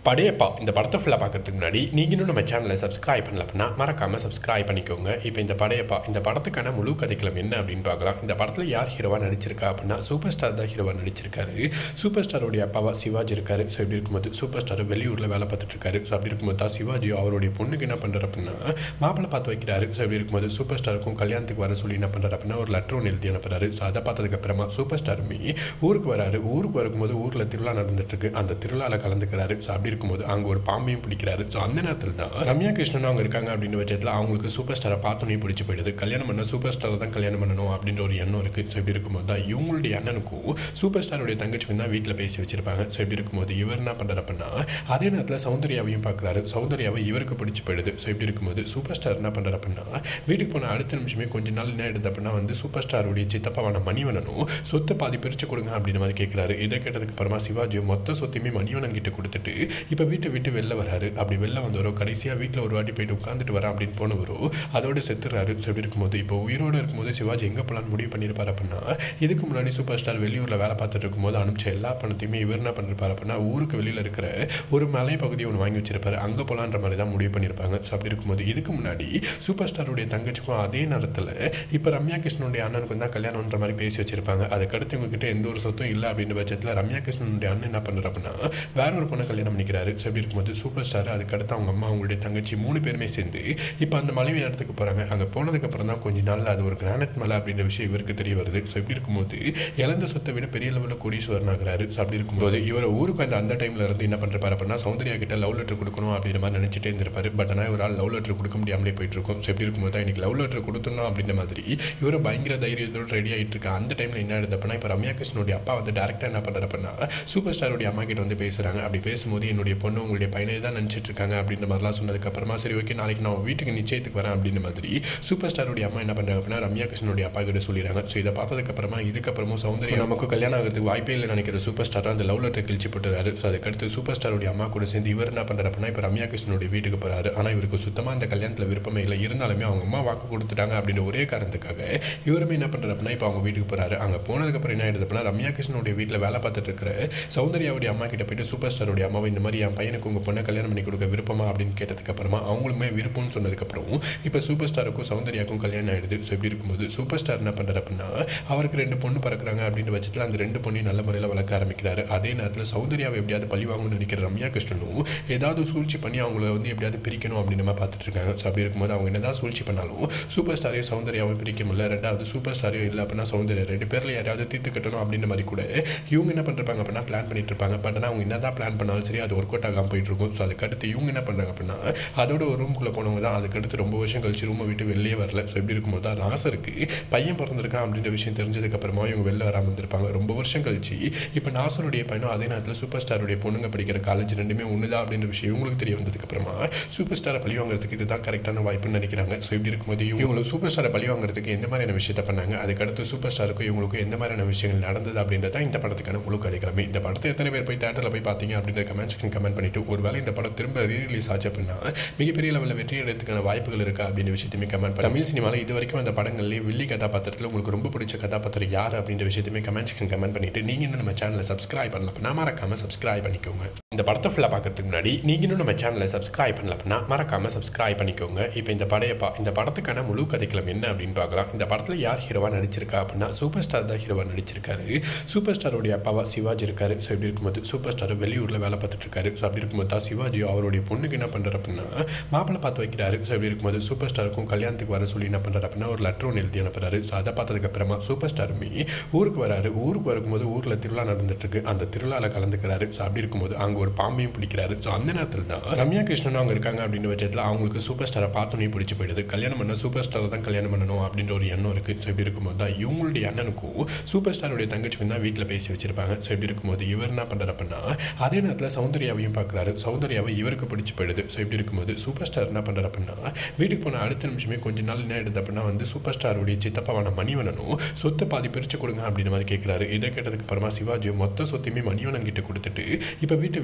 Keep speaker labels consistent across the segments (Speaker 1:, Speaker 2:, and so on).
Speaker 1: படையப்பா இந்த படத்தை ஃபுல்லாக பார்க்கறதுக்கு முன்னாடி நீங்கள் இன்னும் நம்ம சேனலை சப்ஸ்கிரைப் பண்ணல அப்படின்னா மறக்காமல் சப்ஸ்கிரைப் பண்ணிக்கோங்க இப்போ இந்த படையப்பா இந்த படத்துக்கான முழு கதைக்களம் என்ன அப்படின்னு பார்க்கலாம் இந்த படத்தில் யார் ஹீரோவாக நடிச்சிருக்கா அப்படின்னா சூப்பர் ஸ்டார் தான் ஹீரோவாக நடிச்சிருக்காரு சூப்பர் ஸ்டாரோடைய அப்பாவா சிவாஜி இருக்காரு ஸோ இப்படி இருக்கும்போது சூப்பர் ஸ்டார் வெளியூரில் வேலை பார்த்துட்டு இருக்காரு ஸோ அப்படி இருக்கும்போது தான் சிவாஜி அவருடைய பொண்ணுக்கு என்ன பண்ணுறாரு அப்படின்னா மாப்பிள்ளை பார்த்து வைக்கிறாரு ஸோ இப்படி இருக்கும்போது சூப்பர் ஸ்டாருக்கும் கல்யாணத்துக்கு வர சொல்லி என்ன பண்ணுறாரு அப்படின்னா ஒரு லெட்டர் ஒன்று எழுதி அனுப்புறாரு ஸோ அதை பார்த்ததுக்கு அப்புறமா சூப்பர் ஸ்டாருமே ஊருக்கு வராரு ஊருக்கு வரும்போது ஊரில் திருவிழா நடந்துட்டு இருக்கு அந்த திருவிழாவில் கலந்துக்கிறாரு ஸோ அப்படி இருக்கும்போது அங்கே ஒரு பாம்பையும் பிடிக்கிறாரு ஸோ அந்த நேரத்தில் தான் ரம்யா கிருஷ்ணன் அவங்க இருக்காங்க அப்படின்னு பட்சத்தில் அவங்களுக்கு சூப்பர் ஸ்டாரை பார்த்தோன்னே பிடிச்சி போயிடுது கல்யாணம் பண்ண சூப்பர் ஸ்டாரை தான் கல்யாணம் பண்ணணும் அப்படின்ற ஒரு எண்ணம் இருக்குது ஸோ இப்படி இருக்கும்போது தான் இவங்களுடைய அண்ணனுக்கும் சூப்பர் ஸ்டாருடைய தங்கச்சிக்கும் தான் வீட்டில் பேசி வச்சிருப்பாங்க ஸோ இப்படி இருக்கும்போது இவர் என்ன பண்ணுறாரு அப்படின்னா அதே நேரத்தில் சௌந்தர்யாவையும் பார்க்குறாரு சௌந்தர்யாவை இவருக்கு பிடிச்சி போயிடுது ஸோ இப்படி இருக்கும்போது சூப்பர் ஸ்டார் என்ன பண்ணுறாரு அப்படின்னா வீட்டுக்கு போன அடுத்த நிமிஷமே கொஞ்ச நாள் என்ன ஆயிடுது அப்படின்னா வந்து சூப்பர் ஸ்டாருடைய சித்தப்பாவான மணிவனனும் சொத்தை பாதி பிரித்து கொடுங்க அப்படின்ற மாதிரி கேட்குறாரு இதை கேட்டதுக்கு அப்புறமா சிவாஜி மொத்த சொத்தையுமே மணிவனன் கிட்ட கொடுத்துட்டு இப்போ வீட்டை விட்டு வெளில வராரு அப்படி வெளில வந்தவரோ கடைசியாக வீட்டில் ஒரு வாட்டி போயிட்டு உட்காந்துட்டு வரேன் அப்படின்னு போனவரோ அதோட செத்துறாரு ஸோ இப்படி இருக்கும்போது இப்போ உயிரோடு இருக்கும்போது சிவாஜி எங்கே போகலான்னு முடிவு பண்ணியிருப்பார் அப்படின்னா இதுக்கு முன்னாடி சூப்பர் ஸ்டார் வெளியூரில் வேலை பார்த்துட்டு இருக்கும்போது அனுப்பிச்ச எல்லா பணத்தையுமே இவர் என்ன பண்ணிருப்பார் அப்படின்னா ஊருக்கு வெளியில் இருக்கிற ஒரு மலை பகுதியை ஒன்று வாங்கி வச்சிருப்பாரு அங்கே போகலான்ற மாதிரி தான் முடிவு பண்ணியிருப்பாங்க ஸோ அப்படி இருக்கும்போது இதுக்கு முன்னாடி சூப்பர் ஸ்டாருடைய தங்கச்சிக்கும் அதே நேரத்தில் இப்போ ரம்யா கிருஷ்ணனுடைய அண்ணனுக்கு தான் கல்யாணம்ன்ற மாதிரி பேசி வச்சிருப்பாங்க அதுக்கடுத்து இவங்ககிட்ட எந்த ஒரு சொத்தும் இல்லை அப்படின்ற பட்சத்தில் ரம்யா கிருஷ்ணனுடைய அண்ணன் என்ன பண்ணுறாரு அப்படின்னா வேற ஒரு பொண்ணை கல்யாணம் பண்ணிக்கிறாரு ஸோ அப்படி இருக்கும்போது சூப்பர் ஸ்டார் அதுக்கடுத்து அவங்க அம்மா அவங்களுடைய தங்கச்சி மூணு பேருமே சேர்ந்து இப்போ அந்த மலைவி இடத்துக்கு போகிறாங்க அங்கே போனதுக்கப்புறம் தான் கொஞ்ச நாளில் அது ஒரு கிரானைட் மலை அப்படின்ற விஷயம் இவருக்கு தெரிய வருது ஸோ இப்படி இருக்கும்போது இழந்த சொத்தை விட பெரிய லெவலில் கோடீஸ்வரன் ஆகிறாரு ஸோ அப்படி இருக்கும்போது இவர் ஊருக்கு அந்த அந்த டைமில் இருந்து என்ன பண்ணுறாரு அப்படின்னா சௌந்தர்யா கிட்ட லவ் லெட்டர் கொடுக்கணும் அப்படின்ற மாதிரி நினச்சிட்டே இருந்திருப்பாரு பட் ஆனால் ஒரு ஆள் லவ் லெட்டர் கொடுக்க முடியாமலே போயிட்டு இருக்கும் ஸோ இப்படி இருக்கும்போது தான் இன்னைக்கு லவ் லெட்டர் கொடுத்துடணும் அப்படின்ற மாதிரி இவர் பயங்கர தைரியத்தோடு ரெடி ஆகிட்டு இருக்கா அந்த டைமில் என்ன ஆயிடுது அப்படின்னா இப்போ ரம்யா கிருஷ்ணனுடைய அப்பா வந்து டேரக்டாக என்ன பண்ணுறாரு அப்படின்னா சூப்பர் ஸ்டாருடைய அம்மா கிட்ட வந்து பேசுகிறாங்க அப்படி பேசும்போது என்னுடைய பொண்ணு உங்களுடைய பையனை தான் நினச்சிட்டு இருக்காங்க அப்படின்ற மாதிரிலாம் சொன்னதுக்கப்புறமா சரி ஓகே நாளைக்கு நான் வீட்டுக்கு நிச்சயத்துக்கு வரேன் அப்படின்ற மாதிரி சூப்பர் ஸ்டாருடைய அம்மா என்ன பண்ணுறாங்க அப்படின்னா ரம்யா கிருஷ்ணனுடைய அப்பா கிட்ட சொல்லிடுறாங்க ஸோ இதை பார்த்ததுக்கப்புறமா இதுக்கப்புறமும் சௌந்தர்யா நமக்கு கல்யாணம் ஆகிறதுக்கு வாய்ப்பே இல்லை நினைக்கிற சூப்பர் ஸ்டார் அந்த லவ் லெட்டர் கிழிச்சு போட்டுறாரு ஸோ அதுக்கடுத்து சூப்பர் ஸ்டாருடைய அம்மா கூட சேர்ந்து இவர் என்ன பண்ணுறாரு அப்படின்னா இப்போ ரம்யா கிருஷ்ணனுடைய வீட்டுக்கு போகிறாரு ஆனால் இவருக்கு சுத்தமாக அந்த கல்யாணத்தில் விருப்பமே இல்லை இருந்தாலுமே அவங்க அம்மா வாக்கு கொடுத்துட்டாங்க அப்படின்ற ஒரே காரணத்துக்காக இவருமே என்ன பண்ணுறாரு அப்படின்னா இப்போ அவங்க வீட்டுக்கு போகிறாரு அங்கே போனதுக்கப்புறம் என்ன ஆயிடுது அப்படின்னா ரம்யா கிருஷ்ணனுடைய வீட்டில் வேலை பார்த்துட்டு இருக்கிற சௌந்தர்யாவுடைய அம்மா கிட்ட போயிட்டு சூப்பர் ஸ்டாருடைய அம்மாவை இந்த மாதிரி என் பையனுக்கு உங்கள் பொண்ணை கல்யாணம் பண்ணி கொடுக்க விருப்பமா அப்படின்னு கேட்டதுக்கு அப்புறமா அவங்களுமே விருப்பம்னு சொன்னதுக்கப்புறம் இப்போ சூப்பர் ஸ்டாருக்கும் சௌந்தர்யாவுக்கும் கல்யாணம் ஆயிடுது ஸோ இப்படி இருக்கும்போது சூப்பர் ஸ்டார் என்ன பண்ணுறாரு அப்படின்னா அவருக்கு ரெண்டு பொண்ணு பறக்குறாங்க அப்படின்ற பட்சத்தில் அந்த ரெண்டு பொண்ணையும் நல்ல முறையில் வளர்க்க ஆரம்பிக்கிறாரு அதே நேரத்தில் சௌந்தர்யாவை எப்படியாவது பழி வாங்கணும்னு நினைக்கிற ரம்யா கிருஷ்ணனும் ஏதாவது சூழ்ச்சி பண்ணி அவங்கள வந்து எப்படியாவது பிரிக்கணும் அப்படின்னு நம்ம பார்த்துட்டு இருக்காங்க ஸோ அப்படி இருக்கும்போது அவங்க என்னதான் சூழ்ச்சி பண்ணாலும் சூப்பர் ஸ்டாரையும் சௌந்தர்யாவும் பிரிக்க முடியல ரெண்டாவது சூப்பர் ஸ்டாரையும் இல்லை அப்படின்னா சௌந்தர்யா ரெண்டு பேரில் யாராவது தீர்த்து கட்டணும் அப்படின்ற மாதிரி கூட இவங்க என்ன பண்ணுறாங்க அப்படின்னா பிளான் பண்ணிட்டு இருப்பாங்க பட் ஆனால் அவங்க என்னதான் பிளான் பண்ணாலும் சரி அது ஒர்க் அவுட் ஆகாமல் போயிட்டு இருக்கும் ஸோ அதுக்கடுத்து இவங்க என்ன பண்ணுறாங்க அப்படின்னா அதோட ஒரு ரூமுக்குள்ளே போனவங்க தான் அதுக்கடுத்து ரொம்ப வருஷம் கழிச்சு ரூமை விட்டு வெளியே வரல ஸோ இப்படி இருக்கும்போது தான் நாசருக்கு பையன் பிறந்திருக்கான் அப்படின்ற விஷயம் தெரிஞ்சதுக்கப்புறமா இவங்க வெளில வராமல் இருந்திருப்பாங்க ரொம்ப வருஷம் கழிச்சு இப்போ நாசருடைய பையனும் அதே நேரத்தில் சூப்பர் ஸ்டாருடைய பொண்ணுங்க படிக்கிற காலேஜ் ரெண்டுமே ஒன்று தான் அப்படின்ற விஷயம் இவங்களுக்கு தெரிய வந்ததுக்கப்புறமா சூப்பர் ஸ்டாரை பழி வாங்குறதுக்கு இதுதான் கரெக்டான வாய்ப்புன்னு நினைக்கிறாங்க ஸோ இப்படி இருக்கும்போது இவங்களுக்கு சூப்பர் ஸ்டாரை பழி வாங்குறதுக்கு எந்த மாதிரியான விஷயத்தை பண்ணாங்க அதுக்கடுத்து சூப்பர் ஸ்டாருக்கும் இவங்களுக்கும் எந்த மாதிரியான விஷயங்கள் நடந்தது அப்படின்றத இந்த படத்துக்கான முழு கதைக்கிழமை இந்த படத்தை எத்தனை பேர் போய் தேட்டரில் போய் பார்த்தீங்க அப்படின்ற கமெண்ட் செக்ஷன் கமெண்ட் பண்ணிட்டு ஒருவேளை இந்த படம் திரும்ப ரீரிலீஸ் ஆச்சு அப்படின்னா மிகப்பெரிய லெவலில் வெற்றி அடைறதுக்கான வாய்ப்புகள் இருக்கா அப்படின்ற விஷயத்தையுமே கமெண்ட் பண்ணி தமிழ் சினிமாவில் இது வரைக்கும் அந்த படங்கள்லேயே வில்லி கதாபாத்திரத்தில் உங்களுக்கு ரொம்ப பிடிச்ச கதாபாத்திரம் யார் அப்படின்ற விஷயத்தையுமே கமெண்ட் செக்ஷன் கமெண்ட் பண்ணிட்டு நீங்கள் இன்னும் நம்ம சேனலை சப்ஸ்கிரைப் பண்ணல அப்படின்னா மறக்காம சப்ஸ்கிரைப் பண்ணிக்கோங்க இந்த படத்தை ஃபுல்லாக பார்க்கறதுக்கு முன்னாடி நீங்கள் இன்னும் நம்ம சேனலை சப்ஸ்கிரைப் பண்ணல அப்படின்னா மறக்காம சப்ஸ்கிரைப் பண்ணிக்கோங்க இப்போ இந்த படையப்பா இந்த படத்துக்கான முழு கதைக்களம் என்ன அப்படின்னு பார்க்கலாம் இந்த படத்தில் யார் ஹீரோவாக நடிச்சிருக்கா அப்படின்னா சூப்பர் ஸ்டார் தான் ஹீரோவாக நடிச்சிருக்காரு சூப்பர் ஸ்டாருடைய அப்பாவா சிவாஜி இருக்காரு ஸோ இப்படி இருக்கும்போது சூப்பர் ஸ்டார் வெளியூரில் வேலை பார்த்துட்டு இருக்காரு ஸோ அப்படி இருக்கும்போது தான் சிவாஜி அவருடைய பொண்ணுக்கு என்ன பண்ணுறாரு அப்படின்னா மாப்பிள்ளை பார்த்து வைக்கிறாரு ஸோ இப்படி இருக்கும்போது சூப்பர் ஸ்டாருக்கும் கல்யாணத்துக்கு வர சொல்லி என்ன பண்ணுறாரு அப்படின்னா ஒரு லெட்டர் ஒன்று எழுதி அனுப்புறாரு ஸோ அதை பார்த்ததுக்கப்புறமா சூப்பர் ஸ்டாருமே ஊருக்கு வராரு ஊருக்கு வரும்போது ஊரில் திருவிழா நடந்துட்டு இருக்கு அந்த திருவிழாவில் கலந்துக்கிறாரு ஸோ அப்படி இருக்கும்போது அங்கே ஒரு பாம்பையும் பிடிக்கிறாரு ஸோ அந்த நேரத்தில் தான் ரம்யா கிருஷ்ணன் அவங்க இருக்காங்க அப்படின்னு பட்சத்தில் அவங்களுக்கு சூப்பர் ஸ்டாரை பார்த்தோன்னே பிடிச்சி போயிடுது கல்யாணம் பண்ண சூப்பர் ஸ்டாரை தான் கல்யாணம் பண்ணணும் அப்படின்ற ஒரு எண்ணம் இருக்குது ஸோ இப்படி இருக்கும்போது தான் இவங்களுடைய அண்ணனுக்கும் சூப்பர் ஸ்டாருடைய தங்கச்சிக்கும் தான் வீட்டில் பேசி வச்சிருப்பாங்க ஸோ இப்படி இருக்கும்போது இவர் என்ன பண்ணுறாரு அப்படின்னா அதே நேரத்தில் சௌந்தர்யாவையும் பார்க்குறாரு சௌந்தர்யாவை இவருக்கு பிடிச்சி போயிடுது ஸோ இப்படி இருக்கும்போது சூப்பர் ஸ்டார் என்ன பண்ணுறாரு அப்படின்னா வீட்டுக்கு போன அடுத்த நிமிஷமே கொஞ்ச நாள் என்ன ஆயிடுது அப்படின்னா வந்து சூப்பர் ஸ்டாருடைய சித்தப்பாவான மணிவனனும் சொத்தை பாதி பிரித்து கொடுங்க அப்படின்ற மாதிரி கேட்குறாரு இதை கேட்டதுக்கு அப்புறமா சிவாஜி மொத்த சொத்தையுமே மணிவனன் கிட்ட கொடுத்துட்டு இப்போ வீட்டை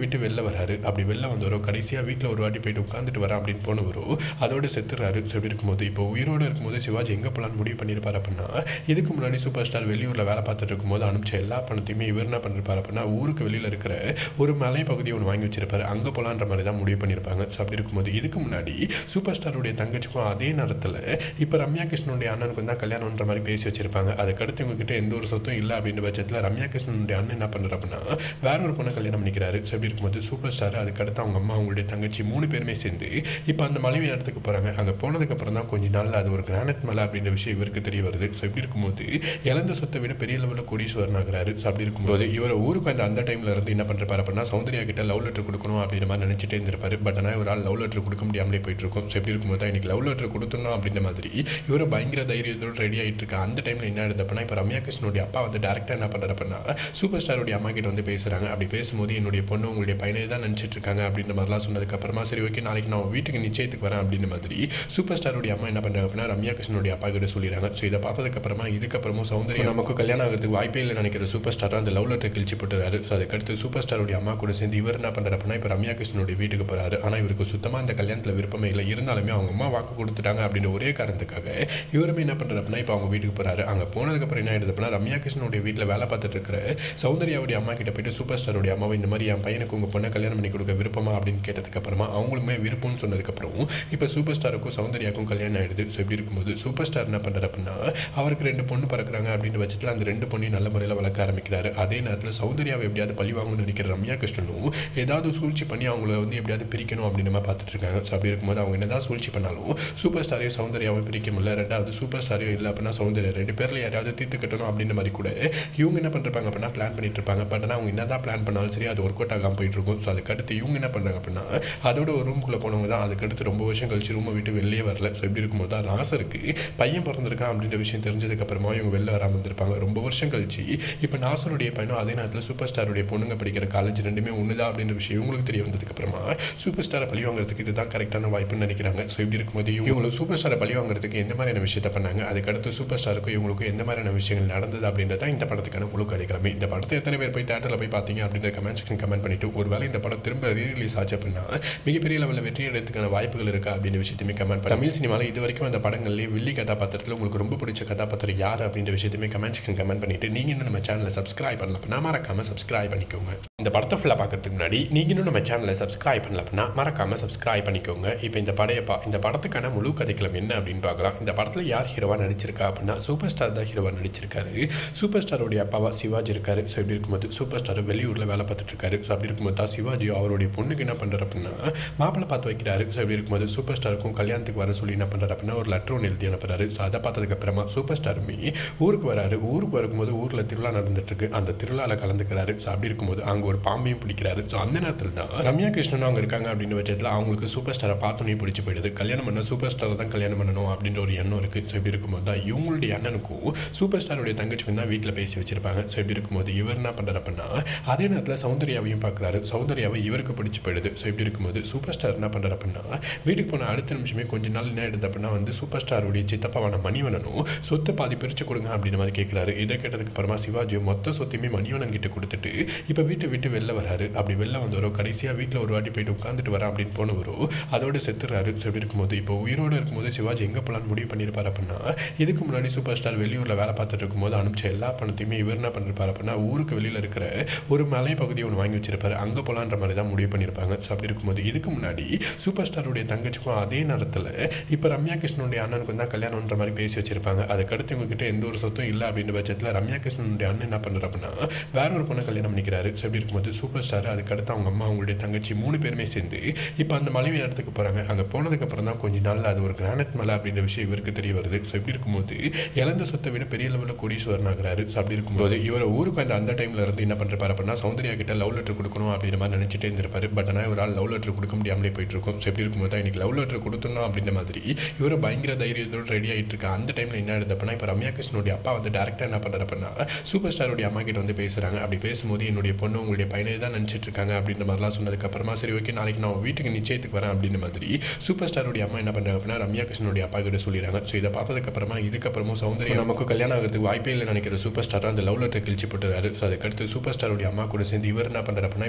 Speaker 1: விட்டு வெளில வராரு அப்படி வெளில வந்தவரோ கடைசியாக வீட்டில் ஒரு வாட்டி போயிட்டு உட்காந்துட்டு வரேன் அப்படின்னு போனவரோ அதோட செத்துறாரு ஸோ இப்படி இருக்கும்போது இப்போ உயிரோடு இருக்கும்போது சிவாஜி எங்கே போகலான்னு முடிவு பண்ணியிருப்பார் அப்படின்னா இதுக்கு முன்னாடி சூப்பர் ஸ்டார் வெளியூரில் வேலை பார்த்துட்டு இருக்கும்போது அனுப்பிச்ச எல்லா பணத்தையுமே இவர் என்ன பண்ணிருப்பார் அப்படின்னா ஊருக்கு வெளியில் இருக்கிற ஒரு மலை பகுதியை ஒன்று வாங்கி வச்சிருப்பாரு அங்கே போகலான்ற மாதிரி தான் முடிவு பண்ணியிருப்பாங்க ஸோ அப்படி இருக்கும்போது இதுக்கு முன்னாடி சூப்பர் ஸ்டாருடைய தங்கச்சிக்கும் அதே நேரத்தில் இப்போ ரம்யா கிருஷ்ணனுடைய அண்ணனுக்கும் தான் கல்யாணம்ன்ற மாதிரி பேசி வச்சிருப்பாங்க அதுக்கடுத்து இவங்ககிட்ட எந்த ஒரு சொத்தும் இல்லை அப்படின்ற பட்சத்தில் ரம்யா கிருஷ்ணனுடைய அண்ணன் என்ன பண்ணுறாரு அப்படின்னா வேற ஒரு பொண்ணை கல்யாணம் பண்ணிக்கிறாரு ஸோ அப்படி இருக்கும்போது சூப்பர் ஸ்டார் அதுக்கடுத்து அவங்க அம்மா அவங்களுடைய தங்கச்சி மூணு பேருமே சேர்ந்து இப்போ அந்த மலைவி இடத்துக்கு போகிறாங்க அங்கே போனதுக்கப்புறம் தான் கொஞ்ச நாள்ல அது ஒரு கிரானைட் மலை அப்படின்ற விஷயம் இவருக்கு தெரிய வருது ஸோ இப்படி இருக்கும்போது இழந்த சொத்தை விட பெரிய லெவலில் கோடீஸ்வரன் ஆகிறாரு ஸோ அப்படி இருக்கும்போது இவர் ஊருக்கு அந்த அந்த டைம்ல இருந்து என்ன பண்ணுறாரு அப்படின்னா சௌந்தர்யா கிட்ட லவ் லெட்டர் கொடுக்கணும் அப்படின்ற மாதிரி நினச்சிட்டே இருந்திருப்பாரு பட் ஆனால் ஒரு ஆள் லவ் லெட்டர் கொடுக்க முடியாமலே போயிட்டு இருக்கும் ஸோ எப்படி இருக்கும்போது தான் இன்னைக்கு லவ் லெட்டர் கொடுத்துடணும் அப்படின்ற மாதிரி இவர் பயங்கர தைரியத்தோடு ரெடி ஆகிட்டு இருக்கா அந்த டைமில் என்ன ஆகுது அப்படின்னா இப்போ ரம்யா கிருஷ்ணனுடைய அப்பா வந்து டேரக்டாக என்ன பண்ணுறாரு அப்படின்னா சூப்பர் ஸ்டாருடைய அம்மா கிட்ட வந்து பேசுகிறாங்க அப்படி பேசும்போது என்னுடைய பொண்ணு உங்களுடைய பையனை தான் நினச்சிட்டு இருக்காங்க அப்படின்ற மாதிரிலாம் சொன்னதுக்கப்புறமா சரி ஓகே நாளைக்கு நான் உன் வீட்டுக்கு நிச்சயத்துக்கு வரேன் அப்படின்ற மாதிரி சூப்பர் ஸ்டாருடைய அம்மா என்ன பண்ணுறாங்க அப்படின்னா ரம்யா கிருஷ்ணனுடைய அப்பா கிட்ட சொல்லிடுறாங்க ஸோ இதை பார்த்ததுக்கப்புறமா இதுக்கப்புறமும் சௌந்தர்யா நமக்கு கல்யாணம் ஆகிறதுக்கு வாய்ப்பே இல்லை நினைக்கிற சூப்பர் ஸ்டார் அந்த லவ் லெட்டர் கிழிச்சு போட்டுறாரு ஸோ அதுக்கடுத்து சூப்பர் ஸ்டாருடைய அம்மா கூட சேர்ந்து இவர் என்ன பண்ணுறாரு அப்படின்னா இப்போ ரம்யா கிருஷ்ணனுடைய வீட்டுக்கு போகிறாரு ஆனால் இவருக்கு சுத்தமாக அந்த கல்யாணத்தில் விருப்பமே இல்லை இருந்தாலுமே அவங்க அம்மா வாக்கு கொடுத்துட்டாங்க அப்படின்னு ஒரே காரணத்துக்காக இவருமே என்ன பண்ணுறாரு அப்படின்னா இப்போ அவங்க வீட்டுக்கு போகிறாரு அங்கே போனதுக்கப்புறம் என்ன ஆயிடுது அப்படின்னா ரம்யா கிருஷ்ணனுடைய வீட்டில் வேலை பார்த்துட்டு இருக்கிற சௌந்தர்யாவுடைய அம்மா கிட்ட போயிட்டு சூப்பர் ஸ்டாருடைய அம்மாவை இந்த மாதிரி என் பையனுக்கு உங்கள் பொண்ணை கல்யாணம் பண்ணி கொடுக்க விருப்பமா அப்படின்னு கேட்டதுக்கப்புறமா அவங்களுமே விருப்பம்னு சொன்னதுக்கப்புறம் இப்போ சூப்பர் ஸ்டாருக்கும் சௌந்தர்யாவுக்கும் கல்யாணம் ஆயிடுது ஸோ இப்படி இருக்கும்போது சூப்பர் ஸ்டார் என்ன பண்ணுறாரு அப்படின்னா அவருக்கு ரெண்டு பொண்ணு பிறக்கிறாங்க அப்படின்ற பட்சத்தில் அந்த ரெண்டு பொண்ணையும் நல்ல முறையில் வளர்க்க ஆரம்பிக்கிறாரு அதே நேரத்தில் சௌந்தர்யாவை எப்படியாவது பழி வாங்கணும்னு நினைக்கிற ரம்யா கிருஷ்ணனும் ஏதாவது சூழ்ச்சி பண்ணி அவங்கள வந்து எப்படியாவது பிரிக்கணும் அப்படின்னு நம்ம பார்த்துட்டு இருக்காங்க ஸோ அப்படி இருக்கும்போது அவங்க என்னதான் சூழ்ச்சி பண்ணாலும் சூப்பர் ஸ்டாரையும் சௌந்தர்யாவும் பிரிக்க முடியல ரெண்டாவது சூப்பர் ஸ்டாரையும் இல்லை அப்படின்னா சௌந்தர்யா ரெண்டு பேரில் யாராவது தீர்த்து கட்டணும் அப்படின்ற மாதிரி கூட இவங்க என்ன பண்ணிருப்பாங்க அப்படின்னா பிளான் பண்ணிட்டு இருப்பாங்க பட் ஆனால் அவங்க என்னதான் பிளான் பண்ணாலும் சரி அது ஒர்க் அவுட் ஆகாமல் போயிட்டு இருக்கும் ஸோ அதுக்கடுத்து இவங்க என்ன பண்ணுறாங்க அப்படின்னா அதோட ஒரு ரூம்குள்ளே போனவங்க தான் அதுக்கடுத்து ரொம்ப வருஷம் கழிச்சு ரூமை விட்டு வெளியே வரல ஸோ இப்படி இருக்கும்போது தான் நாசருக்கு பையன் பிறந்திருக்கான் அப்படின்ற விஷயம் தெரிஞ்சதுக்கப்புறமா இவங்க வெளில வராமல் இருந்திருப்பாங்க ரொம்ப வருஷம் கழிச்சு இப்போ நாசருடைய பையனும் அதே நேரத்தில் சூப்பர் ஸ்டாருடைய பொண்ணுங்க படிக்கிற காலேஜ் ரெண்டுமே ஒன்று தான் அப்படின்ற விஷயம் இவங்களுக்கு தெரிய வந்ததுக்கப்புறமா சூப்பர் ஸ்டாரை பழி வாங்குறதுக்கு இதுதான் கரெக்டான வாய்ப்புன்னு நினைக்கிறாங்க ஸோ இப்படி இருக்கும்போது இவங்களுக்கு சூப்பர் ஸ்டாரை பழி வாங்குறதுக்கு எந்த மாதிரியான விஷயத்த பண்ணாங்க அதுக்கடுத்து சூப்பர் ஸ்டாருக்கும் இவங்களுக்கும் எந்த மாதிரியான விஷயங்கள் நடந்தது அப்படின்றத இந்த படத்துக்கான முழு கதைக்கிழமை இந்த படத்தை எத்தனை பேர் போய் தேட்டரில் போய் பார்த்தீங்க அப்படின்ற கமெண்ட் செக்ஷன் கமெண்ட் பண்ணிட்டு ஒருவேளை இந்த படம் திரும்ப ரீரிலீஸ் ஆச்சு அப்படின்னா மிகப்பெரிய லெவலில் வெற்றி அடைறதுக்கான வாய்ப்புகள் இருக்கா அப்படின்ற விஷயத்தையுமே கமெண்ட் பண்ணி தமிழ் சினிமாவில் இது வரைக்கும் அந்த படங்கள்லேயே வில்லி கதாபாத்திரத்தில் உங்களுக்கு ரொம்ப பிடிச்ச கதாபாத்திரம் யார் அப்படின்ற விஷயத்தையுமே கமெண்ட் செக்ஷன் கமெண்ட் பண்ணிட்டு நீங்கள் இன்னும் நம்ம சேனலை சப்ஸ்கிரைப் பண்ணல அப்படின்னா மறக்காம சப்ஸ்கிரைப் பண்ணிக்கோங்க இந்த படத்தை ஃபுல்லாக பார்க்கறதுக்கு முன்னாடி நீங்கள் இன்னும் நம்ம சேனலை சப்ஸ்கிரைப் பண்ணல அப்படின்னா மறக்காம சப்ஸ்கிரைப் பண்ணிக்கோங்க இப்போ இந்த படைய பா இந்த படத்துக்கான முழு கதைக்களம் என்ன அப்படின்னு பார்க்கலாம் இந்த படத்தில் யார் ஹீரோவாக நடிச்சிருக்கா அப்படின்னா சூப்பர் ஸ்டார் தான் ஹீரோவாக நடிச்சிருக்காரு சூப்பர் ஸ்டாருடைய அப்பாவா சிவாஜி இருக்காரு ஸோ இப்படி இருக்கும்போது சூப்பர் ஸ்டார் வெளியூரில் வேலை பார்த்துட்டு இருக்காரு ஸோ அப்படி இருக்கும்போது தான் சிவாஜி அவருடைய பொண்ணுக்கு என்ன பண்ணுறாரு அப்படின்னா மாப்பிள்ளை பார்த்து வைக்கிறாரு ஸோ இப்படி இருக்கும்போது சூப்பர் ஸ்டாருக்கும் கல்யாணத்துக்கு வர சொல்லி என்ன பண்ணுறாரு அப்படின்னா ஒரு லெட்டர் ஒன்று எழுதி அனுப்புறாரு ஸோ அதை பார்த்ததுக்கு அப்புறமா சூப்பர் ஸ்டாருமே ஊருக்கு வராரு ஊருக்கு வரும்போது ஊரில் திருவிழா நடந்துட்டு இருக்கு அந்த திருவிழாவில் கலந்துக்கிறாரு ஸோ அப்படி இருக்கும்போது அங்கே ஒரு பாம்பையும் பிடிக்கிறாரு ஸோ அந்த நேரத்தில் தான் ரம்யா கிருஷ்ணன் அவங்க இருக்காங்க அப்படின்னு பட்சத்தில் அவங்களுக்கு சூப்பர் ஸ்டாரை பார்த்தோன்னே பிடிச்சி போயிடுது கல்யாணம் பண்ண சூப்பர் ஸ்டாரை தான் கல்யாணம் பண்ணணும் அப்படின்ற ஒரு எண்ணம் இருக்குது ஸோ இப்படி இருக்கும்போது தான் இவங்களுடைய அண்ணனுக்கும் சூப்பர் ஸ்டாருடைய தங்கச்சிக்கும் தான் வீட்டில் பேசி வச்சிருப்பாங்க ஸோ இப்படி இருக்கும்போது இவர் என்ன பண்ணுறாரு அப்படின்னா அதே நேரத்தில் சௌந்தர்யாவையும் பார்க்குறாரு சௌந்தர்யாவை இவருக்கு பிடிச்சி போயிடுது ஸோ இப்படி இருக்கும்போது சூப்பர் ஸ்டார் என்ன பண்ணுறாரு அப்படின்னா வீட்டுக்கு போன அடுத்த நிமிஷமே கொஞ்ச நாள் என்ன எடுத்து அப்படின்னா வந்து சூப்பர் ஸ்டாருடைய சித்தப்பாவான மணிவனனும் சொத்தை பாதி பிரித்து கொடுங்க அப்படின்ற மாதிரி கேட்குறாரு இதை கேட்டதுக்கு அப்புறமா சிவாஜி மொத்த சொத்தையுமே மணிவனன் கிட்ட கொடுத்துட்டு இப்போ வீட்டை விட்டு வெளில வராரு அப்படி வெளில வந்தவரோ கடைசியாக வீட்டில் ஒரு வாட்டி போயிட்டு உட்காந்துட்டு வரேன் அப்படின்னு போனவரோ அதோட செத்துறாரு ஸோ இப்படி இருக்கும்போது இப்போ உயிரோடு இருக்கும்போது சிவாஜி எங்கே போகலான்னு முடிவு பண்ணியிருப்பார் அப்படின்னா இதுக்கு முன்னாடி சூப்பர் ஸ்டார் வெளியூரில் வேலை பார்த்துட்டு இருக்கும்போது அனுப்பிச்ச எல்லா பணத்தையுமே இவர் என்ன பண்ணிருப்பார் அப்படின்னா ஊருக்கு வெளியில் இருக்கிற ஒரு மலை பகுதியை ஒன்று வாங்கி வச்சிருப்பாரு அங்கே போகலான்ற மாதிரி தான் முடிவு பண்ணியிருப்பாங்க ஸோ அப்படி இருக்கும்போது இதுக்கு முன்னாடி சூப்பர் ஸ்டாருடைய தங்கச்சிக்கும் அதே நேரத்தில் இப்போ ரம்யா கிருஷ்ணனுடைய அண்ணனுக்கும் தான் கல்யாணம்ன்ற மாதிரி பேசி வச்சிருப்பாங்க அதுக்கடுத்து இவங்ககிட்ட எந்த ஒரு சொத்தும் இல்லை அப்படின்ற பட்சத்தில் ரம்யா கிருஷ்ணனுடைய அண்ணன் என்ன பண்ணுறாரு அப்படின்னா வேற ஒரு பொண்ணை கல்யாணம் பண்ணிக்கிறாரு ஸோ அப்படி இருக்கும்போது சூப்பர் ஸ்டார் அதுக்கடுத்து அவங்க அம்மா அவங்களுடைய தங்கச்சி மூணு பேருமே சேர்ந்து இப்போ அந்த மலைவி இடத்துக்கு போகிறாங்க அங்கே போனதுக்கப்புறம் தான் கொஞ்ச நாள்ல அது ஒரு கிரானைட் மலை அப்படின்ற விஷயம் இவருக்கு தெரிய வருது ஸோ இப்படி இருக்கும்போது இழந்த சொத்தை விட பெரிய லெவலில் கோடீஸ்வரன் ஆகிறாரு ஸோ அப்படி இருக்கும்போது இவர் ஊருக்கு அந்த அந்த டைம்ல இருந்து என்ன பண்ணுறாரு அப்படின்னா சௌந்தர்யா கிட்ட லவ் லெட்டர் கொடுக்கணும் அப்படின்ற மாதிரி நினச்சிட்டே இருந்திருப்பாரு பட் ஆனால் ஒரு ஆள் லவ் லெட்டர் கொடுக்க முடியாமலே போயிட்டு இருக்கும் ஸோ எப்படி இருக்கும்போது தான் இன்னைக்கு லவ் லெட்டர் கொடுத்துடணும் அப்படின்ற மாதிரி இவர் பயங்கர தைரியத்தோடு ரெடி ஆகிட்டு இருக்கா அந்த டைமில் என்ன ஆகுது அப்படின்னா இப்போ ரம்யா கிருஷ்ணனுடைய அப்பா வந்து டேரக்டாக என்ன பண்ணுறாரு அப்படின்னா சூப்பர் ஸ்டாருடைய அம்மா கிட்ட வந்து பேசுகிறாங்க அப்படி பேசும்போது என்னுடைய பொண்ணு உங்களுடைய பையனை தான் நினச்சிட்டு இருக்காங்க அப்படின்ற மாதிரிலாம் சொன்னதுக்கப்புறமா சரி ஓகே நாளைக்கு நான் உன் வீட்டுக்கு நிச்சயத்துக்கு வரேன் அப்படின்ற மாதிரி சூப்பர் ஸ்டாருடைய அம்மா என்ன பண்ணுறாங்க அப்படின்னா ரம்யா கிருஷ்ணனுடைய அப்பா கிட்ட சொல்லிடுறாங்க ஸோ இதை பார்த்ததுக்கப்புறமா இதுக்கப்புறமும் சௌந்தர்யா நமக்கு கல்யாணம் ஆகிறதுக்கு வாய்ப்பே இல்லை நினைக்கிற சூப்பர் ஸ்டார் அந்த லவ் லெட்டர் கிழிச்சு போட்டுறாரு ஸோ அதுக்கடுத்து சூப்பர் ஸ்டாருடைய அம்மா கூட சேர்ந்து இவர் என்ன பண்ணுறாரு அப்படின்னா இப்போ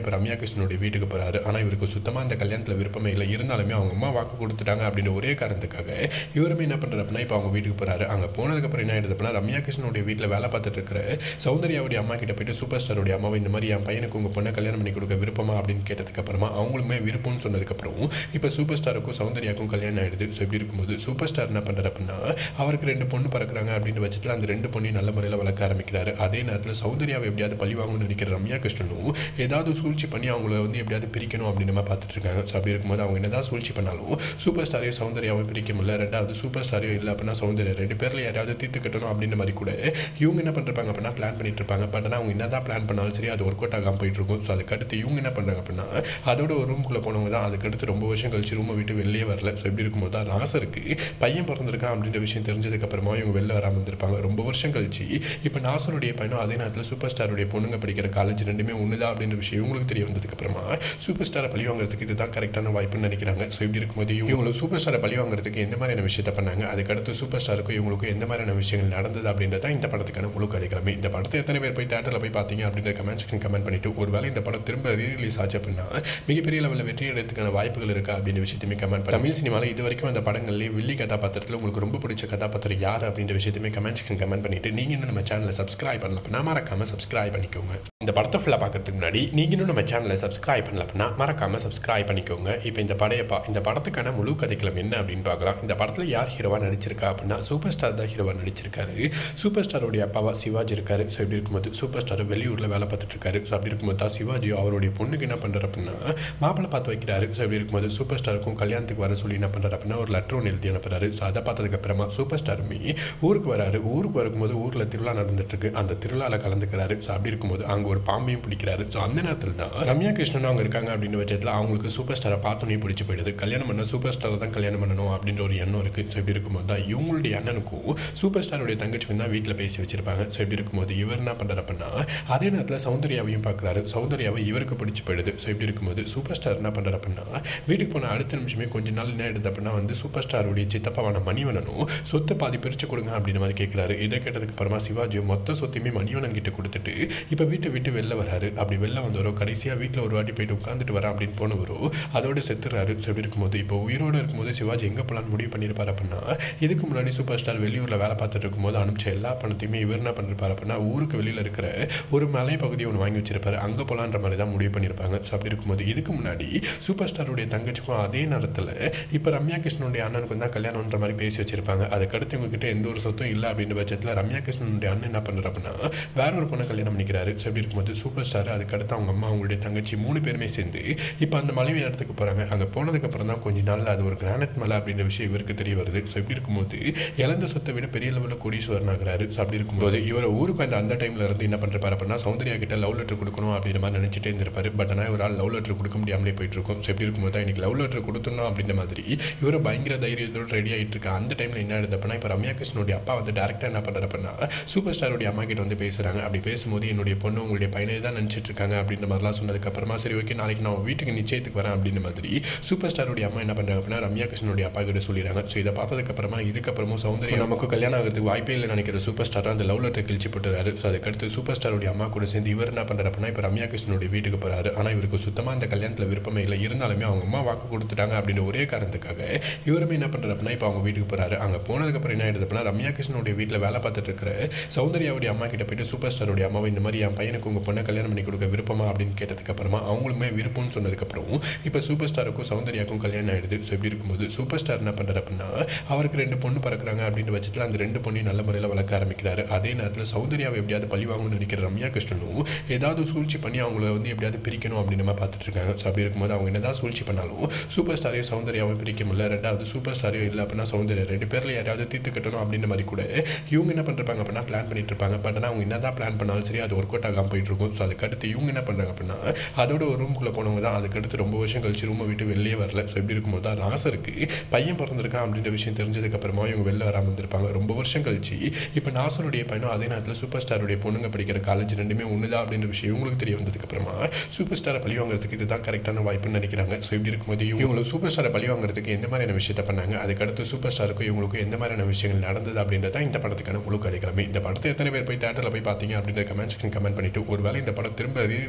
Speaker 1: இப்போ ரம்யா கிருஷ்ணனுடைய வீட்டுக்கு போகிறாரு ஆனால் இவருக்கு சுத்தமாக அந்த கல்யாணத்தில் விருப்பமே இல்லை இருந்தாலுமே அவங்க அம்மா வாக்கு கொடுத்துட்டாங்க அப்படின்ற ஒரே காரணத்துக்காக இவருமே என்ன பண்ணுறாரு அப்படின்னா இப்போ அவங்க வீட்டுக்கு போகிறாரு அங்கே போனதுக்கப்புறம் என்ன ஆயிடுது அப்படின்னா ரம்யா கிருஷ்ணனுடைய வீட்டில் வேலை பார்த்துட்டு இருக்கிற சௌந்தர்யாவுடைய அம்மா கிட்ட போயிட்டு சூப்பர் ஸ்டாருடைய அம்மாவை இந்த மாதிரி என் பையனுக்கு உங்கள் பொண்ணை கல்யாணம் பண்ணி கொடுக்க விருப்பமா அப்படின்னு கேட்டதுக்கப்புறமா அவங்களுமே விருப்பம்னு சொன்னதுக்கப்புறம் இப்போ சூப்பர் ஸ்டாருக்கும் சௌந்தர்யாவுக்கும் கல்யாணம் ஆயிடுது ஸோ இப்படி இருக்கும்போது சூப்பர் ஸ்டார் என்ன பண்ணுறாரு அப்படின்னா அவருக்கு ரெண்டு பொண்ணு பறக்குறாங்க அப்படின்னு பட்சத்தில் அந்த ரெண்டு பொண்ணையும் நல்ல முறையில் வளர்க்க ஆரம்பிக்கிறாரு அதே நேரத்தில் சௌந்தர்யாவை எப்படியாவது பழி வாங்கணும்னு நினைக்கிற ரம்யா கிருஷ்ணனும் ஏதாவது சூழ்ச்சி பண்ணி அவங்கள வந்து எப்படியாவது பிரிக்கணும் அப்படின்னு நம்ம பார்த்துட்டு இருக்காங்க ஸோ அப்படி இருக்கும்போது அவங்க என்னதான் சூழ்ச்சி பண்ணாலும் சூப்பர் ஸ்டாரையும் சௌந்தர்யாவும் பிரிக்க முடியல ரெண்டாவது சூப்பர் ஸ்டாரையும் இல்லை அப்படின்னா சௌந்தர்யா ரெண்டு பேரில் யாராவது தீர்த்து கட்டணும் அப்படின்ற மாதிரி கூட இவங்க என்ன பண்ணிருப்பாங்க அப்படின்னா பிளான் பண்ணிட்டு இருப்பாங்க பட் ஆனால் அவங்க என்னதான் பிளான் பண்ணாலும் சரி அது ஒர்க் அவுட் ஆகாமல் போயிட்டு இருக்கும் ஸோ அதுக்கு அடுத்து இவங்க என்ன பண்ணுறாங்க அப்படின்னா அதோட ஒரு ரூமுக்குள்ளே போனவங்க தான் அதுக்கு அடுத்து ரொம்ப வருஷம் கழிச்சு ரூமை விட்டு வெளியே வரல ஸோ இப்படி இருக்கும்போது தான் நாசருக்கு பையன் பிறந்திருக்கான் அப்படின்ற விஷயம் தெரிஞ்சதுக்கப்புறமா இவங்க வெளில வராமல் இருந்திருப்பாங்க ரொம்ப வருஷம் கழிச்சு இப்போ நாசருடைய பையனும் அதே நேரத்தில் சூப்பர் ஸ்டாருடைய பொண்ணுங்க படிக்கிற காலேஜ் ரெண்டுமே ஒன்று தான் அப்படின்ற விஷயம் இவங்களுக்கு தெரிய வந்ததுக்கப்புறமா சூப்பர் ஸ்டாரை பழி வாங்குறதுக்கு இதுதான் கரெக்டான வாய்ப்புன்னு நினைக்கிறாங்க ஸோ இப்படி இருக்கும்போது இவங்களுக்கு சூப்பர் ஸ்டாரை பழி வாங்குறதுக்கு எந்த மாதிரியான விஷயத்த பண்ணாங்க அதுக்கடுத்து சூப்பர் ஸ்டாருக்கும் இவங்களுக்கும் எந்த மாதிரியான விஷயங்கள் நடந்தது அப்படின்றத இந்த படத்துக்கான முழு கதைக்கிழமை இந்த படத்தை எத்தனை பேர் போய் தேட்டரில் போய் பார்த்தீங்க அப்படின்ற கமெண்ட் செக்ஷன் கமெண்ட் பண்ணிட்டு ஒருவேளை இந்த படம் திரும்ப ரீரிலீஸ் ஆச்சு அப்படின்னா மிகப்பெரிய லெவலில் வெற்றி எடுத்துக்கான வாய்ப்புகள் இருக்கா அப்படின்ற விஷயத்தையுமே கமெண்ட் பண்ணி தமிழ் சினிமாவில் இது வரைக்கும் அந்த படங்கள்லேயே வில்லி கதாபாத்திரத்தில் உங்களுக்கு ரொம்ப பிடிச்ச கதாபாத்திரம் யார் அப்படின்ற விஷயத்தையுமே கமெண்ட் செக்ஷன் கமெண்ட் பண்ணிட்டு நீங்கள் இன்னும் நம்ம சேனலை சப்ஸ்கிரைப் பண்ணல அப்படின்னா மறக்காம சப்ஸ்கிரைப் பண்ணிக்கோங்க இந்த படத்தை ஃபுல்லாக பார்க்கறதுக்கு முன்னாடி நீங்கள் இன்னும் நம்ம சேனலை சப்ஸ்கிரைப் பண்ணல அப்படின்னா மறக்காம சப்ஸ்கிரைப் பண்ணிக்கோங்க இப்போ இந்த படையப்பா இந்த படத்துக்கான முழு கதைக்களம் என்ன அப்படின்னு பார்க்கலாம் இந்த படத்தில் யார் ஹீரோவாக நடிச்சிருக்கா அப்படின்னா சூப்பர் ஸ்டார் தான் ஹீரோவாக நடிச்சிருக்காரு சூப்பர் ஸ்டாரோடைய அப்பாவா சிவாஜி இருக்காரு ஸோ இப்படி இருக்கும்போது சூப்பர் ஸ்டார் வெளியூரில் வேலை பார்த்துட்டு இருக்காரு ஸோ அப்படி இருக்கும்போது தான் சிவாஜி அவருடைய பொண்ணுக்கு என்ன பண்ணுறாரு அப்படின்னா மாப்பிள்ளை பார்த்து வைக்கிறாரு ஸோ இப்படி இருக்கும்போது சூப்பர் ஸ்டாருக்கும் கல்யாணத்துக்கு வர சொல்லி என்ன பண்ணுறாரு அப்படின்னா ஒரு லெட்டர் ஒன்று எழுதி அனுப்புறாரு ஸோ அதை பார்த்ததுக்கு அப்புறமா சூப்பர் ஸ்டாருமே ஊருக்கு வராரு ஊருக்கு வரும்போது ஊரில் திருவிழா நடந்துட்டு இருக்கு அந்த திருவிழாவில் கலந்துக்கிறாரு ஸோ அப்படி இருக்கும்போது அங்கே ஒரு பாம்பையும் பிடிக்கிறாரு ஸோ அந்த நேரத்தில் தான் ரம்யா கிருஷ்ணன் அவங்க இருக்காங்க அப்படின்னு பட்சத்தில் அவங்களுக்கு சூப்பர் ஸ்டாரை பார்த்தோன்னே பிடிச்சி போயிடுது கல்யாணம் பண்ண சூப்பர் ஸ்டாரை தான் கல்யாணம் பண்ணணும் அப்படின்ற ஒரு எண்ணம் இருக்குது ஸோ இப்படி இருக்கும்போது தான் இவங்களுடைய அண்ணனுக்கும் சூப்பர் ஸ்டாருடைய தங்கச்சிக்கும் தான் வீட்டில் பேசி வச்சிருப்பாங்க ஸோ இப்படி இருக்கும்போது இவர் என்ன பண்ணுறாரு அப்படின்னா அதே நேரத்தில் சௌந்தர்யாவையும் பார்க்குறாரு சௌந்தர்யாவை இவருக்கு பிடிச்சி போயிடுது ஸோ இப்படி இருக்கும்போது சூப்பர் ஸ்டார் என்ன பண்ணுறாரு அப்படின்னா வீட்டுக்கு போன அடுத்த நிமிஷமே கொஞ்ச நாள் என்ன எடுத்து அப்படின்னா வந்து சூப்பர் ஸ்டாருடைய சித்தப்பாவான மணிவனனும் சொத்தை பாதி பிரித்து கொடுங்க அப்படின்ற மாதிரி கேட்குறாரு இதை கேட்டதுக்கு அப்புறமா சிவாஜி மொத்த சொத்தையுமே மணிவனன் கிட்ட கொடுத்துட்டு இப்போ வீட்டை விட்டு வெளில வராரு அப்படி வெளில வந்தவரோ கடைசியாக வீட்டில் ஒரு வாட்டி போயிட்டு உட்காந்துட்டு வரேன் அப்படின்னு போனவரோ அதோட செத்துறாரு ஸோ இப்படி இருக்கும்போது இப்போ உயிரோடு இருக்கும்போது சிவாஜி எங்கே போகலான்னு முடிவு பண்ணியிருப்பார் அப்படின்னா இதுக்கு முன்னாடி சூப்பர் ஸ்டார் வெளியூரில் வேலை பார்த்துட்டு இருக்கும்போது அனுப்பிச்ச எல்லா பணத்தையுமே இவர் என்ன பண்ணிருப்பார் அப்படின்னா ஊருக்கு வெளியில் இருக்கிற ஒரு மலை பகுதியை ஒன்று வாங்கி வச்சிருப்பாரு அங்கே போகலான்ற மாதிரி தான் முடிவு பண்ணியிருப்பாங்க ஸோ அப்படி இருக்கும்போது இதுக்கு முன்னாடி சூப்பர் ஸ்டாருடைய தங்கச்சிக்கும் அதே நேரத்தில் இப்போ ரம்யா கிருஷ்ணனுடைய அண்ணனுக்கும் தான் கல்யாணம்ன்ற மாதிரி பேசி வச்சிருப்பாங்க அதுக்கடுத்து இவங்ககிட்ட எந்த ஒரு சொத்தும் இல்லை அப்படின்ற பட்சத்தில் ரம்யா கிருஷ்ணனுடைய அண்ணன் என்ன பண்ணுறாரு அப்படின்னா வேற ஒரு பொண்ணை கல்யாணம் பண்ணிக்கிறாரு ஸோ அப்படி இருக்கும்போது சூப்பர் ஸ்டார் அதுக்கடுத்து அவங்க அம்மா அவங்களுடைய தங்கச்சி மூணு பேருமே சேர்ந்து இப்போ அந்த மலைவி இடத்துக்கு போகிறாங்க அங்கே போனதுக்கப்புறம் தான் கொஞ்ச நாள் அது ஒரு கிரானைட் மலை அப்படின்ற விஷயம் இவருக்கு தெரிய வருது ஸோ இப்படி இருக்கும்போது இழந்த சொத்தை விட பெரிய லெவலில் கோடீஸ்வரன் ஆகிறாரு ஸோ அப்படி இருக்கும்போது இவர் ஊருக்கு அந்த அந்த டைமில் இருந்து என்ன பண்ணுறாரு அப்படின்னா சௌந்தர்யா கிட்ட லவ் லெட்டர் கொடுக்கணும் அப்படின்ற மாதிரி நினச்சிட்டே இருந்திருப்பாரு பட் ஆனால் ஒரு ஆள் லவ் லெட்டர் கொடுக்க முடியாமலே போயிட்டு இருக்கும் ஸோ எப்படி இருக்கும்போது தான் இன்னைக்கு லவ் லெட்டர் கொடுத்துடணும் அப்படின்ற மாதிரி இவர் பயங்கர தைரியத்தோடு ரெடி ஆகிட்டு இருக்கா அந்த டைமில் என்ன ஆகுது அப்படின்னா இப்போ ரம்யா கிருஷ்ணனுடைய அப்பா வந்து டேரக்டாக என்ன பண்ணுறாரு அப்படின்னா சூப்பர் ஸ்டாருடைய அம்மா கிட்ட வந்து பேசுகிறாங்க அப்படி பேசும்போது என்னுடைய பொண்ணு உங்களுடைய பையனை தான் நினச்சிட்டு இருக்காங்க அப்படின்ற மாதிரிலாம் சொன்னதுக்கப்புறமா சரி ஓகே நாளைக்கு நான் வீட்டுக்கு நிச்சயத்துக்கு வரேன் அப்படின்ற மாதிரி சூப்பர் ஸ்டாருடைய அம்மா என்ன பண்ணுறாங்க அப்படின்னா ரம்யா கிருஷ்ணனுடைய அப்பா கிட்ட சொல்லிடுறாங்க ஸோ இதை பார்த்ததுக்கப்புறமா இதுக்கப்புறமும் சௌந்தர்யா நமக்கு கல்யாணம் ஆகிறதுக்கு வாய்ப்பே இல்லை நினைக்கிற சூப்பர் ஸ்டார் அந்த லவ் லெட்டர் கிழிச்சு போட்டுறாரு ஸோ அதுக்கடுத்து சூப்பர் ஸ்டாருடைய அம்மா கூட சேர்ந்து இவர் என்ன பண்ணுறாரு அப்படின்னா இப்போ ரம்யா கிருஷ்ணனுடைய வீட்டுக்கு போகிறாரு ஆனால் இவருக்கு சுத்தமாக அந்த கல்யாணத்தில் விருப்பமே இல்லை இருந்தாலுமே அவங்க அம்மா வாக்கு கொடுத்துட்டாங்க அப்படின்ற ஒரே காரணத்துக்காக இவருமே என்ன பண்ணுறாரு அப்படின்னா இப்போ அவங்க வீட்டுக்கு போகிறாரு அங்கே போனதுக்கப்புறம் என்ன ஆயிடுது அப்படின்னா ரம்யா கிருஷ்ணனுடைய வீட்டில் வேலை பார்த்துட்டு இருக்கிற சௌந்தர்யாவுடைய அம்மா கிட்ட போயிட்டு சூப்பர் ஸ்டாருடைய அம்மாவை இந்த மாதிரி என் பையனுக்கு உங்கள் பொண்ணை கல்யாணம் பண்ணி கொடுக்க விருப்பமா அப்படின்னு கேட்டதுக்கு அப்புறமா அவங்களுமே விருப்பம்னு சொன்னதுக்கப்புறம் இப்போ சூப்பர் ஸ்டாருக்கும் சௌந்தர்யாக்கும் கல்யாணம் ஆயிடுது ஸோ இப்படி இருக்கும்போது சூப்பர் ஸ்டார் என்ன பண்ணுறாரு அப்படின்னா அவருக்கு ரெண்டு பொண்ணு பறக்குறாங்க அப்படின்ற பட்சத்தில் அந்த ரெண்டு பொண்ணையும் நல்ல முறையில் வளர்க்க ஆரம்பிக்கிறாரு அதே நேரத்தில் சௌந்தர்யாவை எப்படியாவது பழி வாங்கணும்னு நினைக்கிற ரம்யா கிருஷ்ணனும் ஏதாவது சூழ்ச்சி பண்ணி அவங்கள வந்து எப்படியாவது பிரிக்கணும் அப்படின்னு நம்ம பார்த்துட்டு இருக்காங்க ஸோ அப்படி இருக்கும்போது அவங்க என்னதான் சூழ்ச்சி பண்ணாலும் சூப்பர் ஸ்டாரையும் சௌந்தர்யாவும் பிரிக்க முடியல ரெண்டாவது சூப்பர் ஸ்டாரையும் இல்லை அப்படின்னா சௌந்தர்யா ரெண்டு பேரில் யாராவது தீர்த்து கட்டணும் அப்படின்ற மாதிரி கூட இவங்க என்ன பண்ணிருப்பாங்க அப்படின்னா பிளான் பண்ணிட்டு இருப்பாங்க பட் ஆனால் அவங்க என்னதான் பிளான் பண்ணாலும் சரி அது ஒர்க் அவுட் ஆகாமல் போயிட்டு இருக்கும் ஸோ அதுக்கடுத்து இவங்க என்ன பண்ணுறாங்க அப்படின்னா அதோட ஒரு ரூமுக்குள்ளே போனவங்க தான் அதுக்கடுத்து ரொம்ப வருஷம் கழிச்சு ரூமை விட்டு வெளியே வரல ஸோ இப்படி இருக்கும்போது தான் நாசருக்கு பையன் பிறந்திருக்கான் அப்படின்ற விஷயம் தெரிஞ்சதுக்கப்புறமா இவங்க வெளில வராமல் இருந்திருப்பாங்க ரொம்ப வருஷம் கழிச்சு இப்போ நாசருடைய பையனும் அதே நேரத்தில் சூப்பர் ஸ்டாருடைய பொண்ணுங்க படிக்கிற காலேஜ் ரெண்டுமே ஒன்று தான் அப்படின்ற விஷயம் இவங்களுக்கு தெரிய வந்ததுக்கப்புறமா சூப்பர் ஸ்டாரை பழி வாங்குறதுக்கு இதுதான் கரெக்டான வாய்ப்புன்னு நினைக்கிறாங்க ஸோ இப்படி இருக்கும்போது இவங்களுக்கு சூப்பர் ஸ்டாரை பழி வாங்குறதுக்கு எந்த மாதிரியான விஷயத்த பண்ணாங்க அதுக்கடுத்து சூப்பர் ஸ்டாருக்கும் இவங்களுக்கும் எந்த மாதிரியான விஷயங்கள் நடந்தது அப்படின்றத இந்த படத்துக்கான முழு கதைக்கிழமை இந்த படத்தை எத்தனை பேர் போய் தேட்டரில் போய் பார்த்தீங்க அப்படின்ற கமெண்ட் செக்ஷன் கமெண்ட் பண்ணிட்டு ஒருவேளை இந்த படம் திரும்ப ரீரிலீஸ் ஆச்சு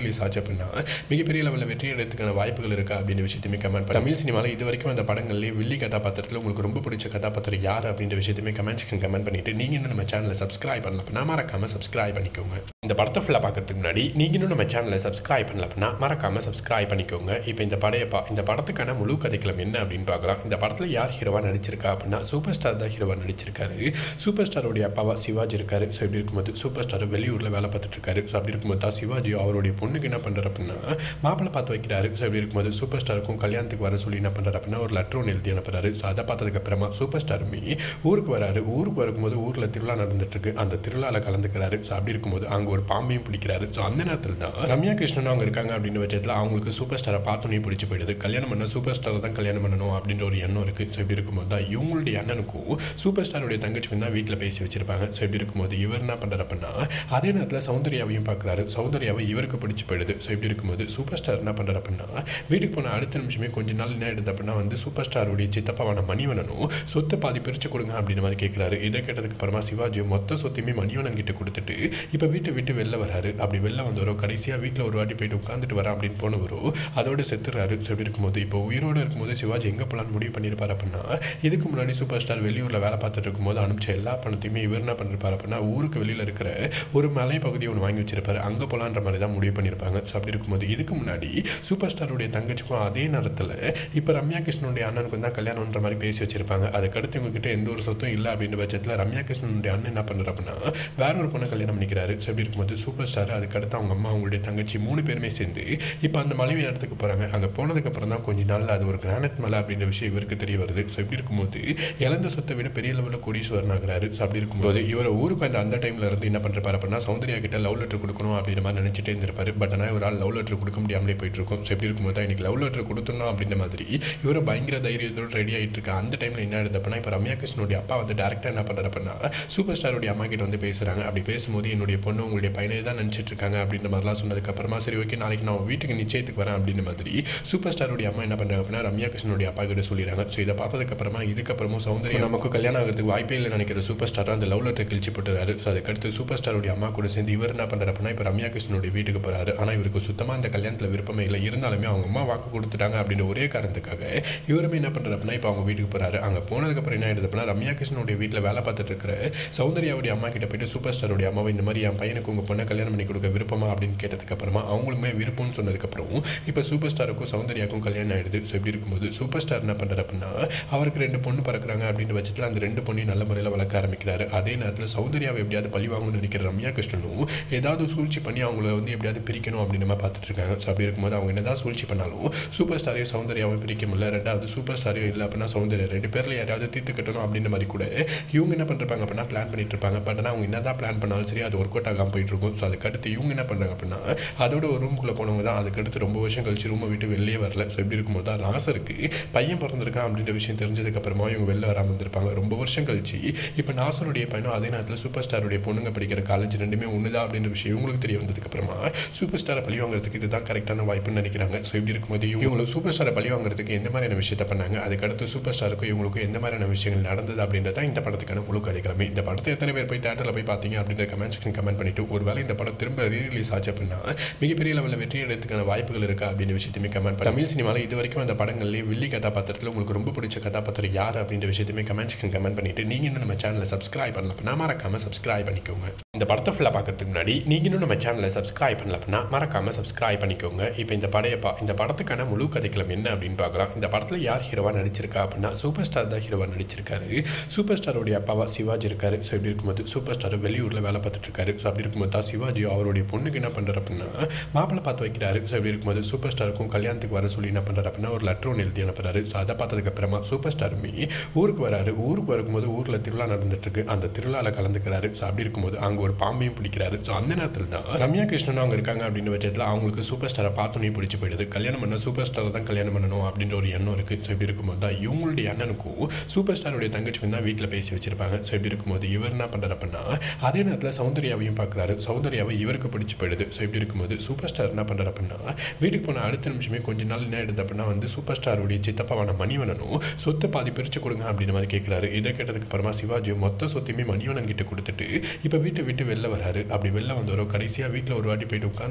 Speaker 1: அப்படின்னா மிகப்பெரிய லெவலில் வெற்றி அடைறதுக்கான வாய்ப்புகள் இருக்கா அப்படின்ற விஷயத்தையுமே கமெண்ட் பண்ணி தமிழ் சினிமாவில் இது வரைக்கும் அந்த படங்கள்லேயே வில்லி கதாபாத்திரத்தில் உங்களுக்கு ரொம்ப பிடிச்ச கதாபாத்திரம் யார் அப்படின்ற விஷயத்தையுமே கமெண்ட் செக்ஷன் கமெண்ட் பண்ணிட்டு நீங்கள் இன்னும் நம்ம சேனலை சப்ஸ்கிரைப் பண்ணல அப்படின்னா மறக்காம சப்ஸ்கிரைப் பண்ணிக்கோங்க இந்த படத்தை ஃபுல்லாக பார்க்கறதுக்கு முன்னாடி நீங்கள் இன்னும் நம்ம சேனலை சப்ஸ்கிரைப் பண்ணல அப்படின்னா மறக்காம சப்ஸ்கிரைப் பண்ணிக்கோங்க இப்போ இந்த படையை பா இந்த படத்துக்கான முழு கதைக்களம் என்ன அப்படின்னு பார்க்கலாம் இந்த படத்தில் யார் ஹீரோவாக நடிச்சிருக்கா அப்படின்னா சூப்பர் ஸ்டார் தான் ஹீரோவாக நடிச்சிருக்காரு சூப்பர் ஸ்டாரோடைய அப்பாவா சிவாஜி இருக்காரு ஸோ இப்படி இருக்கும்போது சூப்பர் ஸ்டார் வெளியூரில் வேலை பார்த்துட்டு இருக்காரு ஸோ அப்படி இருக்கும்போது தான் சிவாஜி அவருடைய பொண்ணுக்கு என்ன பண்ணுறாரு அப்படின்னா மாப்பிள்ளை பார்த்து வைக்கிறாரு ஸோ இப்படி இருக்கும்போது சூப்பர் ஸ்டாருக்கும் கல்யாணத்துக்கு வர சொல்லி என்ன பண்ணுறாரு அப்படின்னா ஒரு லெட்டர் ஒன்று எழுதி அனுப்புறாரு ஸோ அதை பார்த்ததுக்கு அப்புறமா சூப்பர் ஸ்டாருமே ஊருக்கு வராரு ஊருக்கு வரும்போது ஊரில் திருவிழா நடந்துட்டு இருக்கு அந்த திருவிழாவில் கலந்துக்கிறாரு ஸோ அப்படி இருக்கும்போது அங்கே ஒரு பாம்பையும் பிடிக்கிறாரு ஸோ அந்த நேரத்தில் தான் ரம்யா கிருஷ்ணன் அவங்க இருக்காங்க அப்படின்னு பட்சத்தில் அவங்களுக்கு சூப்பர் ஸ்டாரை பார்த்தோன்னே பிடிச்சி போயிடுது கல்யாணம் பண்ண சூப்பர் ஸ்டாரை தான் கல்யாணம் பண்ணணும் அப்படின்ற ஒரு எண்ணம் இருக்குது ஸோ இப்படி இருக்கும்போது தான் இவங்களுடைய அண்ணனுக்கும் சூப்பர் ஸ்டாருடைய தங்கச்சிக்கும் தான் வீட்டில் பேசி வச்சிருப்பாங்க ஸோ இப்படி இருக்கும்போது இவர் என்ன பண்ணுறாரு அப்படின்னா அதே நேரத்தில் சௌந்தர்யாவையும் பார்க்குறாரு சௌந்தர்யாவை இவருக்கு பிடிச்சி போயிடுது ஸோ இப்படி இருக்கும்போது சூப்பர் ஸ்டார் என்ன பண்ணுறாரு அப்படின்னா வீட்டுக்கு போன அடுத்த நிமிஷமே கொஞ்ச நாள் என்ன எடுத்து அப்படின்னா வந்து சூப்பர் ஸ்டாருடைய சித்தப்பாவான மணிவனனும் சொத்தை பாதி பிரித்து கொடுங்க அப்படின்ற மாதிரி கேட்குறாரு இதை கேட்டதுக்கு அப்புறமா சிவாஜி மொத்த சொத்தையுமே மணிவனன் கிட்ட கொடுத்துட்டு இப்போ வீட்டை விட்டு வெளில வராரு அப்படி வெளில வந்தவரோ கடைசியாக வீட்டில் ஒரு வாட்டி போயிட்டு உட்காந்துட்டு வரேன் அப்படின்னு போனவரோ அதோட செத்துறாரு ஸோ இப்படி இருக்கும்போது இப்போ உயிரோடு இருக்கும்போது சிவாஜி எங்கே போகலான்னு முடிவு பண்ணியிருப்பார் அப்படின்னா இதுக்கு முன்னாடி சூப்பர் ஸ்டார் வெளியூரில் வேலை பார்த்துட்டு இருக்கும்போது அனுப்பிச்ச எல்லா பணத்தையுமே இவர் என்ன பண்ணிருப்பார் அப்படின்னா ஊருக்கு வெளியில் இருக்கிற ஒரு மலை பகுதியை ஒன்று வாங்கி வச்சிருப்பாரு அங்கே போகலான்ற மாதிரி தான் முடிவு பண்ணியிருப்பாங்க ஸோ அப்படி இருக்கும்போது இதுக்கு முன்னாடி சூப்பர் ஸ்டாருடைய தங்கச்சிக்கும் அதே நேரத்தில் இப்போ ரம்யா கிருஷ்ணனுடைய அண்ணனுக்கும் தான் கல்யாணம்ன்ற மாதிரி பேசி வச்சிருப்பாங்க அதுக்கடுத்து இவங்ககிட்ட எந்த ஒரு சொத்தும் இல்லை அப்படின்ற பட்சத்தில் ரம்யா கிருஷ்ணனுடைய அண்ணன் என்ன பண்ணுறாரு அப்படின்னா வேற ஒரு பொண்ணை கல்யாணம் பண்ணிக்கிறாரு ஸோ அப்படி இருக்கும்போது சூப்பர் ஸ்டார் அதுக்கடுத்து அவங்க அம்மா அவங்களுடைய தங்கச்சி மூணு பேருமே சேர்ந்து இப்போ அந்த மலைவி இடத்துக்கு போகிறாங்க அங்கே போனதுக்கப்புறம் தான் கொஞ்ச நாள் அது ஒரு கிரானைட் மலை அப்படின்ற விஷயம் இவருக்கு தெரிய வருது ஸோ இப்படி இருக்கும்போது இழந்த சொத்தை விட பெரிய லெவலில் கோடீஸ்வரன் ஆகிறாரு ஸோ அப்படி இருக்கும்போது இவர் ஊருக்கு அந்த அந்த டைமில் இருந்து என்ன பண்ணுறாரு அப்படின்னா சௌந்தர்யா கிட்ட லவ் லெட்டர் கொடுக்கணும் அப்படின்ற மாதிரி நினச்சிட்டே இருந்திருப்பாரு பட் ஆனால் ஒரு ஆள் லவ் லெட்டர் கொடுக்க முடியாமலே போயிட்டு இருக்கும் ஸோ இப்படி இருக்கும்போது தான் இன்னைக்கு லவ் லெட்டர் கொடுத்துடணும் அப்படின்ற மாதிரி இவர் பயங்கர தைரியத்தோடு ரெடி ஆகிட்டு இருக்க அந்த டைமில் என்ன ஆகுது அப்படின்னா இப்போ ரம்யா கிருஷ்ணனுடைய அப்பா வந்து டேரக்டாக என்ன பண்ணுறாரு அப்படின்னா சூப்பர் ஸ்டாருடைய அம்மா கிட்ட வந்து பேசுகிறாங்க அப்படி பேசும்போது என்னுடைய பொண்ணு உங்களுடைய பையனை தான் நினச்சிட்டு இருக்காங்க அப்படின்ற மாதிரிலாம் சொன்னதுக்கப்புறமா சரி ஓகே நாளைக்கு நான் வீட்டுக்கு நிச்சயத்துக்கு வரேன் அப்படின்ற மாதிரி சூப்பர் ஸ்டாருடைய அம்மா என்ன பண்ணுறாங்க அப்படின்னா ரம்யா கிருஷ்ணனுடைய அப்பா கிட்ட சொல்லிடுறாங்க ஸோ இதை பார்த்ததுக்கப்புறமா இதுக்கப்புறமும் சௌந்தர்யா நமக்கு கல்யாணம் ஆகிறதுக்கு வாய்ப்பே இல்லை நினைக்கிற சூப்பர் ஸ்டார் அந்த லவ் லெட்டர் கிழிச்சு போட்டுறாரு ஸோ அதுக்கடுத்து சூப்பர் ஸ்டாருடைய அம்மா கூட சேர்ந்து இவர் என்ன பண்ணுறாரு அப்படின்னா இப்போ ரம்யா கிருஷ்ணனுடைய வீட்டுக்கு போகிறாரு ஆனால் இவருக்கு சுத்தமாக அந்த கல்யாணத்தில் விருப்பமே இல்லை இருந்தாலுமே அவங்க அம்மா வாக்கு கொடுத்துட்டாங்க அப்படின்ற ஒரே காரணத்துக்காக இவருமே என்ன பண்ணுறாரு அப்படின்னா இப்போ அவங்க வீட்டுக்கு போகிறாரு அங்கே போனதுக்கப்புறம் என்ன ஆயிடுது அப்படின்னா ரம்யா கிருஷ்ணனுடைய வீட்டில் வேலை பார்த்துட்டு இருக்கிற சௌந்தர்யாவுடைய அம்மா கிட்ட போயிட்டு சூப்பர் ஸ்டாருடைய அம்மாவை இந்த மாதிரி என் பையனுக்கு உங்கள் பொண்ணை கல்யாணம் பண்ணி கொடுக்க விருப்பமா அப்படின்னு கேட்டதுக்கு அப்புறமா அவங்களுமே விருப்பம்னு சொன்னதுக்கப்புறம் இப்போ சூப்பர் ஸ்டாருக்கும் சௌந்தர்யாவுக்கும் கல்யாணம் ஆயிடுது ஸோ இப்படி இருக்கும்போது சூப்பர் ஸ்டார் என்ன பண்ணுறாரு அப்படின்னா அவருக்கு ரெண்டு பொண்ணு பிறக்கிறாங்க அப்படின்ற பட்சத்தில் அந்த ரெண்டு பொண்ணையும் நல்ல முறையில் வளர்க்க ஆரம்பிக்கிறாரு அதே நேரத்தில் சௌந்தர்யாவை எப்படியாவது பழி வாங்கணும்னு நினைக்கிற ரம்யா கிருஷ்ணனும் ஏதாவது சூழ்ச்சி பண்ணி அவங்கள வந்து எப்படியாவது பிரிக்கணும் அப்படின்னு நம்ம பார்த்துட்டு இருக்காங்க ஸோ அப்படி இருக்கும்போது அவங்க என்னதான் சூழ்ச்சி பண்ணாலும் சூப்பர் ஸ்டாரையும் சௌந்தர்யாவும் பிரிக்க முடியல ரெண்டாவது சூப்பர் ஸ்டாரையும் இல்லை அப்படின்னா சௌந்தர்யா ரெண்டு பேரில் யாராவது தீர்த்து கட்டணும் அப்படின்ற மாதிரி கூட இவங்க என்ன பண்ணுறாங்க அப்படின்னா பிளான் பண்ணிட்டு இருப்பாங்க பட் ஆனால் அவங்க என்னதான் பிளான் பண்ணாலும் சரி அது ஒர்க் அவுட் ஆகாமல் போயிட்டு இருக்கும் ஸோ அதுக்கடுத்து இவங்க என்ன பண்ணுறாங்க அப்படின்னா அதோட ஒரு ரூமுக்குள்ளே போனவங்க தான் அதுக்கடுத்து ரொம்ப வருஷம் கழிச்சு ரூமை விட்டு வெளியே வரல ஸோ இப்படி இருக்கும்போது தான் நாசருக்கு பையன் பிறந்திருக்கான் அப்படின்ற விஷயம் தெரிஞ்சதுக்கப்புறமா இவங்க வெளில வராமல் இருந்திருப்பாங்க ரொம்ப வருஷம் கழிச்சு இப்போ நாசருடைய பையனும் அதே நேரத்தில் சூப்பர் ஸ்டாருடைய பொண்ணுங்க படிக்கிற காலேஜ் ரெண்டுமே ஒன்று தான் அப்படின்ற விஷயம் இவங்களுக்கு தெரிய வந்ததுக்கப்புறமா சூப்பர் ஸ்டாரை பழி வாங்குறதுக்கு இதுதான் கரெக்டான வாய்ப்புன்னு நினைக்கிறாங்க ஸோ இப்படி இருக்கும்போது இவங்களுக்கு சூப்பர் ஸ்டாரை பழி வாங்குறதுக்கு எந்த மாதிரியான விஷயத்த பண்ணாங்க அதுக்கடுத்து சூப்பர் ஸ்டாருக்கும் இவங்களுக்கும் எந்த மாதிரியான விஷயங்கள் நடந்தது அப்படின்றத இந்த படத்துக்கான முழு கதைக்கிழமை இந்த படத்தை எத்தனை பேர் போய் தேட்டரில் போய் பார்த்தீங்க அப்படின்ற கமெண்ட் செக்ஷன் கமெண்ட் பண்ணிட்டு ஒருவேளை இந்த படம் திரும்ப ரீரிலீஸ் ஆச்சு அப்படின்னா மிகப்பெரிய லெவலில் வெற்றி அடைறதுக்கான வாய்ப்புகள் இருக்கா அப்படின்ற விஷயத்தையுமே கமெண்ட் பண்ணி தமிழ் சினிமாவில் இது வரைக்கும் அந்த படங்கள்லேயே வில்லி கதாபாத்திரத்தில் உங்களுக்கு ரொம்ப பிடிச்ச கதாபாத்திரம் யார் அப்படின்ற விஷயத்தையுமே கமெண்ட் செக்ஷன் கமெண்ட் பண்ணிட்டு நீங்கள் இன்னும் நம்ம சேனலை சப்ஸ்கிரைப் பண்ணல அப்படின்னா மறக்காம சப்ஸ்கிரைப் பண்ணிக்கோங்க இந்த படத்தை ஃபுல்லாக பார்க்கறதுக்கு முன்னாடி நீங்கள் இன்னும் நம்ம சேனலை சப்ஸ்கிரைப் பண்ணல அப்படின்னா மறக்காம சப்ஸ்கிரைப் பண்ணிக்கோங்க இப்போ இந்த படையை பா இந்த படத்துக்கான முழு கதைக்களம் என்ன அப்படின்னு பார்க்கலாம் இந்த படத்தில் யார் ஹீரோவாக நடிச்சிருக்கா அப்படின்னா சூப்பர் ஸ்டார் தான் ஹீரோவாக நடிச்சிருக்காரு சூப்பர் ஸ்டாரோடைய அப்பாவா சிவாஜி இருக்காரு ஸோ இப்படி இருக்கும்போது சூப்பர் ஸ்டார் வெளியூரில் வேலை பார்த்துட்டு இருக்காரு ஸோ அப்படி இருக்கும்போது தான் சிவாஜி அவருடைய பொண்ணுக்கு என்ன பண்ணுறாரு அப்படின்னா மாப்பிள்ளை பார்த்து வைக்கிறாரு ஸோ இப்படி இருக்கும்போது சூப்பர் ஸ்டாருக்கும் கல்யாணத்துக்கு வர சொல்லி என்ன பண்ணுறாரு அப்படின்னா ஒரு லெட்டர் ஒன்று எழுதி அனுப்புறாரு ஸோ அதை பார்த்ததுக்கப்புறமா சூப்பர் ஸ்டாருமே ஊருக்கு வராரு ஊருக்கு வரும்போது ஊரில் திருவிழா நடந்துட்டு இருக்கு அந்த திருவிழாவில் கலந்துக்கிறாரு ஸோ அப்படி இருக்கும்போது அங்கே ஒரு பாம்பையும் பிடிக்கிறாரு ஸோ அந்த நேரத்தில் தான் ரம்யா கிருஷ்ணன் அவங்க இருக்காங்க அப்படின்ற பட்சத்தில் அவங்களுக்கு சூப்பர் ஸ்டாரை பார்த்தோன்னே பிடிச்சி போயிடுது கல்யாணம் பண்ண சூப்பர் ஸ்டாரை தான் கல்யாணம் பண்ணணும் அப்படின்ற ஒரு எண்ணம் இருக்குது ஸோ இப்படி இருக்கும்போது தான் இவங்களுடைய அண்ணனுக்கும் சூப்பர் ஸ்டாருடைய தங்கச்சிக்கும் தான் வீட்டில் பேசி வச்சிருப்பாங்க ஸோ இப்படி இருக்கும்போது இவர் என்ன பண்ணுறாரு அப்படின்னா அதே நேரத்தில் சௌந்தர்யாவையும் பார்க்குறாரு சௌந்தர்யாவை இவருக்கு பிடிச்சி போயிடுது ஸோ இப்படி இருக்கும்போது சூப்பர் ஸ்டார் என்ன பண்ணுறாரு அப்படின்னா வீட்டுக்கு போன அடுத்த நிமிஷமே கொஞ்ச நாள் என்ன எடுத்து அப்படின்னா வந்து சூப்பர் ஸ்டாருடைய சித்தப்பாவான மணிவனனும் சொத்தை பாதி பிரித்து கொடுங்க அப்படின்ற மாதிரி கேட்குறாரு இதை கேட்டதுக்கு அப்புறமா சிவாஜி மொத்த சொத்தையுமே மணிவனன் கிட்ட கொடுத்துட்டு இப்போ வீட்டை விட்டு வெளில வராரு அப்படி வெளில வந்தவரோ கடைசியாக வீட்டில் ஒரு வாட்டி போயிட்டு உட்காந்துட்டு வரேன் அப்படின்னு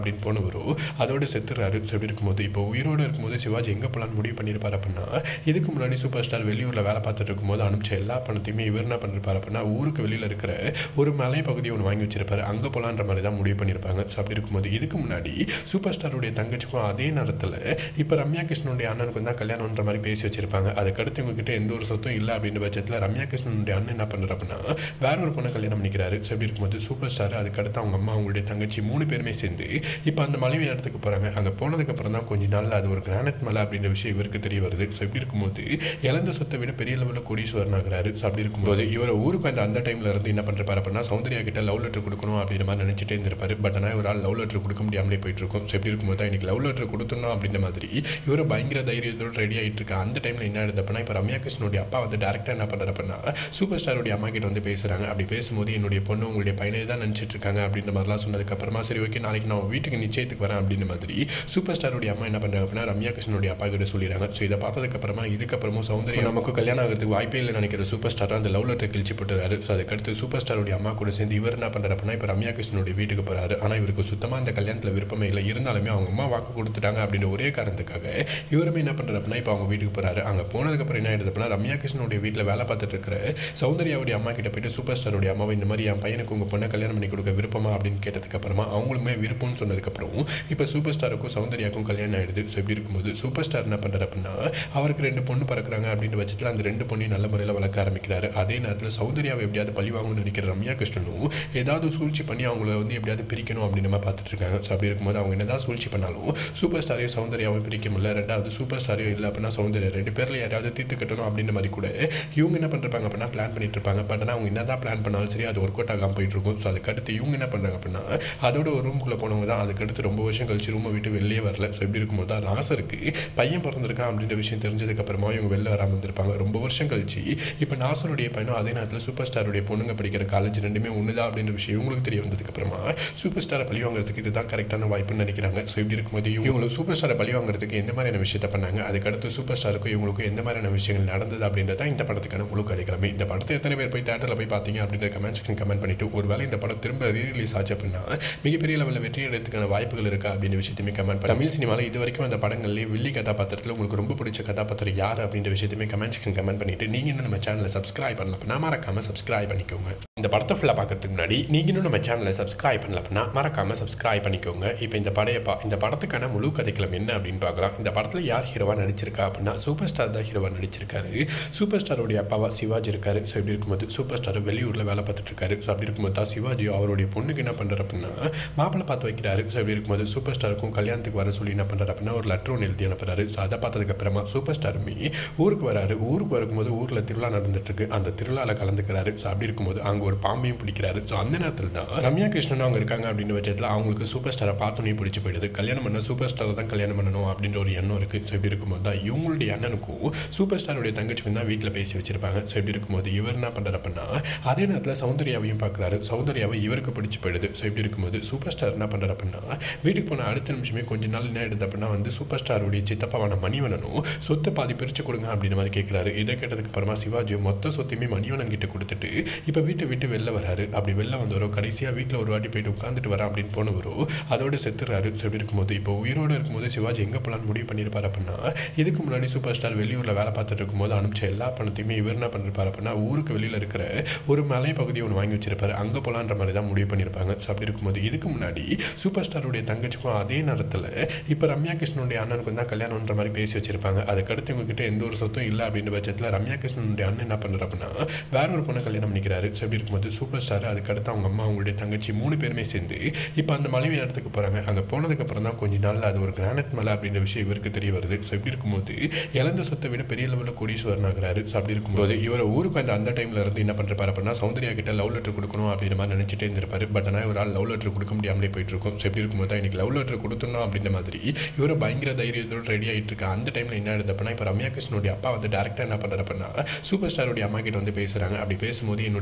Speaker 1: அப்படின்னு போனவரோ அதோட செத்துறாரு ஸோ இப்படி இருக்கும்போது இப்போ உயிரோடு இருக்கும்போது சிவாஜி எங்கே போகலான்னு முடிவு பண்ணியிருப்பார் அப்படின்னா இதுக்கு முன்னாடி சூப்பர் ஸ்டார் வெளியூரில் வேலை பார்த்துட்டு இருக்கும்போது அனுப்பிச்ச எல்லா பணத்தையுமே இவர் என்ன பண்ணிருப்பார் அப்படின்னா ஊருக்கு வெளியில் இருக்கிற ஒரு மலை பகுதியை ஒன்று வாங்கி வச்சிருப்பாரு அங்கே போகலான்ற மாதிரி தான் முடிவு பண்ணியிருப்பாங்க ஸோ அப்படி இருக்கும்போது இதுக்கு முன்னாடி சூப்பர் ஸ்டாருடைய தங்கச்சிக்கும் அதே நேரத்தில் இப்போ ரம்யா கிருஷ்ணனுடைய அண்ணனுக்கும் தான் கல்யாணம்ன்ற மாதிரி பேசி வச்சிருப்பாங்க அதுக்கடுத்து இவங்ககிட்ட எந்த ஒரு சொத்தும் இல்லை அப்படின்ற பட்சத்தில் ரம்யா கிருஷ்ணனுடைய அண்ணன் என்ன பண்ணுறாரு அப்படின்னா வேற ஒரு பொண்ணை கல்யாணம் பண்ணிக்கிறாரு ஸோ இப்படி இருக்கும்போது சூப்பர் ஸ்டார் அதுக்கடுத்து அவங்க அம்மா அவங்களுடைய தங்கச்சி மூணு பேருமே சேர்ந்து இப்போ அந்த மலைவி இடத்துக்கு போகிறாங்க அங்கே போனதுக்கப்புறம் தான் கொஞ்ச நாள் அது ஒரு கிரானைட் மலை அப்படின்ற விஷயம் இவருக்கு தெரிய வருது ஸோ இப்படி இருக்கும்போது இழந்த சொத்தை விட பெரிய லெவலில் கோடீஸ்வரன் ஆகிறாரு ஸோ அப்படி இருக்கும்போது இவர் ஊருக்கு அந்த அந்த டைமில் இருந்து என்ன பண்ணுறாரு அப்படின்னா சௌந்தர்யா கிட்ட லவ் லெட்டர் கொடுக்கணும் அப்படின்ற மாதிரி நினச்சிட்டே இருந்திருப்பாரு பட் ஆனால் ஒரு ஆள் லவ் லெட்டர் கொடுக்க முடியாமலே போயிட்டு இருக்கும் ஸோ இப்படி இருக்கும்போது தான் இன்னைக்கு லவ் லெட்டர் கொடுத்துடணும் அப்படின்ற மாதிரி இவர் பயங்கர தைரியத்தோடு ரெடி ஆகிட்டு இருக்க அந்த டைமில் என்ன ஆகுது அப்படின்னா இப்போ ரம்யா கிருஷ்ணனுடைய அப்பா வந்து டேரக்டாக என்ன பண்ணுறாரு அப்படின்னா சூப்பர் ஸ்டாருடைய அம்மா கிட்ட வந்து பேசுகிறாங்க அப்படி பேசும்போது என்னுடைய பொண்ணு உங்களுடைய பையனை தான் நினச்சிட்டு இருக்காங்க அப்படின்ற மாதிரிலாம் சொன்னதுக்கப்புறமா சரி ஓகே நாளைக்கு நான் வீட்டுக்கு நிச்சயத்துக்கு வரேன் அப்படின்ற மாதிரி சூப்பர் ஸ்டாருடைய அம்மா என்ன பண்ணுறாங்க அப்படின்னா ரம்யா கிருஷ்ணனுடைய அப்பா கிட்ட சொல்லிடுறாங்க ஸோ இதை பார்த்ததுக்கப்புறமா இதுக்கப்புறமும் சௌந்தர்யா நமக்கு கல்யாணம் ஆகிறதுக்கு வாய்ப்பே இல்லை நினைக்கிற சூப்பர் ஸ்டார் அந்த லவ் லெட்டர் கிழிச்சு போட்டுறாரு ஸோ அதுக்கடுத்து சூப்பர் ஸ்டாருடைய அம்மா கூட சேர்ந்து இவர் என்ன பண்ணுறாரு அப்படின்னா இப்போ ரம்யா கிருஷ்ணனுடைய வீட்டுக்கு போகிறாரு ஆனால் இவருக்கு சுத்தமாக இந்த கல்யாணத்தில் விருப்பமே இல்லை இருந்தாலுமே அவங்க அம்மா வாக்கு கொடுத்துட்டாங்க அப்படின்ற ஒரே காரணத்துக்காக இவருமே என்ன பண்ணுறாரு அப்படின்னா இப்போ அவங்க வீட்டுக்கு போகிறாரு அங்கே போனதுக்கப்புறம் என்ன ஆயிடுது அப்படின்னா ரம்யா கிருஷ்ணனுடைய வீட்டில் வேலை பார்த்துட்டு இருக்கிற சௌந்தர்யாவுடைய அம்மா கிட்ட போயிட்டு சூப்பர் ஸ்டாருடைய அம்மாவை இந்த மாதிரி என் பையனுக்கு உங்கள் பொண்ணை கல்யாணம் பண்ணி கொடுக்க விருப்பமா அப்படின்னு கேட்டதுக்கு அப்புறமா அவங்களுமே விருப்பம்னு சொன்னதுக்கப்புறம் இப்போ சூப்பர் ஸ்டாருக்கும் சௌந்தர்யாவுக்கும் கல்யாணம் ஆயிடுது ஸோ இப்படி இருக்கும்போது சூப்பர் ஸ்டார் என்ன பண்ணுறாரு அப்படின்னா அவருக்கு ரெண்டு பொண்ணு பறக்குறாங்க அப்படின்ற பட்சத்தில் அந்த ரெண்டு பொண்ணையும் நல்ல முறையில் வளர்க்க ஆரம்பிக்கிறாரு அதே நேரத்தில் சௌந்தர்யாவை எப்படியாவது பழி வாங்கணும்னு நினைக்கிற ரம்யா கிருஷ்ணனும் ஏதாவது சூழ்ச்சி பண்ணி அவங்கள வந்து எப்படியாவது பிரிக்கணும் அப்படின்னு நம்ம பார்த்துட்டு இருக்காங்க ஸோ அப்படி இருக்கும்போது அவங்க என்னதான் சூழ்ச்சி பண்ணாலும் சூப்பர் ஸ்டாரையும் சௌந்தர்யாவும் பிரிக்க முடியல ரெண்டாவது சூப்பர் ஸ்டாரையும் இல்லை அப்படின்னா சௌந்தர்யா ரெண்டு பேரில் யாராவது தீர்த்து கட்டணும் அப்படின்ற மாதிரி கூட இவங்க என்ன பண்ணுறாங்க அப்படின்னா பிளான் பண்ணிட்டு இருப்பாங்க பட் ஆனால் அவங்க என்னதான் பிளான் பண்ணாலும் சரி அது ஒர்க் அவுட் ஆகாமல் போயிட்டு இருக்கும் ஸோ அதுக்கடுத்து இவங்க என்ன பண்ணுறாங்க அப்படின்னா அதோட ஒரு ரூமுக்குள்ளே போனவங்க தான் அதுக்கடுத்து ரொம்ப வருஷம் கழிச்சு ரூமை விட்டு வெளியே வரல ஸோ இப்படி இருக்கும்போது தான் நாசருக்கு பையன் பிறந்திருக்கான் அப்படின்ற விஷயம் தெரிஞ்சதுக்கப்புறமா இவங்க வெளில வராமல் இருந்திருப்பாங்க ரொம்ப வருஷம் கழிச்சு இப்போ நாசருடைய பையனும் அதே நேரத்தில் சூப்பர் ஸ்டாருடைய பொண்ணுங்க படிக்கிற காலேஜ் ரெண்டுமே ஒன்று தான் அப்படின்ற விஷயம் இவங்களுக்கு தெரிய வந்ததுக்கப்புறமா சூப்பர் ஸ்டாரை பழி வாங்குறதுக்கு இதுதான் கரெக்டான வாய்ப்புன்னு நினைக்கிறாங்க ஸோ இப்படி இருக்கும்போது இவங்களுக்கு சூப்பர் ஸ்டாரை பழி வாங்குறதுக்கு எந்த மாதிரியான விஷயத்தை பண்ணாங்க அதுக்கடுத்து சூப்பர் ஸ்டாருக்கும் இவங்களுக்கும் எந்த மாதிரியான விஷயங்கள் நடந்தது அப்படின்றத இந்த படத்துக்கான முழு கதைக்கிழமை இந்த படத்தை எத்தனை பேர் போய் தேட்டரில் போய் பார்த்தீங்க அப்படின்ற கமெண்ட் செக்ஷன் கமெண்ட் பண்ணிட்டு ஒருவேளை இந்த படம் திரும்ப ரீரிலீஸ் ஆச்சு அப்படின்னா மிகப்பெரிய லெவலில் வெற்றி எடுத்துக்கான வாய்ப்புகள் இருக்கா அப்படின்ற விஷயத்தையுமே கமெண்ட் பண்ணி தமிழ் சினிமாவில் இது வரைக்கும் அந்த படங்கள்லேயே வில்லி கதாபாத்திரத்தில் உங்களுக்கு ரொம்ப பிடிச்ச கதாபாத்திரம் யார் அப்படின்ற விஷயத்தையுமே கமெண்ட் செக்ஷன் கமெண்ட் பண்ணிட்டு நீங்கள் இன்னும் நம்ம சேனலை சப்ஸ்கிரைப் பண்ணல அப்படின்னா மறக்காம சப்ஸ்கிரைப் பண்ணிக்கோங்க இந்த படத்தை ஃபுல்லாக பார்க்கறதுக்கு முன்னாடி நீங்கள் இன்னும் நம்ம சேனலை சப்ஸ்கிரைப் பண்ணல அப்படின்னா மறக்காம சப்ஸ்கிரைப் பண்ணிக்கோங்க இப்போ இந்த படைய பா இந்த படத்துக்கான முழு கதைக்களம் என்ன அப்படின்னு பார்க்கலாம் இந்த படத்தில் யார் ஹீரோவாக நடிச்சிருக்கா அப்படின்னா சூப்பர் ஸ்டார் தான் ஹீரோவாக நடிச்சிருக்காரு சூப்பர் ஸ்டாருடைய அப்பாவா சிவாஜி இருக்காரு ஸோ இப்படி இருக்கும்போது சூப்பர் ஸ்டார் வெளியூரில் வேலை பார்த்துட்டு இருக்காரு ஸோ அப்படி இருக்கும்போது தான் சிவாஜி அவருடைய பொண்ணுக்கு என்ன பண்ணுறாரு அப்படின்னா மாப்பிள்ளை பார்த்து வைக்கிறாரு ஸோ இப்படி இருக்கும்போது சூப்பர் ஸ்டாருக்கும் கல்யாணத்துக்கு வர சொல்லி என்ன பண்ணுறாரு அப்படின்னா ஒரு லெட்டர் ஒன்று எழுதி அனுப்புறாரு ஸோ அதை பார்த்ததுக்கப்புறமா சூப்பர் ஸ்டாருமே ஊருக்கு வராரு ஊருக்கு வரும்போது ஊரில் திருவிழா நடந்துட்டு இருக்கு அந்த திருவிழாவில் கலந்துக்கிறாரு ஸோ அப்படி இருக்கும்போது அங்கே ஒரு பாம்பையும் பிடிக்கிறாரு ஸோ அந்த நேரத்தில் தான் ரம்யா கிருஷ்ணன் அவங்க இருக்காங்க அப்படின்ற பட்சத்தில் அவங்களுக்கு சூப்பர் ஸ்டாரை பார்த்தோன்னே பிடிச்சி போயிடுது கல்யாணம் பண்ண சூப்பர் ஸ்டாரை தான் கல்யாணம் பண்ணணும் அப்படின்ற ஒரு எண்ணம் இருக்குது ஸோ இப்படி இருக்கும்போது தான் இவங்களுடைய அண்ணனுக்கும் சூப்பர் ஸ்டாருடைய தங்கச்சிக்கும் தான் வீட்டில் பேசி வச்சிருப்பாங்க ஸோ இப்படி இருக்கும்போது இவர் என்ன பண்ணுறாரு அப்படின்னா அதே நேரத்தில் சௌந்தர்யாவையும் பார்க்குறாரு சௌந்தர்யாவை இவருக்கு பிடிச்சி போயிடுது ஸோ இப்படி இருக்கும்போது சூப்பர் ஸ்டார் என்ன பண்ணுறாரு அப்படின்னா வீட்டுக்கு போன அடுத்த நிமிஷமே கொஞ்ச நாள் என்ன எடுத்து அப்படின்னா வந்து சூப்பர் ஸ்டாருடைய சித்தப்பாவான மணிவனனும் சொத்தை பாதி பிரித்து கொடுங்க அப்படின்ற மாதிரி கேட்குறாரு இதை கேட்டதுக்கு அப்புறமா சிவாஜி மொத்த சொத்தையுமே மணிவனன் கிட்ட கொடுத்துட்டு இப்போ வீட்டை விட்டு வெளில வராரு அப்படி வெளில வந்தவரோ கடைசியாக வீட்டில் ஒரு வாட்டி போயிட்டு உட்காந்துட்டு வரேன் அப்படின்னு போனவரோ அதோட செத்துறாரு ஸோ இப்படி இருக்கும்போது இப்போ உயிரோடு இருக்கும்போது சிவாஜி எங்கே போகலான்னு முடிவு பண்ணியிருப்பார் அப்படின்னா இதுக்கு முன்னாடி சூப்பர் ஸ்டார் வெளியூரில் வேலை பார்த்துட்டு இருக்கும்போது அனுப்பிச்ச எல்லா பணத்தையுமே இவர் என்ன பண்ணிருப்பார் அப்படின்னா ஊருக்கு வெளியில் இருக்கிற ஒரு மலை பகுதியை ஒன்று வாங்கி வச்சிருப்பாரு அங்கே போகலான்ற மாதிரி தான் முடிவு பண்ணியிருப்பாங்க ஸோ அப்படி இருக்கும்போது இதுக்கு முன்னாடி சூப்பர் ஸ்டாருடைய தங்கச்சிக்கும் அதே நேரத்தில் இப்போ ரம்யா கிருஷ்ணனுடைய அண்ணனுக்கும் தான் கல்யாணம்ன்ற மாதிரி பேசி வச்சிருப்பாங்க அதுக்கடுத்து இவங்ககிட்ட எந்த ஒரு சொத்தும் இல்லை அப்படின்ற பட்சத்தில் ரம்யா கிருஷ்ணனுடைய அண்ணன் என்ன பண்ணுறாரு அப்படின்னா வேற ஒரு பொண்ணை கல்யாணம் பண்ணிக்கிறாரு ஸோ அப்படி இருக்கும்போது சூப்பர் ஸ்டார் அதுக்கடுத்து அவங்க அம்மா அவங்களுடைய தங்கச்சி மூணு பேருமே சேர்ந்து இப்போ அந்த மலைவி இடத்துக்கு போகிறாங்க அங்கே போனதுக்கப்புறம் தான் கொஞ்ச நாள் அது ஒரு கிரானைட் மலை அப்படின்ற விஷயம் இவருக்கு தெரிய வருது ஸோ இப்படி இருக்கும்போது இழந்த சொத்தை விட பெரிய லெவலில் கோடீஸ்வரன் ஆகிறாரு ஸோ அப்படி இருக்கும்போது இவர் ஊருக்கு அந்த அந்த டைமில் இருந்து என்ன பண்ணுறாரு அப்படின்னா சௌந்தர்யா கிட்ட லவ் லெட்டர் கொடுக்கணும் அப்படின்ற மாதிரி நினச்சிட்டே இருந்திருப்பாரு பட் ஆனால் ஒரு ஆள் லவ் லெட்டர் கொடுக்க முடியாமலே போயிட்டு இருக்கும் ஸோ இப்படி இருக்கும்போது தான் இன்னைக்கு லவ் லெட்டர் கொடுத்துடணும் அப்படின்ற மாதிரி இவர் பயங்கர தைரியத்தோடு ரெடி ஆகிட்டு இருக்க அந்த டைமில் என்ன ஆகுது அப்படின்னா இப்போ ரம்யா கிருஷ்ணனுடைய அப்பா வந்து டேரக்டாக என்ன பண்ணுறாரு அப்படின்னா சூப்பர் ஸ்டாருடைய அம்மா கிட்ட வந்து பேசுகிறாங்க அப்படி பேசும்போது என்னுடைய பொண்ணு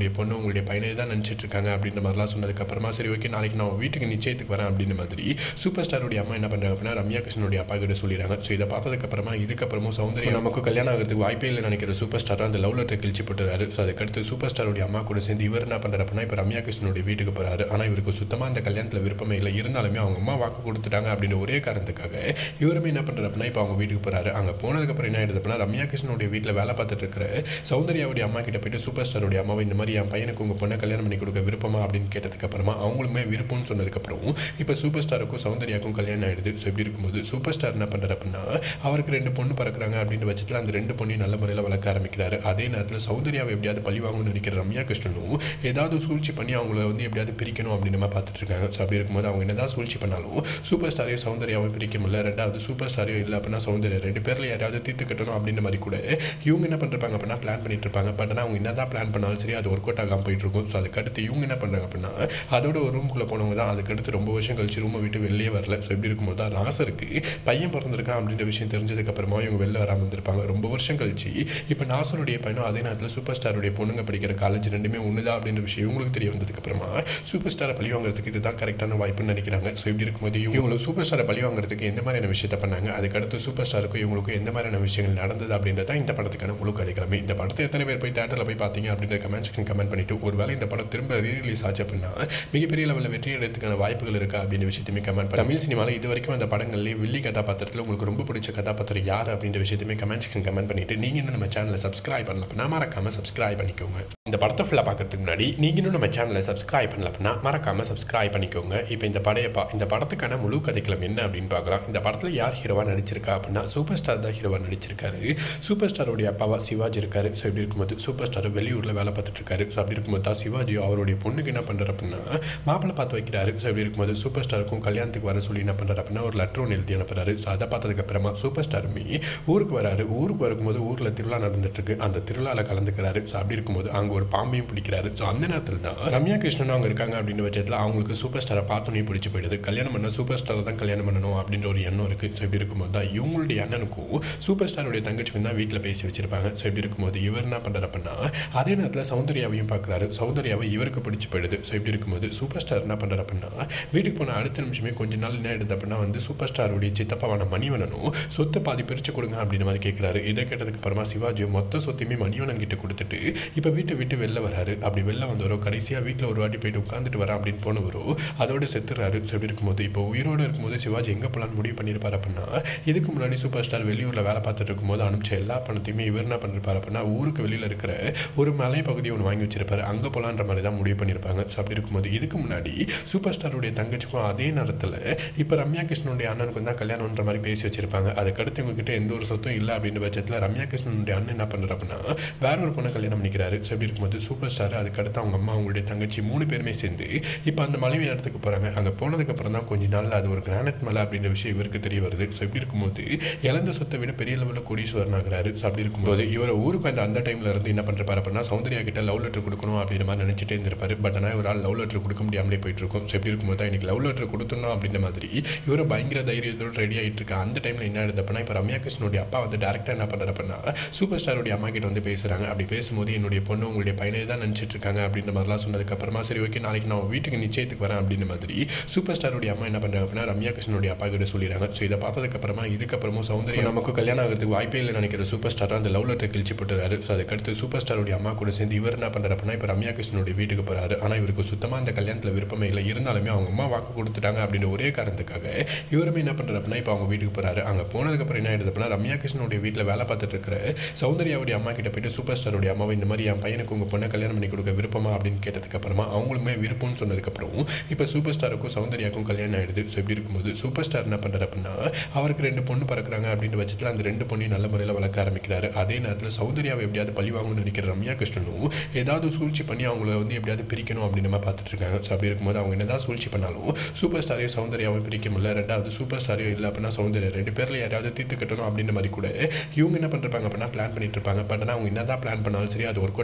Speaker 1: அவங்களுடைய பையனை தான் நினச்சிட்டு இருக்காங்க அப்படின்ற மாதிரிலாம் சொன்னதுக்கப்புறமா சரி ஓகே நாளைக்கு நான் வீட்டுக்கு நிச்சயத்துக்கு வரேன் அப்படின்ற மாதிரி சூப்பர் ஸ்டாருடைய அம்மா என்ன பண்ணுறாங்க அப்படின்னா ரம்யா கிருஷ்ணனுடைய அப்பா கிட்ட சொல்லிடுறாங்க ஸோ இதை பார்த்ததுக்கப்புறமா இதுக்கப்புறமும் சௌந்தர்யா நமக்கு கல்யாணம் ஆகிறதுக்கு வாய்ப்பே இல்லை நினைக்கிற சூப்பர் ஸ்டார் அந்த லவ் லெட்டர் கிழிச்சு போட்டுறாரு ஸோ அதுக்கடுத்து சூப்பர் ஸ்டாருடைய அம்மா கூட சேர்ந்து இவர் என்ன பண்ணுறாரு அப்படின்னா இப்போ ரம்யா கிருஷ்ணனுடைய வீட்டுக்கு போகிறாரு ஆனால் இவருக்கு சுத்தமாக அந்த கல்யாணத்தில் விருப்பமே இல்லை இருந்தாலுமே அவங்க அம்மா வாக்கு கொடுத்துட்டாங்க அப்படின்ற ஒரே காரணத்துக்காக இவருமே என்ன பண்ணுறாரு அப்படின்னா இப்போ அவங்க வீட்டுக்கு போகிறாரு அங்கே போனதுக்கப்புறம் என்ன ஆயிடுது அப்படின்னா ரம்யா கிருஷ்ணனுடைய வீட்டில் வேலை பார்த்துட்டு இருக்கிற சௌந்தர்யாவுடைய அம்மா கிட்ட போயிட்டு சூப்பர் ஸ்டாருடைய அம்மாவை இந்த மாதிரி என் பையனுக்கு உங்கள் பொண்ணை கல்யாணம் பண்ணி கொடுக்க விருப்பமா அப்படின்னு கேட்டதுக்கு அப்புறமா அவங்களுமே விருப்பம்னு சொன்னதுக்கப்புறம் இப்போ சூப்பர் ஸ்டாருக்கும் சௌந்தர்யாவுக்கும் கல்யாணம் ஆயிடுது ஸோ இப்படி இருக்கும்போது சூப்பர் ஸ்டார் என்ன பண்ணுறாரு அப்படின்னா அவருக்கு ரெண்டு பொண்ணு பிறக்கிறாங்க அப்படின்ற பட்சத்தில் அந்த ரெண்டு பொண்ணையும் நல்ல முறையில் வளர்க்க ஆரம்பிக்கிறாரு அதே நேரத்தில் சௌந்தர்யாவை எப்படியாவது பழி வாங்கணும்னு நினைக்கிற ரம்யா கிருஷ்ணனும் ஏதாவது சூழ்ச்சி பண்ணி அவங்கள வந்து எப்படியாவது பிரிக்கணும் அப்படின்னு நம்ம பார்த்துட்டு இருக்காங்க ஸோ அப்படி இருக்கும்போது அவங்க என்னதான் சூழ்ச்சி பண்ணாலும் சூப்பர் ஸ்டாரையும் சௌந்தர்யாவும் பிரிக்க முடியல ரெண்டாவது சூப்பர் ஸ்டாரையும் இல்லை அப்படின்னா சௌந்தர்யா ரெண்டு பேரில் யாராவது தீர்த்து கட்டணும் அப்படின்ற மாதிரி கூட இவங்க என்ன பண்ணுறாங்க அப்படின்னா பிளான் பண்ணிட்டு இருப்பாங்க பட் ஆனால் அவங்க என்னதான் பிளான் பண்ணாலும் சரி அது ஒர்க் அவுட் ஆகாமல் போயிட்டு இருக்கும் ஸோ அதுக்கடுத்து இவங்க என்ன பண்ணுறாங்க அப்படின்னா அதோட ஒரு ரூமுக்குள்ளே போனவங்க தான் அதுக்கடுத்து ரொம்ப வருஷம் கழிச்சு ரூமை விட்டு வெளியே வரல ஸோ இப்படி இருக்கும்போது தான் நாசருக்கு பையன் பிறந்திருக்கான் அப்படின்ற விஷயம் தெரிஞ்சதுக்கப்புறமா இவங்க வெளில வராமல் இருந்திருப்பாங்க ரொம்ப வருஷம் கழிச்சு இப்போ நாசருடைய பையனும் அதே நேரத்தில் சூப்பர் ஸ்டாருடைய பொண்ணுங்க படிக்கிற காலேஜ் ரெண்டுமே ஒன்று தான் அப்படின்ற விஷயம் இவங்களுக்கு தெரிய வந்ததுக்கப்புறமா சூப்பர் ஸ்டாரை பழி வாங்குறதுக்கு இதுதான் கரெக்டான வாய்ப்புன்னு நினைக்கிறாங்க ஸோ இப்படி இருக்கும்போது இவங்களுக்கு சூப்பர் ஸ்டாரை பழி வாங்குறதுக்கு எந்த மாதிரியான விஷயத்தை பண்ணாங்க அதுக்கடுத்து சூப்பர் ஸ்டாருக்கும் இவங்களுக்கும் எந்த மாதிரியான விஷயங்கள் நடந்தது அப்படின்றத இந்த படத்துக்கான முழு கதைக்கிழமை இந்த படத்தை எத்தனை பேர் போய் தேட்டரில் போய் பார்த்தீங்க அப்படின்ற கமெண்ட் செக்ஷன் கமெண்ட் பண்ணிட்டு ஒருவேளை இந்த படம் திரும்ப ரீரிலீஸ் ஆச்சு அப்படின்னா மிகப்பெரிய லெவலில் வெற்றி அடைறதுக்கான வாய்ப்புகள் இருக்கா அப்படின்ற விஷயத்தையுமே கமெண்ட் பண்ணி தமிழ் சினிமாவில் இது வரைக்கும் அந்த படங்கள்லேயே வில்லி கதாபாத்திரத்தில் உங்களுக்கு ரொம்ப பிடிச்ச கதாபாத்திரம் யார் அப்படின்ற விஷயத்தையுமே கமெண்ட் செக்ஷன் கமெண்ட் பண்ணிட்டு நீங்கள் இன்னும் நம்ம சேனலை சப்ஸ்கிரைப் பண்ணல அப்படின்னா மறக்காம சப்ஸ்கிரைப் பண்ணிக்கோங்க இந்த படத்தை ஃபுல்லாக பார்க்கறதுக்கு முன்னாடி நீங்கள் இன்னும் நம்ம சேனலை சப்ஸ்கிரைப் பண்ணல அப்படின்னா மறக்காம சப்ஸ்கிரைப் பண்ணிக்கோங்க இப்போ இந்த படைய பா இந்த படத்துக்கான முழு கதைக்களம் என்ன அப்படின்னு பார்க்கலாம் இந்த படத்தில் யார் ஹீரோவாக நடிச்சிருக்கா அப்படின்னா சூப்பர் ஸ்டார் தான் ஹீரோவாக நடிச்சிருக்காரு சூப்பர் ஸ்டாருடைய அப்பாவா சிவாஜி இருக்காரு ஸோ இப்படி இருக்கும்போது சூப்பர் ஸ்டார் வெளியூரில் வேலை பார்த்துட்டு இருக்காரு ஸோ அப்படி இருக்கும்போது தான் சிவாஜி அவருடைய பொண்ணுக்கு என்ன பண்ணுறாரு அப்படின்னா மாப்பிள்ளை பார்த்து வைக்கிறாரு ஸோ இப்படி இருக்கும்போது சூப்பர் ஸ்டாருக்கும் கல்யாணத்துக்கு வர சொல்லி என்ன பண்ணுறாரு அப்படின்னா ஒரு லெட்டர் ஒன்று எழுதி அனுப்புறாரு ஸோ அதை பார்த்ததுக்கு அப்புறமா சூப்பர் ஸ்டாருமே ஊருக்கு வராரு ஊருக்கு வரும்போது ஊரில் திருவிழா நடந்துட்டு இருக்கு அந்த திருவிழாவில் கலந்துக்கிறாரு ஸோ அப்படி இருக்கும்போது அங்கே ஒரு பாம்பையும் பிடிக்கிறாரு ஸோ அந்த நேரத்தில் தான் ரம்யா கிருஷ்ணன் அவங்க இருக்காங்க அப்படின்ற பட்சத்தில் அவங்களுக்கு சூப்பர் ஸ்டாரை பார்த்தோன்னே பிடிச்சி போயிடுது கல்யாணம் பண்ண சூப்பர் ஸ்டாரை தான் கல்யாணம் பண்ணணும் அப்படின்ற ஒரு எண்ணம் இருக்குது ஸோ இப்படி இருக்கும்போது தான் இவங்களுடைய அண்ணனுக்கும் சூப்பர் ஸ்டாருடைய தங்கச்சிக்கும் தான் வீட்டில் பேசி வச்சிருப்பாங்க ஸோ இப்படி இருக்கும்போது இவர் என்ன பண்ணுறாரு அப்படின்னா அதே நேரத்தில் சௌந்தர்யாவையும் பார்க்குறாரு சௌந்தர்யாவை இவருக்கு பிடிச்சி போயிடுது ஸோ இப்படி இருக்கும்போது சூப்பர் ஸ்டார் என்ன பண்ணுறாரு அப்படின்னா வீட்டுக்கு போன அடுத்த நிமிஷமே கொஞ்ச நாள் என்ன எடுத்து அப்படின்னா வந்து சூப்பர் ஸ்டாருடைய சித்தப்பாவான மணிவனனும் சொத்தை பாதி பிரித்து கொடுங்க அப்படின்ற மாதிரி கேட்குறாரு இதை கேட்டதுக்கு அப்புறமா சிவாஜி மொத்த சொத்தையுமே மணிவனன் கிட்ட கொடுத்துட்டு இப்போ வீட்டை விட்டு வெளில வராரு அப்படி வெளில வந்தவரோ கடைசியாக வீட்டில் ஒரு வாட்டி போயிட்டு உட்காந்துட்டு வரேன் அப்படின்னு போனவரோ அதோட செத்துறாரு ஸோ இப்படி இருக்கும்போது இப்போ உயிரோடு இருக்கும்போது சிவாஜி எங்கே போகலான்னு முடிவு பண்ணியிருப்பார் அப்படின்னா இதுக்கு முன்னாடி சூப்பர் ஸ்டார் வெளியூரில் வேலை பார்த்துட்டு இருக்கும்போது அனுப்பிச்ச எல்லா பணத்தையுமே இவர் என்ன பண்ணிருப்பார் அப்படின்னா ஊருக்கு வெளியில் இருக்கிற ஒரு மலை பகுதியை ஒன்று வாங்கி வச்சிருப்பாரு அங்கே போகலான்ற மாதிரி தான் முடிவு பண்ணியிருப்பாங்க ஸோ அப்படி இருக்கும்போது இதுக்கு முன்னாடி சூப்பர் ஸ்டாருடைய தங்கச்சிக்கும் அதே நேரத்தில் இப்போ ரம்யா கிருஷ்ணனுடைய அண்ணனுக்கும் தான் கல்யாணம்ன்ற மாதிரி பேசி வச்சிருப்பாங்க அதுக்கடுத்து இவங்ககிட்ட எந்த ஒரு சொத்தும் இல்லை அப்படின்ற பட்சத்தில் ரம்யா கிருஷ்ணனுடைய அண்ணன் என்ன பண்ணுறாரு அப்படின்னா வேற ஒரு பொண்ணை கல்யாணம் பண்ணிக்கிறாரு ஸோ அப்படி இருக்கும்போது சூப்பர் ஸ்டார் அதுக்கடுத்து அவங்க அம்மா அவங்களுடைய தங்கச்சி மூணு பேருமே சேர்ந்து இப்போ அந்த மலைவி இடத்துக்கு போகிறாங்க அங்கே போனதுக்கப்புறம் தான் கொஞ்ச நாள் அது ஒரு கிரானைட் மலை அப்படின்ற விஷயம் இவருக்கு தெரிய வருது ஸோ இப்படி இருக்கும்போது இழந்த சொத்தை விட பெரிய லெவலில் கோடீஸ்வரன் ஆகிறாரு ஸோ அப்படி இருக்கும்போது இவர் ஊருக்கு அந்த அந்த டைமில் இருந்து என்ன பண்ணுறாரு அப்படின்னா சௌந்தர்யா கிட்ட லவ் லெட்டர் கொடுக்கணும் அப்படின்ற மாதிரி நினச்சிட்டே இருந்திருப்பாரு பட் ஆனால் ஒரு ஆள் லவ் லெட்டர் கொடுக்க முடியாமலே போயிட்டு இருக்கும் ஸோ இப்படி இருக்கும்போது தான் இன்னைக்கு லவ் லெட்டர் கொடுத்துடணும் அப்படின்ற மாதிரி இவர் பயங்கர தைரியத்தோடு ரெடி ஆகிட்டு இருக்கா அந்த டைமில் என்ன ஆகுது அப்படின்னா இப்போ ரம்யா கிருஷ்ணனுடைய அப்பா வந்து டேரக்டாக என்ன பண்ணுறாரு அப்படின்னா சூப்பர் ஸ்டாருடைய அம்மா கிட்ட வந்து பேசுகிறாங்க அப்படி பேசும்போது என்னுடைய பொண்ணு உங்களுடைய பையனை தான் நினச்சிட்டு இருக்காங்க அப்படின்ற மாதிரிலாம் சொன்னதுக்கப்புறமா சரி ஓகே நாளைக்கு நான் வீட்டுக்கு நிச்சயத்துக்கு வரேன் அப்படின்ற மாதிரி சூப்பர் ஸ்டாருடைய அம்மா என்ன பண்ணுறாங்க அப்படின்னா ரம்யா கிருஷ்ணனுடைய அப்பா கிட்ட சொல்லிடுறாங்க ஸோ இதை பார்த்ததுக்கப்புறமா இதுக்கப்புறமும் சௌந்தர்யா நமக்கு கல்யாணம் ஆகிறதுக்கு வாய்ப்பே இல்லை நினைக்கிற சூப்பர் ஸ்டார் அந்த லவ் லெட்டர் கிழிச்சு போட்டுறாரு ஸோ அதுக்கடுத்து சூப்பர் ஸ்டாருடைய அம்மா கூட சேர்ந்து இவர் என்ன பண்ணுறாரு அப்படின்னா இப்போ ரம்யா கிருஷ்ணனுடைய வீட்டுக்கு போகிறாரு ஆனால் இவருக்கு சுத்தமாக அந்த கல்யாணத்தில் விருப்பமே இல்லை இருந்தாலுமே அவங்க அம்மா வாக்கு கொடுத்துட்டாங்க அப்படின்ற ஒரே காரணத்துக்காக இவருமே என்ன பண்ணுறாரு அப்படின்னா இப்போ அவங்க வீட்டுக்கு போகிறாரு அங்கே போனதுக்கப்புறம் என்ன ஆயிடுது அப்படின்னா ரம்யா கிருஷ்ணனுடைய வீட்டில் வேலை பார்த்துட்டு இருக்கிற சௌந்தர்யாவுடைய அம்மா கிட்ட போயிட்டு சூப்பர் ஸ்டாருடைய அம்மாவை இந்த மாதிரி என் பையனுக்கு உங்கள் பொண்ணை கல்யாணம் பண்ணி கொடுக்க விருப்பமா அப்படின்னு கேட்டதுக்கு அப்புறமா அவங்களுமே விருப்பம்னு சொன்னதுக்கப்புறம் இப்போ சூப்பர் ஸ்டாருக்கும் சௌந்தர்யாக்கும் கல்யாணம் ஆயிடுது ஸோ இப்படி இருக்கும்போது சூப்பர் ஸ்டார் என்ன பண்ணுறாரு அப்படின்னா அவருக்கு ரெண்டு பொண்ணு பிறக்கிறாங்க அப்படின்ற பட்சத்தில் அந்த ரெண்டு பொண்ணையும் நல்ல முறையில் வளர்க்க ஆரம்பிக்கிறாரு அதே நேரத்தில் சௌந்தர்யாவை எப்படியாவது பழி வாங்கணும்னு நினைக்கிற ரம்யா கிருஷ்ணனும் ஏதாவது சூழ்ச்சி பண்ணி அவங்கள வந்து எப்படியாவது பிரிக்கணும் அப்படின்னு நம்ம பார்த்துட்டு இருக்காங்க ஸோ அப்படி இருக்கும்போது அவங்க என்னதான் சூழ்ச்சி பண்ணாலும் சூப்பர் ஸ்டாரையும் சௌந்தர்யாவும் பிரிக்க முடியல ரெண்டாவது சூப்பர் ஸ்டாரையும் இல்லை அப்படின்னா சௌந்தர்யா ரெண்டு பேரில் யாராவது தீர்த்து கட்டணும் அப்படின்ற மாதிரி கூட இவங்க என்ன பண்ணிருப்பாங்க அப்படின்னா பிளான் பண்ணிட்டு இருப்பாங்க பட் ஆனால் அவங்க என்னதான் பிளான் பண்ணாலும் சரி அது ஒர்க் அவுட் ஆகாமல் போயிட்டு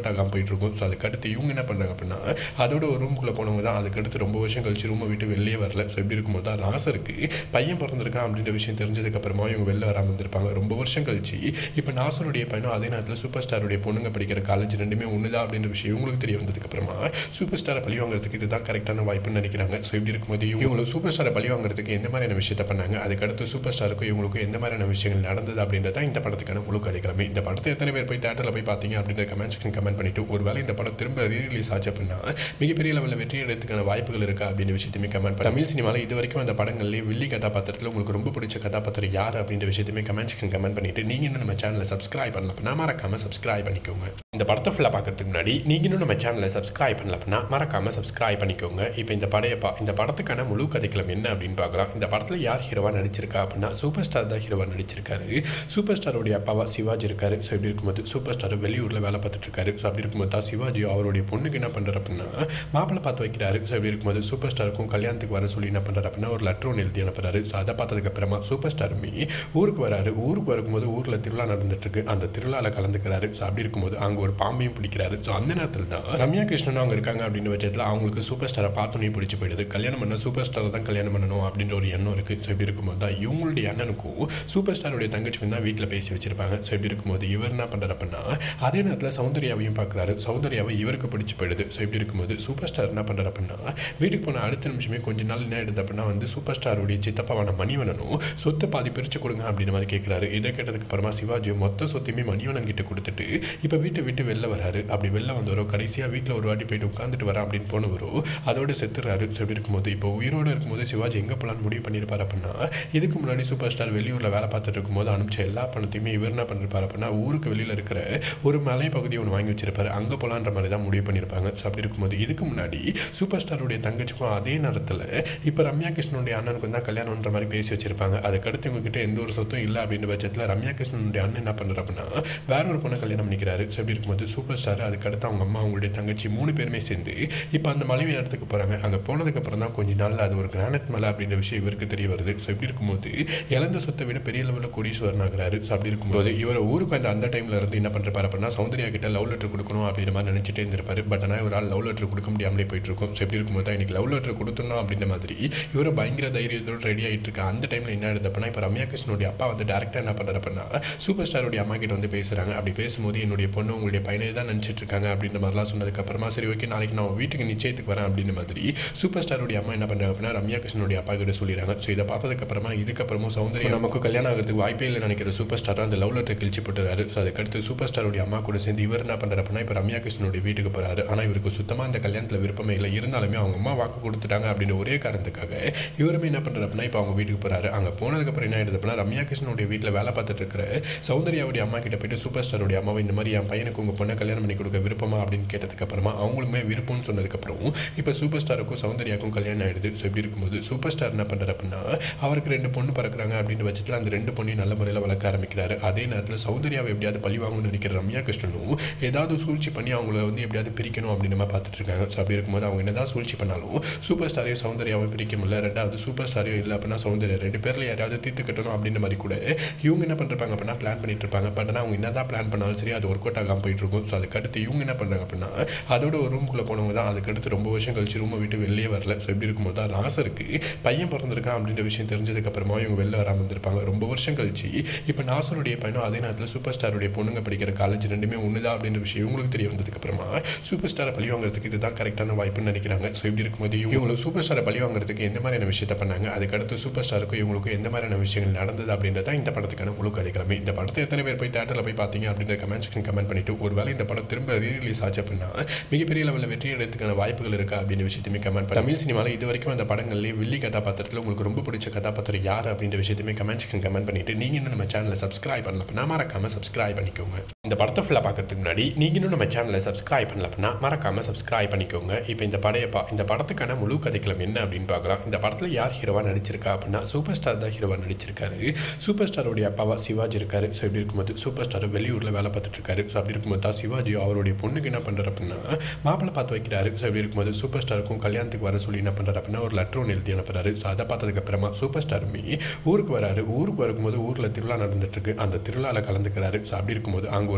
Speaker 1: போயிட்டுருக்கும் ஸோ அதுக்கடுத்து இவங்க என்ன பண்ணுறாங்க அப்படின்னா அதோட ஒரு ரூமுக்குள்ளே போனவங்க தான் அதுக்கடுத்து ரொம்ப வருஷம் கழிச்சு ரூமை விட்டு வெளியே வரல ஸோ இப்படி இருக்கும்போது தான் நாசருக்கு பையன் பிறந்திருக்கான் அப்படின்ற விஷயம் தெரிஞ்சதுக்கப்புறமா இவங்க வெளில வராமல் இருந்திருப்பாங்க ரொம்ப வருஷம் கழிச்சு இப்போ நாசருடைய பையனும் அதே நேரத்தில் சூப்பர் ஸ்டாருடைய பொண்ணுங்க படிக்கிற காலேஜ் ரெண்டுமே ஒன்று தான் அப்படின்ற விஷயம் இவங்களுக்கு தெரிய வந்ததுக்கப்புறமா சூப்பர் ஸ்டாரை பழி வாங்குறதுக்கு இதுதான் கரெக்டான வாய்ப்புன்னு நினைக்கிறாங்க ஸோ இப்படி இருக்கும்போது இவங்களும் சூப்பர் ஸ்டாரை பழி வாங்குறதுக்கு எந்த மாதிரியான விஷயத்தை பண்ணாங்க அதுக்கடுத்து சூப்பர் ஸ்டாருக்கும் இவங்களுக்கும் எந்த மாதிரியான விஷயங்கள் நடந்தது அப்படின்றத இந்த படத்துக்கான முழு கதைக்கிழமை இந்த படத்தை எத்தனை பேர் போய் தேட்டரில் போய் பார்த்தீங்க அப்படின்ற கமெண்ட் செக்ஷன் கமெண்ட் பண்ணிட்டு ஒருவேளை இந்த படம் திரும்ப ரீரிலீஸ் ஆச்சு அப்படின்னா மிகப்பெரிய லெவலில் வெற்றி எடுத்துக்கான வாய்ப்புகள் இருக்கா அப்படின்ற விஷயத்தையுமே கமெண்ட் பண்ணி தமிழ் சினிமாவில் இது வரைக்கும் அந்த படங்கள்லேயே வில்லி கதாபாத்திரத்தில் உங்களுக்கு ரொம்ப பிடிச்ச கதாபாத்திரம் யார் அப்படின்ற விஷயத்தையுமே கமெண்ட் செக்ஷன் கமெண்ட் பண்ணிட்டு நீங்கள் இன்னும் நம்ம சேனலை சப்ஸ்கிரைப் பண்ணல அப்படின்னா மறக்காம சப்ஸ்கிரைப் பண்ணிக்கோங்க இந்த படத்தை ஃபுல்லாக பார்க்கறதுக்கு முன்னாடி நீங்கள் இன்னும் நம்ம சேனலை சப்ஸ்கிரைப் பண்ணல அப்படின்னா மறக்காம சப்ஸ்கிரைப் பண்ணிக்கோங்க இப்போ இந்த படைய பா இந்த படத்துக்கான முழு கதைக்களம் என்ன அப்படின்னு பார்க்கலாம் இந்த படத்தில் யார் ஹீரோவாக நடிச்சிருக்கா அப்படின்னா சூப்பர் ஸ்டார் தான் ஹீரோவாக நடிச்சிருக்காரு சூப்பர் ஸ்டாருடைய அப்பாவா சிவாஜி இருக்காரு ஸோ இப்படி இருக்கும்போது சூப்பர் ஸ்டார் வெளியூரில் வேலை பார்த்துட்டு இருக்காரு ஸோ அப்படி இருக்கும்போது தான் சிவாஜி அவருடைய பொண்ணுக்கு என்ன பண்ணுறாரு அப்படின்னா மாப்பிள்ளை பார்த்து வைக்கிறாரு ஸோ இப்படி இருக்கும்போது சூப்பர் ஸ்டாருக்கும் கல்யாணத்துக்கு வர சொல்லி என்ன பண்ணுறாரு அப்படின்னா ஒரு லெட்டர் ஒன்று எழுதி அனுப்புறாரு ஸோ அதை பார்த்ததுக்கப்புறமா சூப்பர் ஸ்டாருமே ஊருக்கு வராரு ஊருக்கு வரும்போது ஊரில் திருவிழா நடந்துட்டு இருக்கு அந்த திருவிழாவில் கலந்துக்கிறாரு ஸோ அப்படி இருக்கும்போது அங்கே ஒரு பாம்பையும் பிடிக்கிறாரு ஸோ அந்த நேரத்தில் தான் ரம்யா கிருஷ்ணன் அவங்க இருக்காங்க அப்படின்னு பட்சத்தில் அவங்களுக்கு சூப்பர் ஸ்டாரை பார்த்தோன்னே பிடிச்சி போயிடுது கல்யாணம் பண்ண சூப்பர் ஸ்டாரை தான் கல்யாணம் பண்ணணும் அப்படின்ற ஒரு எண்ணம் இருக்குது ஸோ இப்படி இருக்கும்போது தான் இவங்களுடைய அண்ணனுக்கும் சூப்பர் ஸ்டாருடைய தங்கச்சிக்கும் தான் வீட்டில் பேசி வச்சிருப்பாங்க ஸோ இப்படி இருக்கும்போது இவர் என்ன பண்ணுறாரு அப்படின்னா அதே நேரத்தில் சௌந்தர்யாவையும் பார்க்குறாரு சௌந்தர்யாவை இவருக்கு பிடிச்சி போயிடுது ஸோ இப்படி இருக்கும்போது சூப்பர் ஸ்டார் என்ன பண்ணுறாரு அப்படின்னா வீட்டுக்கு போன அடுத்த நிமிஷமே கொஞ்ச நாள் என்ன எடுத்து அப்படின்னா வந்து சூப்பர் ஸ்டாருடைய சித்தப்பாவான மணிவனனும் சொத்தை பாதி பிரித்து கொடுங்க அப்படின்ற மாதிரி கேட்குறாரு இதை கேட்டதுக்கு அப்புறமா சிவாஜி மொத்த சொத்தையுமே மணிவனன் கிட்ட கொடுத்துட்டு இப்போ வீட்டை விட்டு வெளில வராரு அப்படி வெளில வந்தவரோ கடைசியாக வீட்டில் ஒரு வாட்டி போயிட்டு உட்காந்துட்டு வரேன் அப்படின்னு போனவரோ அதோட செத்துறாரு ஸோ இப்படி இருக்கும்போது இப்போ உயிரோடு இருக்கும்போது சிவாஜி எங்கே போகலான்னு முடிவு பண்ணியிருப்பார் அப்படின்னா இதுக்கு முன்னாடி சூப்பர் ஸ்டார் வெளியூரில் வேலை பார்த்துட்டு இருக்கும்போது அனுப்பிச்ச எல்லா பணத்தையுமே இவர் என்ன பண்ணிருப்பார் அப்படின்னா ஊருக்கு வெளியில் இருக்கிற ஒரு மலை பகுதியை ஒன்று வாங்கி வச்சிருப்பாரு அங்கே போகலான்ற மாதிரி தான் முடிவு பண்ணியிருப்பாங்க ஸோ அப்படி இருக்கும்போது இதுக்கு முன்னாடி சூப்பர் ஸ்டாருடைய தங்கச்சிக்கும் அதே நேரத்தில் இப்போ ரம்யா கிருஷ்ணனுடைய அண்ணனுக்கு தான் கல்யாணம்ன்ற மாதிரி பேசி வச்சிருப்பாங்க அதுக்கடுத்து இவங்ககிட்ட எந்த ஒரு சொத்தும் இல்லை அப்படின்ற பட்சத்தில் ரம்யா கிருஷ்ணனுடைய அண்ணன் என்ன பண்ணுறாரு அப்படின்னா வேற ஒரு பொண்ணை கல்யாணம் பண்ணிக்கிறாரு ஸோ அப்படி இருக்கும்போது சூப்பர் ஸ்டார் அதுக்கடுத்து அவங்க அம்மா அவங்களுடைய தங்கச்சி மூணு பேருமே சேர்ந்து இப்போ அந்த மலைவி இடத்துக்கு போகிறாங்க அங்கே போனதுக்கப்புறம் தான் கொஞ்ச நாளில் அது ஒரு கிரானைட் மலை அப்படின்ற விஷயம் இவருக்கு தெரிய வருது ஸோ இப்படி இருக்கும்போது இழந்த சொத்தை விட பெரிய லெவலில் கோடீஸ்வரன் ஆகிறாரு ஸோ அப்படி இருக்கும்போது இவர் ஊருக்கு அந்த அந்த டைமில் இருந்து என்ன பண்ணுறாரு அப்படின்னா சௌந்தர்யா கிட்ட லவ் லெட்டர் கொடுக்கணும் அப்படின்ற மாதிரி நினச்சிட்டே இருந்திருப்பாரு பட் ஆனால் ஒரு ஆள் லவ் லெட்டர் கொடுக்க முடியாமலே போயிட்டு இருக்கும் ஸோ இப்படி இருக்கும்போது தான் இன்னைக்கு லவ் லெட்டர் கொடுத்துடணும் அப்படின்ற மாதிரி இவர் பயங்கர தைரியத்தோடு ரெடி ஆகிட்டு இருக்கா அந்த டைமில் என்ன ஆகுது அப்படின்னா இப்போ ரம்யா கிருஷ்ணனுடைய அப்பா வந்து டேரக்டாக என்ன பண்ணுறாரு அப்படின்னா சூப்பர் ஸ்டாருடைய அம்மா கிட்ட வந்து பேசுகிறாங்க அப்படி பேசும்போது என்னுடைய பொண்ணு உங்களுடைய பையனை தான் நினச்சிட்டு இருக்காங்க அப்படின்ற மாதிரிலாம் சொன்னதுக்கப்புறமா சரி ஓகே நாளைக்கு நான் வீட்டுக்கு நிச்சயத்துக்கு வரேன் அப்படின்ற மாதிரி சூப்பர் ஸ்டாருடைய அம்மா என்ன பண்ணுறாங்க அப்படின்னா ரம்யா கிருஷ்ணனுடைய அப்பா கிட்ட சொல்லிடுறாங்க ஸோ இதை பார்த்ததுக்கப்புறமா இதுக்கப்புறமும் சௌந்தர்யா நமக்கு கல்யாணம் ஆகிறதுக்கு வாய்ப்பே இல்லை நினைக்கிற சூப்பர் ஸ்டார் அந்த லவ் லெட்டர் கிழிச்சு போட்டுறாரு ஸோ அதுக்கடுத்து சூப்பர் ஸ்டாருடைய அம்மா கூட சேர்ந்து இவர் என்ன பண்ணுறாரு அப்படின்னா இப்போ ரம்யா கிருஷ்ணனுடைய வீட்டுக்கு போகிறாரு ஆனால் இவருக்கு சுத்தமாக அந்த கல்யாணத்தில் விருப்பமே இல்லை இருந்தாலுமே அவங்க அம்மா வாக்கு கொடுத்துட்டாங்க அப்படின்னு ஒரே காரணத்துக்காக இவருமே என்ன பண்ணுறாரு அப்படின்னா இப்போ அவங்க வீட்டுக்கு போகிறாரு அங்கே போனதுக்கப்புறம் என்ன ஆயிடுது அப்படின்னா ரம்யா கிருஷ்ணனுடைய வீட்டில் வேலை பார்த்துட்டு இருக்கிற சௌந்தர்யாவுடைய அம்மா கிட்ட போயிட்டு சூப்பர் ஸ்டாருடைய அம்மாவை இந்த மாதிரி என் பையனுக்கு உங்கள் பொண்ணை கல்யாணம் பண்ணி கொடுக்க விருப்பமா அப்படின்னு கேட்டதுக்கப்புறமா அவங்களுமே விருப்பம்னு சொன்னதுக்கப்புறம் இப்போ சூப்பர் ஸ்டாருக்கும் சௌந்தர்யாக்கும் கல்யாணம் ஆயிடுது ஸோ இப்படி இருக்கும்போது சூப்பர் ஸ்டார் என்ன பண்ணுறாரு அப்படின்னா அவருக்கு ரெண்டு பொண்ணு பிறக்கிறாங்க அப்படின்னு பட்சத்தில் அந்த ரெண்டு பொண்ணையும் நல்ல முறையில் வளர்க்க ஆரம்பிக்கிறாரு அதே நேரத்தில் சௌந்தர்யாவை எப்படியாவது பழி வாங்கணும்னு நினைக்கிற ரம்யா கிருஷ்ணனும் ஏதாவது சூழ்ச்சி பண்ணி அவங்கள வந்து எப்படியாவது பிரிக்கணும் அப்படின்னு நம்ம பார்த்துட்டு இருக்காங்க ஸோ அப்படி இருக்கும்போது அவங்க என்னதான் சூழ்ச்சி பண்ணாலும் சூப்பர் ஸ்டாரையும் சௌந்தர்யாவும் பிரிக்க முடியல ரெண்டாவது சூப்பர் ஸ்டாரையும் இல்லை அப்படின்னா சௌந்தர்யா ரெண்டு பேரில் யாராவது தீர்த்து கட்டணும் அப்படின்ற மாதிரி கூட இவங்க என்ன பண்ணிருப்பாங்க அப்படின்னா பிளான் பண்ணிட்டு இருப்பாங்க பட் ஆனால் அவங்க என்னதான் பிளான் பண்ணாலும் சரி அது ஒர்க் அவுட் ஆகாமல் போயிட்டு இருக்கும் ஸோ அதுக்கடுத்து இவங்க என்ன பண்ணுறாங்க அப்படின்னா அதோட ஒரு ரூமுக்குள்ளே போனவங்க தான் அதுக்கடுத்து ரொம்ப வருஷம் கழிச்சு ரூமை விட்டு வெளியே வரல ஸோ இப்படி இருக்கும்போது தான் நாசருக்கு பையன் பிறந்திருக்கான் அப்படின்ற விஷயம் தெரிஞ்சதுக்கப்புறமா இவங்க வெளில வராமல் இருந்திருப்பாங்க ரொம்ப வருஷம் கழிச்சு இப்போ நாசருடைய பையனும் அதே நேரத்தில் சூப்பர் ஸ்டாருடைய பொண்ணுங்க படிக்கிற காலேஜ் ரெண்டுமே ஒன்று தான் அப்படின்ற விஷயம் இவங்களுக்கு தெரிய வந்ததுக்கப்புறமா சூப்பர் ஸ்டாரை பழி வாங்குறதுக்கு இதுதான் கரெக்டான வாய்ப்புன்னு நினைக்கிறாங்க ஸோ இப்படி இருக்கும்போது இவங்க சூப்பர் ஸ்டாரை பழி வாங்குறதுக்கு எந்த மாதிரியான விஷயத்தை பண்ணாங்க அதுக்கடுத்து சூப்பர் ஸ்டாருக்கும் இவங்களுக்கும் எந்த மாதிரியான விஷயங்கள் நடந்தது அப்படின்றத இந்த படத்துக்கான முழு கதைக்கிழமை இந்த படத்தை எத்தனை பேர் போய் தேட்டரில் போய் பார்த்தீங்க அப்படின்ற கமெண்ட் செக்ஷன் கமெண்ட் பண்ணிட்டு ஒருவேளை இந்த படம் திரும்ப ரீரிலீஸ் ஆச்சு அப்படின்னா மிகப்பெரிய லெவலில் வெற்றி எடுத்துக்கான வாய்ப்புகள் இருக்கா அப்படின்ற விஷயத்தையுமே கமெண்ட் பண்ணி தமிழ் சினிமாவில் இது வரைக்கும் அந்த படங்கள்லேயே வில்லி கதாபாத்திரத்தில் உங்களுக்கு ரொம்ப பிடிச்ச கதாபாத்திரம் யார் அப்படின்ற விஷயத்தையுமே கமெண்ட் செக்ஷன் கமெண்ட் பண்ணிட்டு நீங்கள் இன்னும் நம்ம சேனலை சப்ஸ்கிரைப் பண்ணல அப்படின்னா மறக்காம சப்ஸ்கிரைப் பண்ணிக்கோங்க இந்த படத்தை ஃபுல்லாக பார்க்கறதுக்கு முன்னாடி நீங்கள் இன்னும் நம்ம சேனலை சப்ஸ்கிரைப் பண்ணல அப்படின்னா மறக்காம சப்ஸ்கிரைப் பண்ணிக்கோங்க இப்போ இந்த படைய பா இந்த படத்துக்கான முழு கதைக்களம் என்ன அப்படின்னு பார்க்கலாம் இந்த படத்தில் யார் ஹீரோவாக நடிச்சிருக்கா அப்படின்னா சூப்பர் ஸ்டார் தான் ஹீரோவாக நடிச்சிருக்காரு சூப்பர் ஸ்டாருடைய அப்பாவா சிவாஜி இருக்காரு ஸோ இப்படி இருக்கும்போது சூப்பர் ஸ்டார் வெளியூரில் வேலை பார்த்துட்டு இருக்காரு ஸோ அப்படி இருக்கும்போது தான் சிவாஜி அவருடைய பொண்ணுக்கு என்ன பண்ணுறாரு அப்படின்னா மாப்பிள்ளை பார்த்து வைக்கிறாரு ஸோ இப்படி இருக்கும்போது சூப்பர் ஸ்டாருக்கும் கல்யாணத்துக்கு வர சொல்லி என்ன பண்ணுறாரு அப்படின்னா ஒரு லெட்டர் ஒன்று எழுதி அனுப்புறாரு ஸோ அதை பார்த்ததுக்கப்புறமா சூப்பர் ஸ்டாருமே ஊருக்கு வராரு ஊருக்கு வரும்போது ஊரில் திருவிழா நடந்துட்டு இருக்கு அந்த திருவிழாவில் கலந்துக்கிறாரு ஸோ அப்படி இருக்கும்போது அங்கே ஒரு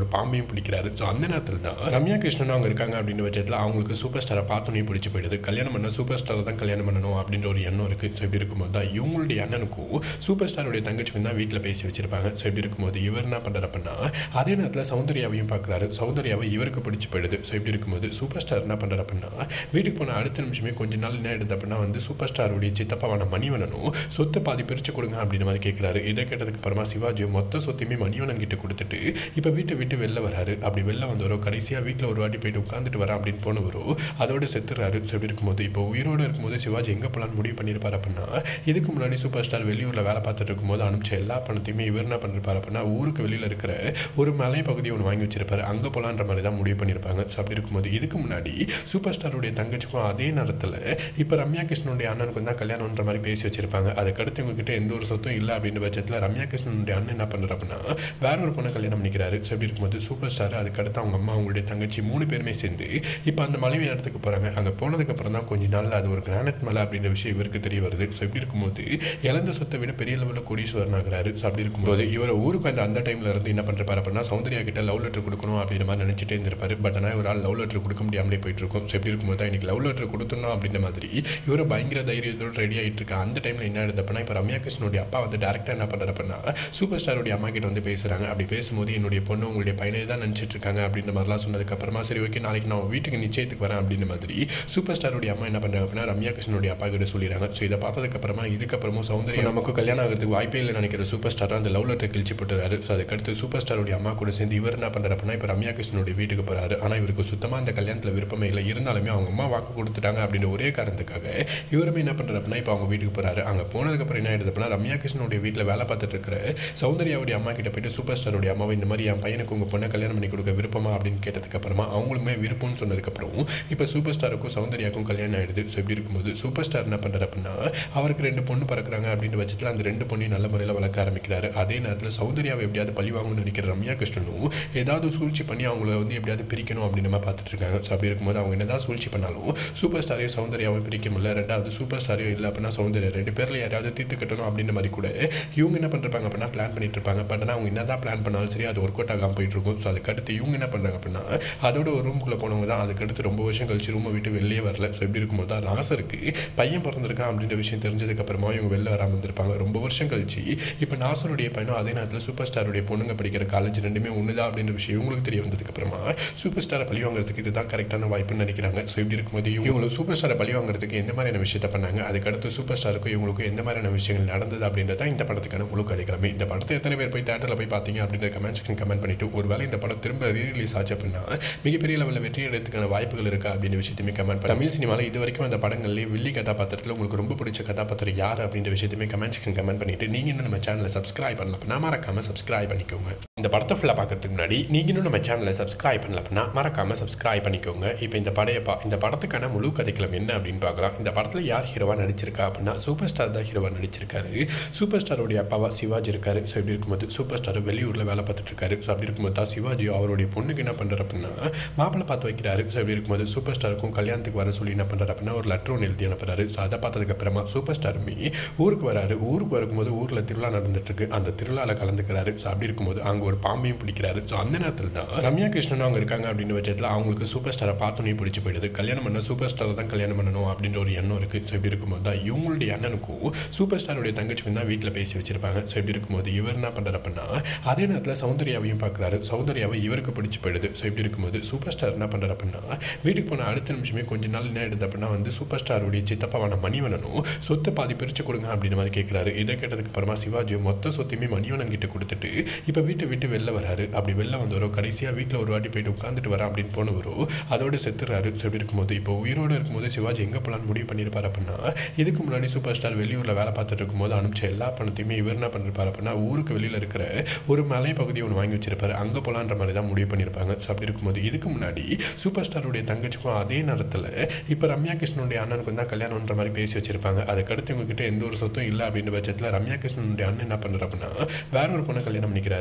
Speaker 1: ஒரு பாம்பையும் பிடிக்கிறாரு ஸோ அந்த நேரத்தில் தான் ரம்யா கிருஷ்ணன் அவங்க இருக்காங்க அப்படின்னு பட்சத்தில் அவங்களுக்கு சூப்பர் ஸ்டாரை பார்த்தோன்னே பிடிச்சி போயிடுது கல்யாணம் பண்ண சூப்பர் ஸ்டாரை தான் கல்யாணம் பண்ணணும் அப்படின்ற ஒரு எண்ணம் இருக்குது ஸோ இப்படி இருக்கும்போது தான் இவங்களுடைய அண்ணனுக்கும் சூப்பர் ஸ்டாருடைய தங்கச்சிக்கும் தான் வீட்டில் பேசி வச்சிருப்பாங்க ஸோ இப்படி இருக்கும்போது இவர் என்ன பண்ணுறாரு அப்படின்னா அதே நேரத்தில் சௌந்தர்யாவையும் பார்க்குறாரு சௌந்தர்யாவை இவருக்கு பிடிச்சி போயிடுது ஸோ இப்படி இருக்கும்போது சூப்பர் ஸ்டார் என்ன பண்ணுறாரு அப்படின்னா வீட்டுக்கு போன அடுத்த நிமிஷமே கொஞ்ச நாள் என்ன ஆயிடுது அப்படின்னா வந்து சூப்பர் ஸ்டாருடைய சித்தப்பாவான மணிவனனும் சொத்தை பாதி பிரித்து கொடுங்க அப்படின்ற மாதிரி கேட்குறாரு இதை கேட்டதுக்கு அப்புறமா சிவாஜி மொத்த சொத்தையுமே மணிவனன் கிட்ட கொடுத்துட்டு இப்போ வீட்டை விட்டு வெளில வராரு அப்படி வெளில வந்தவரோ கடைசியாக வீட்டில் ஒரு வாட்டி போயிட்டு உட்காந்துட்டு வரேன் அப்படின்னு போனவரோ அதோட செத்துறாரு ஸோ இப்படி இருக்கும்போது இப்போ உயிரோடு இருக்கும்போது சிவாஜி எங்கே போகலான்னு முடிவு பண்ணியிருப்பார் அப்படின்னா இதுக்கு முன்னாடி சூப்பர் ஸ்டார் வெளியூரில் வேலை பார்த்துட்டு இருக்கும்போது அனுப்பிச்ச எல்லா பணத்தையுமே இவர் என்ன பண்ணிருப்பார் அப்படின்னா ஊருக்கு வெளியில் இருக்கிற ஒரு மலை பகுதியை ஒன்று வாங்கி வச்சிருப்பாரு அங்கே போகலான்ற மாதிரி தான் முடிவு பண்ணியிருப்பாங்க ஸோ அப்படி இருக்கும்போது இதுக்கு முன்னாடி சூப்பர் ஸ்டாருடைய தங்கச்சிக்கும் அதே நேரத்தில் இப்போ ரம்யா கிருஷ்ணனுடைய அண்ணனுக்கும் தான் கல்யாணம்ன்ற மாதிரி பேசி வச்சிருப்பாங்க அதுக்கடுத்து இவங்ககிட்ட எந்த ஒரு சொத்தும் இல்லை அப்படின்ற பட்சத்தில் ரம்யா கிருஷ்ணனுடைய அண்ணன் என்ன பண்ணுறாரு அப்படின்னா வேற ஒரு பொண்ணை கல்யாணம் பண்ணிக்கிறாரு ஸோ அப்படி இருக்கும்போது சூப்பர் ஸ்டார் அதுக்கடுத்து அவங்க அம்மா அவங்களுடைய தங்கச்சி மூணு பேருமே சேர்ந்து இப்போ அந்த மலைவி இடத்துக்கு போகிறாங்க அங்கே போனதுக்கப்புறம் தான் கொஞ்ச நாள்ல அது ஒரு கிரானைட் மலை அப்படின்ற விஷயம் இவருக்கு தெரிய வருது ஸோ இப்படி இருக்கும்போது இழந்த சொத்தை விட பெரிய லெவலில் கோடீஸ்வரன் ஆகிறாரு ஸோ அப்படி இருக்கும்போது இவர் ஊருக்கு அந்த அந்த டைமில் இருந்து என்ன பண்ணுறாரு அப்படின்னா சௌந்தர்யா கிட்ட லவ் லெட்டர் கொடுக்கணும் அப்படின்ற மாதிரி நினச்சிட்டே இருந்திருப்பாரு பட் ஆனால் ஒரு ஆள் லவ் லெட்டர் கொடுக்க முடியாமலே போயிட்டு இருக்கும் ஸோ எப்படி இருக்கும்போது தான் இன்னைக்கு லவ் லெட்டர் கொடுத்துடணும் அப்படின்ற மாதிரி இவர் பயங்கர தைரியத்தோடு ரெடி ஆகிட்டு இருக்க அந்த டைமில் என்ன ஆயிடுது அப்படின்னா இப்போ ரம்யா கிருஷ்ணனுடைய அப்பா வந்து டேரக்டாக என்ன பண்ணுறாரு அப்படின்னா சூப்பர் ஸ்டாருடைய அம்மா கிட்ட வந்து பேசுகிறாங்க அப்படி பேசும்போது என்னுடைய பொண்ணு உங்களுடைய பையனை தான் நினச்சிட்டு இருக்காங்க அப்படின்ற மாதிரிலாம் சொன்னதுக்கப்புறமா சரி ஓகே நாளைக்கு நான் வீட்டுக்கு நிச்சயத்துக்கு வரேன் அப்படின்ற மாதிரி சூப்பர் ஸ்டாருடைய அம்மா என்ன பண்ணுறாங்க அப்படின்னா ரம்யா கிருஷ்ணனுடைய அப்பா கிட்ட சொல்லிடுறாங்க ஸோ இதை பார்த்ததுக்கப்புறமா இதுக்கப்புறமும் சௌந்தர்யா நமக்கு கல்யாணம் ஆகிறதுக்கு வாய்ப்பே இல்லை நினைக்கிற சூப்பர் ஸ்டார் அந்த லவ் லெட்டர் கிழிச்சு போட்டுறாரு ஸோ அதுக்கடுத்து சூப்பர் ஸ்டாருடைய அம்மா கூட சேர்ந்து இவர் என்ன பண்ணுறாரு அப்படின்னா இப்போ ரம்யா கிருஷ்ணனுடைய வீட்டுக்கு போகிறாரு ஆனால் இவருக்கு சுத்தமாக அந்த கல்யாணத்தில் விருப்பமே இல்லை இருந்தாலுமே அவங்க அம்மா வாக்கு கொடுத்துட்டாங்க அப்படின்னு ஒரே காரணத்துக்காக இவருமே என்ன பண்ணுறாரு அப்படின்னா இப்போ அவங்க வீட்டுக்கு போகிறாரு அங்கே போனதுக்கப்புறம் என்ன ஆயிடுது அப்படின்னா ரம்யா கிருஷ்ணனுடைய வீட்டில் வேலை பார்த்துட்டு இருக்கிற சௌந்தர்யாவுடைய அம்மா கிட்ட போயிட்டு சூப்பர் ஸ்டாருடைய அம்மாவை இந்த மாதிரி என் பையனுக்கு உங்கள் பொண்ணை கல்யாணம் பண்ணி கொடுக்க விருப்பமா அப்படின்னு கேட்டதுக்கப்புறமா அவங்களுமே விருப்பம்னு சொன்னதுக்கப்புறம் இப்போ சூப்பர் ஸ்டாருக்கும் சௌந்தர்யாவுக்கும் கல்யாணம் ஆயிடுது ஸோ இப்படி இருக்கும்போது சூப்பர் ஸ்டார் என்ன பண்ணுறாரு அப்படின்னா அவருக்கு ரெண்டு பொண்ணு பறக்குறாங்க அப்படின்னு பட்சத்தில் அந்த ரெண்டு பொண்ணையும் நல்ல முறையில் வளர்க்க ஆரம்பிக்கிறாரு அதே நேரத்தில் சௌந்தர்யாவை எப்படியாவது பழி வாங்கணும்னு நினைக்கிற ரம்யா கிருஷ்ணனும் ஏதாவது சூழ்ச்சி பண்ணி அவங்கள வந்து எப்படியாவது பிரிக்கணும் அப்படின்னு நம்ம பார்த்துட்டு இருக்காங்க ஸோ அப்படி இருக்கும்போது அவங்க என்னதான் சூழ்ச்சி பண்ணாலும் சூப்பர் ஸ்டாரையும் சௌந்தர்யாவும் பிரிக்க முடியல ரெண்டாவது சூப்பர் ஸ்டாரையும் இல்லை அப்படின்னா சௌந்தர்யா ரெண்டு பேரில் யாராவது தீர்த்து கட்டணும் அப்படின்ற மாதிரி கூட இவங்க என்ன பண்ணுறாங்க அப்படின்னா பிளான் பண்ணிட்டு இருப்பாங்க பட் ஆனால் அவங்க என்னதான் பிளான் பண்ணாலும் சரி அது ஒர்க் அவுட் ஆகாமல் போயிட்டு இருக்கும் ஸோ அதுக்கடுத்து இவங்க என்ன பண்ணுறாங்க அப்படின்னா அதோட ஒரு ரூமுக்குள்ளே போனவங்க தான் அதுக்கடுத்து ரொம்ப வருஷம் கழிச்சு ரூமை விட்டு வெளியே வரல ஸோ இப்படி இருக்கும்போது தான் நாசருக்கு பையன் பிறந்திருக்கான் அப்படின்ற விஷயம் தெரிஞ்சதுக்கப்புறமா இவங்க வெளில வராமல் இருந்திருப்பாங்க ரொம்ப வருஷம் கழிச்சு இப்போ நாசருடைய பையனும் அதே நேரத்தில் சூப்பர் ஸ்டாருடைய பொண்ணுங்க படிக்கிற காலேஜ் ரெண்டுமே ஒன்று தான் அப்படின்ற விஷயம் இவங்களுக்கு தெரிய வந்ததுக்கப்புறமா சூப்பர் ஸ்டாரை பழி வாங்குறதுக்கு இதுதான் கரெக்டான வாய்ப்புன்னு நினைக்கிறாங்க ஸோ இப்படி இருக்கும்போது இவங்களுக்கு சூப்பர் ஸ்டாரை பழி வாங்குறதுக்கு எந்த மாதிரியான விஷயத்தை பண்ணாங்க அதுக்கடுத்து சூப்பர் ஸ்டாருக்கும் இவங்களுக்கும் எந்த மாதிரியான விஷயங்கள் நடந்தது அப்படின்றத இந்த படத்துக்கான முழு கதைக்கிழமை இந்த படத்தை எத்தனை பேர் போய் தேட்டரில் போய் பார்த்தீங்க அப்படின்ற கமெண்ட் செக்ஷன் கமெண்ட் பண்ணிட்டு ஒருவேளை இந்த படம் திரும்ப ரீரிலீஸ் ஆச்சு அப்படின்னா மிகப்பெரிய லெவலில் வெற்றி அடைறதுக்கான வாய்ப்புகள் இருக்கா அப்படின்ற விஷயத்தையுமே கமெண்ட் பண்ணி தமிழ் சினிமாவில் இது வரைக்கும் அந்த படங்கள்லேயே வில்லி கதாபாத்திரத்தில் உங்களுக்கு ரொம்ப பிடிச்ச கதாபாத்திரம் யார் அப்படின்ற விஷயத்தையுமே கமெண்ட் செக்ஷன் கமெண்ட் பண்ணிட்டு நீங்கள் இன்னும் நம்ம சேனலை சப்ஸ்கிரைப் பண்ணல அப்படின்னா மறக்காம சப்ஸ்கிரைப் பண்ணிக்கோங்க இந்த படத்தை ஃபுல்லாக பார்க்கறதுக்கு முன்னாடி நீங்கள் இன்னும் நம்ம சேனலை சப்ஸ்கிரைப் பண்ணல அப்படின்னா மறக்காம சப்ஸ்கிரைப் பண்ணிக்கோங்க இப்போ இந்த படைய பா இந்த படத்துக்கான முழு கதைக்களம் என்ன அப்படின்னு பார்க்கலாம் இந்த படத்தில் யார் ஹீரோவாக நடிச்சிருக்கா அப்படின்னா சூப்பர் ஸ்டார் தான் ஹீரோவாக நடிச்சிருக்காரு சூப்பர் ஸ்டாரோடைய அப்பாவா சிவாஜி இருக்காரு ஸோ இப்படி இருக்கும்போது சூப்பர் ஸ்டார் வெளியூரில் வேலை பார்த்துட்டு இருக்காரு ஸோ அப்படி இருக்கும்போது தான் சிவாஜி அவருடைய பொண்ணுக்கு என்ன பண்ணுறாரு அப்படின்னா மாப்பிள்ளை பார்த்து வைக்கிறாரு ஸோ இப்படி இருக்கும்போது சூப்பர் ஸ்டாருக்கும் கல்யாணத்துக்கு வர சொல்லி என்ன பண்ணுறாரு அப்படின்னா ஒரு லெட்டர் ஒன்று எழுதி அனுப்புறாரு ஸோ அதை பார்த்ததுக்கு அப்புறமா சூப்பர் ஸ்டாருமே ஊருக்கு வராரு ஊருக்கு வரும்போது ஊரில் திருவிழா நடந்துட்டு இருக்கு அந்த திருவிழாவில் கலந்துக்கிறாரு ஸோ அப்படி இருக்கும்போது அங்கே ஒரு பாம்பையும் பிடிக்கிறாரு ஸோ அந்த நேரத்தில் தான் ரம்யா கிருஷ்ணன் அவங்க இருக்காங்க அப்படின்னு பட்சத்தில் அவங்களுக்கு சூப்பர் ஸ்டாரை பார்த்தோன்னே பிடிச்சி போயிடுது கல்யாணம் பண்ண சூப்பர் ஸ்டாரை தான் கல்யாணம் பண்ணணும் அப்படின்ற ஒரு எண்ணம் இருக்குது ஸோ இப்படி இருக்கும்போது தான் இவங்களுடைய அண்ணனுக்கும் சூப்பர் ஸ்டாருடைய தங்கச்சிக்கும் தான் வீட்டில் பேசி வச்சிருப்பாங்க ஸோ இப்படி இருக்கும்போது இவர் என்ன பண்ணுறாரு அப்படின்னா அதே நேரத்தில் சௌந்தர்யாவையும் பார்க்குறாரு சௌந்தர்யாவை இவருக்கு பிடிச்சி போயிடுது ஸோ இப்படி இருக்கும்போது சூப்பர் ஸ்டார் என்ன பண்ணுறாரு அப்படின்னா வீட்டுக்கு போன அடுத்த நிமிஷமே கொஞ்ச நாள் என்ன ஆயிடுது அப்படின்னா வந்து சூப்பர் ஸ்டாருடைய சித்தப்பாவான மணிவனனும் சொத்தை பாதி பிரித்து கொடுங்க அப்படின்ற மாதிரி கேட்குறாரு இதை கேட்டதுக்கு அப்புறமா சிவாஜி மொத்த சொத்தையுமே மணிவனன் கிட்ட கொடுத்துட்டு இப்போ வீட்டை விட்டு வெளில வராரு அப்படி வெளில வந்தவரோ கடைசியாக வீட்டில் ஒரு வாட்டி போயிட்டு உட்காந்துட்டு வரேன் அப்படின்னு போனவரோ அதோட செத்துறாரு ஸோ இப்படி இருக்கும்போது இப்போ உயிரோடு இருக்கும்போது சிவாஜி எங்கே போகலான்னு முடிவு பண்ணியிருப்பார் அப்படின்னா இதுக்கு முன்னாடி சூப்பர் ஸ்டார் வெளியூரில் வேலை பார்த்துட்டு இருக்கும்போது அனுப்பிச்ச எல்லா பணத்தையுமே இவர் என்ன பண்ணிருப்பார் அப்படின்னா ஊருக்கு வெளியில் இருக்கிற ஒரு மலை பகுதியை ஒன்று வாங்கி வச்சிருப்பாரு அங்கே போகலான்ற மாதிரி தான் முடிவு பண்ணியிருப்பாங்க ஸோ அப்படி இருக்கும்போது இதுக்கு முன்னாடி சூப்பர் ஸ்டாருடைய தங்கச்சிக்கும் அதே நேரத்தில் இப்போ ரம்யா கிருஷ்ணனுடைய அண்ணனுக்கும் தான் கல்யாணம்ன்ற மாதிரி பேசி வச்சிருப்பாங்க அதுக்கடுத்து இவங்ககிட்ட எந்த ஒரு சொத்தும் இல்லை அப்படின்ற பட்சத்தில் ரம்யா கிருஷ்ணனுடைய அண்ணன் என்ன பண்ணுறாரு அப்படின்னா வேற ஒரு பொண்ணை கல்யாணம் பண்ணிக்கிறாரு ஸோ இப்படி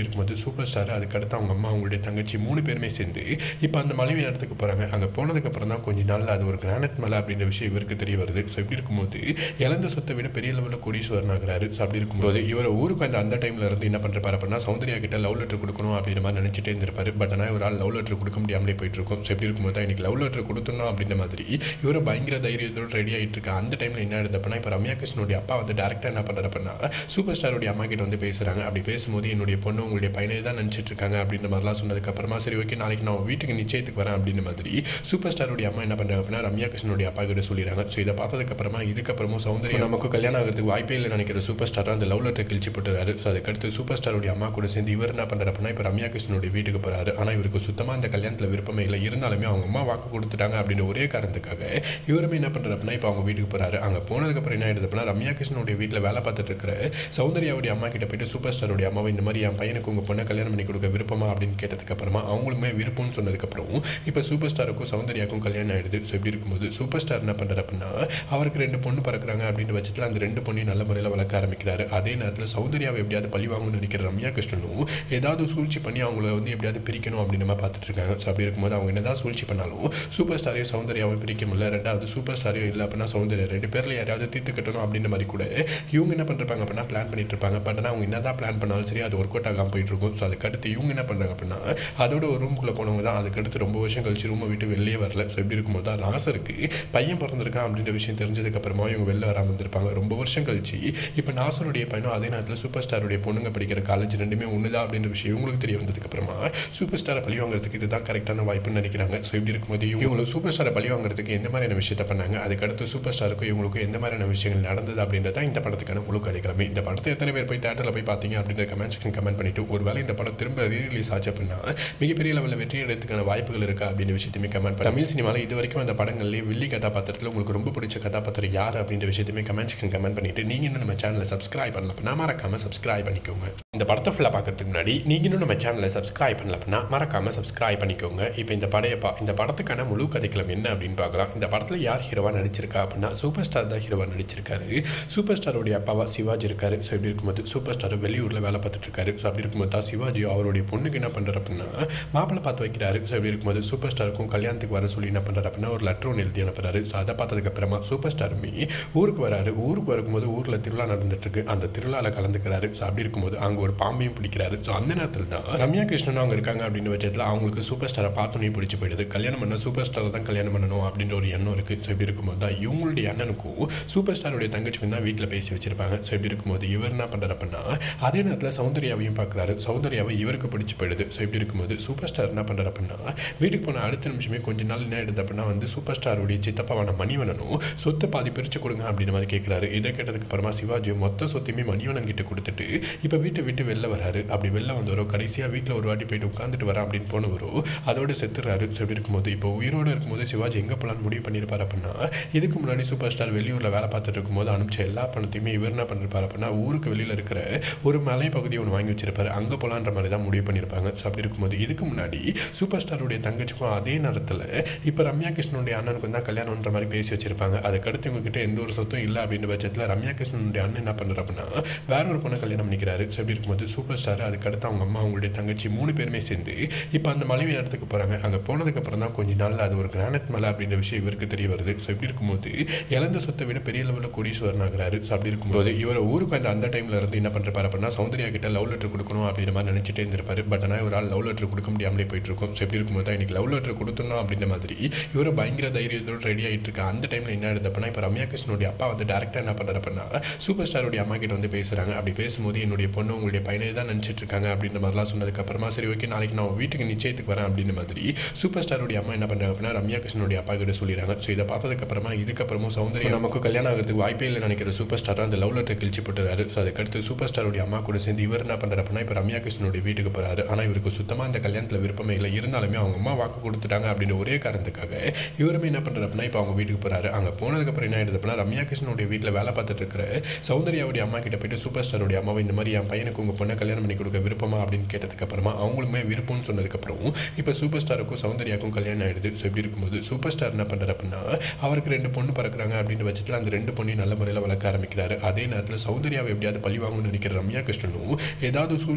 Speaker 1: இருக்கும்போது சூப்பர் ஸ்டார் அதுக்கடுத்து அவங்க அம்மா அவங்களுடைய தங்கச்சி மூணு பேருமே சேர்ந்து இப்போ அந்த மலைவி இடத்துக்கு போகிறாங்க அங்கே போனதுக்கப்புறம் தான் கொஞ்ச நாளில் அது ஒரு கிரானைட் மலை அப்படின்ற விஷயம் இவருக்கு தெரிய வருது ஸோ இப்படி இருக்கும்போது இழந்த சொத்தை விட பெரிய லெவலில் கோடீஸ்வரன் ஆகிறாரு ஸோ அப்படி இருக்கும்போது இவர் ஊருக்கு அந்த அந்த டைமில் இருந்து என்ன பண்ணுறாரு அப்படின்னா சௌந்தர்யா கிட்ட லவ் லெட்டர் கொடுக்கணும் அப்படின்ற மாதிரி நினச்சிட்டே இருந்திருப்பாரு பட் ஆனால் ஒரு ஆள் லவ் லெட்டர் கொடுக்க முடியாமலே போயிட்டு இருக்கும் ஸோ எப்படி இருக்கும்போது தான் இன்னைக்கு லவ் லெட்டர் கொடுத்துடணும் அப்படின்ற மாதிரி இவர் பயங்கர தைரியத்தோடு ரெடி ஆகிட்டு இருக்க அந்த டைமில் என்ன ஆகுது அப்படின்னா இப்போ ரம்யா கிருஷ்ணனுடைய அப்பா வந்து டேரக்டாக என்ன பண்ணுறாரு அப்படின்னா சூப்பர் ஸ்டாருடைய அம்மா கிட்ட வந்து பேசுகிறாங்க அப்படி பேசும்போது என்னுடைய பொண்ணு உங்களுடைய பையனை தான் நினச்சிட்டு இருக்காங்க அப்படின்ற மாதிரிலாம் சொன்னதுக்கப்புறமா சரி ஓகே நாளைக்கு நான் உன் வீட்டுக்கு நிச்சயத்துக்கு வரேன் அப்படின்ற மாதிரி சூப்பர் ஸ்டாருடைய அம்மா என்ன பண்ணுறாங்க அப்படின்னா ரம்யா கிருஷ்ணனுடைய அப்பா கிட்ட சொல்லிடுறாங்க ஸோ இதை பார்த்ததுக்கப்புறமா இதுக்கப்புறமும் சௌந்தர்யா நமக்கு கல்யாணம் ஆகிறதுக்கு வாய்ப்பே இல்லை நினைக்கிற சூப்பர் ஸ்டார் அந்த லவ் லெட்டர் கிழிச்சு போட்டுறாரு ஸோ அதுக்கடுத்து சூப்பர் ஸ்டாருடைய அம்மா கூட சேர்ந்து இவர் என்ன பண்ணுறாரு அப்படின்னா இப்போ ரம்யா கிருஷ்ணனுடைய வீட்டுக்கு போகிறாரு ஆனால் இவருக்கு சுத்தமாக அந்த கல்யாணத்தில் விருப்பமே இல்லை இருந்தாலுமே அவங்க அம்மா வாக்கு கொடுத்துட்டாங்க அப்படின்ற ஒரே காரணத்துக்காக இவருமே என்ன பண்ணுறாரு அப்படின்னா இப்போ அவங்க வீட்டுக்கு போகிறாரு அங்கே போனதுக்கப்புறம் என்ன ஆயிடுது அப்படின்னா ரம்யா கிருஷ்ணனுடைய வீட்டில் வேலை பார்த்துட்டு இருக்கிற சௌந்தர்யாவுடைய அம்மா கிட்ட போயிட்டு சூப்பர் ஸ்டாருடைய அம்மாவை இந்த மாதிரி என் பையனுக்கு உங்கள் பொண்ணை கல்யாணம் பண்ணி கொடுக்க விருப்பமா அப்படின்னு கேட்டதுக்கப்புறமா அவங்களுமே விருப்பம்னு சொன்னதுக்கப்புறம் இப்போ சூப்பர் ஸ்டாருக்கும் சௌந்தர்யாவுக்கும் கல்யாணம் ஆயிடுது ஸோ இப்படி இருக்கும்போது சூப்பர் ஸ்டார் என்ன பண்ணுறாரு அப்படின்னா அவருக்கு ரெண்டு பொண்ணு பறக்குறாங்க அப்படின்ற பட்சத்தில் அந்த ரெண்டு பொண்ணையும் நல்ல முறையில் வளர்க்க ஆரம்பிக்கிறாரு அதே நேரத்தில் சௌந்தர்யாவை எப்படியாவது பழி வாங்கணும்னு நினைக்கிற ரம்யா கிருஷ்ணனும் ஏதாவது சூழ்ச்சி பண்ணி அவங்கள வந்து எப்படியாவது பிரிக்கணும் அப்படின்னு நம்ம பார்த்துட்டு இருக்காங்க ஸோ அப்படி இருக்கும்போது அவங்க என்னதான் சூழ்ச்சி பண்ணாலும் சூப்பர் ஸ்டாரையும் சௌந்தர்யாவும் பிரிக்க முடியல ரெண்டாவது சூப்பர் ஸ்டாரையும் இல்லை அப்படின்னா சௌந்தர்யா ரெண்டு பேரில் யாராவது தீர்த்து கட்டணும் அப்படின்ற மாதிரி கூட இவங்க என்ன பண்ணுறாங்க அப்படின்னா பிளான் பண்ணிட்டு இருப்பாங்க பட் ஆனால் அவங்க என்னதான் பிளான் பண்ணாலும் சரி அது ஒர்க் அவுட் ஆகாமல் போயிட்டு இருக்கும் ஸோ அதுக்கடுத்து இவங்க என்ன பண்ணுறாங்க அப்படின்னா அதோட ஒரு ரூமுக்குள்ளே போனவங்க தான் அதுக்கடுத்து ரொம்ப வருஷம் கழிச்சு ரூமை விட்டு வெளியே வரல ஸோ இப்படி இருக்கும்போது தான் நாசருக்கு பையன் பிறந்திருக்கான் அப்படின்ற விஷயம் தெரிஞ்சதுக்கப்புறமா இவங்க வெளில வராமல் இருந்திருப்பாங்க ரொம்ப வருஷம் கழிச்சு இப்போ நாசருடைய பையனும் அதே நேரத்தில் சூப்பர் ஸ்டாருடைய பொண்ணுங்க படிக்கிற காலேஜ் ரெண்டுமே ஒன்று தான் அப்படின்ற விஷயம் இவங்களுக்கு தெரிய வந்ததுக்கப்புறமா சூப்பர் ஸ்டாரை பழி வாங்குறதுக்கு இதுதான் கரெக்டான வாய்ப்புன்னு நினைக்கிறாங்க ஸோ இப்படி இருக்கும்போது இவங்களுக்கு சூப்பர் ஸ்டாரை பழி வாங்குறதுக்கு எந்த மாதிரியான விஷயத்த பண்ணாங்க அதுக்கடுத்து சூப்பர் ஸ்டாருக்கும் இவங்களுக்கும் எந்த மாதிரியான விஷயங்கள் நடந்தது அப்படின்றத இந்த படத்துக்கான முழு கதைக்கிழமை இந்த படத்தை எத்தனை பேர் போய் தேட்டரில் போய் பார்த்தீங்க அப்படின்ற கமெண்ட் செக்ஷன் கமெண்ட் பண்ணிட்டு ஒருவேளை இந்த படம் திரும்ப ரீரிலீஸ் ஆச்சு அப்படின்னா மிகப்பெரிய லெவலில் வெற்றி அடைறதுக்கான வாய்ப்புகள் இருக்கா அப்படின்னு விஷயத்தையுமே கமெண்ட் பண்ணி தமிழ் சினிமாவில் இது வரைக்கும் அந்த படங்கள்லேயே வில்லி கதாபாத்திரத்தில் உங்களுக்கு ரொம்ப பிடிச்ச கதாபாத்திரம் யார் அப்படின்ற விஷயத்தையுமே கமெண்ட் செக்ஷன் கமெண்ட் பண்ணிட்டு நீங்கள் இன்னும் நம்ம சேனலை சப்ஸ்கிரைப் பண்ணல அப்படின்னா மறக்காம சப்ஸ்கிரைப் பண்ணிக்கோங்க இந்த படத்தை ஃபுல்லாக பார்க்கறதுக்கு முன்னாடி நீங்கள் இன்னும் நம்ம சேனலை சப்ஸ்கிரைப் பண்ணல அப்படின்னா மறக்காம சப்ஸ்கிரைப் பண்ணிக்கோங்க இப்போ இந்த படைய பா இந்த படத்துக்கான முழு கதைக்களம் என்ன அப்படின்னு பார்க்கலாம் இந்த படத்தில் யார் ஹீரோவாக நடிச்சிருக்கா அப்படின்னா சூப்பர் ஸ்டார் தான் ஹீரோவாக நடிச்சிருக்காரு சூப்பர் ஸ்டாரோடைய அப்பாவா சிவாஜி இருக்காரு ஸோ இப்படி இருக்கும்போது சூப்பர் ஸ்டார் வெளியூரில் வேலை பார்த்துட்டு இருக்காரு ஸோ அப்படி இருக்கும்போது தான் சிவாஜி அவருடைய பொண்ணுக்கு என்ன பண்ணுறாரு அப்படின்னா மாப்பிள்ளை பார்த்து வைக்கிறாரு ஸோ இப்படி இருக்கும்போது சூப்பர் ஸ்டாருக்கும் கல்யாணத்துக்கு வர சொல்லி என்ன பண்ணுறாரு அப்படின்னா ஒரு லெட்டர் ஒன்று எழுதி அனுப்புறாரு ஸோ அதை பார்த்ததுக்கு அப்புறமா சூப்பர் ஸ்டாருமே ஊருக்கு வராரு ஊருக்கு வரும்போது ஊரில் திருவிழா நடந்துட்டு இருக்கு அந்த திருவிழாவில் கலந்துக்கிறாரு ஸோ அப்படி இருக்கும்போது அங்கே ஒரு பாம்பையும் பிடிக்கிறாரு ஸோ அந்த நேரத்தில் தான் ரம்யா கிருஷ்ணன் அவங்க இருக்காங்க அப்படின்னு பட்சத்தில் அவங்களுக்கு சூப்பர் ஸ்டாரை பார்த்தோன்னே பிடிச்சி போயிடுது கல்யாணம் பண்ண சூப்பர் ஸ்டாரை தான் கல்யாணம் பண்ணணும் அப்படின்ற ஒரு எண்ணம் இருக்குது ஸோ இப்படி இருக்கும்போது தான் இவங்களுடைய அண்ணனுக்கும் சூப்பர் ஸ்டாருடைய தங்கச்சிக்கும் தான் வீட்டில் பேசி வச்சிருப்பாங்க ஸோ இப்படி இருக்கும்போது இவர் என்ன பண்ணுறாரு அப்படின்னா அதே நேரத்தில் சௌந்தர்யாவையும் பார்க்குறாரு சௌந்தர்யாவை இவருக்கு பிடிச்சி போயிடுது ஸோ இப்படி இருக்கும்போது சூப்பர் ஸ்டார் என்ன பண்ணுறாரு அப்படின்னா வீட்டுக்கு போன அடுத்த நிமிஷமே கொஞ்ச நாள் என்ன எடுத்து அப்படின்னா வந்து சூப்பர் ஸ்டாருடைய சித்தப்பாவான மணிவனனும் சொத்தை பாதி பிரித்து கொடுங்க அப்படின்ற மாதிரி கேட்குறாரு இதை கேட்டதுக்கு அப்புறமா சிவாஜி மொத்த சொத்தையுமே மணிவனன் கிட்ட கொடுத்துட்டு இப்போ வீட்டை விட்டு வெளில வராரு அப்படி வெளில வந்தவரோ கடைசியாக வீட்டில் ஒரு வாட்டி போயிட்டு உட்காந்துட்டு வரேன் அப்படின்னு போனவரோ அதோட செத்துறாரு ஸோ இப்படி இருக்கும்போது இப்போ உயிரோடு இருக்கும்போது சிவாஜி எங்கே போகலான்னு முடிவு பண்ணியிருப்பார் அப்படின்னா இதுக்கு முன்னாடி சூப்பர் ஸ்டார் வெளியூரில் வேலை பார்த்துட்டு இருக்கும்போது அனுப்பிச்ச எல்லா பணத்தையுமே இவர் என்ன பண்ணிருப்பார் அப்படின்னா ஊருக்கு வெளியில் இருக்கிற ஒரு மலை பகுதியை ஒன்று வாங்கி வச்சிருப்பாரு அங்கே போகலான்ற மாதிரி தான் முடிவு பண்ணியிருப்பாங்க ஸோ அப்படி இருக்கும்போது இதுக்கு முன்னாடி சூப்பர் ஸ்டாருடைய தங்கச்சிக்கும் அதே நேரத்தில் இப்போ ரம்யா கிருஷ்ணனுடைய அண்ணனுக்கும் தான் கல்யாணம்ன்ற மாதிரி பேசி வச்சிருப்பாங்க அதுக்கடுத்து இவங்ககிட்ட எந்த ஒரு சொத்தும் இல்லை அப்படின்ற பட்சத்தில் ரம்யா கிருஷ்ணனுடைய அண்ணன் என்ன பண்ணுறாரு அப்படின்னா வேற ஒரு பொண்ணை கல்யாணம் பண்ணிக்கிறாரு ஸோ அப்படி இருக்கும்போது சூப்பர் ஸ்டார் அதுக்கடுத்து அவங்க அம்மா அவங்களுடைய தங்கச்சி மூணு பேருமே சேர்ந்து இப்போ அந்த மலைவி இடத்துக்கு போகிறாங்க அங்கே போனதுக்கப்புறம் தான் கொஞ்ச நாளில் அது ஒரு கிரானைட் மலை அப்படின்ற விஷயம் இவருக்கு தெரிய வருது ஸோ இப்படி இருக்கும்போது இழந்த சொத்தை விட பெரிய லெவலில் கோடீஸ்வரன் ஆகிறாரு ஸோ அப்படி இருக்கும்போது இவர் ஊருக்கு அந்த அந்த டைமில் இருந்து என்ன பண்ணுறாரு அப்படின்னா சௌந்தர்யா கிட்ட லவ் லெட்டர் கொடுக்கணும் அப்படின்ற மாதிரி நினச்சிட்டே இருந்திருப்பாரு பட் ஆனால் ஒரு ஆள் லவ் லெட்டர் கொடுக்க முடியாமலே போயிட்டு இருக்கும் ஸோ எப்படி இருக்கும்போது தான் இன்னைக்கு லவ் லெட்டர் கொடுத்துடணும் அப்படின்ற மாதிரி இவர் பயங்கர தைரியத்தோடு ரெடி ஆகிட்டு இருக்க அந்த டைமில் என்ன ஆகுது அப்படின்னா இப்போ ரம்யா கிருஷ்ணனுடைய அப்பா வந்து டேரக்டாக என்ன பண்ணுறாரு அப்படின்னா சூப்பர் ஸ்டாருடைய அம்மா கிட்ட வந்து பேசுகிறாங்க அப்படி பேசும்போது என்னுடைய பொண்ணு உங்களுடைய பையனை தான் நினச்சிட்டு இருக்காங்க அப்படின்ற மாதிரிலாம் சொன்னதுக்கப்புறமா சரி ஓகே நாளைக்கு நான் உன் வீட்டுக்கு நிச்சயத்துக்கு வரேன் அப்படின்ற மாதிரி சூப்பர் ஸ்டாருடைய அம்மா என்ன பண்ணுறாங்க அப்படின்னா ரம்யா கிருஷ்ணனுடைய அப்பா கிட்ட சொல்லிடுறாங்க ஸோ இதை பார்த்ததுக்கப்புறமா இதுக்கப்புறமும் சௌந்தர்யா நமக்கு கல்யாணம் ஆகிறதுக்கு வாய்ப்பே இல்லை நினைக்கிற சூப்பர் ஸ்டார் அந்த லவ் லெட்டர் கிழிச்சு போட்டுறாரு ஸோ அதுக்கடுத்து சூப்பர் ஸ்டாருடைய அம்மா கூட சேர்ந்து இவர் என்ன பண்ணுறாரு அப்படின்னா இப்போ ரம்யா கிருஷ்ணனுடைய வீட்டுக்கு போகிறாரு ஆனால் இவருக்கு சுத்தமாக அந்த கல்யாணத்தில் விருப்பமே இல்லை இருந்தாலுமே அவங்க அம்மா வாக்கு கொடுத்துட்டாங்க அப்படின்ற ஒரே காரணத்துக்காக இவருமே என்ன பண்ணுறாரு அப்படின்னா இப்போ அவங்க வீட்டுக்கு போகிறாரு அங்கே போனதுக்கப்புறம் என்ன ஆயிடுது அப்படின்னா ரம்யா கிருஷ்ணனுடைய வீட்டில் வேலை பார்த்துட்டு இருக்கிற சௌந்தர்யாவுடைய அம்மா கிட்ட போயிட்டு சூப்பர் ஸ்டாருடைய அம்மாவை இந்த மாதிரி என் பையனுக்கு உங்கள் பொண்ணை கல்யாணம் பண்ணி கொடுக்க விருப்பமா அப்படின்னு கேட்டதுக்கு அப்புறமா அவங்களுமே விருப்பம்னு சொன்னதுக்கப்புறம் இப்போ சூப்பர் ஸ்டாருக்கும் சௌந்தர்யாவுக்கும் கல்யாணம் ஆயிடுது ஸோ இப்படி இருக்கும்போது சூப்பர் ஸ்டார் என்ன பண்ணுறாரு அப்படின்னா அவருக்கு ரெண்டு பொண்ணு பறக்குறாங்க அப்படின்ற பட்சத்தில் அந்த ரெண்டு பொண்ணையும் நல்ல முறையில் வளர்க்க ஆரம்பிக்கிறாரு அதே நேரத்தில் சௌந்தர்யாவை எப்படியாவது பழி வாங்கணும்னு நினைக்கிற ரம்யா கிருஷ்ணனும் ஏதாவது சூழ்ச்சி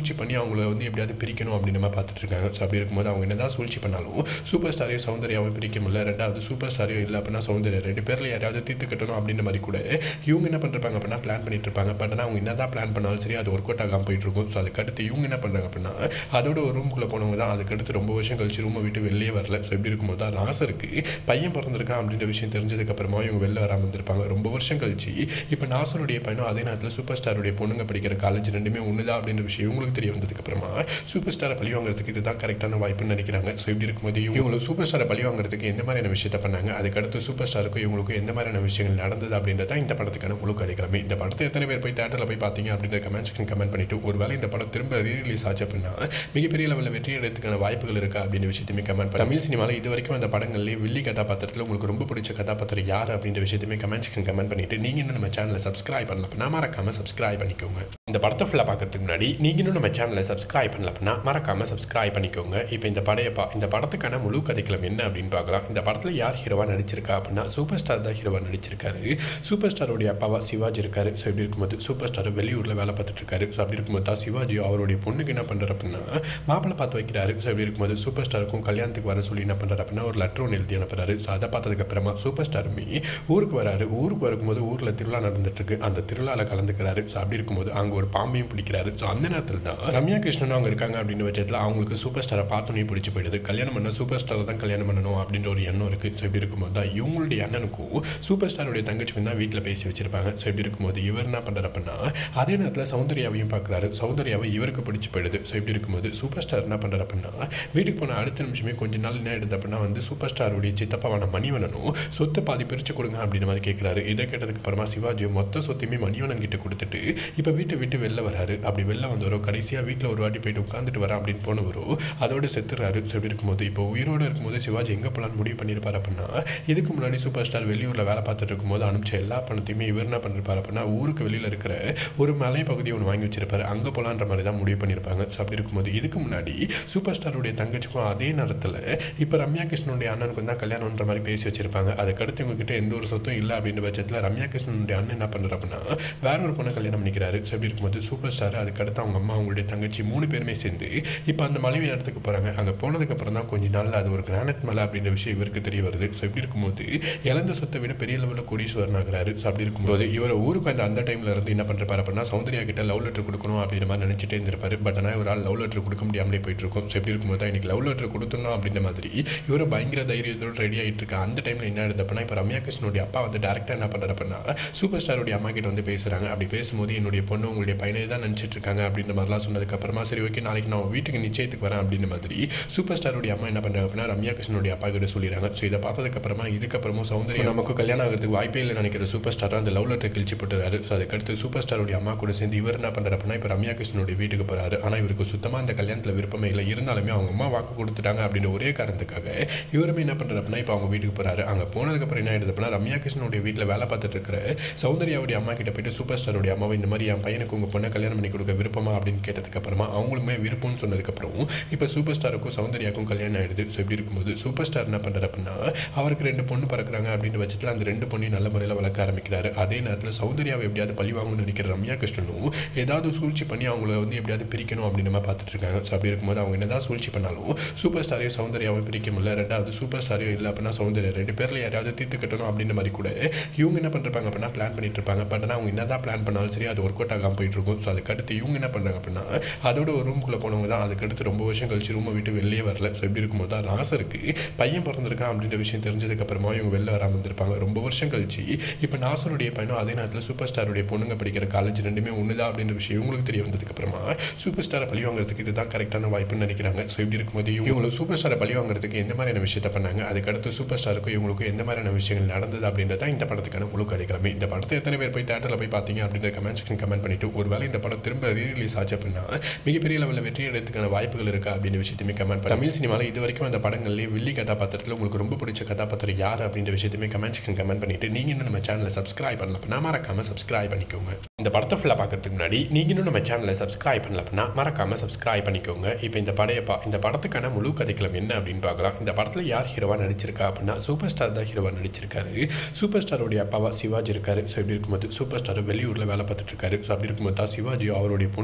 Speaker 1: சூழ்ச்சி பண்ணி அவங்கள வந்து எப்படியாவது பிரிக்கணும் அப்படின்னு நம்ம பார்த்துட்டு இருக்காங்க ஸோ அப்படி இருக்கும்போது அவங்க என்னதான் சூழ்ச்சி பண்ணாலும் சூப்பர் ஸ்டாரையும் சௌந்தர்யாவும் பிரிக்க முடியல ரெண்டாவது சூப்பர் ஸ்டாரையும் இல்லை அப்படின்னா சௌந்தர்யா ரெண்டு பேரில் யாராவது தீர்த்து கட்டணும் அப்படின்ற மாதிரி கூட இவங்க என்ன பண்ணிருப்பாங்க அப்படின்னா பிளான் பண்ணிட்டு இருப்பாங்க பட் ஆனால் அவங்க என்னதான் பிளான் பண்ணாலும் சரி அது ஒர்க் அவுட் ஆகாமல் போயிட்டு இருக்கும் ஸோ அதுக்கடுத்து இவங்க என்ன பண்ணுறாங்க அப்படின்னா அதோட ஒரு ரூமுக்குள்ளே போனவங்க தான் அதுக்கடுத்து ரொம்ப வருஷம் கழிச்சு ரூமை விட்டு வெளியே வரல ஸோ இப்படி இருக்கும்போது தான் நாசருக்கு பையன் பிறந்திருக்கான் அப்படின்ற விஷயம் தெரிஞ்சதுக்கப்புறமா இவங்க வெளில வராமல் இருந்திருப்பாங்க ரொம்ப வருஷம் கழிச்சு இப்போ நாசருடைய பையனும் அதே நேரத்தில் சூப்பர் ஸ்டாருடைய பொண்ணுங்க படிக்கிற காலேஜ் ரெண்டுமே ஒன்று தான் அப்படின்ற விஷயம் இவங்களுக்கு தெரிய வந்ததுக்கப்புறமா சூப்பர் ஸ்டாரை பழி வாங்குறதுக்கு இதுதான் கரெக்டான வாய்ப்புன்னு நினைக்கிறாங்க ஸோ இப்படி இருக்கும்போது இவங்களுக்கு சூப்பர் ஸ்டாரை பழி வாங்குறதுக்கு எந்த மாதிரியான விஷயத்த பண்ணாங்க அதுக்கடுத்து சூப்பர் ஸ்டாருக்கும் இவங்களுக்கும் எந்த மாதிரியான விஷயங்கள் நடந்தது அப்படின்றத இந்த படத்துக்கான முழு கதைக்கிழமை இந்த படத்தை எத்தனை பேர் போய் தேட்டரில் போய் பார்த்தீங்க அப்படின்ற கமெண்ட் செக்ஷன் கமெண்ட் பண்ணிட்டு ஒருவேளை இந்த படம் திரும்ப ரீரிலீஸ் ஆச்சு அப்படின்னா மிகப்பெரிய லெவலில் வெற்றி அடைறதுக்கான வாய்ப்புகள் இருக்கா அப்படின்னு விஷயத்தையுமே கமெண்ட் பண்ணி தமிழ் சினிமாவில் இது வரைக்கும் அந்த படங்கள்லேயே வில்லி கதாபாத்திரத்தில் உங்களுக்கு ரொம்ப பிடிச்ச கதாபாத்திரம் யார் அப்படின்ற விஷயத்தையுமே கமெண்ட் செக்ஷன் கமெண்ட் பண்ணிட்டு நீங்கள் இன்னும் நம்ம சேனலை சப்ஸ்கிரைப் பண்ணல அப்படின்னா மறக்காம சப்ஸ்கிரைப் பண்ணிக்கோங்க இந்த படத்தை ஃபுல்லாக பார்க்கறதுக்கு முன்னாடி நீங்கள் இன்னும் நம்ம சேனலை சப்ஸ்கிரைப் பண்ணல அப்படின்னா மறக்காம சப்ஸ்கிரைப் பண்ணிக்கோங்க இப்போ இந்த படைய பா இந்த படத்துக்கான முழு கதைக்களம் என்ன அப்படின்னு பார்க்கலாம் இந்த படத்தில் யார் ஹீரோவாக நடிச்சிருக்கா அப்படின்னா சூப்பர் ஸ்டார் தான் ஹீரோவாக நடிச்சிருக்காரு சூப்பர் ஸ்டாரோடைய அப்பாவா சிவாஜி இருக்காரு ஸோ இப்படி இருக்கும்போது சூப்பர் ஸ்டார் வெளியூரில் வேலை பார்த்துட்டு இருக்காரு ஸோ அப்படி இருக்கும்போது தான் சிவாஜி அவருடைய பொண்ணுக்கு என்ன பண்ணுறாரு அப்படின்னா மாப்பிள்ளை பார்த்து வைக்கிறாரு ஸோ இப்படி இருக்கும்போது சூப்பர் ஸ்டாருக்கும் கல்யாணத்துக்கு வர சொல்லி என்ன பண்ணுறாரு அப்படின்னா ஒரு லெட்டர் ஒன்று எழுதி அனுப்புறாரு ஸோ அதை பார்த்ததுக்கு அப்புறமா சூப்பர் ஸ்டாருமே ஊருக்கு வராரு ஊருக்கு வரும்போது ஊரில் திருவிழா நடந்துட்டு இருக்கு அந்த திருவிழாவில் கலந்துக்கிறாரு ஸோ அப்படி இருக்கும்போது அங்கே ஒரு பாம்பையும் பிடிக்கிறாரு ஸோ அந்த நேரத்தில் தான் ரம்யா கிருஷ்ணன் அவங்க இருக்காங்க அப்படின்னு பட்சத்தில் அவங்களுக்கு சூப்பர் ஸ்டாரை பார்த்தோன்னே பிடிச்சி போயிடுது கல்யாணம் பண்ண சூப்பர் ஸ்டாரை தான் கல்யாணம் பண்ணணும் அப்படின்ற ஒரு எண்ணம் இருக்குது ஸோ இப்படி இருக்கும்போது தான் இவங்களுடைய அண்ணனுக்கும் சூப்பர் ஸ்டாருடைய தங்கச்சிக்கும் தான் வீட்டில் பேசி வச்சிருப்பாங்க ஸோ இப்படி இருக்கும்போது இவர் என்ன பண்ணுறாரு அப்படின்னா அதே நேரத்தில் சௌந்தர்யாவையும் பார்க்குறாரு சௌந்தர்யாவை இவருக்கு பிடிச்சி போயிடுது ஸோ இப்படி இருக்கும்போது சூப்பர் ஸ்டார் என்ன பண்ணுறாரு அப்படின்னா வீட்டுக்கு போன அடுத்த நிமிஷமே கொஞ்ச நாள் என்ன எடுத்து அப்படின்னா வந்து சூப்பர் ஸ்டாருடைய சித்தப்பாவான மணிவனனும் சொத்தை பாதி பிரித்து கொடுங்க அப்படின்ற மாதிரி கேட்குறாரு இதை கேட்டதுக்கு அப்புறமா சிவாஜி மொத்த சொத்தையுமே மணிவனன் கிட்ட கொடுத்துட்டு இப்போ வீட்டை விட்டு வெளில வராரு அப்படி வெளில வந்தவரோ கடைசியாக வீட்டில் ஒரு வாட்டி போயிட்டு உட்காந்துட்டு வரேன் அப்படின்னு போனவரோ அதோட செத்துறாரு ஸோ இப்படி இருக்கும்போது இப்போ உயிரோடு இருக்கும்போது சிவாஜி எங்கே போகலான்னு முடிவு பண்ணியிருப்பார் அப்படின்னா இதுக்கு முன்னாடி சூப்பர் ஸ்டார் வெளியூரில் வேலை பார்த்துட்டு இருக்கும்போது அனுப்பிச்ச எல்லா பணத்தையுமே இவர் என்ன பண்ணிருப்பார் அப்படின்னா ஊருக்கு வெளியில் இருக்கிற ஒரு மலை பகுதியை ஒன்று வாங்கி வச்சிருப்பாரு அங்கே போகலான்ற மாதிரி தான் முடிவு பண்ணியிருப்பாங்க ஸோ அப்படி இருக்கும்போது இதுக்கு முன்னாடி சூப்பர் ஸ்டாருடைய தங்கச்சிக்கும் அதே நேரத்தில் இப்போ ரம்யா கிருஷ்ணனுடைய அண்ணனுக்கும் தான் கல்யாணம்ன்ற மாதிரி பேசி வச்சிருப்பாங்க அதுக்கடுத்து இவங்ககிட்ட எந்த ஒரு சொத்தும் இல்லை அப்படின்ற பட்சத்தில் ரம்யா கிருஷ்ணனுடைய அண்ணன் என்ன பண்ணுறாரு அப்படின்னா வேற ஒரு பொண்ணை கல்யாணம் பண்ணிக்கிறாரு ஸோ அப்படி இருக்கும்போது சூப்பர் ஸ்டார் அதுக்கடுத்து அவங்க அம்மா அவங்களுடைய தங்கச்சி மூணு பேருமே சேர்ந்து இப்போ அந்த மலைவி இடத்துக்கு போகிறாங்க அங்கே போனதுக்கப்புறம் தான் கொஞ்ச நாள் அது ஒரு கிரானைட் மலை அப்படின்ற விஷயம் இவருக்கு தெரிய வருது ஸோ இப்படி இருக்கும்போது இழந்த சொத்தை விட பெரிய லெவலில் கோடீஸ்வரன் ஆகிறாரு ஸோ அப்படி இருக்கும்போது இவர் ஊருக்கு அந்த அந்த டைமில் இருந்து என்ன பண்ணுறாரு அப்படின்னா சௌந்தர்யா கிட்ட லவ் லெட்டர் கொடுக்கணும் அப்படின்ற மாதிரி நினச்சிட்டே இருந்திருப்பாரு பட் ஆனால் ஒரு ஆள் லவ் லெட்டர் கொடுக்க முடியாமலே போயிட்டு இருக்கும் ஸோ இப்படி இருக்கும்போது தான் இன்னைக்கு லவ் லெட்டர் கொடுத்துடணும் அப்படின்ற மாதிரி இவர் பயங்கர தைரியத்தோடு ரெடி ஆகிட்டு இருக்கா அந்த டைமில் என்ன ஆகுது அப்படின்னா இப்போ ரம்யா கிருஷ்ணனுடைய அப்பா வந்து டேரக்டாக என்ன பண்ணுறாரு அப்படின்னா சூப்பர் ஸ்டாருடைய அம்மா கிட்ட வந்து பேசுகிறாங்க அப்படி பேசும்போது என்னுடைய பொண்ணு உங்களுடைய பையனை தான் நினச்சிட்டு இருக்காங்க அப்படின்ற மாதிரிலாம் சொன்னதுக்கு அப்புறமா சரி ஓகே நாளைக்கு நான் வீட்டுக்கு நிச்சயத்துக்கு வரேன் அப்படின்ற மாதிரி சூப்பர் ஸ்டாருடைய அம்மா என்ன பண்ணுறாங்க அப்படின்னா ரம்யா கிருஷ்ணனுடைய அப்பா கிட்ட சொல்லிடுறாங்க ஸோ இதை பார்த்ததுக்கு அப்புறமா இதுக்கப்புறமும் சௌந்தர்யா நமக்கு கல்யாணம் ஆகிறதுக்கு வாய்ப்பே இல்லை நினைக்கிற சூப்பர் ஸ்டார் அந்த லவ் லெட்டர் கிழிச்சு போட்டுறாரு ஸோ அதுக்கடுத்து சூப்பர் ஸ்டாருடைய அம்மா கூட சேர்ந்து இவர் என்ன பண்ணுறாரு அப்படின்னா இப்போ ரம்யா கிருஷ்ணனுடைய வீட்டுக்கு போகிறாரு ஆனால் இவருக்கு சுத்தமாக அந்த கல்யாணத்தில் விருப்பமே இல்லை இருந்தாலுமே அவங்க அம்மா வாக்கு கொடுத்துட்டாங்க அப்படின்ற ஒரே காரணத்துக்காக இவருமே என்ன பண்ணுறாரு அப்படின்னா இப்போ அவங்க வீட்டுக்கு போகிறாரு அங்கே போனதுக்கப்புறம் என்ன ஆயிடுது அப்படின்னா ரம்யா கிருஷ்ணனுடைய வீட்டில் வேலை பார்த்துட்டு இருக்கிற சௌந்தர்யாவுடைய அம்மா கிட்ட போயிட்டு சூப்பர் ஸ்டாருடைய அம்மாவை இந்த மாதிரி என் பையனுக்கு உங்கள் பொண்ணை கல்யாணம் பண்ணி கொடுக்க விருப்பமா அப்படின்னு கேட்டதுக்கு அப்புறமா அவங்களுமே விருப்பம்னு சொன்னதுக்கப்புறம் இப்போ சூப்பர் ஸ்டாருக்கும் சௌந்தர்யாவுக்கும் கல்யாணம் ஆயிடுது ஸோ இப்படி இருக்கும்போது சூப்பர் ஸ்டார் என்ன பண்ணுறாரு அப்படின்னா அவருக்கு ரெண்டு பொண்ணு பிறக்கிறாங்க அப்படின்ற பட்சத்தில் அந்த ரெண்டு பொண்ணையும் நல்ல முறையில் வளர்க்க ஆரம்பிக்கிறாரு அதே நேரத்தில் சௌந்தர்யாவை எப்படியாவது பழி வாங்கணும்னு நினைக்கிற ரம்யா கிருஷ்ணனும் ஏதாவது சூழ்ச்சி பண்ணி அவங்கள வந்து எப்படியாவது பிரிக்கணும் அப்படின்னு நம்ம பார்த்துட்டு இருக்காங்க ஸோ அப்படி இருக்கும்போது அவங்க என்னதான் சூழ்ச்சி பண்ணாலும் சூப்பர் ஸ்டாரையும் சௌந்தர்யாவும் பிரிக்க முடியல ரெண்டாவது சூப்பர் ஸ்டாரையும் இல்லை அப்படின்னா சௌந்தர்யா ரெண்டு பேரில் யாராவது தீர்த்து கட்டணும் அப்படின்ற மாதிரி கூட இவங்க என்ன பண்ணிருப்பாங்க அப்படின்னா பிளான் பண்ணிட்டு இருப்பாங்க பட் ஆனால் அவங்க என்னதான் பிளான் பண்ணாலும் சரி அது ஒர்க் அவுட் ஆகாமல் போயிட்டு இருக்கும் ஸோ அதுக்கடுத்து இவங்க என்ன பண்ணுறாங்க அப்படின்னா அதோட ஒரு ரூமுக்குள்ளே போனவங்க தான் அதுக்கடுத்து ரொம்ப வருஷம் கழிச்சு ரூமை விட்டு வெளியே வரல ஸோ இப்படி இருக்கும்போது தான் நாசருக்கு பையன் பிறந்திருக்கான் அப்படின்ற விஷயம் தெரிஞ்சதுக்கப்புறமா இவங்க வெளில வராமல் இருந்திருப்பாங்க ரொம்ப வருஷம் கழிச்சு இப்போ நாசருடைய பையனும் அதே நேரத்தில் சூப்பர் ஸ்டாருடைய பொண்ணுங்க படிக்கிற காலேஜ் ரெண்டுமே ஒன்று தான் அப்படின்ற விஷயம் இவங்களுக்கு தெரிய வந்ததுக்கப்புறமா சூப்பர் ஸ்டாரை பழி வாங்குறதுக்கு இதுதான் கரெக்டான வாய்ப்புன்னு நினைக்கிறாங்க ஸோ இப்படி இருக்கும்போது இவங்களுக்கு சூப்பர் ஸ்டாரை பழி வாங்குறதுக்கு எந்த மாதிரியான விஷயத்த பண்ணாங்க அதுக்கடுத்து சூப்பர் ஸ்டாருக்கும் இவங்களுக்கும் எந்த மாதிரியான விஷயங்கள் நடந்தது அப்படின்றத இந்த படத்துக்கான முழு கதைக்கிழமை இந்த படத்தை எத்தனை பேர் போய் தேட்டரில் போய் பார்த்தீங்க அப்படின்ற கமெண்ட் செக்ஷன் கமெண்ட் பண்ணிட்டு ஒருவேளை இந்த படம் திரும்ப ரீரிலீஸ் ஆச்சு அப்படின்னா மிகப்பெரிய லெவலில் வெற்றி அடைறதுக்கான வாய்ப்புகள் இருக்கா அப்படின்ற விஷயத்தையுமே கமெண்ட் பண்ணி தமிழ் சினிமாவில் இது வரைக்கும் அந்த படங்கள்லேயே வில்லி கதாபாத்திரத்தில் உங்களுக்கு ரொம்ப பிடிச்ச கதாபாத்திரம் யார் அப்படின்ற விஷயத்தையுமே கமெண்ட் செக்ஷன் கமெண்ட் பண்ணிட்டு நீங்கள் இன்னும் நம்ம சேனலை சப்ஸ்கிரைப் பண்ணல அப்படின்னா மறக்காம சப்ஸ்கிரைப் பண்ணிக்கோங்க இந்த படத்தை ஃபுல்லாக பார்க்கறதுக்கு முன்னாடி நீங்கள் இன்னும் நம்ம சேனலை சப்ஸ்கிரைப் பண்ணல அப்படின்னா மறக்காம சப்ஸ்கிரைப் பண்ணிக்கோங்க இப்போ இந்த படைய பா இந்த படத்துக்கான முழு கதைக்களம் என்ன அப்படின்னு பார்க்கலாம் இந்த படத்தில் யார் ஹீரோவாக நடிச்சிருக்கா அப்படின்னா சூப்பர் ஸ்டார் தான் ஹீரோவாக நடிச்சிருக்காரு சூப்பர் ஸ்டாரோடைய அப்பாவா சிவாஜி இருக்காரு ஸோ இப்படி இருக்கும்போது சூப்பர் ஸ்டார் வெளியூரில் வேலை பார்த்துட்டு இருக்காரு ஸோ அப்படி இருக்கும்போது தான் சிவாஜி அவருடைய பொண்ணுக்கு என்ன பண்ணுறாரு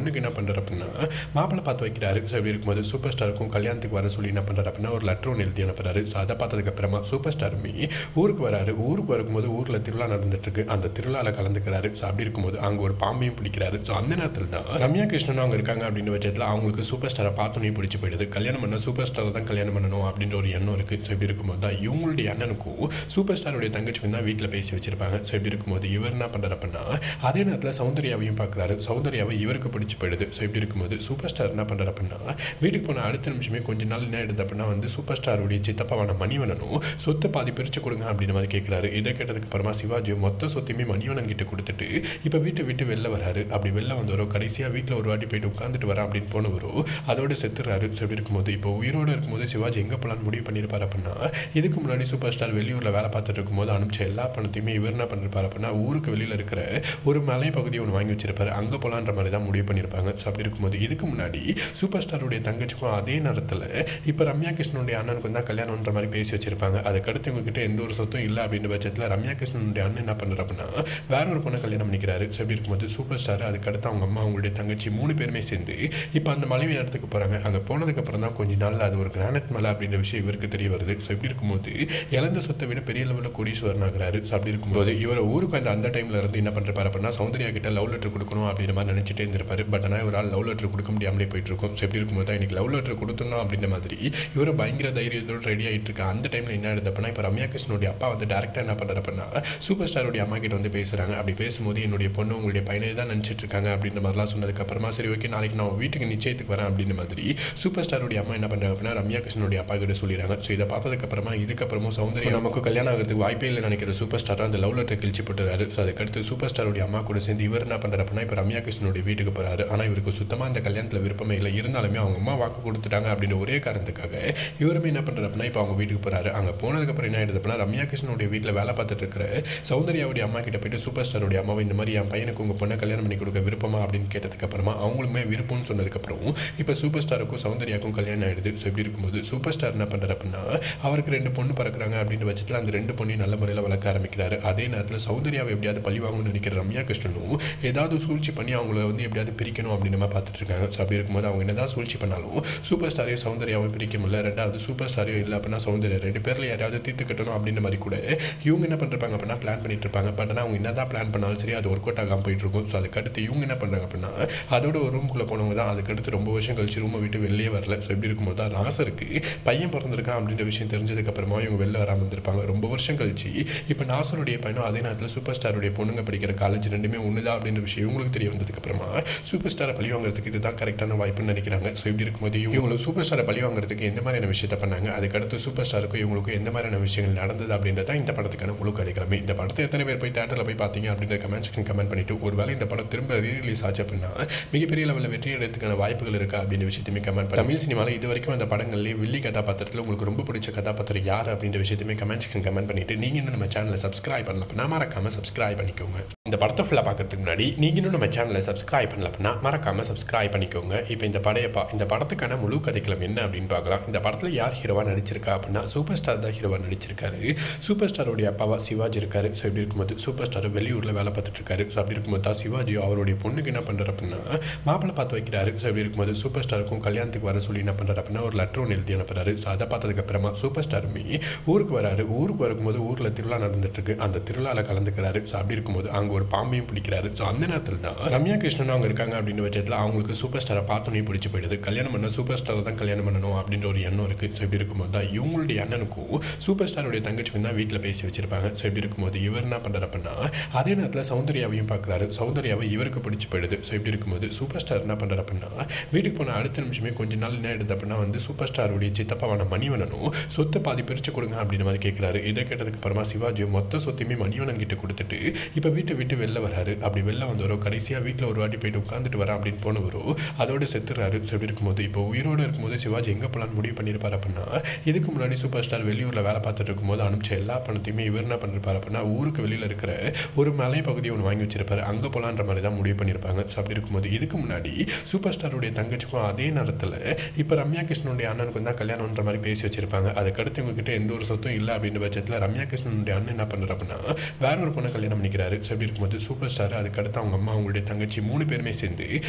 Speaker 1: பண்ணுறாரு அப்படின்னா மாப்பிள்ளை பார்த்து வைக்கிறாரு ஸோ இப்படி இருக்கும்போது சூப்பர் ஸ்டாருக்கும் கல்யாணத்துக்கு வர சொல்லி என்ன பண்ணுறாரு அப்படின்னா ஒரு லெட்டர் ஒன்று எழுதி அனுப்புறாரு ஸோ அதை பார்த்ததுக்கப்புறமா சூப்பர் ஸ்டாருமே ஊருக்கு வராரு ஊருக்கு வரும்போது ஊரில் திருவிழா நடந்துட்டு இருக்கு அந்த திருவிழாவில் கலந்துக்கிறாரு ஸோ அப்படி இருக்கும்போது அங்கே ஒரு பாம்பையும் பிடிக்கிறாரு ஸோ அந்த நேரத்தில் தான் ரம்யா கிருஷ்ணன் அவங்க இருக்காங்க அப்படின்னு பட்சத்தில் அவங்களுக்கு சூப்பர் ஸ்டாரை பார்த்தோன்னே பிடிச்சி போயிடுது கல்யாணம் பண்ண சூப்பர் ஸ்டாரை தான் கல்யாணம் பண்ணணும் அப்படின்ற ஒரு எண்ணம் இருக்குது ஸோ இப்படி இருக்கும்போது தான் இவங்களுடைய அண்ணனுக்கும் சூப்பர் ஸ்டாருடைய தங்கச்சிக்கும் தான் வீட்டில் பேசி வச்சிருப்பாங்க ஸோ இப்படி இருக்கும்போது இவர் என்ன பண்ணுறாரு அப்படின்னா அதே நேரத்தில் சௌந்தர்யாவையும் பார்க்குறாரு சௌந்தர்யாவை இவருக்கு பிடிச்சி போயிடுது ஸோ இப்படி இருக்கும்போது சூப்பர் ஸ்டார் என்ன பண்ணுறாரு அப்படின்னா வீட்டுக்கு போன அடுத்த நிமிஷமே கொஞ்ச நாள் என்ன எடுத்து அப்படின்னா வந்து சூப்பர் ஸ்டாருடைய சித்தப்பாவான மணிவனனும் சொத்தை பாதி பிரித்து கொடுங்க அப்படின்ற மாதிரி கேட்குறாரு இதை கேட்டதுக்கு அப்புறமா சிவாஜி மொத்த சொத்தையுமே மணிவனன் கிட்ட கொடுத்துட்டு இப்போ வீட்டை விட்டு வெளில வராரு அப்படி வெளில வந்தவரோ கடைசியாக வீட்டில் ஒரு வாட்டி போயிட்டு உட்காந்துட்டு வரேன் அப்படின்னு போனவரோ அதோட செத்துறாரு ஸோ இப்படி இருக்கும்போது இப்போ உயிரோடு இருக்கும்போது சிவாஜி எங்கே போகலான்னு முடிவு பண்ணியிருப்பார் அப்படின்னா இதுக்கு முன்னாடி சூப்பர் ஸ்டார் வெளியூரில் வேலை பார்த்துட்டு இருக்கும்போது அனுப்பிச்ச எல்லா பணத்தையுமே இவர் என்ன பண்ணிருப்பார் அப்படின்னா ஊருக்கு வெளியில் இருக்கிற ஒரு மலை பகுதியை ஒன்று வாங்கி வச்சிருப்பாரு அங்கே போகலான்ற மாதிரி தான் முடிவு பண்ணியிருப்பாங்க ஸோ அப்படி இருக்கும்போது இதுக்கு முன்னாடி சூப்பர் ஸ்டாருடைய தங்கச்சிக்கும் அதே நேரத்தில் இப்போ ரம்யா கிருஷ்ணனுடைய அண்ணனுக்கும் தான் கல்யாணம்ன்ற மாதிரி பேசி வச்சிருப்பாங்க அதுக்கடுத்து இவங்ககிட்ட எந்த ஒரு சொத்தும் இல்லை அப்படின்ற பட்சத்தில் ரம்யா கிருஷ்ணனுடைய அண்ணன் என்ன பண்ணுறாரு அப்படின்னா வேற ஒரு பொண்ணை கல்யாணம் பண்ணிக்கிறாரு ஸோ அப்படி இருக்கும்போது சூப்பர் ஸ்டார் அதுக்கடுத்து அவங்க அம்மா அவங்களுடைய தங்கச்சி மூணு பேருமே சேர்ந்து இப்போ அந்த மலைவி இடத்துக்கு போகிறாங்க அங்கே போனதுக்கப்புறம் தான் கொஞ்ச நாள் அது ஒரு கிரானைட் மலை அப்படின்ற விஷயம் இவருக்கு தெரிய வருது ஸோ இப்படி இருக்கும்போது இழந்த சொத்தை விட பெரிய லெவலில் கோடீஸ்வரன் ஆகிறாரு ஸோ அப்படி இருக்கும்போது இவர் ஊருக்கு அந்த அந்த டைமில் இருந்து என்ன பண்ணுறாரு அப்படின்னா சௌந்தர்யா கிட்ட லவ் லெட்டர் கொடுக்கணும் அப்படின்ற மாதிரி நினச்சிட்டே இருந்திருப்பாரு பட் ஆனால் ஒரு ஆள் லவ் லெட்டர் கொடுக்க முடியாமலே போயிட்டு இருக்கும் ஸோ எப்படி இருக்கும்போது தான் இன்னைக்கு லவ் லெட்டர் கொடுத்துடணும் அப்படின்ற மாதிரி இவர் பயங்கர தைரியத்தோடு ரெடி ஆகிட்டு இருக்க அந்த டைமில் என்ன ஆகுது அப்படின்னா இப்போ ரம்யா கிருஷ்ணனுடைய அப்பா வந்து டேரக்டாக என்ன பண்ணுறாரு அப்படின்னா சூப்பர் ஸ்டாருடைய அம்மா கிட்ட வந்து பேசுகிறாங்க அப்படி பேசும்போது என்னுடைய பொண்ணு உங்களுடைய பையனை தான் நினச்சிட்டு இருக்காங்க அப்படின்ற மாதிரிலாம் சொன்னதுக்கப்புறமா சரி ஓகே நாளைக்கு நான் வீட்டுக்கு நிச்சயத்துக்கு வரேன் அப்படின்ற மாதிரி சூப்பர் ஸ்டாருடைய அம்மா என்ன பண்ணுறாங்க அப்படின்னா ரம்யா கிருஷ்ணனுடைய அப்பா கிட்ட சொல்லிடுறாங்க ஸோ இதை பார்த்ததுக்கப்புறமா இதுக்கப்புறமும் சௌந்தர்யா நமக்கு கல்யாணம் ஆகிறதுக்கு வாய்ப்பே இல்லை நினைக்கிற சூப்பர் ஸ்டார் அந்த லவ் லெட்டர் கிழிச்சு போட்டுறாரு ஸோ அதுக்கடுத்து சூப்பர் ஸ்டாருடைய அம்மா கூட சேர்ந்து இவர் என்ன பண்ணுறாரு அப்படின்னா இப்போ ரம்யா கிருஷ்ணனுடைய வீட்டுக்கு போகிறாரு ஆனால் இவருக்கு சுத்தமாக இந்த கல்யாணத்தில் விருப்பமே இல்லை இருந்தாலுமே அவங்க அம்மா வாக்கு கொடுத்துட்டாங்க அப்படின்ற ஒரே காரணத்துக்காக இவருமே என்ன பண்ணுறாரு அப்படின்னா இப்போ அவங்க வீட்டுக்கு போகிறாரு அங்கே போனதுக்கப்புறம் என்ன ஆயிடுது அப்படின்னா ரம்யா கிருஷ்ணனுடைய வீட்டில் வேலை பார்த்துட்டு இருக்கிற சௌந்தர்யாவுடைய அம்மா கிட்ட போயிட்டு சூப்பர் ஸ்டாருடைய அம்மாவை இந்த மாதிரி என் பையனுக்கு உங்கள் பொண்ணை கல்யாணம் பண்ணி கொடுக்க விருப்பமா அப்படின்னு கேட்டதுக்கப்புறமா அவங்களுமே விருப்பம்னு சொன்னதுக்கப்புறம் இப்போ சூப்பர் ஸ்டாருக்கும் சௌந்தர்யாவுக்கும் கல்யாணம் ஆயிடுது ஸோ இப்படி இருக்கும்போது சூப்பர் ஸ்டார் என்ன பண்ணுறாரு அப்படின்னா அவருக்கு ரெண்டு பொண்ணு பிறக்கிறாங்க அப்படின்ற பட்சத்தில் அந்த ரெண்டு பொண்ணையும் நல்ல முறையில் வளர்க்க ஆரம்பிக்கிறாரு அதே நேரத்தில் சௌந்தர்யாவை எப்படியாவது பழி வாங்கணும்னு நினைக்கிற ரம்யா கிருஷ்ணனும் ஏதாவது சூழ்ச்சி பண்ணி அவங்கள வந்து எப்படியாவது பிரிக்கணும் அப்படின்னு நம்ம பார்த்துட்டு இருக்காங்க ஸோ அப்படி இருக்கும்போது அவங்க என்னதான் சூழ்ச்சி பண்ணாலும் சூப்பர் ஸ்டாரையும் சௌந்தர்யாவும் பிரிக்க முடியல ரெண்டாவது சூப்பர் ஸ்டாரையும் இல்லை அப்படின்னா சௌந்தர்யா ரெண்டு பேரில் யாராவது தீர்த்து கட்டணும் அப்படின்ற மாதிரி கூட இவங்க என்ன பண்ணுறாங்க அப்படின்னா பிளான் பண்ணிட்டு இருப்பாங்க பட் ஆனால் அவங்க என்னதான் பிளான் பண்ணாலும் சரி அது ஒர்க் அவுட் ஆகாமல் போயிட்டு இருக்கும் ஸோ அதுக்கடுத்து இவங்க என்ன பண்ணுறாங்க அப்படின்னா அதோட ஒரு ரூமுக்குள்ளே போனவங்க தான் அதுக்கடுத்து ரொம்ப வருஷம் கழிச்சு ரூமை விட்டு வெளியே வரல ஸோ இப்படி இருக்கும்போது தான் நாசருக்கு பையன் பிறந்திருக்கான் அப்படின்ற விஷயம் தெரிஞ்சதுக்கப்புறமா இவங்க வெளில வராமல் இருந்திருப்பாங்க ரொம்ப வருஷம் கழிச்சு இப்போ நாசருடைய பையனும் அதே நேரத்தில் சூப்பர் ஸ்டாருடைய பொண்ணுங்க படிக்கிற காலேஜ் ரெண்டுமே ஒன்று தான் அப்படின்ற விஷயம் இவங்களுக்கு தெரிய வந்ததுக்கப்புறமா சூப்பர் ஸ்டாரை பழி வாங்குறதுக்கு இதுதான் கரெக்டான வாய்ப்புன்னு நினைக்கிறாங்க ஸோ இப்படி இருக்கும்போது இவங்களுக்கு சூப்பர் ஸ்டாரை பழி வாங்குறதுக்கு எந்த மாதிரியான விஷயத்த பண்ணாங்க அதுக்கடுத்து சூப்பர் ஸ்டாருக்கும் இவங்களுக்கும் எந்த மாதிரியான விஷயங்கள் நடந்தது அப்படின்றத இந்த படத்துக்கான முழு கதைக்கிழமை இந்த படத்தை எத்தனை பேர் போய் தேட்டரில் போய் பார்த்தீங்க அப்படின்ற கமெண்ட் செக்ஷன் கமெண்ட் பண்ணிட்டு ஒருவேளை இந்த படம் திரும்ப ரீரிலீஸ் ஆச்சு அப்படின்னா மிகப்பெரிய லெவலில் வெற்றி எடுத்துக்கான வாய்ப்புகள் இருக்கா அப்படின்ற விஷயத்தையுமே கமெண்ட் பண்ணி தமிழ் சினிமாவில் இது வரைக்கும் அந்த படங்கள்லேயே வில்லி கதாபாத்திரத்தில் உங்களுக்கு ரொம்ப பிடிச்ச கதாபாத்திரம் யார் அப்படின்ற விஷயத்தையுமே கமெண்ட் செக்ஷன் கமெண்ட் பண்ணிட்டு நீங்கள் இன்னும் நம்ம சேனலை சப்ஸ்கிரைப் பண்ணல அப்படின்னா மறக்காம சப்ஸ்கிரைப் பண்ணிக்கோங்க இந்த படத்தை ஃபுல்லாக பார்க்கறதுக்கு முன்னாடி நீங்கள் இன்னும் நம்ம சேனலை சப்ஸ்கிரைப் பண்ணல அப்படின்னா மறக்காம சப்ஸ்கிரைப் பண்ணிக்கோங்க இப்போ இந்த படைய பா இந்த படத்துக்கான முழு கதைக்களம் என்ன அப்படின்னு பார்க்கலாம் இந்த படத்தில் யார் ஹீரோவாக நடிச்சிருக்கா அப்படின்னா சூப்பர் ஸ்டார் தான் ஹீரோவாக நடிச்சிருக்காரு சூப்பர் ஸ்டாரோடைய அப்பாவா சிவாஜி இருக்காரு ஸோ இப்படி இருக்கும்போது சூப்பர் ஸ்டார் வெளியூரில் வேலை பார்த்துட்டு இருக்காரு ஸோ அப்படி இருக்கும்போது தான் சிவாஜி அவருடைய பொண்ணுக்கு என்ன பண்ணுறாரு அப்படின்னா மாப்பிள்ளை பார்த்து வைக்கிறாரு ஸோ இப்படி இருக்கும்போது சூப்பர் ஸ்டாருக்கும் கல்யாணத்துக்கு வர சொல்லி என்ன பண்ணுறாரு அப்படின்னா ஒரு லெட்டர் ஒன்று எழுதி அனுப்புறாரு ஸோ அதை பார்த்ததுக்கப்புறமா சூப்பர் ஸ்டாருமே ஊருக்கு வராரு ஊருக்கு வரும்போது ஊரில் திருவிழா நடந்துட்டு இருக்கு அந்த திருவிழாவில் கலந்துக்கிறாரு ஸோ அப்படி இருக்கும்போது அங்கே ஒரு பாம்பையும் பிடிக்கிறாரு ஸோ அந்த நேரத்தில் தான் ரம்யா கிருஷ்ணன் அவங்க இருக்காங்க அப்படின்னு பட்சத்தில் அவங்களுக்கு சூப்பர் ஸ்டாரை பார்த்தோன்னே பிடிச்சி போயிடுது கல்யாணம் பண்ண சூப்பர் ஸ்டாரை தான் கல்யாணம் பண்ணணும் அப்படின்ற ஒரு எண்ணம் இருக்குது ஸோ இப்படி இருக்கும்போது தான் இவங்களுடைய அண்ணனுக்கும் சூப்பர் ஸ்டாருடைய தங்கச்சிக்கும் தான் வீட்டில் பேசி வச்சிருப்பாங்க ஸோ இப்படி இருக்கும்போது இவர் என்ன பண்ணுறாரு அப்படின்னா அதே நேரத்தில் சௌந்தர்யாவையும் பார்க்குறாரு சௌந்தர்யாவை இவருக்கு பிடிச்சி போயிடுது ஸோ இப்படி இருக்கும்போது சூப்பர் ஸ்டார் என்ன பண்ணுறாரு அப்படின்னா வீட்டுக்கு போன அடுத்த நிமிஷமே கொஞ்ச நாள் என்ன எடுத்து அப்படின்னா வந்து சூப்பர் ஸ்டாருடைய சித்தப்பாவான மணிவனனும் சொத்தை பாதி பிரித்து கொடுங்க அப்படின்ற மாதிரி கேட்குறாரு இதை கேட்டதுக்கு அப்புறமா சிவாஜி மொத்த சொத்தையுமே மணிவனன் கிட்ட கொடுத்துட்டு இப்போ வீட்டை விட்டு வெளில வராரு அப்படி வெளில வந்தவரோ கடைசியாக வீட்டில் ஒரு வாட்டி போயிட்டு உட்காந்துட்டு வரேன் அப்படின்னு போனவரோ அதோட செத்துறாரு ஸோ இப்படி இருக்கும்போது இப்போ உயிரோடு இருக்கும்போது சிவாஜி எங்கே போகலான்னு முடிவு பண்ணியிருப்பார் அப்படின்னா இதுக்கு முன்னாடி சூப்பர் ஸ்டார் வெளியூரில் வேலை பார்த்துட்டு இருக்கும்போது அனுப்பிச்ச எல்லா பணத்தையுமே இவர் என்ன பண்ணிருப்பார் அப்படின்னா ஊருக்கு வெளியில் இருக்கிற ஒரு மலை பகுதியை ஒன்று வாங்கி வச்சிருப்பாரு அங்கே போகலான்ற மாதிரி தான் முடிவு பண்ணியிருப்பாங்க ஸோ அப்படி இருக்கும்போது இதுக்கு முன்னாடி சூப்பர் ஸ்டாருடைய தங்கச்சிக்கும் அதே நேரத்தில் இப்போ ரம்யா கிருஷ்ணனுடைய அண்ணனுக்கும் தான் கல்யாணம்ன்ற மாதிரி பேசி வச்சிருப்பாங்க அதுக்கடுத்து இவங்ககிட்ட எந்த ஒரு சொத்தும் இல்லை அப்படின்ற பட்சத்தில் ரம்யா கிருஷ்ணனுடைய அண்ணன் என்ன பண்ணுறாரு அப்படின்னா வேற ஒரு பொண்ணை கல்யாணம் பண்ணிக்கிறாரு ஸோ அப்படி இருக்கும்போது சூப்பர் ஸ்டார் அதுக்கடுத்து அவங்க அம்மா அவங்களுடைய தங்கச்சி மூணு பேருமே சேர்ந்து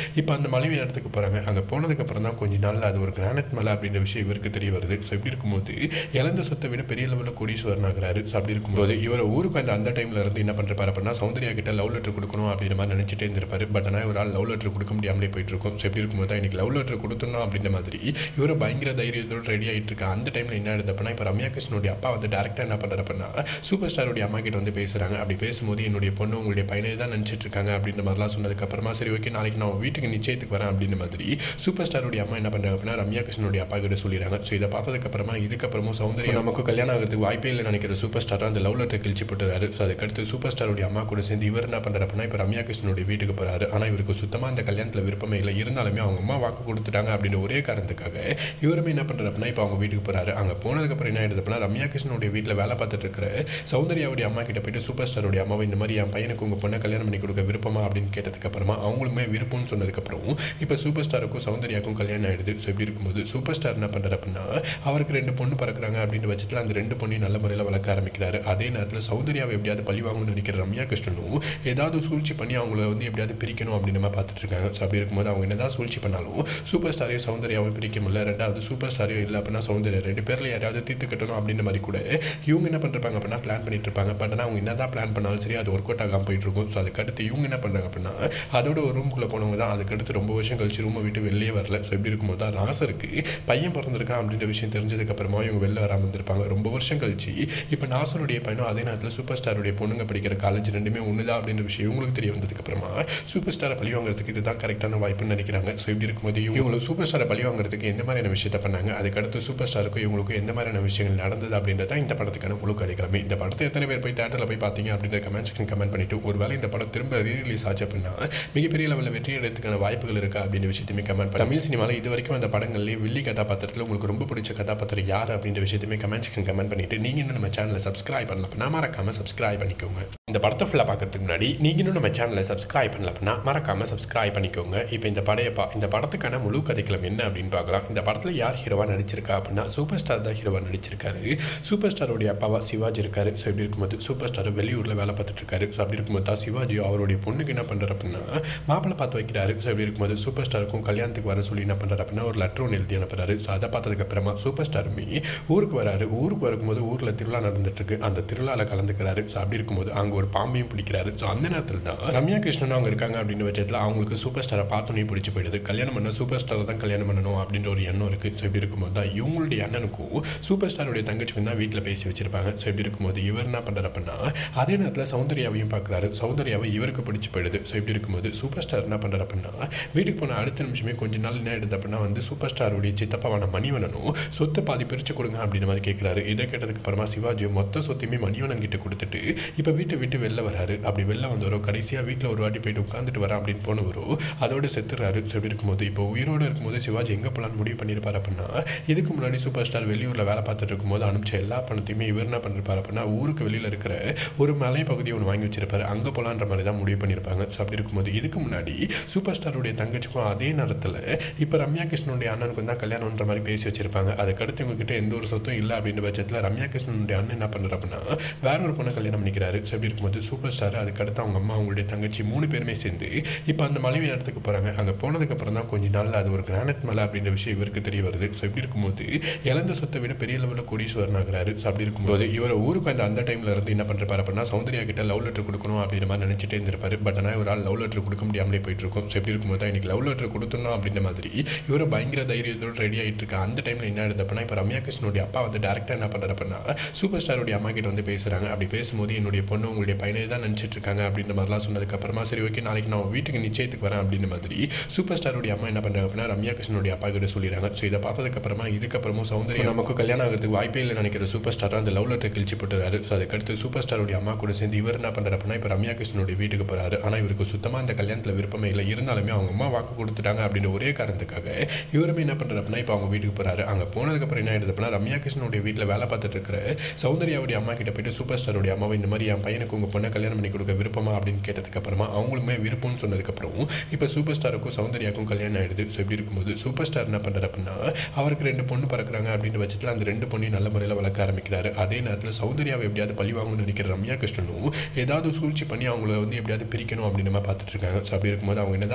Speaker 1: இப்போ அந்த மலை இடத்துக்கு போகிறாங்க அங்கே போனதுக்கப்புறம் தான் கொஞ்ச நாள் அது ஒரு கிரானைட் மலை அப்படின்ற விஷயம் இவருக்கு தெரிய வருது ஸோ இப்படி இருக்கும்போது இழந்த சொத்தை விட பெரிய லெவலில் கோடீஸ்வரன் ஆகிறாரு ஸோ அப்படி இருக்கும்போது இவர் ஊருக்கு அந்த அந்த டைமில் இருந்து என்ன பண்ணுறாரு அப்படின்னா சௌந்தர்யா கிட்ட லவ் லெட்டர் கொடுக்கணும் அப்படின்ற மாதிரி நினச்சிட்டே இருந்திருப்பாரு பட் ஆனால் ஒரு ஆள் லவ் லெட்டர் கொடுக்க முடியாமலே போயிட்டு இருக்கும் ஸோ இப்படி இருக்கும்போது தான் இன்னைக்கு லவ் லெட்டர் கொடுத்துடணும் அப்படின்ற மாதிரி இவர் பயங்கர தைரியத்தோடு ரெடி ஆகிட்டு இருக்க அந்த டைமில் என்ன ஆகுது அப்படின்னா இப்போ ரம்யா கிருஷ்ணனுடைய அப்பா வந்து டேரக்டாக என்ன பண்ணுறாரு அப்படின்னா சூப்பர் ஸ்டாருடைய அம்மா கிட்ட வந்து பேசுகிறாங்க அப்படி பேசும்போது என்னுடைய பொண்ணு உங்களுடைய பையனை தான் நினச்சிட்டு இருக்காங்க அப்படின்ற மாதிரிலாம் சொன்னதுக்கப்புறமா சரி ஓகே நாளைக்கு நான் வீட்டுக்கு நிச்சயத்துக்கு வரேன் அப்படின்ற மாதிரி சூப்பர் ஸ்டாருடைய அம்மா என்ன பண்ணுறாங்க அப்படின்னா ரம்யா கிருஷ்ணனுடைய அப்பா கிட்ட சொல்லிடுறாங்க ஸோ இதை பார்த்ததுக்கப்புறமா இதுக்கப்புறமும் சௌந்தர்யா நமக்கு கல்யாணம் ஆகிறதுக்கு வாய்ப்பே இல்லை நினைக்கிற சூப்பர் ஸ்டார் அந்த லவ் லெட்டர் கிழிச்சு போட்டுறாரு ஸோ அதுக்கடுத்து சூப்பர் ஸ்டாருடைய அம்மா கூட சேர்ந்து இவர் என்ன பண்ணுறாரு அப்படின்னா இப்போ ரம்யா கிருஷ்ணனுடைய வீட்டுக்கு போகிறாரு ஆனால் இவருக்கு சுத்தமாக அந்த கல்யாணத்தில் விருப்பமே இல்லை இருந்தாலுமே அவங்க அம்மா வாக்கு கொடுத்துட்டாங்க அப்படின்ற ஒரே காரணத்துக்காக இவருமே என்ன பண்ணுறாரு அப்படின்னா இப்போ அவங்க வீட்டுக்கு போகிறாரு அங்கே போனதுக்கப்புறம் என்ன ஆயிடுது அப்படின்னா ரம்யா கிருஷ்ணனுடைய வீட்டில் வேலை பார்த்துட்டு இருக்கிற சௌந்தர்யாவுடைய அம்மா கிட்ட போயிட்டு சூப்பர் ஸ்டாருடைய அம்மாவை இந்த மாதிரி என் பையனுக்கு உங்கள் பொண்ணை கல்யாணம் பண்ணி கொடுக்க விருப்பமா அப்படின்னு கேட்டதுக்கு அப்புறமா அவங்களுமே விருப்பம்னு சொன்னதுக்கப்புறம் இப்போ சூப்பர் ஸ்டாருக்கும் சௌந்தர்யாவுக்கும் கல்யாணம் ஆயிடுது ஸோ இப்படி இருக்கும்போது சூப்பர் ஸ்டார் என்ன பண்ணுறாரு அப்படின்னா அவருக்கு ரெண்டு பொண்ணு பிறக்கிறாங்க அப்படின்னு பட்சத்தில் அந்த ரெண்டு பொண்ணையும் நல்ல முறையில் வளர்க்க ஆரம்பிக்கிறாரு அதே நேரத்தில் சௌந்தர்யாவை எப்படியாவது பழி வாங்கணும்னு நினைக்கிற ரம்யா கிருஷ்ணனும் ஏதாவது சூழ்ச்சி பண்ணி அவங்கள வந்து எப்படியாவது பிரிக்கணும் அப்படின்னு நம்ம பார்த்துட்டு இருக்காங்க ஸோ அப்படி இருக்கும்போது அவங்க என்னதான் சூழ்ச்சி பண்ணாலும் சூப்பர் ஸ்டாரையும் சௌந்தர்யாவும் பிரிக்க முடியல ரெண்டாவது சூப்பர் ஸ்டாரையும் இல்லை அப்படின்னா சௌந்தர்யா ரெண்டு பேரில் யாராவது தீர்த்து கட்டணும் அப்படின்ற மாதிரி கூட இவங்க என்ன பண்ணுறாங்க அப்படின்னா பிளான் பண்ணிட்டு இருப்பாங்க பட் ஆனால் அவங்க என்னதான் பிளான் பண்ணாலும் சரி அது ஒர்க் அவுட் ஆகாமல் போயிட்டு இருக்கும் ஸோ அதுக்கடுத்து இவங்க என்ன பண்ணுறாங்க அப்படின்னா அதோட ஒரு ரூம்குள்ளே போனவங்க தான் அதுக்கடுத்து ரொம்ப வருஷம் கழிச்சு ரூமை விட்டு வெளியே வரல ஸோ இப்படி இருக்கும்போது தான் நாசருக்கு பையன் பிறந்திருக்கான் அப்படின்ற விஷயம் தெரிஞ்சதுக்கப்புறமா இவங்க வெளில வராமல் இருந்திருப்பாங்க ரொம்ப வருஷம் கழிச்சு இப்போ நாசருடைய பையனும் அதே நேரத்தில் சூப்பர் ஸ்டாருடைய பொண்ணுங்க படிக்கிற காலேஜ் ரெண்டுமே ஒன்று தான் அப்படின்ற விஷயம் இவங்களுக்கு தெரிய வந்ததுக்கப்புறமா சூப்பர் ஸ்டாரை பழி வாங்குறதுக்கு இதுதான் கரெக்டான வாய்ப்புன்னு நினைக்கிறாங்க ஸோ இப்படி இருக்கும்போது இவங்களுக்கு சூப்பர் ஸ்டாரை பழி வாங்குறதுக்கு எந்த மாதிரியான விஷயத்தை பண்ணாங்க அதுக்கடுத்து சூப்பர் ஸ்டாருக்கும் இவங்களுக்கும் எந்த மாதிரியான விஷயங்கள் நடந்தது அப்படின்றத இந்த படத்துக்கான முழு கதைக்கிழமை இந்த படத்தை எத்தனை பேர் போய் தேட்டரில் போய் பார்த்தீங்க அப்படின்ற கமெண்ட் செக்ஷன் கமெண்ட் பண்ணிட்டு ஒருவேளை இந்த படம் திரும்ப ரீரிலீஸ் ஆச்சு அப்படின்னா மிகப்பெரிய லெவலில் வெற்றி எடுத்துக்கான வாய்ப்புகள் இருக்கா அப்படின்ற விஷயத்தையுமே கமெண்ட் பண்ணி தமிழ் சினிமாவில் இது வரைக்கும் அந்த படங்கள்லேயே வில்லி கதாபாத்திரத்தில் உங்களுக்கு ரொம்ப பிடிச்ச கதாபாத்திரம் யார் அப்படின்ற விஷயத்தையுமே கமெண்ட் செக்ஷன் கமெண்ட் பண்ணிட்டு நீங்கள் இன்னும் நம்ம சேனலை சப்ஸ்கிரைப் பண்ணல அப்படின்னா மறக்காம சப்ஸ்கிரைப் பண்ணிக்கோங்க இந்த படத்தை ஃபுல்லாக பார்க்கறதுக்கு முன்னாடி நீங்கள் இன்னும் நம்ம சேனலை சப்ஸ்கிரைப் பண்ணல அப்படின்னா மறக்காம சப்ஸ்கிரைப் பண்ணிக்கோங்க இப்போ இந்த படைய பா இந்த படத்துக்கான முழு கதைக்களம் என்ன அப்படின்னு பார்க்கலாம் இந்த படத்தில் யார் ஹீரோவாக நடிச்சிருக்கா அப்படின்னா சூப்பர் ஸ்டார் தான் ஹீரோவாக நடிச்சிருக்காரு சூப்பர் ஸ்டாரோடைய அப்பாவா சிவாஜி இருக்காரு ஸோ இப்படி இருக்கும்போது சூப்பர் ஸ்டார் வெளியூரில் வேலை பார்த்துட்டு இருக்காரு ஸோ அப்படி இருக்கும்போது தான் சிவாஜி அவருடைய பொண்ணுக்கு என்ன பண்ணுறாரு அப்படின்னா மாப்பிள்ளை பார்த்து வைக்கிறாரு ஸோ இப்படி இருக்கும்போது சூப்பர் ஸ்டாருக்கும் கல்யாணத்துக்கு வர சொல்லி என்ன பண்ணுறாரு அப்படின்னா ஒரு லெட்டர் ஒன்று எழுதி அனுப்புறாரு ஸோ அதை பார்த்ததுக்கப்புறமா சூப்பர் ஸ்டாருமே ஊருக்கு வராரு ஊருக்கு வரும்போது ஊரில் திருவிழா நடந்துட்டு இருக்கு அந்த திருவிழாவில் கலந்துக்கிறாரு ஸோ அப்படி இருக்கும்போது அங்கே ஒரு பாம்பையும் பிடிக்கிறாரு ஸோ அந்த நேரத்தில் தான் ரம்யா கிருஷ்ணன் அவங்க இருக்காங்க அப்படின்னு பட்சத்தில் அவங்களுக்கு சூப்பர் ஸ்டாரை பார்த்தோன்னே பிடிச்சி போயிடுது கல்யாணம் பண்ண சூப்பர் ஸ்டாரை தான் கல்யாணம் பண்ணணும் அப்படின்ற ஒரு எண்ணம் இருக்குது ஸோ இப்படி இருக்கும்போது தான் இவங்களுடைய அண்ணனுக்கும் சூப்பர் ஸ்டாருடைய தங்கச்சிக்கும் தான் வீட்டில் பேசி வச்சிருப்பாங்க ஸோ இப்படி இருக்கும்போது இவர் என்ன பண்ணுறாரு அப்படின்னா அதே நேரத்தில் சௌந்தர்யாவையும் பார்க்குறாரு சௌந்தர்யாவை இவருக்கு பிடிச்சி போயிடுது ஸோ இப்படி இருக்கும்போது சூப்பர் ஸ்டார் என்ன பண்ணுறாரு அப்படின்னா வீட்டுக்கு போன அடுத்த நிமிஷமே கொஞ்ச நாள் என்ன எடுத்து அப்படின்னா வந்து சூப்பர் ஸ்டாருடைய சித்தப்பாவான மணிவனனும் சொத்தை பாதி பிரித்து கொடுங்க அப்படின்ற மாதிரி கேட்குறாரு இதை கேட்டதுக்கு அப்புறமா சிவாஜி மொத்த சொத்தையுமே மணிவனன் கிட்ட கொடுத்துட்டு இப்போ வீட்டை விட்டு வெளில வராரு அப்படி வெளில வந்தவரோ கடைசியாக வீட்டில் ஒரு வாட்டி போயிட்டு உட்காந்துட்டு வரேன் அப்படின்னு போனவரோ அதோட செத்துறாரு ஸோ இப்படி இருக்கும்போது இப்போ உயிரோடு இருக்கும்போது சிவாஜி எங்கே போகலான்னு முடிவு பண்ணியிருப்பார் அப்படின்னா இதுக்கு முன்னாடி சூப்பர் ஸ்டார் வெளியூரில் வேலை பார்த்துட்டு இருக்கும்போது அனுப்பிச்ச எல்லா பணத்தையுமே இவர் என்ன பண்ணிருப்பார் அப்படின்னா ஊருக்கு வெளியில் இருக்கிற ஒரு மலை பகுதியை ஒன்று வாங்கி வச்சிருப்பாரு அங்கே போகலான்ற மாதிரி தான் முடிவு பண்ணியிருப்பாங்க ஸோ அப்படி இருக்கும்போது இதுக்கு முன்னாடி சூப்பர் ஸ்டாருடைய தங்கச்சிக்கும் அதே நேரத்தில் இப்போ ரம்யா கிருஷ்ணனுடைய அண்ணனுக்கும் தான் கல்யாணம்ன்ற மாதிரி பேசி வச்சிருப்பாங்க அதுக்கடுத்து இவங்ககிட்ட எந்த ஒரு சொத்தும் இல்லை அப்படின்ற பட்சத்தில் ரம்யா கிருஷ்ணனுடைய அண்ணன் என்ன பண்ணுறாரு அப்படின்னா வேற ஒரு பொண்ணை கல்யாணம் பண்ணிக்கிறாரு ஸோ அப்படி இருக்கும்போது சூப்பர் ஸ்டார் அதுக்கடுத்து அவங்க அம்மா அவங்களுடைய தங்கச்சி மூணு பேருமே சேர்ந்து இப்போ அந்த மலை இடத்துக்கு போகிறாங்க அங்கே போனதுக்கப்புறம் தான் கொஞ்ச நாள் அது ஒரு கிரானைட் மலை அப்படின்ற விஷயம் இவருக்கு தெரிய வருது ஸோ இப்படி இருக்கும்போது இழந்த சொத்தை விட பெரிய லெவலில் கோடீஸ்வரன் ஆகிறாரு ஸோ அப்படி இருக்கும்போது இவர் ஊருக்கு அந்த அந்த டைமில் இருந்து என்ன பண்ணுறாரு அப்படின்னா சௌந்தர்யா கிட்ட லவ் லெட்டர் கொடுக்கணும் அப்படின்ற மாதிரி நினச்சிட்டே இருந்திருப்பாரு பட் ஆனால் ஒரு ஆள் லவ் லெட்டர் கொடுக்க முடியாமலே போயிட்டு இருக்கும் ஸோ இப்படி இருக்கும்போது தான் இன்னைக்கு லவ் லெட்டர் கொடுத்துடணும் அப்படின்ற மாதிரி இவர் பயங்கர தைரியத்தோடு ரெடி ஆகிட்டு இருக்க அந்த டைமில் என்ன ஆகுது அப்படின்னா இப்போ ரம்யா கிருஷ்ணனுடைய அப்பா வந்து டேரக்டாக என்ன பண்ணுறாரு அப்படின்னா சூப்பர் ஸ்டாருடைய அம்மா கிட்ட வந்து பேசுகிறாங்க அப்படி பேசும்போது என்னுடைய பொண்ணு உங்களுடைய பையனை தான் நினச்சிட்டு இருக்காங்க அப்படின்ற மாதிரிலாம் சொன்னதுக்கப்புறமா சரி ஓகே நாளைக்கு நான் வீட்டுக்கு நிச்சயத்துக்கு வரேன் அப்படின்ற மாதிரி சூப்பர் ஸ்டாருடைய அம்மா என்ன பண்ணுறாங்க அப்படின்னா ரம்யா கிருஷ்ணனுடைய அப்பா கிட்ட சொல்லிடுறாங்க ஸோ இதை பார்த்ததுக்கப்புறமா இதுக்கப்புறமும் சௌந்தர்யா நமக்கு கல்யாணம் ஆகிறதுக்கு வாய்ப்பே இல்லை நினைக்கிற சூப்பர் ஸ்டார் அந்த லவ் லெட்டர் கிழிச்சு போட்டுறாரு ஸோ அதுக்கடுத்து சூப்பர் ஸ்டாருடைய அம்மா கூட சேர்ந்து இவர் என்ன பண்ணுறாரு அப்படின்னா இப்போ ரம்யா கிருஷ்ணனுடைய வீட்டுக்கு போகிறாரு ஆனால் இவருக்கு சுத்தமாக அந்த கல்யாணத்தில் விருப்பமே இல்லை இருந்தாலுமே அவங்க அம்மா வாக்கு கொடுத்துட்டாங்க அப்படின்ற ஒரே காரணத்துக்காக இவருமே என்ன பண்ணுறாரு அப்படின்னா இப்போ அவங்க வீட்டுக்கு போகிறாரு அங்கே போனதுக்கப்புறம் என்ன ஆயிடுது அப்படின்னா ரம்யா கிருஷ்ணனுடைய வீட்டில் வேலை பார்த்துட்டு இருக்கிற சௌந்தர்யாவுடைய அம்மா கிட்ட போயிட்டு சூப்பர் ஸ்டாருடைய அம்மாவை இந்த மாதிரி என் பையனுக்கு உங்கள் பொண்ணை கல்யாணம் பண்ணி கொடுக்க விருப்பமா அப்படின்னு கேட்டதுக்கு அப்புறமா அவங்களுமே விருப்பம்னு சொன்னதுக்கப்புறம் இப்போ சூப்பர் ஸ்டாருக்கும் சௌந்தர்யாவுக்கும் கல்யாணம் ஆயிடுது ஸோ இப்படி இருக்கும்போது சூப்பர் ஸ்டார் என்ன பண்ணுறாரு அப்படின்னா அவருக்கு ரெண்டு பொண்ணு பிறக்கிறாங்க அப்படின்ற பட்சத்தில் அந்த ரெண்டு பொண்ணையும் நல்ல முறையில் வளர்க்க ஆரம்பிக்கிறாரு அதே நேரத்தில் சௌந்தர்யாவை எப்படியாவது பழி வாங்கணும்னு நினைக்கிற ரம்யா கிருஷ்ணனும் ஏதாவது சூழ்ச்சி பண்ணி அவங்கள வந்து எப்படியாவது பிரிக்கணும் அப்படின்னு நம்ம பார்த்துட்டு இருக்காங்க ஸோ அப்படி இருக்கும்போது அவங்க என்னதான்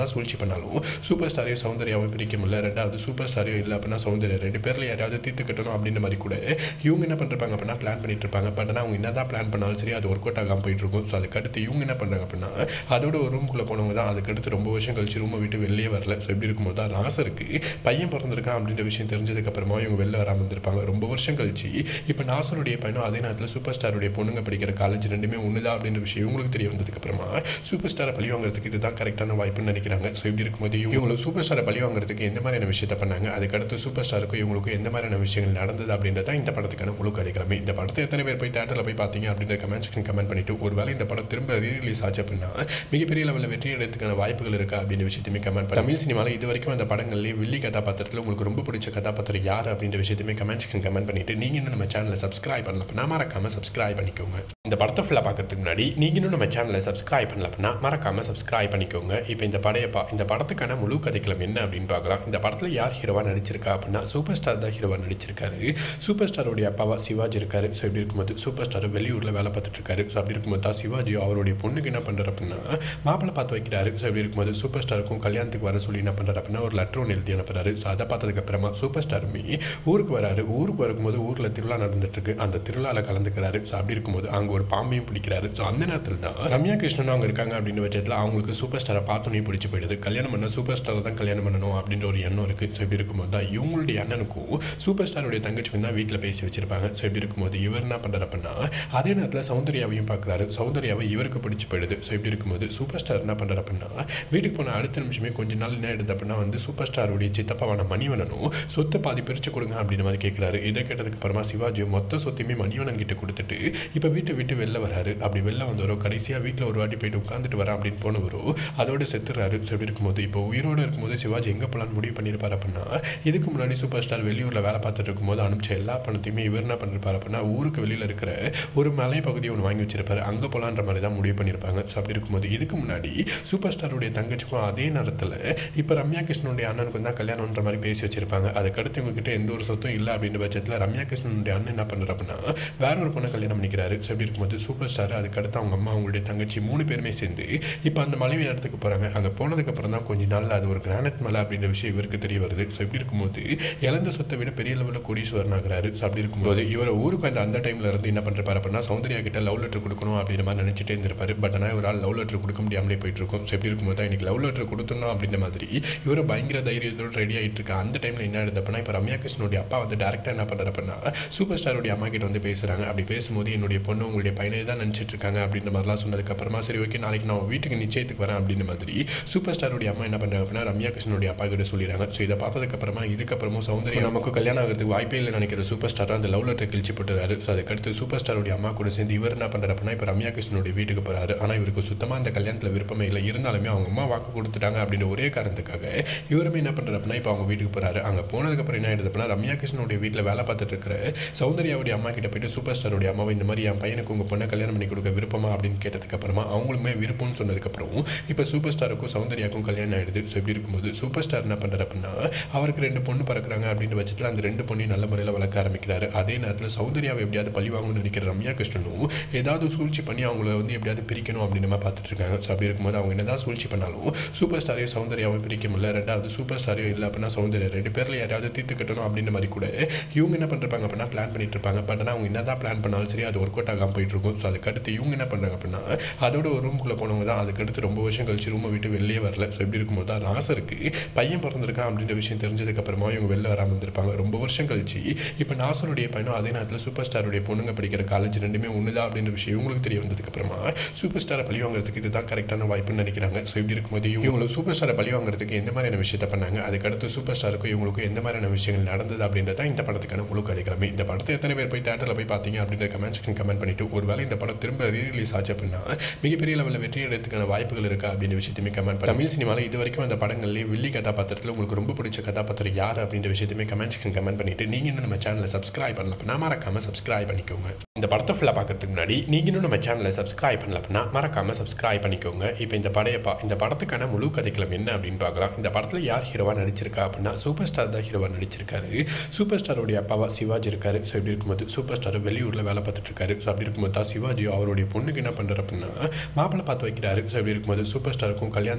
Speaker 1: என்னதான் சூழ்ச்சி பண்ணாலும் சூப்பர் ஸ்டாரையும் சௌந்தர்யாவும் பிரிக்க முடியல ரெண்டாவது சூப்பர் ஸ்டாரையும் இல்லை அப்படின்னா சௌந்தர்யா ரெண்டு பேரில் யாராவது தீர்த்து கட்டணும் அப்படின்ற மாதிரி கூட இவங்க என்ன பண்ணுறாங்க அப்படின்னா பிளான் பண்ணிட்டு இருப்பாங்க பட் ஆனால் அவங்க என்னதான் பிளான் பண்ணாலும் சரி அது ஒர்க் அவுட் ஆகாமல் போயிட்டு இருக்கும் ஸோ அதுக்கடுத்து இவங்க என்ன பண்ணுறாங்க அப்படின்னா அதோட ஒரு ரூமுக்குள்ளே போனவங்க தான் அதுக்கடுத்து ரொம்ப வருஷம் கழிச்சு ரூமை விட்டு வெளியே வரல ஸோ இப்படி இருக்கும்போது தான் நாசருக்கு பையன் பிறந்திருக்கான் அப்படின்ற விஷயம் தெரிஞ்சதுக்கப்புறமா இவங்க வெளில வராமல் இருந்திருப்பாங்க ரொம்ப வருஷம் கழிச்சு இப்போ நாசருடைய பையனும் அதே நேரத்தில் சூப்பர் ஸ்டாருடைய பொண்ணுங்க படிக்கிற காலேஜ் ரெண்டுமே ஒன்று தான் அப்படின்ற விஷயம் இவங்களுக்கு தெரிய வந்ததுக்கப்புறமா சூப்பர் ஸ்டாரை பழி வாங்குறதுக்கு இதுதான் கரெக்டான வாய்ப்புன்னு நினைக்கிறாங்க ஸோ இப்படி இருக்கும்போது இவங்களுக்கு சூப்பர் ஸ்டாரை பழி வாங்குறதுக்கு எந்த மாதிரியான விஷயத்தை பண்ணாங்க அதுக்கடுத்து சூப்பர் ஸ்டாருக்கும் இவங்களுக்கும் எந்த மாதிரியான விஷயங்கள் நடந்தது அப்படின்றத இந்த படத்துக்கான முழு கதைக்கிழமை இந்த படத்தை எத்தனை பேர் போய் தேட்டரில் போய் பார்த்தீங்க அப்படின்ற கமெண்ட் செக்ஷன் கமெண்ட் பண்ணிட்டு ஒருவேளை இந்த படம் திரும்ப ரீ ரிலீஸ் ஆச்சு அப்படின்னா மிகப்பெரிய லெவலில் வெற்றி அடைறதுக்கான வாய்ப்புகள் இருக்கா அப்படின்ற விஷயத்தையுமே கமெண்ட் பண்ணி தமிழ் சினிமாவில் இது வரைக்கும் அந்த படங்கள்லேயே வில்லி கதாபாத்திரத்தில் உங்களுக்கு ரொம்ப பிடிச்ச கதாபாத்திரம் யார் அப்படின்ற விஷயத்தையுமே கமெண்ட் செக்ஷன் கமெண்ட் பண்ணிட்டு நீங்கள் இன்னும் நம்ம சேனலை சப்ஸ்கிரைப் பண்ணல அப்படின்னா மறக்காம சப்ஸ்கிரைப் பண்ணிக்கோங்க இந்த படத்தை ஃபுல்லாக பார்க்கறதுக்கு முன்னாடி நீங்கள் இன்னும் நம்ம சேனலை சப்ஸ்கிரைப் பண்ணல அப்படின்னா மறக்காம சப்ஸ்கிரைப் பண்ணிக்கோங்க இப்போ இந்த படைய பா இந்த படத்துக்கான முழு கதைக்களம் என்ன அப்படின்னு பார்க்கலாம் இந்த படத்தில் யார் ஹீரோவா நடிச்சிருக்கா அப்படின்னா சூப்பர் ஸ்டார் தான் ஹீரோவா நடிச்சிருக்காரு சூப்பர் ஸ்டாரோடைய அப்பாவா சிவாஜி இருக்காரு ஸோ இப்படி இருக்கும்போது சூப்பர் ஸ்டார் வெளியூரில் வேலை பார்த்துட்டு இருக்காரு ஸோ அப்படி இருக்கும்போது தான் சிவாஜி அவருடைய பொண்ணுக்கு என்ன பண்ணுறாரு அப்படின்னா மாப்பிள்ளை பார்த்து வைக்கிறாரு ஸோ இப்படி இருக்கும்போது சூப்பர் ஸ்டாருக்கும் கல்யாணத்துக்கு வர சொல்லி என்ன பண்ணுறாரு அப்படின்னா ஒரு லெட்டர் ஒன்று எழுதி அனுப்புறாரு ஸோ அதை பார்த்ததுக்கப்புறமா சூப்பர் ஸ்டாருமே ஊருக்கு வராரு ஊருக்கு வரும்போது ஊரில் திருவிழா நடந்துட்டு இருக்கு அந்த திருவிழாவில் கலந்துக்கிறாரு ஸோ அப்படி இருக்கும்போது அங்கே ஒரு பாம்பையும் பிடிக்கிறாரு ஸோ அந்த நேரத்தில் தான் ரம்யா கிருஷ்ணன் அவங்க இருக்காங்க அப்படின்னு பட்சத்தில் அவங்களுக்கு சூப்பர் ஸ்டாரை பார்த்தோன்னே பிடிச்சி போயிடுது கல்யாணம் பண்ண சூப்பர் ஸ்டாரை தான் கல்யாணம் பண்ணணும் அப்படின்ற ஒரு எண்ணம் இருக்குது ஸோ இப்படி இருக்கும்போது தான் இவங்களுடைய அண்ணனுக்கும் சூப்பர் ஸ்டாருடைய தங்கச்சிக்கும் தான் வீட்டில் பேசி வச்சிருப்பாங்க ஸோ இப்படி இருக்கும்போது இவர் என்ன பண்ணுறாரு அப்படின்னா அதே நேரத்தில் சௌந்தர்யாவையும் பார்க்குறாரு சௌந்தர்யாவை இவருக்கு பிடிச்சி போயிடுது ஸோ இப்படி இருக்கும்போது சூப்பர் ஸ்டார் என்ன பண்ணுறாரு அப்படின்னா வீட்டுக்கு போன அடுத்த நிமிஷமே கொஞ்ச நாள் என்ன எடுத்து அப்படின்னா வந்து சூப்பர் ஸ்டாருடைய சித்தப்பாவான மணிவனனும் சொத்தை பாதி பிரித்து கொடுங்க அப்படின்ற மாதிரி கேட்குறாரு இதை கேட்டதுக்கு அப்புறமா சிவாஜி மொத்த சொத்தையுமே மணிவனன் கிட்ட கொடுத்துட்டு இப்போ வீட்டை விட்டு வெளில வராரு அப்படி வெளில வந்தவரோ கடைசியாக வீட்டில் ஒரு வாட்டி போயிட்டு உட்காந்துட்டு வரேன் அப்படின்னு போனவரோ அதோட செத்துறாரு ஸோ இப்படி இருக்கும்போது இப்போ உயிரோடு இருக்கும்போது சிவாஜி எங்கே போகலான்னு முடிவு பண்ணியிருப்பார் அப்படின்னா இதுக்கு முன்னாடி சூப்பர் ஸ்டார் வெளியூரில் வேலை பார்த்துட்டு இருக்கும்போது அனுப்பிச்ச எல்லா பணத்தையுமே இவர் என்ன பண்ணிருப்பார் அப்படின்னா ஊருக்கு வெளியில் இருக்கிற ஒரு மலை பகுதியை ஒன்று வாங்கி வச்சிருப்பாரு அங்கே போகலான்ற மாதிரி தான் முடிவு பண்ணியிருப்பாங்க ஸோ அப்படி இருக்கும்போது இதுக்கு முன்னாடி சூப்பர் ஸ்டாருடைய தங்கச்சிக்கும் அதே நேரத்தில் இப்போ ரம்யா கிருஷ்ணனுடைய அண்ணனுக்கும் தான் கல்யாணம்ன்ற மாதிரி பேசி வச்சிருப்பாங்க அதுக்கடுத்து இவங்ககிட்ட எந்த ஒரு சொத்தும் இல்லை அப்படின்ற பட்சத்தில் ரம்யா கிருஷ்ணனுடைய அண்ணன் என்ன பண்ணுறாரு அப்படின்னா வேற ஒரு பொண்ணை கல்யாணம் பண்ணிக்கிறாரு ஸோ அப்படி இருக்கும்போது சூப்பர் ஸ்டார் அதுக்கடுத்து அவங்க அம்மா அவங்களுடைய தங்கச்சி மூணு பேருமே சேர்ந்து இப்போ அந்த மலைவி இடத்துக்கு போகிறாங்க அங்கே போனதுக்கப்புறம் தான் கொஞ்ச நாளில் அது ஒரு கிரானைட் மலை அப்படின்ற விஷயம் இவருக்கு தெரிய வருது ஸோ இப்படி இருக்கும்போது இழந்த சொத்தை விட பெரிய லெவலில் கோடீஸ்வரன் ஆகிறாரு ஸோ அப்படி இருக்கும்போது இவர் ஊருக்கு அந்த அந்த டைமில் இருந்து என்ன பண்ணுறாரு அப்படின்னா சௌந்தர்யா கிட்ட லவ் லெட்டர் கொடுக்கணும் அப்படின்ற மாதிரி நினச்சிட்டே இருந்திருப்பாரு பட் ஆனால் ஒரு ஆள் லவ் லெட்டர் கொடுக்க முடியாமலே போயிட்டு இருக்கும் ஸோ இப்படி இருக்கும்போது தான் இன்னைக்கு லவ் லெட்டர் கொடுத்துடணும் அப்படின்ற மாதிரி இவர் பயங்கர தைரியத்தோடு ரெடி ஆகிட்டு இருக்கா அந்த டைமில் என்ன ஆகுது அப்படின்னா இப்போ ரம்யா கிருஷ்ணனுடைய அப்பா வந்து டேரக்டாக என்ன பண்ணுறாரு அப்படின்னா சூப்பர் ஸ்டாருடைய அம்மா கிட்ட வந்து பேசுகிறாங்க அப்படி பேசும்போது என்னுடைய பொண்ணு உங்களுடைய பையனை தான் நினச்சிட்டு இருக்காங்க அப்படின்ற மாதிரிலாம் சொன்னதுக்கப்புறமா சரி ஓகே நாளைக்கு நான் உன் வீட்டுக்கு நிச்சயத்துக்கு வரேன் அப்படின்ற மாதிரி சூப்பர் ஸ்டாருடைய அம்மா என்ன பண்ணுறாங்க அப்படின்னா ரம்யா கிருஷ்ணனுடைய அப்பா கிட்ட சொல்லிடுறாங்க ஸோ இதை பார்த்ததுக்கப்புறமா இதுக்கப்புறமும் சௌந்தர்யா நமக்கு கல்யாணம் ஆகிறதுக்கு வாய்ப்பே இல்லை நினைக்கிற சூப்பர் ஸ்டார் அந்த லவ் லெட்டர் கிழிச்சு போட்டுறாரு ஸோ அதுக்கடுத்து சூப்பர் ஸ்டாருடைய அம்மா கூட சேர்ந்து இவர் என்ன பண்ணுறாரு அப்படின்னா இப்போ ரம்யா கிருஷ்ணனுடைய வீட்டுக்கு போகிறாரு ஆனால் இவருக்கு சுத்தமாக அந்த கல்யாணத்தில் விருப்பமே இல்லை இருந்தாலுமே அவங்க அம்மா வாக்கு கொடுத்துட்டாங்க அப்படின்ற ஒரே காரணத்துக்காக இவருமே என்ன பண்ணுறாரு அப்படின்னா இப்போ அவங்க வீட்டுக்கு போகிறாரு அங்கே போனதுக்கப்புறம் என்ன ஆயிடுது அப்படின்னா ரம்யா கிருஷ்ணனுடைய வீட்டில் வேலை பார்த்துட்டு இருக்கிற சௌந்தர்யாவுடைய அம்மா கிட்ட போயிட்டு சூப்பர் ஸ்டாருடைய அம்மாவை இந்த மாதிரி என் பையனுக்கு உங்கள் பொண்ணை கல்யாணம் பண்ணி கொடுக்க விருப்பமா அப்படின்னு கேட்டதுக்கு அப்புறமா அவங்களுமே விருப்பம்னு சொன்னதுக்கப்புறம் இப்போ சூப்பர் ஸ்டாருக்கும் சௌந்தர்யாக்கும் கல்யாணம் ஆயிடுது ஸோ இப்படி இருக்கும்போது சூப்பர் ஸ்டார் என்ன பண்ணுறாரு அப்படின்னா அவருக்கு ரெண்டு பொண்ணு பிறக்கிறாங்க அப்படின்ற பட்சத்தில் அந்த ரெண்டு பொண்ணையும் நல்ல முறையில் வளர்க்க ஆரம்பிக்கிறாரு அதே நேரத்தில் சௌந்தர்யாவை எப்படியாவது பழி வாங்கணும்னு நினைக்கிற ரம்யா கிருஷ்ணனும் ஏதாவது சூழ்ச்சி பண்ணி அவங்கள வந்து எப்படியாவது பிரிக்கணும் அப்படின்னு மாதிரி பார்த்துட்டு இருக்காங்க ஸோ அப்படி இருக்கும்போது அவங்க என்னதான் சூழ்ச்சி பண்ணாலும் சூப்பர் ஸ்டாரையும் சௌந்தர்யாவும் பிரிக்க முடியல ரெண்டாவது சூப்பர் ஸ்டாரையும் இல்லை அப்படின்னா சௌந்தர்யா ரெண்டு பேரில் யாராவது தீர்த்து கட்டணும் அப்படின்ற மாதிரி கூட இவங்க என்ன பண்ணிருப்பாங்க அப்படின்னா பிளான் பண்ணிட்டு இருப்பாங்க பட் ஆனால் அவங்க என்னதான் பிளான் பண்ணாலும் சரி அது ஒர்க் அவுட் ஆகாமல் போயிட்டு இருக்கும் ஸோ அதுக்கடுத்து இவங்க என்ன பண்ணுறாங்க அப்படின்னா அதோட ஒரு ரூமுக்குள்ளே போனவங்க தான் அதுக்கடுத்து ரொம்ப வருஷம் கழிச்சு ரூமை விட்டு வெளியே வரல ஸோ இப்படி இருக்கும்போது தான் நாசருக்கு பையன் பிறந்திருக்கான் அப்படின்ற விஷயம் தெரிஞ்சதுக்கப்புறமா இவங்க வெளில வராமல் இருந்திருப்பாங்க ரொம்ப வருஷம் கழிச்சு இப்போ நாசருடைய பையனும் அதே நேரத்தில் சூப்பர் ஸ்டாருடைய பொண்ணுங்க படிக்கிற காலேஜ் ரெண்டுமே ஒன்று தான் அப்படின்ற விஷயம் இவங்களுக்கு தெரிய வந்ததுக்கப்புறமா சூப்பர் ஸ்டாரை பழி வாங்குறதுக்கு இதுதான் கரெக்டான வாய்ப்புன்னு நினைக்கிறாங்க ஸோ இப்படி இருக்கும்போது இவங்களுக்கு சூப்பர் ஸ்டாரை பழி வாங்குறதுக்கு எந்த மாதிரியான விஷயத்தை பண்ணாங்க அதுக்கடுத்து சூப்பர் ஸ்டாருக்கும் இவங்களுக்கும் எந்த மாதிரியான விஷயங்கள் நடந்தது அப்படின்றத இந்த படத்துக்கான முழு கதைக்கிழமை இந்த படத்தை எத்தனை பேர் போய் தேட்டரில் போய் பார்த்தீங்க அப்படின்ற கமெண்ட் செக்ஷன் கமெண்ட் பண்ணிட்டு ஒருவேளை இந்த படம் திரும்ப ரீ ரிலீஸ் ஆச்சு அப்படின்னா மிகப்பெரிய லெவலில் வெற்றி அடைறதுக்கான வாய்ப்புகள் இருக்கா அப்படின்ற விஷயத்தையுமே கமெண்ட் பண்ணி தமிழ் சினிமாவில் இது வரைக்கும் அந்த படங்கள்லேயே வில்லி கதாபாத்திரத்தில் உங்களுக்கு ரொம்ப பிடிச்ச கதாபாத்திரம் யார் அப்படின்ற விஷயத்தையுமே கமெண்ட் செக்ஷன் கமெண்ட் பண்ணிட்டு நீங்கள் இன்னும் நம்ம சேனலை சப்ஸ்கிரைப் பண்ணல அப்படின்னா மறக்காம சப்ஸ்கிரைப் பண்ணிக்கோங்க இந்த படத்தை ஃபுல்லாக பார்க்கறதுக்கு முன்னாடி நீங்கள் இன்னும் நம்ம சேனலை சப்ஸ்கிரைப் பண்ணல அப்படின்னா மறக்காம சப்ஸ்கிரைப் பண்ணிக்கோங்க இப்போ இந்த படைய பா இந்த படத்துக்கான முழு கதைக்களம் என்ன அப்படின்னு பார்க்கலாம் இந்த படத்தில் யார் ஹீரோவாக நடிச்சிருக்கா அப்படின்னா சூப்பர் ஸ்டார் தான் ஹீரோவாக நடிச்சிருக்காரு சூப்பர் ஸ்டாருடைய அப்பாவா சிவாஜி இருக்காரு ஸோ இப்படி இருக்கும்போது சூப்பர் ஸ்டார் வெளியூரில் வேலை பார்த்துட்டு இருக்காரு ஸோ அப்படி இருக்கும்போது தான் சிவாஜி அவருடைய பொண்ணுக்கு என்ன பண்ணுறாரு அப்படின்னா மாப்பிள்ளை பார்த்து வைக்கிறாரு ஸோ இப்படி இருக்கும்போது சூப்பர் ஸ்டாருக்கும் கல்யாணத்துக்கு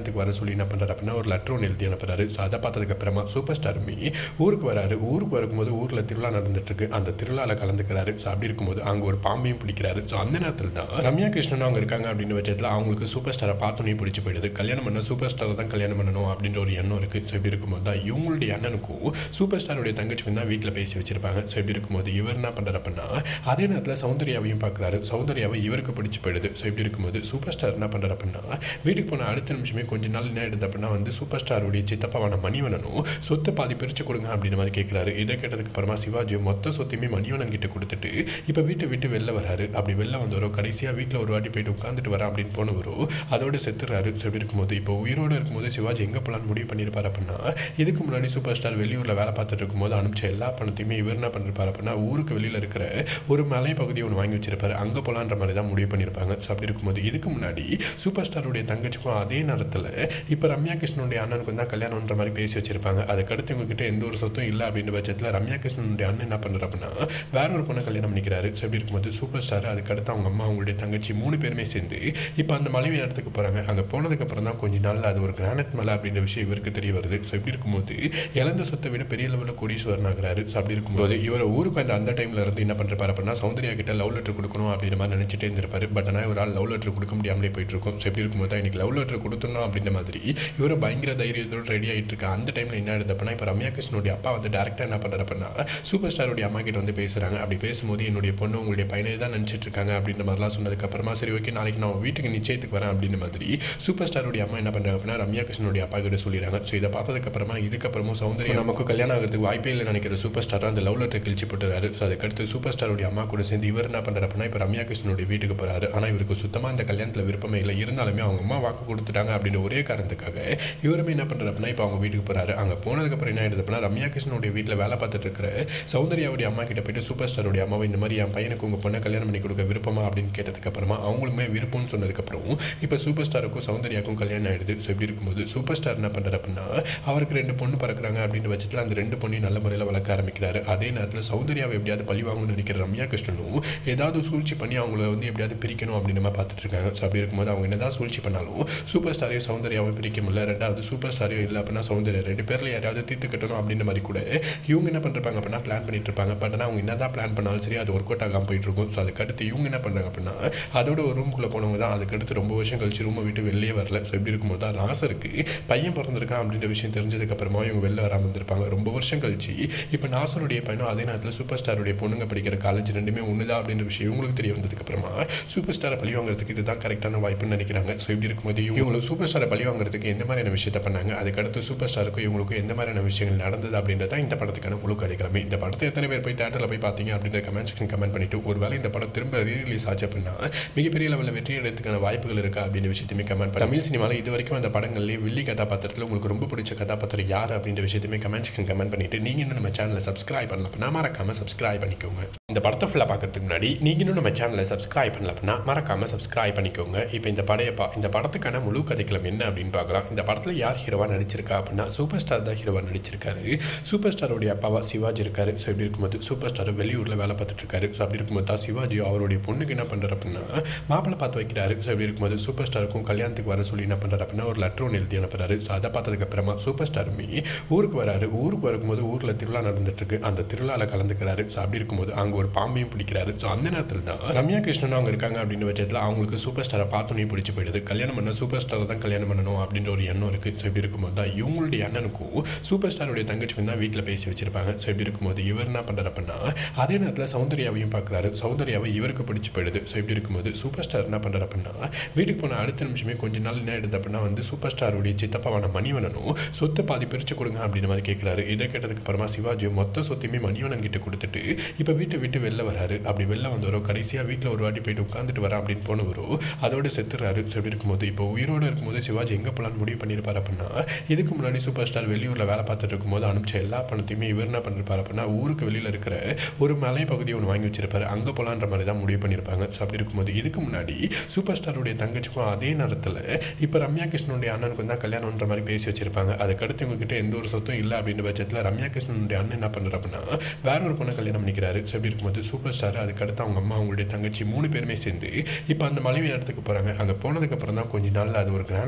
Speaker 1: கல்யாணத்துக்கு வர சொல்லி என்ன பண்ணுறாரு அப்படின்னா ஒரு லெட்டர் ஒன்று எழுதி அனுப்புறாரு ஸோ அதை பார்த்ததுக்கப்புறமா சூப்பர் ஸ்டாருமே ஊருக்கு வராரு ஊருக்கு வரும்போது ஊரில் திருவிழா நடந்துட்டு இருக்கு அந்த திருவிழாவில் கலந்துக்கிறாரு ஸோ அப்படி இருக்கும்போது அங்கே ஒரு பாம்பையும் பிடிக்கிறாரு ஸோ அந்த நேரத்தில் தான் ரம்யா கிருஷ்ணன் அவங்க இருக்காங்க அப்படின்னு பட்சத்தில் அவங்களுக்கு சூப்பர் ஸ்டாரை பார்த்தோன்னே பிடிச்சி போயிடுது கல்யாணம் பண்ண சூப்பர் ஸ்டாரை தான் கல்யாணம் பண்ணணும் அப்படின்ற ஒரு எண்ணம் இருக்குது ஸோ இப்படி இருக்கும்போது தான் இவங்களுடைய அண்ணனுக்கும் சூப்பர் ஸ்டாருடைய தங்கச்சிக்கும் தான் வீட்டில் பேசி வச்சிருப்பாங்க ஸோ இப்படி இருக்கும்போது இவர் என்ன பண்ணுறாரு அப்படின்னா அதே நேரத்தில் சௌந்தர்யாவையும் பார்க்குறாரு சௌந்தர்யாவை இவருக்கு பிடிச்சி போயிடுது ஸோ இப்படி இருக்கும்போது சூப்பர் ஸ்டார் என்ன பண்ணுறாரு அப்படின்னா வீட்டுக்கு போன அடுத்த நிமிஷமே கொஞ்ச நாள் என்ன எடுத்து அப்படின்னா வந்து சூப்பர் ஸ்டாருடைய சித்தப்பாவான மணிவனனும் சொத்தை பாதி பிரித்து கொடுங்க அப்படின்ற மாதிரி கேட்குறாரு இதை கேட்டதுக்கு அப்புறமா சிவாஜி மொத்த சொத்தையுமே மணிவனன் கிட்ட கொடுத்துட்டு இப்போ வீட்டை விட்டு வெளில வராரு அப்படி வெளில வந்தவரோ கடைசியாக வீட்டில் ஒரு வாட்டி போயிட்டு உட்காந்துட்டு வரேன் அப்படின்னு போனவரோ அதோட செத்துறாரு ஸோ இப்படி இருக்கும்போது இப்போ உயிரோடு இருக்கும்போது சிவாஜி எங்கே போகலான்னு முடிவு பண்ணியிருப்பார் அப்படின்னா இதுக்கு முன்னாடி சூப்பர் ஸ்டார் வெளியூரில் வேலை பார்த்துட்டு இருக்கும்போது அனுப்பிச்ச எல்லா பணத்தையுமே இவர் என்ன பண்ணிருப்பார் அப்படின்னா ஊருக்கு வெளியில் இருக்கிற ஒரு மலை பகுதியை ஒன்று வாங்கி வச்சிருப்பாரு அங்கே போகலான்ற மாதிரி தான் முடிவு பண்ணியிருப்பாங்க ஸோ அப்படி இருக்கும்போது இதுக்கு முன்னாடி சூப்பர் ஸ்டாருடைய தங்கச்சிக்கும் அதே நேரத்தில் இப்போ ரம்யா கிருஷ்ணனுடைய அண்ணனுக்கும் தான் கல்யாணம்ன்ற மாதிரி பேசி வச்சிருப்பாங்க அதுக்கடுத்து இவங்ககிட்ட எந்த ஒரு சொத்தும் இல்லை அப்படின்ற பட்சத்தில் ரம்யா கிருஷ்ணனுடைய அண்ணன் என்ன பண்ணுறாரு அப்படின்னா வேற ஒரு பொண்ணை கல்யாணம் பண்ணிக்கிறாரு ஸோ இப்படி இருக்கும்போது சூப்பர் ஸ்டார் அதுக்கடுத்து அவங்க அம்மா அவங்களுடைய தங்கச்சி மூணு பேருமே சேர்ந்து இப்போ அந்த மலைவி இடத்துக்கு போகிறாங்க அங்கே போனதுக்கப்புறம் தான் கொஞ்ச நாள்ல அது ஒரு கிரானைட் மலை அப்படின்ற விஷயம் இவருக்கு தெரிய வருது ஸோ இப்படி இருக்கும்போது இழந்த சொத்தை விட பெரிய லெவலில் கோடீஸ்வரன் ஆகிறாரு ஸோ அப்படி இருக்கும்போது இவர் ஊருக்கு அந்த அந்த டைமில் இருந்து என்ன பண்ணுறாரு அப்படின்னா சௌந்தர்யா கிட்ட லவ் லெட்டர் கொடுக்கணும் அப்படின்ற மாதிரி நினச்சிட்டே இருந்திருப்பாரு பட் ஆனால் ஒரு ஆள் லவ் லெட்டர் கொடுக்க முடியாமலே போயிட்டு இருக்கும் ஸோ இப்படி இருக்கும்போது தான் இன்னைக்கு லவ் லெட்டர் கொடுத்துடணும் அப்படின்ற மாதிரி இவர் பயங்கர தைரியத்தோடு ரெடி ஆகிட்டு இருக்க அந்த டைமில் என்ன ஆகுது அப்படின்னா இப்போ ரம்யா கிருஷ்ணனுடைய அப்பா வந்து டேரக்டாக என்ன பண்ணுறாரு அப்படின்னா சூப்பர் ஸ்டாருடைய அம்மா கிட்ட வந்து பேசுகிறாங்க அப்படி பேசும்போது என்னுடைய பொண்ணு உங்களுடைய பையனை தான் நினச்சிட்டு இருக்காங்க அப்படின்ற மாதிரிலாம் சொன்னதுக்கப்புறமா சரி ஓகே நாளைக்கு நான் வீட்டுக்கு நிச்சயத்துக்கு வரேன் அப்படின்ற மாதிரி சூப்பர் ஸ்டாருடைய அம்மா என்ன பண்ணுறாங்க அப்படின்னா ரம்யா கிருஷ்ணனுடைய அப்பா கிட்ட சொல்லிடுறாங்க ஸோ இதை பார்த்ததுக்கப்புறமா இதுக்கப்புறமும் சௌந்தர்யா நமக்கு கல்யாணம் ஆகிறதுக்கு வாய்ப்பே இல்லை நினைக்கிற சூப்பர் ஸ்டார் அந்த லவ் லெட்டர் கிழிச்சு போட்டுறாரு ஸோ அதுக்கடுத்து சூப்பர் ஸ்டாருடைய அம்மா கூட சேர்ந்து இவர் என்ன பண்ணுறாரு அப்படின்னா இப்போ ரம்யா கிருஷ்ணனுடைய வீட்டுக்கு போகிறாரு ஆனால் இவருக்கு சுத்தமாக இந்த கல்யாணத்தில் விருப்பமே இல்லை இருந்தாலுமே அவங்க அம்மா வாக்கு கொடுத்துட்டாங்க அப்படின்னு ஒரே காரணத்துக்காக இவருமே என்ன பண்ணுறாரு அப்படின்னா இப்போ அவங்க வீட்டுக்கு போகிறாரு அங்கே போனதுக்கப்புறம் என்ன ஆயிடுது அப்படின்னா ரம்யா கிருஷ்ணனுடைய வீட்டில் வேலை பார்த்துட்டு இருக்கிற சௌந்தர்யாவுடைய அம்மா கிட்ட போயிட்டு சூப்பர் ஸ்டாருடைய அம்மாவை இந்த மாதிரி என் பையனுக்கு உங்கள் பொண்ணை கல்யாணம் பண்ணி கொடுக்க விருப்பமா அப்படின்னு கேட்டதுக்கப்புறமா அவங்களுமே விருப்பம்னு சொன்னதுக்கப்புறம் இப்போ சூப்பர் ஸ்டாருக்கும் சௌந்தர்யாக்கும் கல்யாணம் ஆயிடுது ஸோ இப்படி இருக்கும்போது சூப்பர் ஸ்டார் என்ன பண்ணுறாரு அப்படின்னா அவருக்கு ரெண்டு பொண்ணு பறக்குறாங்க அப்படின்னு பட்சத்தில் அந்த ரெண்டு பொண்ணையும் நல்ல முறையில் வளர்க்க ஆரம்பிக்கிறாரு அதே நேரத்தில் சௌந்தர்யாவை எப்படியாவது பழி வாங்கணும்னு நினைக்கிற ரம்யா கிருஷ்ணனும் ஏதாவது சூழ்ச்சி பண்ணி அவங்கள வந்து எப்படியாவது பிரிக்கணும் அப்படின்னு நம்ம பார்த்துட்டு இருக்காங்க ஸோ அப்படி இருக்கும்போது அவங்க என்னதான் சூழ்ச்சி பண்ணாலும் சூப்பர் ஸ்டாரையும் சௌந்தர்யாவும் பிரிக்க முடியல ரெண்டாவது சூப்பர் ஸ்டாரையும் இல்லை அப்படின்னா சௌந்தர்யா ரெண்டு பேரில் யாராவது தீர்த்து கட்டணும் அப்படின்ற மாதிரி கூட இவங்க என்ன பண்ணிருப்பாங்க அப்படின்னா பிளான் பண்ணிட்டு இருப்பாங்க பட் ஆனால் அவங்க என்னதான் பிளான் பண்ணாலும் சரி அது ஒர்க் அவுட் ஆகாமல் போயிட்டு இருக்கும் ஸோ அதுக்கடுத்து இவங்க என்ன பண்ணுறாங்க அப்படின்னா அதோட ஒரு ரூமுக்குள்ளே போனவங்க தான் அதுக்கடுத்து ரொம்ப வருஷம் கழிச்சு ரூமை விட்டு வெளியே வரல ஸோ இப்படி இருக்கும்போது தான் நாசருக்கு பையன் பிறந்திருக்கான் அப்படின்ற விஷயம் தெரிஞ்சதுக்கப்புறமா இவங்க வெளில வராமல் இருந்திருப்பாங்க ரொம்ப வருஷம் கழிச்சு இப்போ நாசருடைய பையனும் அதே நேரத்தில் சூப்பர் ஸ்டாருடைய பொண்ணுங்க படிக்கிற காலேஜ் ரெண்டுமே ஒன்று தான் அப்படின்ற விஷயம் இவங்களுக்கு தெரிய வந்ததுக்கப்புறமா சூப்பர் ஸ்டாரை பழி வாங்குறதுக்கு இதுதான் கரெக்டான வாய்ப்புன்னு நினைக்கிறாங்க ஸோ இப்படி இருக்கும்போது இவங்களுக்கு சூப்பர் ஸ்டாரை பழி வாங்குறதுக்கு எந்த மாதிரியான விஷயத்தை பண்ணாங்க அதுக்கடுத்து சூப்பர் ஸ்டாருக்கும் இவங்களுக்கும் எந்த மாதிரியான விஷயங்கள் நடந்தது அப்படின்றது தான் இந்த படத்துக்கான முழு கதைக்கிழமை இந்த படத்தை எத்தனை பேர் போய் தேட்டரில் போய் பார்த்தீங்க அப்படின்ற கமெண்ட் செக்ஷன் கமெண்ட் பண்ணிட்டு ஒருவேளை இந்த படம் திரும்ப ரீரிலீஸ் ஆச்சு அப்படின்னா மிகப்பெரிய லெவலில் வெற்றி அடைறதுக்கான வாய்ப்புகள் இருக்கா அப்படின்ற விஷயத்தையுமே கமெண்ட் பண்ணி தமிழ் சினிமாவில் இது வரைக்கும் அந்த படங்கள்லேயே வில்லி கதாபாத்திரத்தில் உங்களுக்கு ரொம்ப பிடிச்ச கதாபாத்திரம் யார் அப்படின்ற விஷயத்தையுமே கமெண்ட் செக்ஷன் கமெண்ட் பண்ணிட்டு நீங்கள் இன்னும் நம்ம சேனலை சப்ஸ்கிரைப் பண்ணல அப்படின்னா மறக்காமல் சப்ஸ்கிரைப் பண்ணிக்கோங்க இந்த படத்தை ஃபுல்லாக பார்க்கறதுக்கு முன்னாடி நீங்கள் இன்னும் நம்ம சேனலை சப்ஸ்கிரைப் பண்ணல அப்படின்னா மறக்காமல் சப்ஸ்கிரைப் பண்ணிக்கோங்க இப்போ இந்த படைய பா இந்த படத்துக்கான முழு கதைக்களம் என்ன அப்படின்னு பார்க்கலாம் இந்த படத்தில் யார் ஹீரோவாக நடிச்சிருக்கா அப்படின்னா சூப்பர் ஸ்டார் தான் ஹீரோவாக நடிச்சிருக்காரு சூப்பர் ஸ்டாருடைய அப்பாவா சிவாஜி இருக்காரு ஸோ இப்படி இருக்கும்போது சூப்பர் ஸ்டார் வெளியூரில் வேலை பார்த்துட்டு இருக்காரு ஸோ அப்படி இருக்கும்போது தான் சிவாஜி அவருடைய பொண்ணுக்கு என்ன பண்ணுறாரு அப்படின்னா மாப்பிள்ளை பார்த்து வைக்கிறாரு ஸோ இப்படி இருக்கும்போது சூப்பர் ஸ்டாருக்கும் கல்யாணத்துக்கு வர சொல்லி என்ன பண்ணுறாரு அப்படின்னா ஒரு லெட்டர் ஒன்று எழுதி அனுப்புறாரு ஸோ அதை பார்த்ததுக்கப்புறமா சூப்பர் ஸ்டாருமே ஊருக்கு வராரு ஊருக்கு வரும்போது ஊரில் திருவிழா நடந்துட்டு இருக்கு அந்த திருவிழாவில் கலந்துக்கிறாரு ஸோ அப்படி இருக்கும்போது அங்கே ஒரு பாம்பையும் பிடிக்கிறாரு ஸோ அந்த நேரத்தில் தான் ரம்யா கிருஷ்ணன் அவங்க இருக்காங்க அப்படின்னு பட்சத்தில் அவங்களுக்கு சூப்பர் ஸ்டாரை பார்த்தோன்னே பிடிச்சி போயிடுது கல்யாணம் பண்ண சூப்பர் ஸ்டாரை தான் கல்யாணம் பண்ணணும் அப்படின்ற ஒரு எண்ணம் இருக்குது ஸோ இப்படி இருக்கும்போது தான் இவங்களுடைய அண்ணனுக்கும் சூப்பர் ஸ்டாருடைய தங்கச்சிக்கும் தான் வீட்டில் பேசி வச்சிருப்பாங்க ஸோ இப்படி இருக்கும்போது இவர் என்ன பண்ணுறாரு அப்படின்னா அதே நேரத்தில் சௌந்தர்யாவையும் பார்க்குறாரு சௌந்தர்யாவை இவருக்கு பிடிச்சி போயிடுது ஸோ இப்படி இருக்கும்போது சூப்பர் ஸ்டார் என்ன பண்ணுறாரு அப்படின்னா வீட்டுக்கு போன அடுத்த நிமிஷமே கொஞ்ச நாள் என்ன ஆயிடுது அப்படின்னா வந்து சூப்பர் ஸ்டாருடைய சித்தப்பாவான மணிவனனும் சொத்தை பாதி பிரித்து கொடுங்க அப்படின்ற மாதிரி கேட்குறாரு இதை கேட்டதுக்கு அப்புறமா சிவாஜி மொத்த சொத்தையுமே மணிவனன் கிட்ட கொடுத்துட்டு இப்போ வீட்டை விட்டு வெளில வராரு அப்படி வெளில வந்தவரோ கடைசியாக வீட்டில் ஒரு வாட்டி போயிட்டு உட்காந்துட்டு வரேன் அப்படின்னு போனவரோ அதோட செத்துறாரு ஸோ இப்படி இருக்கும்போது இப்போ உயிரோடு இருக்கும்போது சிவாஜி எங்கே போகலான்னு முடிவு பண்ணியிருப்பார் அப்படின்னா இதுக்கு முன்னாடி சூப்பர் ஸ்டார் வெளியூரில் வேலை பார்த்துட்டு இருக்கும்போது அனுப்பிச்ச எல்லா பணத்தையுமே இவர் என்ன பண்ணிருப்பார் அப்படின்னா ஊருக்கு வெளியில் இருக்கிற ஒரு மலை பகுதியை ஒன்று வாங்கி வச்சிருப்பாரு அங்கே போகலான்ற மாதிரி தான் முடிவு பண்ணியிருப்பாங்க ஸோ அப்படி இருக்கும்போது இதுக்கு முன்னாடி சூப்பர் ஸ்டாருடைய தங்கச்சிக்கும் அதே நேரத்தில் இப்போ ரம்யா கிருஷ்ணனுடைய அண்ணனுக்கும் தான் கல்யாணம்ன்ற மாதிரி பேசி வச்சிருப்பாங்க அதுக்கடுத்து இவங்ககிட்ட எந்த ஒரு சொத்தும் இல்லை அப்படின்ற பட்சத்தில் ரம்யா கிருஷ்ணனுடைய அண்ணன் என்ன பண்ணுறாரு அப்படின்னா வேற ஒரு பொண்ணை கல்யாணம் பண்ணிக்கிறாரு ஸோ இப்படி இருக்கும்போது சூப்பர் ஸ்டார் அதுக்கடுத்து அவங்க அம்மா அவங்களுடைய தங்கச்சி மூணு பேருமே சேர்ந்து இப்போ அந்த மலைவி இடத்துக்கு போகிறாங்க அங்கே போனதுக்கப்புறம் தான் கொஞ்ச நாள்ல அது ஒரு கிரானைட்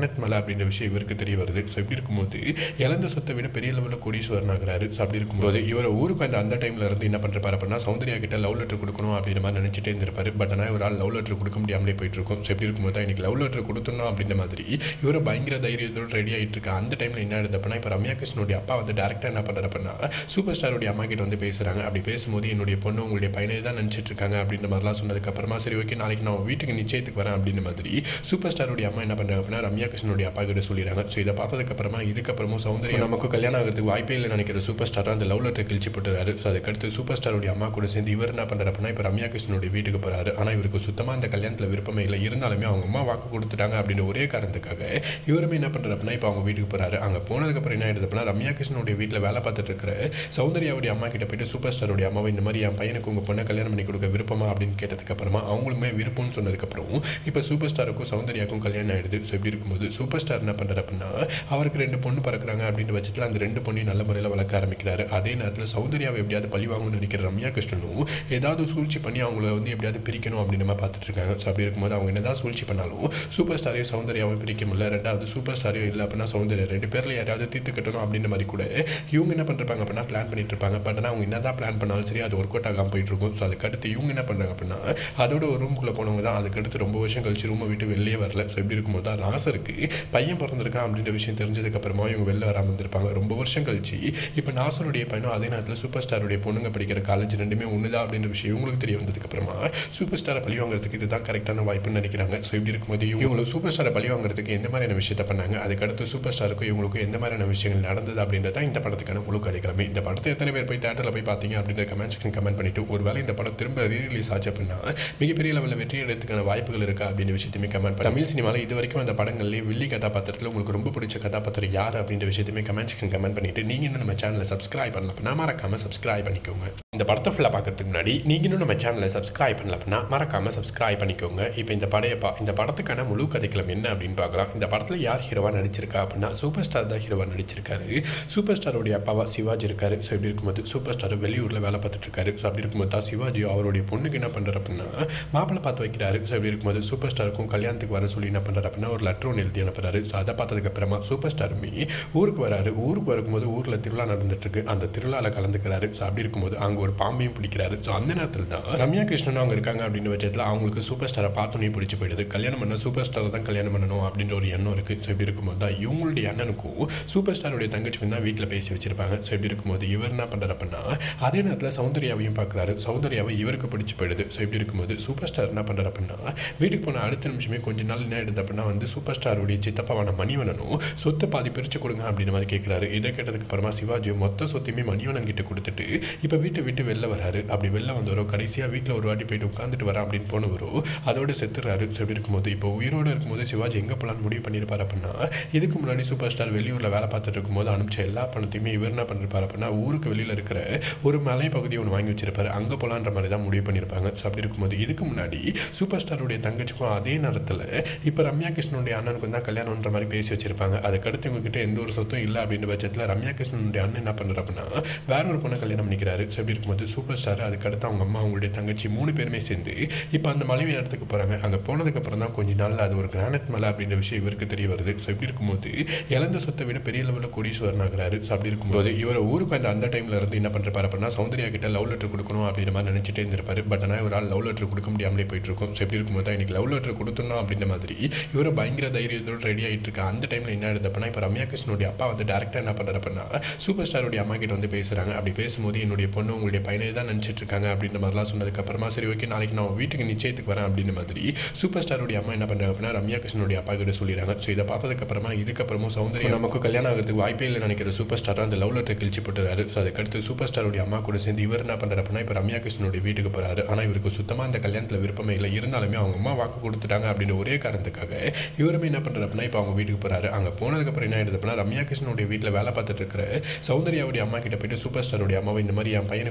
Speaker 1: கிரானைட் மலை அப்படின்ற விஷயம் இவருக்கு தெரிய வருது ஸோ இப்படி இருக்கும்போது இழந்த சொத்தை விட பெரிய லெவலில் கோடீஸ்வரன் ஆகிறாரு ஸோ அப்படி இருக்கும்போது இவர் ஊருக்கு அந்த அந்த டைமில் இருந்து என்ன பண்ணுறாரு அப்படின்னா சௌந்தர்யா கிட்ட லவ் லெட்டர் கொடுக்கணும் அப்படின்ற மாதிரி நினச்சிட்டே இருந்திருப்பாரு பட் ஆனால் ஒரு ஆள் லவ் லெட்டர் கொடுக்க முடியாமலே போயிட்டு இருக்கும் ஸோ எப்படி இருக்கும்போது தான் இன்னைக்கு லவ் லெட்டர் கொடுத்துடணும் அப்படின்ற மாதிரி இவர் பயங்கர தைரியத்தோடு ரெடி ஆகிட்டு இருக்க அந்த டைமில் என்ன ஆகுது அப்படின்னா இப்போ ரம்யா கிருஷ்ணனுடைய அப்பா வந்து டேரக்டாக என்ன பண்ணுறாரு அப்படின்னா சூப்பர் ஸ்டாருடைய அம்மா கிட்ட வந்து பேசுகிறாங்க அப்படி பேசும்போது என்னுடைய பொண்ணு உங்களுடைய பையனை தான் நினச்சிட்டு இருக்காங்க அப்படின்ற மாதிரிலாம் சொன்னதுக்கப்புறமா சரி ஓகே நாளைக்கு நான் வீட்டுக்கு நிச்சயத்துக்கு வரேன் அப்படின்ற மாதிரி சூப்பர் ஸ்டாருடைய அம்மா என்ன பண்ணுறாங்க அப்படின்னா ரம்யா கிருஷ்ணனுடைய அப்பா கிட்ட சொல்லிடுறாங்க ஸோ இதை பார்த்ததுக்கப்புறமா இதுக்கப்புறமும் சௌந்தர்யா நமக்கு கல்யாணம் ஆகிறதுக்கு வாய்ப்பே இல்லை நினைக்கிற சூப்பர் ஸ்டார் அந்த லவ் லெட்டர் கிழிச்சு போட்டுறாரு ஸோ அதுக்கடுத்து சூப்பர் ஸ்டாருடைய அம்மா கூட சேர்ந்து இவர் என்ன பண்ணுறாரு அப்படின்னா இப்போ ரம்யா கிருஷ்ணனுடைய வீட்டுக்கு போகிறாரு ஆனால் இவருக்கு சுத்தமாக அந்த கல்யாணத்தில் விருப்பமே இல்லை இருந்தாலுமே அவங்க அம்மா வாக்கு கொடுத்துட்டாங்க அப்படின்னு ஒரே காரணத்துக்காக இவருமே என்ன பண்ணுறாரு அப்படின்னா இப்போ அவங்க வீட்டுக்கு போகிறாரு அங்கே போனதுக்கப்புறம் என்ன ஆயிடுது அப்படின்னா ரம்யா கிருஷ்ணனுடைய வீட்டில் வேலை பார்த்துட்டு இருக்கிற சௌந்தர்யாவுடைய அம்மா கிட்ட போயிட்டு சூப்பர் ஸ்டாருடைய அம்மாவை இந்த மாதிரி என் பையனுக்கு உங்கள் பொண்ணை கல்யாணம் பண்ணி கொடுக்க விருப்பமா அப்படின்னு கேட்டதுக்கப்புறமா அவங்களுமே விருப்பம்னு சொன்னதுக்கப்புறம் இப்போ சூப்பர் ஸ்டாருக்கும் சௌந்தர்யாவுக்கும் கல்யாணம் ஆயிடுது ஸோ இப்படி இருக்கும்போது சூப்பர் ஸ்டார் என்ன பண்ணுறாரு அப்படின்னா அவருக்கு ரெண்டு பொண்ணு பறக்குறாங்க அப்படின்னு பட்சத்தில் அந்த ரெண்டு பொண்ணையும் நல்ல முறையில் வளர்க்க ஆரம்பிக்கிறாரு அதே நேரத்தில் சௌந்தர்யாவை எப்படியாவது பழி வாங்கணும்னு நினைக்கிற ரம்யா கிருஷ்ணனும் ஏதாவது சூழ்ச்சி பண்ணி அவங்கள வந்து எப்படியாவது பிரிக்கணும் அப்படின்னு நம்ம பார்த்துட்டு இருக்காங்க ஸோ அப்படி இருக்கும்போது அவங்க என்னதான் சூழ்ச்சி பண்ணாலும் சூப்பர் ஸ்டாரையும் சௌந்தர்யாவும் பிரிக்க முடியல ரெண்டாவது சூப்பர் ஸ்டாரையும் இல்லை அப்படின்னா சௌந்தர்யா ரெண்டு பேரில் யாராவது தீர்த்து கட்டணும் அப்படின்ற மாதிரி கூட இவங்க என்ன பண்ணிருப்பாங்க அப்படின்னா பிளான் பண்ணிட்டு இருப்பாங்க பட் ஆனால் அவங்க என்னதான் பிளான் பண்ணாலும் சரி அது ஒர்க் அவுட் ஆகாமல் போயிட்டு இருக்கும் ஸோ அதுக்கடுத்து இவங்க என்ன பண்ணுறாங்க அப்படின்னா அதோட ஒரு ரூமுக்குள்ளே போனவங்க தான் அதுக்கடுத்து ரொம்ப வருஷம் கழிச்சு ரூமை விட்டு வெளியே வரல ஸோ இப்படி இருக்கும்போது தான் நாசருக்கு பையன் பிறந்திருக்கான் அப்படின்ற விஷயம் தெரிஞ்சதுக்கப்புறமா இவங்க வெளில வராமல் இருந்திருப்பாங்க ரொம்ப வருஷம் கழிச்சு இப்போ நாசருடைய பையனும் அதே நேரத்தில் சூப்பர் ஸ்டாருடைய பொண்ணுங்க படிக்கிற காலேஜ் ரெண்டுமே ஒன்று தான் அப்படின்ற விஷயம் இவங்களுக்கு தெரிய வந்ததுக்கப்புறமா சூப்பர் ஸ்டாரை பழி வாங்குறதுக்கு இதுதான் கரெக்டான வாய்ப்புன்னு நினைக்கிறாங்க ஸோ இப்படி இருக்கும்போது இவங்களுக்கு சூப்பர் ஸ்டாரை பழி வாங்குறதுக்கு எந்த மாதிரியான விஷயத்தை பண்ணாங்க அதுக்கடுத்து சூப்பர் ஸ்டாருக்கும் இவங்களுக்கும் எந்த மாதிரியான விஷயங்கள் நடந்தது அப்படின்றத இந்த படத்துக்கான முழு கதைக்கிழமை இந்த படத்தை எத்தனை பேர் போய் தேட்டரில் போய் பார்த்தீங்க அப்படின்ற கமெண்ட் செக்ஷன் கமெண்ட் பண்ணிட்டு ஒருவேளை இந்த படம் திரும்ப ரீரிலீஸ் ஆச்சு அப்படின்னா மிகப்பெரிய லெவலில் வெற்றி எடுத்துக்கான வாய்ப்புகள் இருக்கா அப்படின்ற விஷயத்தையுமே கமெண்ட் பண்ணி தமிழ் சினிமாவில் இது வரைக்கும் அந்த படங்கள்லேயே வில்லி கதாபாத்திரத்தில் உங்களுக்கு ரொம்ப பிடிச்ச கதாபாத்திரம் யார் அப்படின்ற விஷயத்தையுமே கமெண்ட் செக்ஷன் கமெண்ட் பண்ணிட்டு நீங்கள் இன்னும் நம்ம சேனலை சப்ஸ்கிரைப் பண்ணல அப்படின்னா மறக்காம சப்ஸ்கிரைப் பண்ணிக்கோங்க இந்த படத்தை ஃபுல்லாக பார்க்கறதுக்கு முன்னாடி நீங்கள் இன்னும் நம்ம சேனலை சப்ஸ்கிரைப் பண்ணல அப்படின்னா மறக்காம சப்ஸ்கிரைப் பண்ணிக்கோங்க இப்போ இந்த படைய பா இந்த படத்துக்கான முழு கதைக்களம் என்ன அப்படின்னு பார்க்கலாம் இந்த படத்தில் யார் ஹீரோவாக நடிச்சிருக்கா அப்படின்னா சூப்பர் ஸ்டார் தான் ஹீரோவாக நடிச்சிருக்காரு சூப்பர் ஸ்டாரோடைய அப்பாவா சிவாஜி இருக்காரு ஸோ இப்படி இருக்கும்போது சூப்பர் ஸ்டார் வெளியூரில் வேலை பார்த்துட்டு இருக்காரு ஸோ அப்படி இருக்கும்போது தான் சிவாஜி அவருடைய பொண்ணுக்கு என்ன பண்ணுறாரு அப்படின்னா மாப்பிள்ளை பார்த்து வைக்கிறாரு ஸோ இப்படி இருக்கும்போது சூப்பர் ஸ்டாருக்கும் கல்யாணத்துக்கு வர சொல்லி என்ன பண்ணுறாரு அப்படின்னா ஒரு லெட்டர் ஒன்று எழுதி அனுப்புறாரு ஸோ அதை பார்த்ததுக்கு அப்புறமா சூப்பர் ஸ்டாருமே ஊருக்கு வராரு ஊருக்கு வரும்போது ஊரில் திருவிழா நடந்துட்டு இருக்கு அந்த திருவிழாவில் கலந்துக்கிறாரு ஸோ அப்படி இருக்கும்போது அங்கே ஒரு பாம்பையும் பிடிக்கிறாரு ஸோ அந்த நேரத்தில் தான் ரம்யா கிருஷ்ணன் அவங்க இருக்காங்க அப்படின்னு பட்சத்தில் அவங்களுக்கு சூப்பர் ஸ்டாரை பார்த்தோன்னே பிடிச்சி போயிடுது கல்யாணம் பண்ண சூப்பர் ஸ்டாரை தான் கல்யாணம் பண்ணணும் அப்படின்ற ஒரு எண்ணம் இருக்குது ஸோ இப்படி இருக்கும்போது தான் இவங்களுடைய அண்ணனுக்கும் சூப்பர் ஸ்டாருடைய தங்கச்சிக்கும் தான் வீட்டில் பேசி வச்சிருப்பாங்க ஸோ இப்படி இருக்கும்போது இவர் என்ன பண்ணுறாரு அப்படின்னா அதே நேரத்தில் சௌந்தர்யாவையும் பார்க்குறாரு சௌந்தர்யாவை இவருக்கு பிடிச்சி போயிடுது ஸோ இப்படி இருக்கும்போது சூப்பர் ஸ்டார் என்ன பண்ணுறாரு அப்படின்னா வீட்டுக்கு போன அடுத்த நிமிஷமே கொஞ்ச நாள் என்ன ஆயிடுது அப்படின்னா வந்து சூப்பர் ஸ்டாருடைய சித்தப்பாவான மணிவனனும் சொத்தை பாதி பிரித்து கொடுங்க அப்படின்ற மாதிரி கேட்குறாரு இதை கேட்டதுக்கு அப்புறமா சிவாஜி மொத்த சொத்தையுமே மணிவனன் கிட்ட கொடுத்துட்டு இப்போ வீட்டை விட்டு வெளில வராரு அப்படி வெளில வந்தவரோ கடைசியாக வீட்டில் ஒரு வாட்டி போயிட்டு உட்காந்துட்டு வரேன் அப்படின்னு போனவரோ அதோட செத்துறாரு ஸோ இப்படி இருக்கும்போது இப்போ உயிரோடு இருக்கும்போது சிவாஜி எங்கே போகலான்னு முடிவு பண்ணியிருப்பார் அப்படின்னா இதுக்கு முன்னாடி சூப்பர் ஸ்டார் வெளியூரில் வேலை பார்த்துட்டு இருக்கும்போது அனுப்பிச்ச எல்லா பணத்தையுமே இவர் என்ன பண்ணிருப்பார் அப்படின்னா ஊருக்கு வெளியில் இருக்கிற ஒரு மலை பகுதியை ஒன்று வாங்கி வச்சிருப்பாரு அங்கே போகலான்ற மாதிரி தான் முடிவு பண்ணியிருப்பாங்க ஸோ அப்படி இருக்கும்போது இதுக்கு முன்னாடி சூப்பர் ஸ்டாருடைய தங்கச்சிக்கும் அதே நேரத்தில் இப்போ ரம்யா கிருஷ்ணனுடைய அண்ணனுக்கும் தான் கல்யாணம்ன்ற மாதிரி பேசி வச்சிருப்பாங்க அதுக்கடுத்து இவங்ககிட்ட எந்த ஒரு சொத்தும் இல்லை அப்படின்ற பட்சத்தில் ரம்யா கிருஷ்ணனுடைய அண்ணன் என்ன பண்ணுறாரு அப்படின்னா வேற ஒரு பொண்ணை கல்யாணம் பண்ணிக்கிறாரு ஸோ அப்படி இருக்கும்போது சூப்பர் ஸ்டார் அதுக்கடுத்து அவங்க அம்மா அவங்களுடைய தங்கச்சி மூணு பேருமே சேர்ந்து இப்போ அந்த மலைவி இடத்துக்கு போகிறாங்க அங்கே போனதுக்கப்புறம் தான் கொஞ்ச நாள்ல அது ஒரு கிரானைட் மலை அப்படின்ற விஷயம் இவருக்கு தெரிய வருது ஸோ இப்படி இருக்கும்போது இழந்த சொத்தை விட பெரிய லெவலில் கோடீஸ்வரன் ஆகிறாரு ஸோ அப்படி இருக்கும்போது இவர் ஊருக்கு அந்த அந்த டைமில் இருந்து என்ன பண்ணுறாரு அப்படின்னா சௌந்தர்யா கிட்ட லவ் லெட்டர் கொடுக்கணும் அப்படின்ற மாதிரி நினச்சிட்டே இருந்திருப்பாரு பட் ஆனால் ஒரு ஆள் லவ் லெட்டர் கொடுக்க முடியாமலே போயிட்டு இருக்கும் ஸோ இப்படி இருக்கும்போது தான் இன்னைக்கு லவ் லெட்டர் கொடுத்துடணும் அப்படின்ற மாதிரி இவர் பயங்கர தைரியத்தோடு ரெடி ஆகிட்டு இருக்க அந்த டைமில் என்ன ஆகுது அப்படின்னா இப்போ ரம்யா கிருஷ்ணனுடைய அப்பா வந்து டேரக்டாக என்ன பண்ணுறாரு அப்படின்னா சூப்பர் ஸ்டாருடைய அம்மா கிட்ட வந்து பேசுகிறாங்க அப்படி பேசும்போது என்னுடைய பொண்ணு உங்களுடைய பையனை தான் நினச்சிட்டு இருக்காங்க அப்படின்ற மாதிரிலாம் சொன்னதுக்கப்புறமா சரி ஓகே நாளைக்கு நான் வீட்டுக்கு நிச்சயத்துக்கு வரேன் அப்படின்ற மாதிரி சூப்பர் ஸ்டாருடைய அம்மா என்ன பண்ணுறாங்க அப்படின்னா ரம்யா கிருஷ்ணனுடைய அப்பா கிட்ட சொல்லிடுறாங்க ஸோ இதை பார்த்ததுக்கப்புறமா இதுக்கப்புறமும் சௌந்தர்யா நமக்கு கல்யாணம் ஆகிறதுக்கு வாய்ப்பே இல்லை நினைக்கிற சூப்பர் ஸ்டார் அந்த லவ் லெட்டர் கிழிச்சு போட்டுறாரு ஸோ அதுக்கடுத்து சூப்பர் ஸ்டாருடைய அம்மா கூட சேர்ந்து இவர் என்ன பண்ணுறாரு அப்படின்னா இப்போ ரம்யா கிருஷ்ணனுடைய வீட்டுக்கு போகிறாரு ஆனால் இவருக்கு சுத்தமாக அந்த கல்யாணத்தில் விருப்பமே இல்லை இருந்தாலுமே அவங்க அம்மா வாக்கு கொடுத்துட்டாங்க அப்படின்னு ஒரே காரணத்துக்காக இவருமே என்ன பண்ணுறாரு அப்படின்னா இப்போ அவங்க வீட்டுக்கு போகிறாரு அங்கே போனதுக்கப்புறம் என்ன ஆயிடுது அப்படின்னா ரம்யா கிருஷ்ணனுடைய வீட்டில் வேலை பார்த்துட்டு இருக்கிற சௌந்தர்யாவுடைய அம்மா கிட்ட போயிட்டு சூப்பர் ஸ்டாருடைய அம்மாவை இந்த மாதிரி என் பையனுக்கு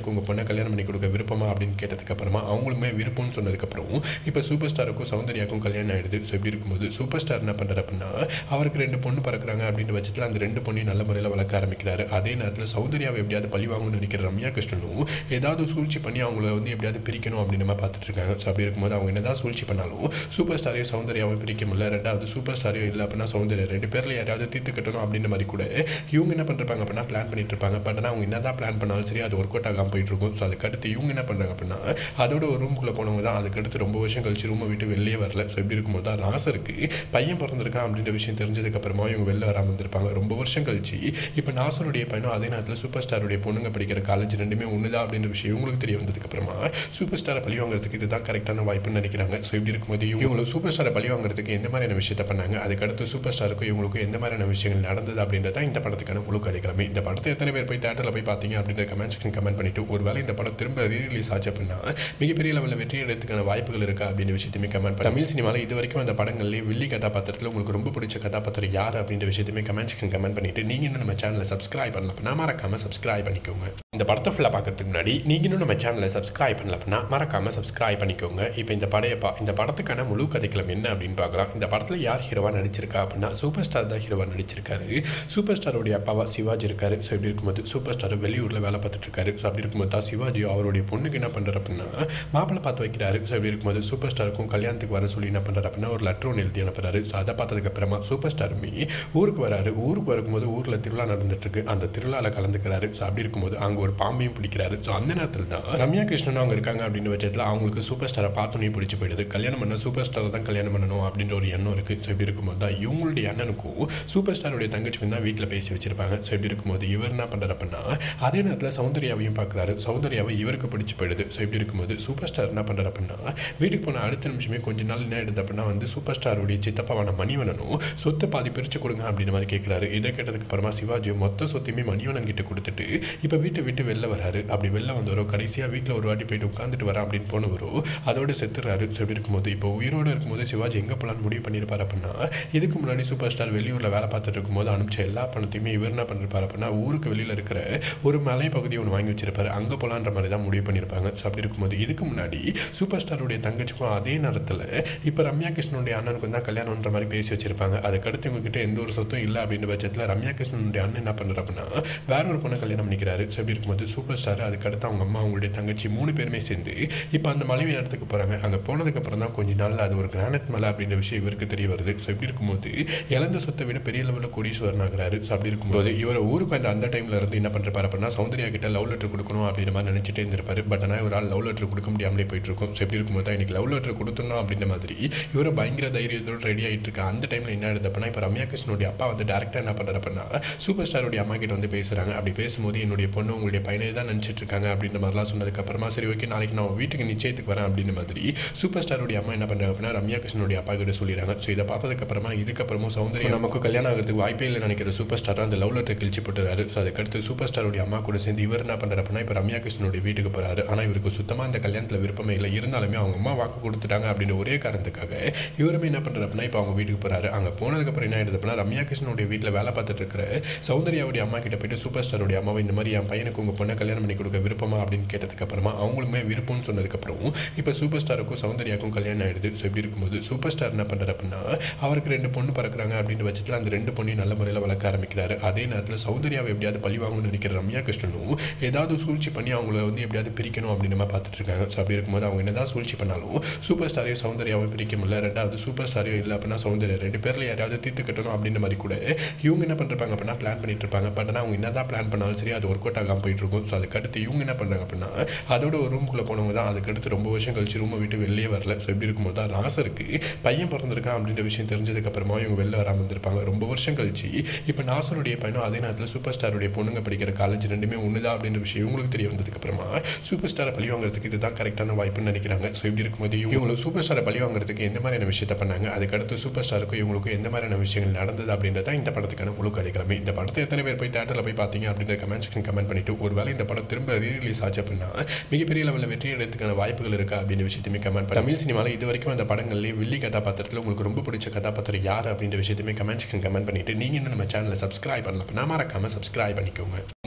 Speaker 1: பையனுக்கு உங்கள் பொண்ணை கல்யாணம் பண்ணி கொடுக்க விருப்பமா அப்படின்னு கேட்டதுக்கப்புறமா அவங்களுமே விருப்பம்னு சொன்னதுக்கப்புறம் இப்போ சூப்பர் ஸ்டாருக்கும் சௌந்தர்யாக்கும் கல்யாணம் ஆயிடுது ஸோ இப்படி இருக்கும்போது சூப்பர் ஸ்டார் என்ன பண்ணுறாரு அப்படின்னா அவருக்கு ரெண்டு பொண்ணு பறக்குறாங்க அப்படின்ற பட்சத்தில் அந்த ரெண்டு பொண்ணையும் நல்ல முறையில் வளர்க்க ஆரம்பிக்கிறாரு அதே நேரத்தில் சௌந்தர்யாவை எப்படியாவது பழி வாங்கணும்னு நினைக்கிற ரம்யா கிருஷ்ணனும் ஏதாவது சூழ்ச்சி பண்ணி அவங்கள வந்து எப்படியாவது பிரிக்கணும் அப்படின்னு நம்ம பார்த்துட்டு இருக்காங்க ஸோ அப்படி இருக்கும்போது அவங்க என்னதான் சூழ்ச்சி பண்ணாலும் சூப்பர் ஸ்டாரையும் சௌந்தர்யாவும் பிரிக்க முடியல ரெண்டாவது சூப்பர் ஸ்டாரையும் இல்லை அப்படின்னா சௌந்தர்யா ரெண்டு பேரில் யாராவது தீர்த்து கட்டணும் அப்படின்ற மாதிரி கூட இவங்க என்ன பண்ணுறாங்க அப்படின்னா பிளான் பண்ணிட்டு இருப்பாங்க பட் ஆனால் அவங்க என்னதான் பிளான் பண்ணாலும் சரி அது ஒர்க் அவுட் ஆகாமல் போயிட்டு இருக்கும் ஸோ அதுக்கடுத்து இவங்க என்ன பண்ணுறாங்க அப்படின்னா அதோட ஒரு ரூமுக்குள்ளே போனவங்க தான் அதுக்கடுத்து ரொம்ப வருஷம் கழிச்சு ரூமை விட்டு வெளியே வரல ஸோ இப்படி இருக்கும்போது தான் நாசருக்கு பையன் பிறந்திருக்கான் அப்படின்ற விஷயம் தெரிஞ்சதுக்கப்புறமா இவங்க வெளில வராமல் இருந்திருப்பாங்க ரொம்ப வருஷம் கழிச்சு இப்போ நாசருடைய பையனும் அதே நேரத்தில் சூப்பர் ஸ்டாருடைய பொண்ணுங்க படிக்கிற காலேஜ் ரெண்டுமே ஒன்று தான் அப்படின்ற விஷயம் இவங்களுக்கு தெரிய வந்ததுக்கப்புறமா சூப்பர் ஸ்டாரை பழி வாங்குறதுக்கு இதுதான் கரெக்டான வாய்ப்புன்னு நினைக்கிறாங்க ஸோ இப்படி இருக்கும்போது இவங்க சூப்பர் ஸ்டாரை பழி வாங்குறதுக்கு எந்த மாதிரியான விஷயத்தை பண்ணாங்க அதுக்கடுத்து சூப்பர் ஸ்டாருக்கும் இவங்களுக்கும் எந்த மாதிரியான விஷயங்கள் நடந்தது அப்படின்றத இந்த படத்துக்கான முழு கதைக்கிழமை இந்த படத்தை எத்தனை பேர் போய் தேட்டரில் போய் பார்த்தீங்க அப்படின்ற கமெண்ட் செக்ஷன் கமெண்ட் பண்ணிட்டு ஒருவேளை இந்த படம் திரும்ப ரீரிலீஸ் ஆச்சு அப்படின்னா மிகப்பெரிய லெவலில் வெற்றி எடுத்துக்கான வாய்ப்புகள் இருக்கா அப்படின்னு விஷயத்தையுமே கமெண்ட் பண்ணி தமிழ் சினிமாவில் இது வரைக்கும் அந்த படங்கள்லேயே வில்லி கதாபாத்திரத்தில் உங்களுக்கு ரொம்ப பிடிச்ச கதாபாத்திரம் யார் அப்படின்ற விஷயத்தையுமே கமெண்ட் செக்ஷன் கமெண்ட் பண்ணிட்டு நீங்கள் இன்னும் நம்ம சேனலை சப்ஸ்கிரைப் பண்ணல அப்படின்னா மறக்காம சப்ஸ்கிரைப் பண்ணிக்கோங்க இந்த படத்தை ஃபுல்லாக பார்க்கறதுக்கு முன்னாடி நீங்கள் இன்னும் நம்ம சேனலை சப்ஸ்கிரைப் பண்ணல அப்படின்னா மறக்காம சப்ஸ்கிரைப் பண்ணிக்கோங்க இப்போ இந்த படைய பா இந்த படத்துக்கான முழு கதைக்களம் என்ன அப்படின்னு பார்க்கலாம் இந்த படத்தில் யார் ஹீரோவாக நடிச்சிருக்கா அப்படின்னா சூப்பர் ஸ்டார் தான் ஹீரோவாக நடிச்சிருக்காரு சூப்பர் ஸ்டாரோடைய அப்பாவா சிவாஜி இருக்காரு ஸோ இப்படி இருக்கும்போது சூப்பர் ஸ்டார் வெளியூரில் வேலை பார்த்துட்டு இருக்காரு ஸோ அப்படி இருக்கும்போது தான் சிவாஜி அவருடைய பொண்ணுக்கு என்ன பண்ணுறாரு அப்படின்னா மாப்பிள்ளை பார்த்து வைக்கிறாரு ஸோ இப்படி இருக்கும்போது சூப்பர் ஸ்டாருக்கும் கல்யாணத்துக்கு வர சொல்லி என்ன பண்ணுறாரு அப்படின்னா ஒரு லெட்டர் ஒன்று எழுதி அனுப்புறாரு ஸோ அதை பார்த்ததுக்கு அப்புறமா சூப்பர் ஸ்டாருமே ஊருக்கு வராரு ஊருக்கு வரும்போது ஊரில் திருவிழா நடந்துட்டு இருக்கு அந்த திருவிழாவில் கலந்துக்கிறாரு ஸோ அப்படி இருக்கும்போது அங்கே ஒரு பாம்பையும் பிடிக்கிறாரு ஸோ அந்த நேரத்தில் தான் ரம்யா கிருஷ்ணன் அவங்க இருக்காங்க அப்படின்னு பட்சத்தில் அவங்களுக்கு சூப்பர் ஸ்டாரை பார்த்தோன்னே பிடிச்சி போயிடுது கல்யாணம் பண்ண சூப்பர் ஸ்டாரை தான் கல்யாணம் பண்ணணும் அப்படின்ற ஒரு எண்ணம் இருக்குது ஸோ இப்படி இருக்கும்போது தான் இவங்களுடைய அண்ணனுக்கும் சூப்பர் ஸ்டாருடைய தங்கச்சிக்கும் தான் வீட்டில் பேசி வச்சிருப்பாங்க ஸோ இப்படி இருக்கும்போது இவர் என்ன பண்ணுறாரு அப்படின்னா அதே நேரத்தில் சௌந்தர்யாவையும் பார்க்குறாரு சௌந்தர்யாவை இவருக்கு பிடிச்சி போயிடுது ஸோ இப்படி இருக்கும்போது சூப்பர் ஸ்டார் என்ன பண்ணுறாரு அப்படின்னா வீட்டுக்கு போன அடுத்த நிமிஷமே கொஞ்ச நாள் என்ன எடுத்து அப்படின்னா வந்து சூப்பர் ஸ்டாருடைய சித்தப்பாவான மணிவனனும் சொத்தை பாதி பிரித்து கொடுங்க அப்படின்ற மாதிரி கேட்குறாரு இதை கேட்டதுக்கு அப்புறமா சிவாஜி மொத்த சொத்தையுமே மணிவனன் கிட்ட கொடுத்துட்டு இப்போ வீட்டை விட்டு வெளில வராரு அப்படி வெளில வந்தவரோ கடைசியாக வீட்டில் ஒரு வாட்டி போயிட்டு உட்காந்துட்டு வரேன் அப்படின்னு போனவரோ அதோட செத்துறாரு ஸோ இப்படி இருக்கும்போது இப்போ உயிரோடு இருக்கும்போது சிவாஜி எங்கே போகலான்னு முடிவு பண்ணியிருப்பார் அப்படின்னா இதுக்கு முன்னாடி சூப்பர் ஸ்டார் வெளியூரில் வேலை பார்த்துட்டு இருக்கும்போது அனுப்பிச்ச எல்லா பணத்தையுமே இவர் என்ன பண்ணிருப்பார் அப்படின்னா ஊருக்கு வெளியில் இருக்கிற ஒரு மலை பகுதியை ஒன்று வாங்கி வச்சிருப்பாரு அங்கே போகலான்ற மாதிரி தான் முடிவு பண்ணியிருப்பாங்க ஸோ அப்படி இருக்கும்போது இதுக்கு முன்னாடி சூப்பர் ஸ்டாருடைய தங்கச்சிக்கும் அதே நேரத்தில் இப்போ ரம்யா கிருஷ்ணனுடைய அண்ணனுக்கும் தான் கல்யாணம்ன்ற மாதிரி பேசி வச்சிருப்பாங்க அதுக்கடுத்து இவங்ககிட்ட எந்த ஒரு சொத்தும் இல்லை அப்படின்ற பட்சத்தில் ரம்யா கிருஷ்ணனுடைய அண்ணன் என்ன பண்ணுறாரு அப்படின்னா வேற ஒரு பொண்ணை கல்யாணம் பண்ணிக்கிறாரு ஸோ அப்படி இருக்கும்போது சூப்பர் ஸ்டார் அதுக்கடுத்து அவங்க அம்மா அவங்களுடைய தங்கச்சி மூணு பேருமே சேர்ந்து இப்போ அந்த மலைவி இடத்துக்கு போகிறாங்க அங்கே போனதுக்கப்புறம் தான் கொஞ்ச நாள் அது ஒரு கிரானைட் மலை அப்படின்ற விஷயம் இவருக்கு தெரிய வருது ஸோ இப்படி இருக்கும்போது இழந்த சொத்தை விட பெரிய லெவலில் கோடீஸ்வரன் ஆகிறாரு ஸோ அப்படி இருக்கும்போது இவர் ஊருக்கு அந்த அந்த டைமில் இருந்து என்ன பண்ணுறாரு அப்படின்னா சௌந்தர்யா கிட்ட லவ் லெட்டர் கொடுக்கணும் அப்படின்ற மாதிரி நினச்சிட்டே இருந்திருப்பாரு பட் ஆனால் ஒரு ஆள் லவ் லெட்டர் கொடுக்க முடியாமலே போயிட்டு இருக்கும் ஸோ எப்படி இருக்கும்போது தான் எனக்கு லவ் லெட்டர் கொடுத்துடணும் அப்படின்ற மாதிரி இவர் பயங்கர தைரியத்தோடு ரெடி ஆகிட்டு இருக்கு அந்த டைமில் என்ன ஆகுது அப்படின்னா இப்போ ரம்யா கிருஷ்ணனுடைய அப்பா வந்து டேரக்டாக என்ன பண்ணுறாரு அப்படின்னா சூப்பர் ஸ்டாருடைய அம்மா கிட்ட வந்து பேசுகிறாங்க அப்படி பேசும்போது என்னுடைய பொண்ணு உங்களுடைய பையனை தான் நினச்சிட்டு இருக்காங்க அப்படின்ற மாதிரிலாம் சொன்னதுக்கப்புறமா சரி ஓகே நாளைக்கு நான் வீட்டுக்கு நிச்சயத்துக்கு வரேன் அப்படின்ற மாதிரி சூப்பர் ஸ்டாருடைய அம்மா என்ன பண்ணுறாங்க அப்படின்னா ரம்யா கிருஷ்ணனுடைய அப்பா கிட்ட சொல்லிடுறாங்க ஸோ இதை பார்த்ததுக்கப்புறமா இதுக்கப்புறமும் சௌந்தர்யா நமக்கு கல்யாணம் ஆகிறதுக்கு வாய்ப்பே இல்லை நினைக்கிற சூப்பர் ஸ்டார் அந்த லவ் லெட்டர் கிழிச்சு போட்டுறாரு ஸோ அதுக்கடுத்து சூப்பர் ஸ்டாருடைய அம்மா கூட சேர்ந்து இவர் என்ன பண்ணுறாரு அப்படின்னா இப்போ ரம்யா கிருஷ்ணனுடைய வீட்டுக்கு போகிறாரு ஆனால் இவருக்கு சுத்தமாக அந்த கல்யாணத்தில் விருப்பமே இல்லை இருந்தாலுமே அவங்க அம்மா வாக்கு கொடுத்துட்டாங்க அப்படின்னு ஒரே காரணத்துக்காக இவருமே என்ன பண்ணுறாரு அப்படின்னா இப்போ அவங்க வீட்டுக்கு போகிறாரு அங்கே போனதுக்கப்புறம் என்ன ஆயிடுது அப்படின்னா ரம்யா கிருஷ்ணனுடைய வீட்டில் வேலை பார்த்துட்டு இருக்கிற சௌந்தர்யாவுடைய அம்மா கிட்ட போயிட்டு சூப்பர் ஸ்டாருடைய அம்மாவை இந்த மாதிரி என் பையனுக்கு உங்கள் பொண்ணை கல்யாணம் பண்ணி கொடுக்க விருப்பமா அப்படின்னு கேட்டதுக்கு அப்புறமா அவங்களுமே விருப்பம்னு சொன்னதுக்கப்புறம் இப்போ சூப்பர் ஸ்டாருக்கும் சௌந்தர்யாவுக்கும் கல்யாணம் ஆயிடுது ஸோ இப்படி இருக்கும்போது சூப்பர் ஸ்டார் என்ன பண்ணுறாரு அப்படின்னா அவருக்கு ரெண்டு பொண்ணு பறக்குறாங்க அப்படின்ற பட்சத்தில் அந்த ரெண்டு பொண்ணையும் நல்ல முறையில் வளர்க்க ஆரம்பிக்கிறாரு அதே நேரத்தில் சௌந்தர்யாவை எப்படியாவது பழி வாங்கணும்னு நினைக்கிற ரம்யா கிருஷ்ணனும் ஏதாவது சூழ்ச்சி பண்ணி அவங்கள வந்து எப்படியாவது பிரிக்கணும் அப்படின்னு நம்ம பார்த்துட்டு இருக்காங்க ஸோ அப்படி இருக்கும்போது அவங்க என்னதான் சூழ்ச்சி பண்ணாலும் சூப்பர் ஸ்டாரையும் சௌந்தர்யாவும் பிரிக்க முடியல ரெண்டாவது சூப்பர் ஸ்டாரையும் இல்லை அப்படின்னா சௌந்தர்யா ரெண்டு பேரில் யாராவது தீர்த்து கட்டணும் அப்படின்ற மாதிரி கூட இவங்க என்ன பண்ணிருப்பாங்க அப்படின்னா பிளான் பண்ணிட்டு இருப்பாங்க பட் ஆனால் அவங்க என்னதான் பிளான் பண்ணாலும் சரி அது ஒர்க் அவுட் ஆகாமல் போயிட்டு இருக்கும் ஸோ அதுக்கடுத்து இவங்க என்ன பண்ணுறாங்க அப்படின்னா அதோட ஒரு ரூமுக்குள்ளே போனவங்க தான் அதுக்கடுத்து ரொம்ப வருஷம் கழிச்சு ரூமை விட்டு வெளியே வரல ஸோ இப்படி இருக்கும்போது தான் நாசருக்கு பையன் பிறந்திருக்கான் அப்படின்ற விஷயம் தெரிஞ்சதுக்கு அப்புறமா இவங்க வெளில வராமல் இருந்திருப்பாங்க ரொம்ப வருஷம் கழிச்சு இப்போ நாசருடைய பையனும் அதே நேரத்தில் சூப்பர் ஸ்டாருடைய பொண்ணுங்க படிக்கிற காலேஜ் ரெண்டுமே ஒன்று தான் அப்படின்ற விஷயம் இவங்களுக்கு தெரிய வந்ததுக்கு அப்புறமா சூப்பர் ஸ்டாரை பழி வாங்குறதுக்கு இதுதான் கரெக்டான வாய்ப்புன்னு நினைக்கிறாங்க ஸோ இப்படி இருக்கும்போது இவங்களுக்கு சூப்பர் ஸ்டாரை பழி வாங்குறதுக்கு எந்த மாதிரியான விஷயத்த பண்ணாங்க அதுக்கடுத்து சூப்பர் ஸ்டாருக்கும் இவங்களுக்கும் எந்த மாதிரியான விஷயங்கள் நடந்தது அப்படின்றத இந்த படத்துக்கான முழு கதைக்கிழமை இந்த படத்தை எத்தனை பேர் போய் தேட்டரில் போய் பார்த்தீங்க அப்படின்ற கமெண்ட் செக்ஷன் கமெண்ட் பண்ணிட்டு ஒருவேளை இந்த படம் திரும்ப ரீரிலீஸ் ஆச்சு அப்படின்னா மிகப்பெரிய லெவலில் வெற்றி எடுத்துக்கான வாய்ப்புகள் இருக்கா அப்படின்னு விஷயத்தையுமே கமெண்ட் பண்ணி தமிழ் சினிமாவில் இது வரைக்கும் அந்த படங்கள்லேயே வில்லி கதாபாத்திரத்தில் உங்களுக்கு ரொம்ப பிடிச்ச கதாபாத்திரம் யார் அப்படின்ற விஷயத்தையுமே கமெண்ட் செக்ஷன் கமெண்ட் பண்ணிட்டு நீங்கள் இன்னும் நம்ம சேனலை சப்ஸ்கிரைப் பண்ணல அப்படின்னா மறக்காம சப்ஸ்கிரைப் பண்ணிக்கோங்க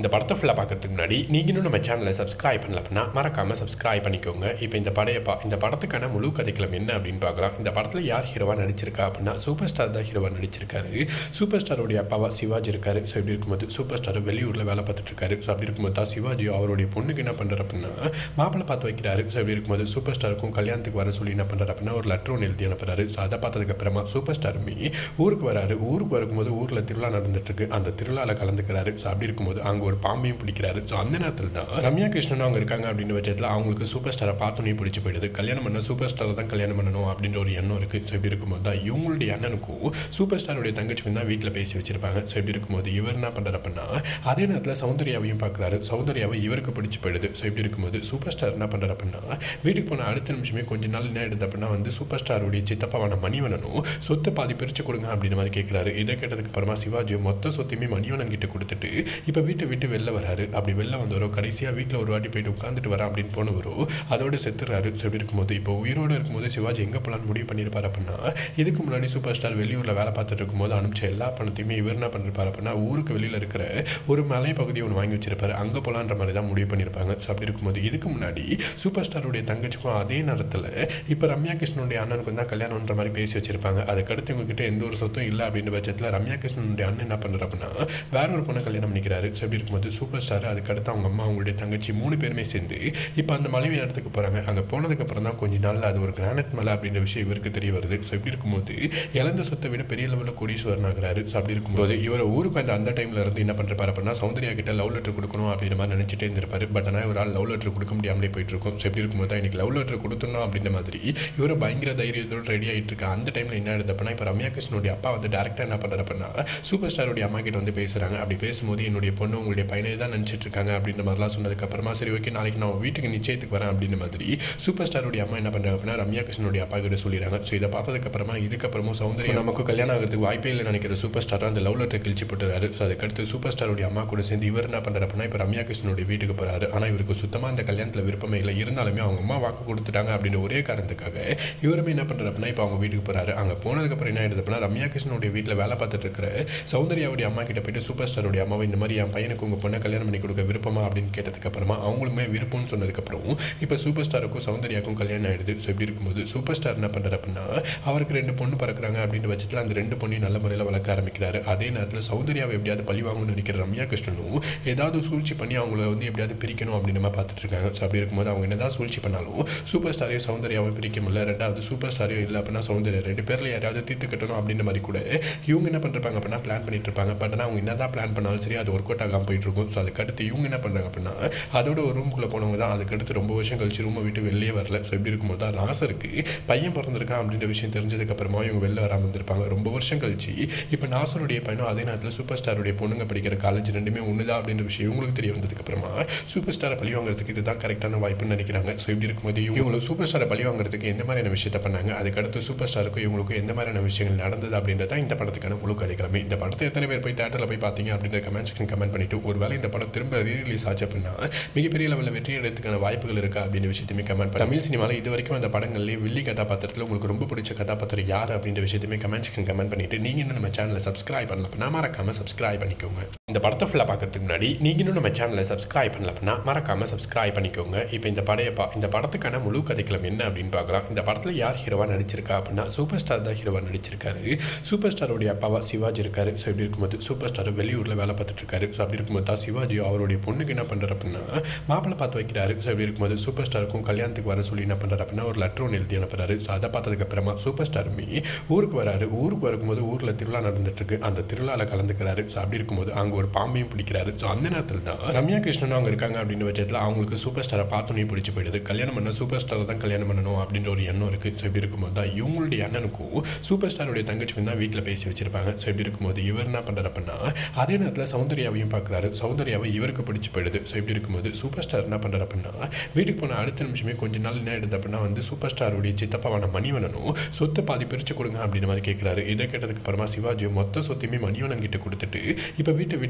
Speaker 1: இந்த படத்தை ஃபுல்லாக பார்க்கறதுக்கு முன்னாடி நீங்கள் இன்னும் நம்ம சேனலை சப்ஸ்கிரைப் பண்ணல அப்படின்னா மறக்காமல் சப்ஸ்கிரைப் பண்ணிக்கோங்க இப்போ இந்த படைய பா இந்த படத்துக்கான முழு கதைக்களம் என்ன அப்படின்னு பார்க்கலாம் இந்த படத்தில் யார் ஹீரோவாக நடிச்சிருக்கா அப்படின்னா சூப்பர் ஸ்டார் தான் ஹீரோவாக நடிச்சிருக்காரு சூப்பர் ஸ்டாரோடைய அப்பாவா சிவாஜி இருக்காரு ஸோ இப்படி இருக்கும்போது சூப்பர் ஸ்டார் வெளியூரில் வேலை பார்த்துட்டு இருக்காரு ஸோ அப்படி இருக்கும்போது தான் சிவாஜி அவருடைய பொண்ணுக்கு என்ன பண்ணுறாரு அப்படின்னா மாப்பிள்ளை பார்த்து வைக்கிறாரு ஸோ இப்படி இருக்கும்போது சூப்பர் ஸ்டாருக்கும் கல்யாணத்துக்கு வர சொல்லி என்ன பண்ணுறாரு அப்படின்னா ஒரு லெட்டர் ஒன்று எழுதி அனுப்புறாரு ஸோ அதை பார்த்ததுக்கு அப்புறமா சூப்பர் ஸ்டாருமே ஊருக்கு வராரு ஊருக்கு வரும்போது ஊரில் திருவிழா நடந்துட்டு இருக்கு அந்த திருவிழாவில் கலந்துக்கிறாரு ஸோ அப்படி இருக்கும்போது அங்கே ஒரு பாம்பையும் பிடிக்கிறாரு ஸோ அந்த நேரத்தில் தான் ரம்யா கிருஷ்ணன் அவங்க இருக்காங்க அப்படின்னு பட்சத்தில் அவங்களுக்கு சூப்பர் ஸ்டாரை பார்த்தோன்னே பிடிச்சி போயிடுது கல்யாணம் பண்ண சூப்பர் ஸ்டாரை தான் கல்யாணம் பண்ணணும் அப்படின்ற ஒரு எண்ணம் இருக்குது ஸோ இப்படி இருக்கும்போது தான் இவங்களுடைய அண்ணனுக்கும் சூப்பர் ஸ்டாருடைய தங்கச்சிக்கும் தான் வீட்டில் பேசி வச்சிருப்பாங்க ஸோ இப்படி இருக்கும்போது இவர் என்ன பண்ணுறாரு அப்படின்னா அதே நேரத்தில் சௌந்தர்யாவையும் பார்க்குறாரு சௌந்தர்யாவை இவருக்கு பிடிச்சி போயிடுது ஸோ இப்படி இருக்கும்போது சூப்பர் ஸ்டார் என்ன பண்ணுறாரு அப்படின்னா வீட்டுக்கு போன அடுத்த நிமிஷமே கொஞ்ச நாள் என்ன எடுத்து அப்படின்னா வந்து சூப்பர் ஸ்டாருடைய சித்தப்பாவான மணிவனனும் சொத்தை பாதி பிரித்து கொடுங்க அப்படின்ற மாதிரி கேட்குறாரு இதை கேட்டதுக்கு அப்புறமா சிவாஜி மொத்த சொத்தையுமே மணிவனன் கிட்ட கொடுத்துட்டு இப்போ வீட்டை விட்டு வெளில வராரு அப்படி வெளில வந்தவரோ கடைசியாக வீட்டில் ஒரு வாட்டி போயிட்டு உட்காந்துட்டு வரேன் அப்படின்னு போனவரோ அதோட செத்துறாரு ஸோ இப்படி இருக்கும்போது இப்போ உயிரோடு இருக்கும்போது சிவாஜி எங்கே போகலான்னு முடிவு பண்ணியிருப்பார் அப்படின்னா இதுக்கு முன்னாடி சூப்பர் ஸ்டார் வெளியூரில் வேலை பார்த்துட்டு இருக்கும்போது அனுப்பிச்ச எல்லா பணத்தையுமே இவர் என்ன பண்ணிருப்பார் அப்படின்னா ஊருக்கு வெளியில் இருக்கிற ஒரு மலை பகுதியை ஒன்று வாங்கி வச்சிருப்பாரு அங்கே போகலான்ற மாதிரி தான் முடிவு பண்ணியிருப்பாங்க ஸோ அப்படி இருக்கும்போது இதுக்கு முன்னாடி சூப்பர் ஸ்டாருடைய தங்கச்சிக்கும் அதே நேரத்தில் இப்போ ரம்யா கிருஷ்ணனுடைய அண்ணனுக்கு தான் கல்யாணம்ன்ற மாதிரி பேசி வச்சிருப்பாங்க அதுக்கடுத்து இவங்ககிட்ட எந்த ஒரு சொத்தும் இல்லை அப்படின்ற பட்சத்தில் ரம்யா கிருஷ்ணனுடைய அண்ணன் என்ன பண்ணுறாரு அப்படின்னா வேற ஒரு பொண்ணை கல்யாணம் பண்ணிக்கிறாரு ஸோ அப்படி இருக்கும்போது சூப்பர் ஸ்டார் அதுக்கடுத்து அவங்க அம்மா அவங்களுடைய தங்கச்சி மூணு பேருமே சேர்ந்து இப்போ அந்த மலைவி இடத்துக்கு போகிறாங்க அங்கே போனதுக்கப்புறம் தான் கொஞ்ச நாள் அது ஒரு கிரானைட் மலை அப்படின்ற விஷயம் இவருக்கு தெரிய வருது ஸோ இப்படி இருக்கும்போது இழந்த சொத்தை விட பெரிய லெவலில் கோடீஸ்வரன் ஆகிறாரு ஸோ அப்படி இருக்கும்போது இவர் ஊருக்கு அந்த அந்த டைமில் இருந்து என்ன பண்ணுறாரு அப்படின்னா சௌந்தர்யா கிட்ட லவ் லெட்டர் கொடுக்கணும் அப்படின்ற மாதிரி நினச்சிட்டே இருந்திருப்பாரு பட் ஆனால் ஒரு ஆள் லவ் லெட்டர் கொடுக்க முடியாமலே போயிட்டு இருக்கும் ஸோ இப்படி இருக்கும்போது தான் எனக்கு லவ் லெட்டர் கொடுத்துடணும் அப்படின்ற மாதிரி இவர் பயங்கர தைரியத்தோடு ரெடி ஆகிட்டு இருக்கா அந்த டைமில் என்ன எடுத்து அப்படின்னா இப்போ ரம்யா கிருஷ்ணனுடைய அப்பா வந்து டேரக்டாக என்ன பண்ணுறாரு அப்படின்னா சூப்பர் ஸ்டாருடைய அம்மா கிட்ட வந்து பேசுகிறாங்க அப்படி பேசும்போது என்னுடைய பொண்ணு உங்களுடைய பையனை தான் நினச்சிட்டு இருக்காங்க அப்படின்ற மாதிரிலாம் சொன்னதுக்கு அப்புறமா சரி ஓகே நாளைக்கு நான் வீட்டுக்கு நிச்சயத்துக்கு வரேன் அப்படின்ற மாதிரி சூப்பர் ஸ்டாருடைய அம்மா என்ன பண்ணுறாங்க அப்படின்னா ரம்யா கிருஷ்ணனுடைய அப்பா கிட்ட சொல்லிடுறாங்க ஸோ இதை பார்த்ததுக்கு அப்புறமா இதுக்கப்புறமும் சௌந்தர்யா நமக்கு கல்யாணம் ஆகிறதுக்கு வாய்ப்பே இல்லை நினைக்கிற சூப்பர் ஸ்டார் அந்த லவ் லெட்டர் கிழிச்சு போட்டுறாரு ஸோ அதுக்கடுத்து சூப்பர் ஸ்டாருடைய அம்மா கூட சேர்ந்து இவர் என்ன பண்ணுறாரு அப்படின்னா இப்போ ரம்யா கிருஷ்ணனுடைய வீட்டுக்கு போகிறாரு ஆனால் இவருக்கு சுத்தமாக அந்த கல்யாணத்தில் விருப்பமே இல்லை இருந்தாலுமே அவங்க அம்மா வாக்கு கொடுத்துட்டாங்க அப்படின்ற ஒரே காரணத்துக்காக இவருமே என்ன பண்ணுறாரு அப்படின்னா இப்போ அவங்க வீட்டுக்கு போகிறாரு அங்கே போனதுக்கப்புறம் என்ன ஆயிடுது அப்படின்னா ரம்யா கிருஷ்ணனுடைய வீட்டில் வேலை பார்த்துட்டு இருக்கிற சௌந்தர்யாவுடைய அம்மா கிட்ட போயிட்டு சூப்பர் ஸ்டாருடைய அம்மாவை இந்த மாதிரி என் பையனுக்கு உங்கள் பொண்ணை கல்யாணம் பண்ணி கொடுக்க விருப்பமா அப்படின்னு கேட்டதுக்கு அப்புறமா அவங்களுமே விருப்பம்னு சொன்னதுக்கப்புறம் இப்போ சூப்பர் ஸ்டாருக்கும் சௌந்தர்யாவுக்கும் கல்யாணம் ஆயிடுது ஸோ இப்படி இருக்கும்போது சூப்பர் ஸ்டார் என்ன பண்ணுறாரு அப்படின்னா அவருக்கு ரெண்டு பொண்ணு பிறக்கிறாங்க அப்படின்ற பட்சத்தில் அந்த ரெண்டு பொண்ணையும் நல்ல முறையில் வளர்க்க ஆரம்பிக்கிறாரு அதே நேரத்தில் சௌந்தர்யாவை எப்படியாவது பழி வாங்கணும்னு நினைக்கிற ரம்யா கிருஷ்ணனும் ஏதாவது சூழ்ச்சி பண்ணி அவங்கள வந்து எப்படியாவது பிரிக்கணும் அப்படின்னு நம்ம பார்த்துட்டு இருக்காங்க ஸோ அப்படி இருக்கும்போது அவங்க என்னதான் சூழ்ச்சி பண்ணாலும் சூப்பர் ஸ்டாரையும் சௌந்தர்யாவும் பிரிக்க முடியல ரெண்டாவது சூப்பர் ஸ்டாரையும் இல்லை அப்படின்னா சௌந்தர்யா ரெண்டு பேரில் யாராவது தீர்த்து கட்டணும் அப்படின்ற மாதிரி கூட இவங்க என்ன பண்ணிருப்பாங்க அப்படின்னா பிளான் பண்ணிட்டு இருப்பாங்க பட் ஆனால் அவங்க என்னதான் பிளான் பண்ணாலும் சரி அது ஒர்க் அவுட் ஆகாமல் போயிட்டு இருக்கும் ஸோ அதுக்கடுத்து இவங்க என்ன பண்ணுறாங்க அப்படின்னா அதோட ஒரு ரூமுக்குள்ளே போனவங்க தான் அதுக்கடுத்து ரொம்ப வருஷம் கழிச்சு ரூமை விட்டு வெளியே வரல ஸோ இப்படி இருக்கும்போது தான் நாசருக்கு பையன் பிறந்திருக்கான் அப்படின்ற விஷயம் தெரிஞ்சதுக்கப்புறமா இவங்க வெளில வராமல் இருந்திருப்பாங்க ரொம்ப வருஷம் கழிச்சு இப்போ நாசருடைய பையனும் அதே நேரத்தில் சூப்பர் ஸ்டாருடைய பொண்ணுங்க படிக்கிற காலேஜ் ரெண்டுமே ஒன்று தான் அப்படின்ற விஷயம் இவங்களுக்கு தெரிய வந்ததுக்கப்புறமா சூப்பர் ஸ்டாரை பழி வாங்குறதுக்கு இதுதான் கரெக்டான வாய்ப்புன்னு நினைக்கிறாங்க ஸோ இப்படி இருக்கும்போது இவங்களுக்கு சூப்பர் ஸ்டாரை பழி வாங்குறதுக்கு எந்த மாதிரியான விஷயத்த பண்ணாங்க அதுக்கடுத்து சூப்பர் ஸ்டாருக்கும் இவங்களுக்கும் எந்த மாதிரியான விஷயங்கள் நடந்தது அப்படின்றத இந்த படத்துக்கான முழு கதைக்கிழமை இந்த படத்தை எத்தனை பேர் போய் தேட்டரில் போய் பார்த்தீங்க அப்படின்ற கமெண்ட் செக்ஷன் கமெண்ட் பண்ணிட்டு ஒருவேளை இந்த படம் திரும்ப ரீரிலீஸ் ஆச்சு அப்படின்னா மிகப்பெரிய லெவலில் வெற்றி எடுத்துக்கான வாய்ப்புகள் இருக்கா அப்படின்ற விஷயத்தையுமே கமெண்ட் பண்ணி தமிழ் சினிமாவில் இது வரைக்கும் அந்த படங்கள்லேயே வில்லி கதாபாத்திரத்தில் உங்களுக்கு ரொம்ப பிடிச்ச கதாபாத்திரம் யார் அப்படின்ற விஷயத்தையுமே கமெண்ட் செக்ஷன் கமெண்ட் பண்ணிட்டு நீங்கள் இன்னும் நம்ம சேனலை சப்ஸ்கிரைப் பண்ணல அப்படின்னா மறக்காம சப்ஸ்கிரைப் பண்ணிக்கோங்க இந்த படத்தை ஃபுல்லாக பார்க்கறதுக்கு முன்னாடி நீங்கள் இன்னும் நம்ம சேனலை சப்ஸ்கிரைப் பண்ணல அப்படின்னா மறக்காம சப்ஸ்கிரைப் பண்ணிக்கோங்க இப்போ இந்த படைய பா இந்த படத்துக்கான முழு கதைக்களம் என்ன அப்படின்னு பார்க்கலாம் இந்த படத்தில் யார் ஹீரோவாக நடிச்சிருக்கா அப்படின்னா சூப்பர் ஸ்டார் தான் ஹீரோவாக நடிச்சிருக்காரு சூப்பர் ஸ்டாருடைய அப்பாவா சிவாஜி இருக்காரு ஸோ இப்படி இருக்கும்போது சூப்பர் ஸ்டார் வெளியூரில் வேலை பார்த்துட்டு இருக்காரு ஸோ அப்படி இருக்கும்போது தான் சிவாஜி அவருடைய பொண்ணுக்கு என்ன பண்ணுறாரு அப்படின்னா மாப்பிள்ளை பார்த்து வைக்கிறாரு ஸோ இப்படி இருக்கும்போது சூப்பர் ஸ்டாருக்கும் கல்யாணத்துக்கு வர சொல்லி என்ன பண்ணுறாரு அப்படின்னா ஒரு லெட்டர் ஒன்று எழுதி அனுப்புறாரு ஸோ அதை பார்த்ததுக்கு அப்புறமா சூப்பர் ஸ்டாருமே ஊருக்கு வராரு ஊருக்கு வரும்போது ஊரில் திருவிழா நடந்துட்டு இருக்கு அந்த திருவிழாவில் கலந்துக்கிறாரு ஸோ அப்படி இருக்கும்போது அங்கே ஒரு பாம்பையும் பிடிக்கிறாரு ஸோ அந்த நேரத்தில் தான் ரம்யா கிருஷ்ணன் அவங்க இருக்காங்க அப்படின்ற பட்சத்தில் அவங்களுக்கு சூப்பர் ஸ்டாரை பார்த்தோன்னே பிடிச்சி போயிடுது கல்யாணம் பண்ண சூப்பர் ஸ்டாரை தான் கல்யாணம் பண்ணணும் அப்படின்ற ஒரு எண்ணம் இருக்குது ஸோ இப்படி இருக்கும்போது தான் இவங்களுடைய அண்ணனுக்கும் சூப்பர் ஸ்டாருடைய தங்கச்சிக்கும் தான் வீட்டில் பேசி வச்சிருப்பாங்க ஸோ இப்படி இருக்கும்போது இவர் என்ன பண்ணுறாரு அப்படின்னா அதே நேரத்தில் சௌந்தர்யாவையும் பார்க்குறாரு சௌந்தர்யாவை இவருக்கு பிடிச்சி போயிடுது ஸோ இப்படி இருக்கும்போது சூப்பர் ஸ்டார் என்ன பண்ணுறாரு அப்படின்னா வீட்டுக்கு போன அடுத்த நிமிஷமே கொஞ்ச நாள் என்ன எடுத்து அப்படின்னா வந்து சூப்பர் ஸ்டாருடைய சித்தப்பாவான மணிவனனும் சொத்தை பாதி பிரித்து கொடுங்க அப்படின்ற மாதிரி கேட்குறாரு இதை கேட்டதுக்கு அப்புறமா சிவாஜி மொத்த சொத்தையுமே மணிவனன் கிட்ட கொடுத்துட்டு இப்போ வீட்டை விட்டு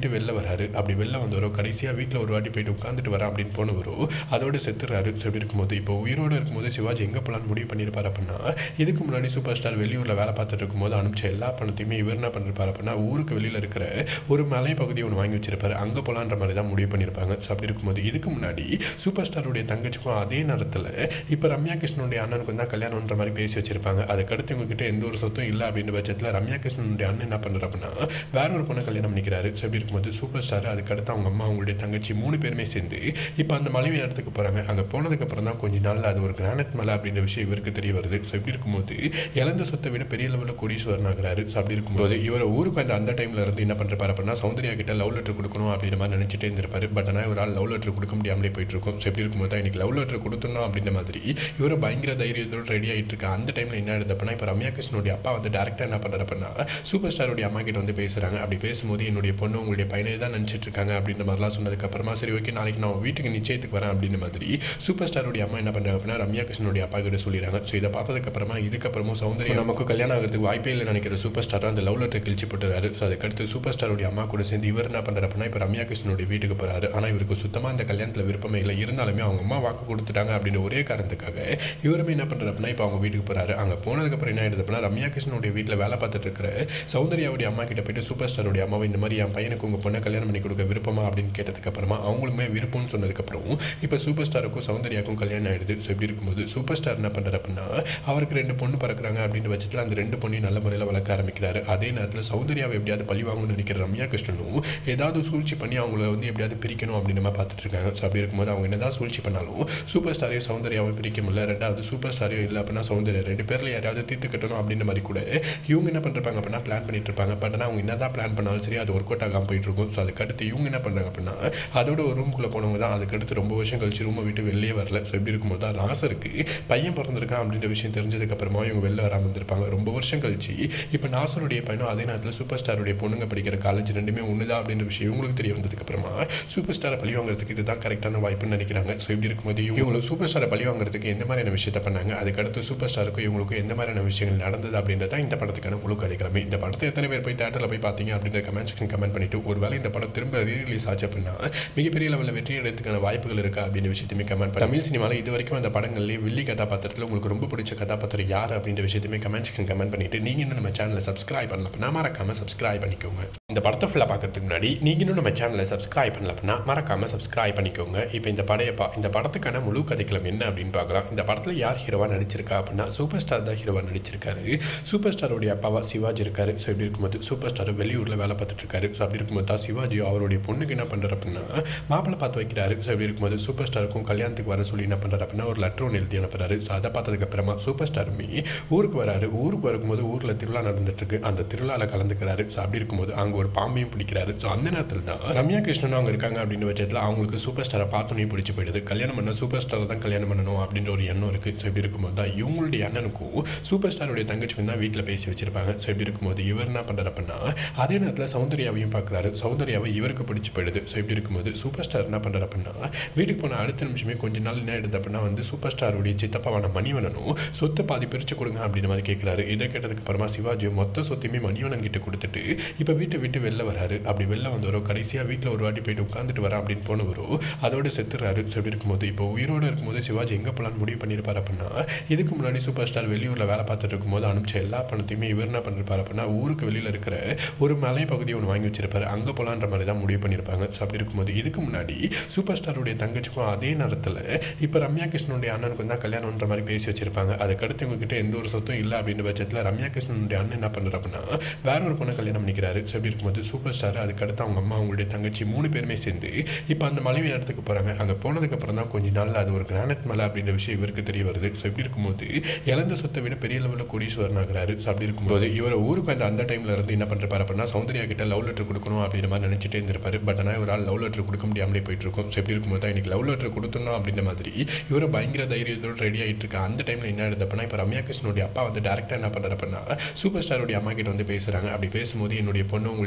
Speaker 1: விட்டு வெளில வராரு அப்படி வெளில வந்தவரோ கடைசியாக வீட்டில் ஒரு வாட்டி போயிட்டு உட்காந்துட்டு வரேன் அப்படின்னு போனவரோ அதோட செத்துறாரு ஸோ இப்படி இருக்கும்போது இப்போ உயிரோடு இருக்கும்போது சிவாஜி எங்கே போகலான்னு முடிவு பண்ணியிருப்பார் அப்படின்னா இதுக்கு முன்னாடி சூப்பர் ஸ்டார் வெளியூரில் வேலை பார்த்துட்டு இருக்கும்போது அனுப்பிச்ச எல்லா பணத்தையுமே இவர் என்ன பண்ணிருப்பார் அப்படின்னா ஊருக்கு வெளியில் இருக்கிற ஒரு மலை பகுதியை ஒன்று வாங்கி வச்சிருப்பாரு அங்கே போகலான்ற மாதிரி தான் முடிவு பண்ணியிருப்பாங்க ஸோ அப்படி இருக்கும்போது இதுக்கு முன்னாடி சூப்பர் ஸ்டாருடைய தங்கச்சிக்கும் அதே நேரத்தில் இப்போ ரம்யா கிருஷ்ணனுடைய அண்ணனுக்கும் தான் கல்யாணம்ன்ற மாதிரி பேசி வச்சிருப்பாங்க அதுக்கடுத்து இவங்ககிட்ட எந்த ஒரு சொத்தும் இல்லை அப்படின்ற பட்சத்தில் ரம்யா கிருஷ்ணனுடைய அண்ணன் என்ன பண்ணுறாரு அப்படின்னா வேற ஒரு பொண்ணை கல்யாணம் பண்ணிக்கிறாரு ஸோ இப்படி இருக்கும்போது சூப்பர் ஸ்டார் அதுக்கடுத்து அவங்க அம்மா அவங்களுடைய தங்கச்சி மூணு பேருமே சேர்ந்து இப்போ அந்த மலைவி இடத்துக்கு போகிறாங்க அங்கே போனதுக்கப்புறம் தான் கொஞ்ச நாள் அது ஒரு கிரானைட் மலை அப்படின்ற விஷயம் இவருக்கு தெரிய வருது ஸோ இப்படி இருக்கும்போது இழந்த சொத்தை விட பெரிய லெவலில் கோடீஸ்வரன் ஆகிறாரு ஸோ அப்படி இருக்கும்போது இவர் ஊருக்கு அந்த அந்த டைமில் இருந்து என்ன பண்ணுறாரு அப்படின்னா சௌந்தர்யா கிட்ட லவ் லெட்டர் கொடுக்கணும் அப்படின்ற மாதிரி நினச்சிட்டே இருந்திருப்பாரு பட் ஆனால் ஒரு ஆள் லவ் லெட்டர் கொடுக்க முடியாமலே போயிட்டு இருக்கும் ஸோ எப்படி இருக்கும்போது தான் இன்னைக்கு லவ் லெட்டர் கொடுத்துடணும் அப்படின்ற மாதிரி இவர் பயங்கர தைரியத்தோடு ரெடி ஆகிட்டு இருக்க அந்த டைமில் என்ன ஆயிடுது அப்படின்னா இப்போ ரம்யா கிருஷ்ணனுடைய அப்பா வந்து டேரக்டாக என்ன பண்ணுறாரு அப்படின்னா சூப்பர் ஸ்டாருடைய அம்மா கிட்ட வந்து பேசுகிறாங்க அப்படி பேசும்போது என்னுடைய பொண்ணு உங்களுடைய பையனை தான் நினச்சிட்டு இருக்காங்க அப்படின்ற மாதிரிலாம் சொன்னதுக்கப்புறமா சரி ஓகே நாளைக்கு நான் வீட்டுக்கு நிச்சயத்துக்கு வரேன் அப்படின்ற மாதிரி சூப்பர் ஸ்டாருடைய அம்மா என்ன பண்ணுறாங்க அப்படின்னா ரம்யா கிருஷ்ணனுடைய அப்பா கிட்ட சொல்லிடுறாங்க ஸோ இதை பார்த்ததுக்கப்புறமா இதுக்கப்புறமும் சௌந்தர்யா நமக்கு கல்யாணம் ஆகிறதுக்கு வாய்ப்பே இல்லை நினைக்கிற சூப்பர் ஸ்டார் அந்த லவ் லெட்டர் கிழிச்சு போட்டுறாரு ஸோ அதுக்கடுத்து சூப்பர் ஸ்டாருடைய அம்மா கூட சேர்ந்து இவர் என்ன பண்ணுறாரு அப்படின்னா இப்போ ரம்யா கிருஷ்ணனுடைய வீட்டுக்கு போகிறாரு ஆனால் இவருக்கு சுத்தமாக அந்த கல்யாணத்தில் விருப்பமே இல்லை இருந்தாலுமே அவங்க அம்மா வாக்கு கொடுத்துட்டாங்க அப்படின்ற ஒரே காரணத்துக்காக இவருமே என்ன பண்ணுறாரு அப்படின்னா இப்போ அவங்க வீட்டுக்கு போகிறாரு அங்கே போனதுக்கப்புறம் என்ன ஆயிடுது அப்படின்னா ரம்யா கிருஷ்ணனுடைய வீட்டில் வேலை பார்த்துட்டு இருக்கிற சௌந்தர்யாவுடைய அம்மா கிட்ட போயிட்டு சூப்பர் ஸ்டாருடைய அம்மாவை இந்த மாதிரி என் பையனுக்கு உங்கள் பொண்ணை கல்யாணம் பண்ணி கொடுக்க விருப்பமா அப்படின்னு கேட்டதுக்கப்புறமா அவங்களுமே விருப்பம்னு சொன்னதுக்கப்புறம் இப்போ சூப்பர் ஸ்டாருக்கும் சௌந்தர்யாவுக்கும் கல்யாணம் ஆயிடுது ஸோ இப்படி இருக்கும்போது சூப்பர் ஸ்டார் என்ன பண்ணுறாரு அப்படின்னா அவருக்கு ரெண்டு பொண்ணு பிறக்கிறாங்க அப்படின்ற பட்சத்தில் அந்த ரெண்டு பொண்ணையும் நல்ல முறையில் வளர்க்க ஆரம்பிக்கிறாரு அதே நேரத்தில் சௌந்தர்யாவை எப்படியாவது பழி வாங்கணும்னு நினைக்கிற ரம்யா கிருஷ்ணனும் ஏதாவது சூழ்ச்சி பண்ணி அவங்கள வந்து எப்படியாவது பிரிக்கணும் அப்படின்னு நம்ம பார்த்துட்டு இருக்காங்க ஸோ அப்படி இருக்கும்போது அவங்க என்னதான் சூழ்ச்சி பண்ணாலும் சூப்பர் ஸ்டாரையும் சௌந்தர்யாவும் பிரிக்க முடியல ரெண்டாவது சூப்பர் ஸ்டாரையும் இல்லை அப்படின்னா சௌந்தர்யா ரெண்டு பேரில் யாராவது தீர்த்து கட்டணும் அப்படின்ற மாதிரி கூட இவங்க என்ன பண்ணுறாங்க அப்படின்னா பிளான் பண்ணிட்டு இருப்பாங்க பட் ஆனால் அவங்க என்னதான் பிளான் பண்ணாலும் சரி அது ஒர்க் அவுட் ஆகாமல் போயிட்டு இருக்கும் ஸோ அதுக்கடுத்து இவங்க என்ன பண்ணுறாங்க அப்படின்னா அதோட ஒரு ரூம்குள்ளே போனவங்க தான் அதுக்கடுத்து ரொம்ப வருஷம் கழிச்சு ரூமை விட்டு வெளியே வரல ஸோ இப்படி இருக்கும்போது தான் நாசருக்கு பையன் பிறந்திருக்கான் அப்படின்ற விஷயம் தெரிஞ்சதுக்கப்புறமா இவங்க வெளில வராமல் இருந்திருப்பாங்க ரொம்ப வருஷம் கழிச்சு இப்போ நாசருடைய பையனும் அதே நேரத்தில் சூப்பர் ஸ்டாருடைய பொண்ணுங்க படிக்கிற காலேஜ் ரெண்டுமே ஒன்று தான் அப்படின்ற விஷயம் இவங்களுக்கு தெரிய வந்ததுக்கப்புறமா சூப்பர் ஸ்டாரை பழி வாங்குறதுக்கு இதுதான் கரெக்டான வாய்ப்புன்னு நினைக்கிறாங்க ஸோ இப்படி இருக்கும்போது இவங்களுக்கு சூப்பர் ஸ்டாரை பழி வாங்குறதுக்கு எந்த மாதிரியான விஷயத்த பண்ணாங்க அதுக்கடுத்து சூப்பர் ஸ்டாருக்கும் இவங்களுக்கும் எந்த மாதிரியான விஷயங்கள் நடந்தது அப்படின்றத இந்த படத்துக்கான முழு கதைக்கிழமை இந்த படத்தை எத்தனை பேர் போய் தேட்டரில் போய் பார்த்தீங்க அப்படின்ற கமெண்ட் செக்ஷன் கமெண்ட் பண்ணிட்டு ஒருவேளை இந்த படம் திரும்ப ரீரிலீஸ் ஆச்சு அப்படின்னா மிகப்பெரிய லெவலில் வெற்றி அடைறதுக்கான வாய்ப்புகள் இருக்கா அப்படின்ற விஷயத்தையுமே கமெண்ட் பண்ணி தமிழ் சினிமாவில் இது வரைக்கும் அந்த படங்கள்லேயே வில்லி கதாபாத்திரத்தில் உங்களுக்கு ரொம்ப பிடிச்ச கதாபாத்திரம் யார் அப்படின்ற விஷயத்தையுமே கமெண்ட் செக்ஷன் கமெண்ட் பண்ணிட்டு நீங்கள் இன்னும் நம்ம சேனலை சப்ஸ்கிரைப் பண்ணல அப்படின்னா மறக்காம சப்ஸ்கிரைப் பண்ணிக்கோங்க இந்த படத்தை ஃபுல்லாக பார்க்கறதுக்கு முன்னாடி நீங்கள் இன்னும் நம்ம சேனலை சப்ஸ்கிரைப் பண்ணல அப்படின்னா மறக்காம சப்ஸ்கிரைப் பண்ணிக்கோங்க இப்போ இந்த படையை பா இந்த படத்துக்கான முழு கதைக்களம் என்ன அப்படின்னு பார்க்கலாம் இந்த படத்தில் யார் ஹீரோவாக நடிச்சிருக்கா அப்படின்னா சூப்பர் ஸ்டார் தான் ஹீரோவாக நடிச்சிருக்காரு சூப்பர் ஸ்டாரோடைய அப்பாவா சிவாஜி இருக்காரு ஸோ இப்படி இருக்கும்போது சூப்பர் ஸ்டார் வெளியூரில் வேலை பார்த்துட்டு இருக்காரு ஸோ அப்படி இருக்கும்போது தான் சிவாஜி அவருடைய பொண்ணுக்கு என்ன பண்ணுறாரு அப்படின்னா மாப்பிள்ளை பார்த்து வைக்கிறாரு ஸோ இப்படி இருக்கும்போது சூப்பர் ஸ்டாருக்கும் கல்யாணத்துக்கு வர சொல்லி என்ன பண்ணுறாரு அப்படின்னா ஒரு லெட்டர் ஒன்று எழுதி அனுப்புறாரு ஸோ அதை பார்த்ததுக்கப்புறமா சூப்பர் ஸ்டாருமே ஊருக்கு வராரு ஊருக்கு வரும்போது ஊரில் திருவிழா நடந்துட்டு இருக்கு அந்த திருவிழாவில் கலந்துக்கிறாரு ஸோ அப்படி இருக்கும்போது அங்கே ஒரு பாம்பையும் பிடிக்கிறாரு ஸோ அந்த நேரத்தில் தான் ரம்யா கிருஷ்ணனும் அவங்க இருக்காங்க அப்படின்ற பட்சத்தில் அவங்களுக்கு சூப்பர் ஸ்டாரை பார்த்தோன்னே பிடிச்சி போயிடுது கல்யாணம் பண்ண சூப்பர் ஸ்டாரை தான் கல்யாணம் பண்ணணும் அப்படின்ற ஒரு எண்ணம் இருக்குது ஸோ இப்படி இருக்கும்போது தான் இவங்களுடைய அண்ணனுக்கும் சூப்பர் ஸ்டாருடைய தங்கச்சிக்கும் தான் வீட்டில் பேசி வச்சிருப்பாங்க ஸோ இப்படி இருக்கும்போது இவர் என்ன பண்ணுறாரு அப்படின்னா அதே நேரத்தில் சௌந்தர்யாவையும் பார்க்குறாரு சௌந்தர்யாவை இவருக்கு பிடிச்சி போயிடுது ஸோ இப்படி இருக்கும்போது சூப்பர் ஸ்டார் என்ன பண்ணுறாரு அப்படின்னா வீட்டுக்கு போன அடுத்த நிமிஷமே கொஞ்ச நாள் என்ன எடுத்து அப்படின்னா வந்து சூப்பர் ஸ்டாருடைய சித்தப்பாவான மணிவனனும் சொத்தை பாதி பிரித்து கொடுங்க அப்படின்ற மாதிரி கேட்குறாரு இதை கேட்டதுக்கு அப்புறமா சிவாஜி மொத்த சொத்தையுமே மணிவனன் கிட்ட கொடுத்துட்டு இப்போ வீட்டை விட்டு வெளில வராரு அப்படி வெளில வந்தவரோ கடைசியாக வீட்டில் ஒரு வாட்டி போயிட்டு உட்காந்துட்டு வரேன் அப்படின்னு போனவரோ அதோட செத்துறாரு ஸோ இப்படி இருக்கும்போது இப்போ உயிரோடு இருக்கும்போது சிவாஜி எங்கே போகலான்னு முடிவு பண்ணியிருப்பார் அப்படின்னா இதுக்கு முன்னாடி சூப்பர் ஸ்டார் வெளியூரில் வேலை பார்த்துட்டு இருக்கும்போது அனுப்பிச்ச எல்லா பணத்தையுமே இவர் என்ன பண்ணிருப்பார் அப்படின்னா ஊருக்கு வெளியில் இருக்கிற ஒரு மலை பகுதியை ஒன்று வாங்கி வச்சிருப்பாரு அங்கே போகலான்ற மாதிரி தான் முடிவு பண்ணியிருப்பாங்க ஸோ அப்படி இருக்கும்போது இதுக்கு முன்னாடி சூப்பர் ஸ்டாருடைய தங்கச்சிக்கும் அதே நேரத்தில் இப்போ ரம்யா கிருஷ்ணனுடைய அண்ணனுக்கும் தான் கல்யாணம்ன்ற மாதிரி பேசி வச்சிருப்பாங்க அதுக்கடுத்து இவங்ககிட்ட எந்த ஒரு சொத்தும் இல்லை அப்படின்ற பட்சத்தில் ரம்யா கிருஷ்ணனுடைய அண்ணன் என்ன பண்ணுறாரு அப்படின்னா வேற ஒரு பொண்ணை கல்யாணம் பண்ணிக்கிறாரு ஸோ அப்படி இருக்கும்போது சூப்பர் ஸ்டார் அதுக்கடுத்து அவங்க அம்மா அவங்களுடைய தங்கச்சி மூணு பேருமே சேர்ந்து இப்போ அந்த மலைவி இடத்துக்கு போகிறாங்க அங்கே போனதுக்கப்புறம் தான் கொஞ்ச நாள் அது ஒரு கிரானைட் மலை அப்படின்ற விஷயம் இவருக்கு தெரிய வருது ஸோ இப்படி இருக்கும்போது இழந்த சொத்தை விட பெரிய லெவலில் கோடீஸ்வரன் ஆகிறாரு ஸோ அப்படி இருக்கும்போது இவர் ஊருக்கு அந்த அந்த டைமில் இருந்து என்ன பண்ணுறாரு அப்படின்னா சௌந்தர்யா கிட்ட லவ் லெட்டர் கொடுக்கணும் அப்படின்ற மாதிரி நினச்சிட்டே இருந்திருப்பாரு பட் ஆனால் ஒரு ஆள் லவ் லெட்டர் கொடுக்க முடியாமலே போயிட்டு இருக்கும் ஸோ இப்படி இருக்கும்போது தான் இன்னைக்கு லவ் லெட்டர் கொடுத்துடணும் அப்படின்ற மாதிரி இவரை பயங்கர தைரியத்தோடு ரெடி ஆகிட்டு இருக்க அந்த டைமில் என்ன ஆயிடுது அப்படின்னா இப்போ ரம்யா கிருஷ்ணனுடைய அப்பா வந்து டேரக்டாக என்ன பண்ணுறாரு அப்படின்னா சூப்பர் ஸ்டாருடைய அம்மா கிட்ட வந்து பேசுகிறாங்க அப்படி பேசும்போது என்னுடைய பொண்ணு உங்களுடைய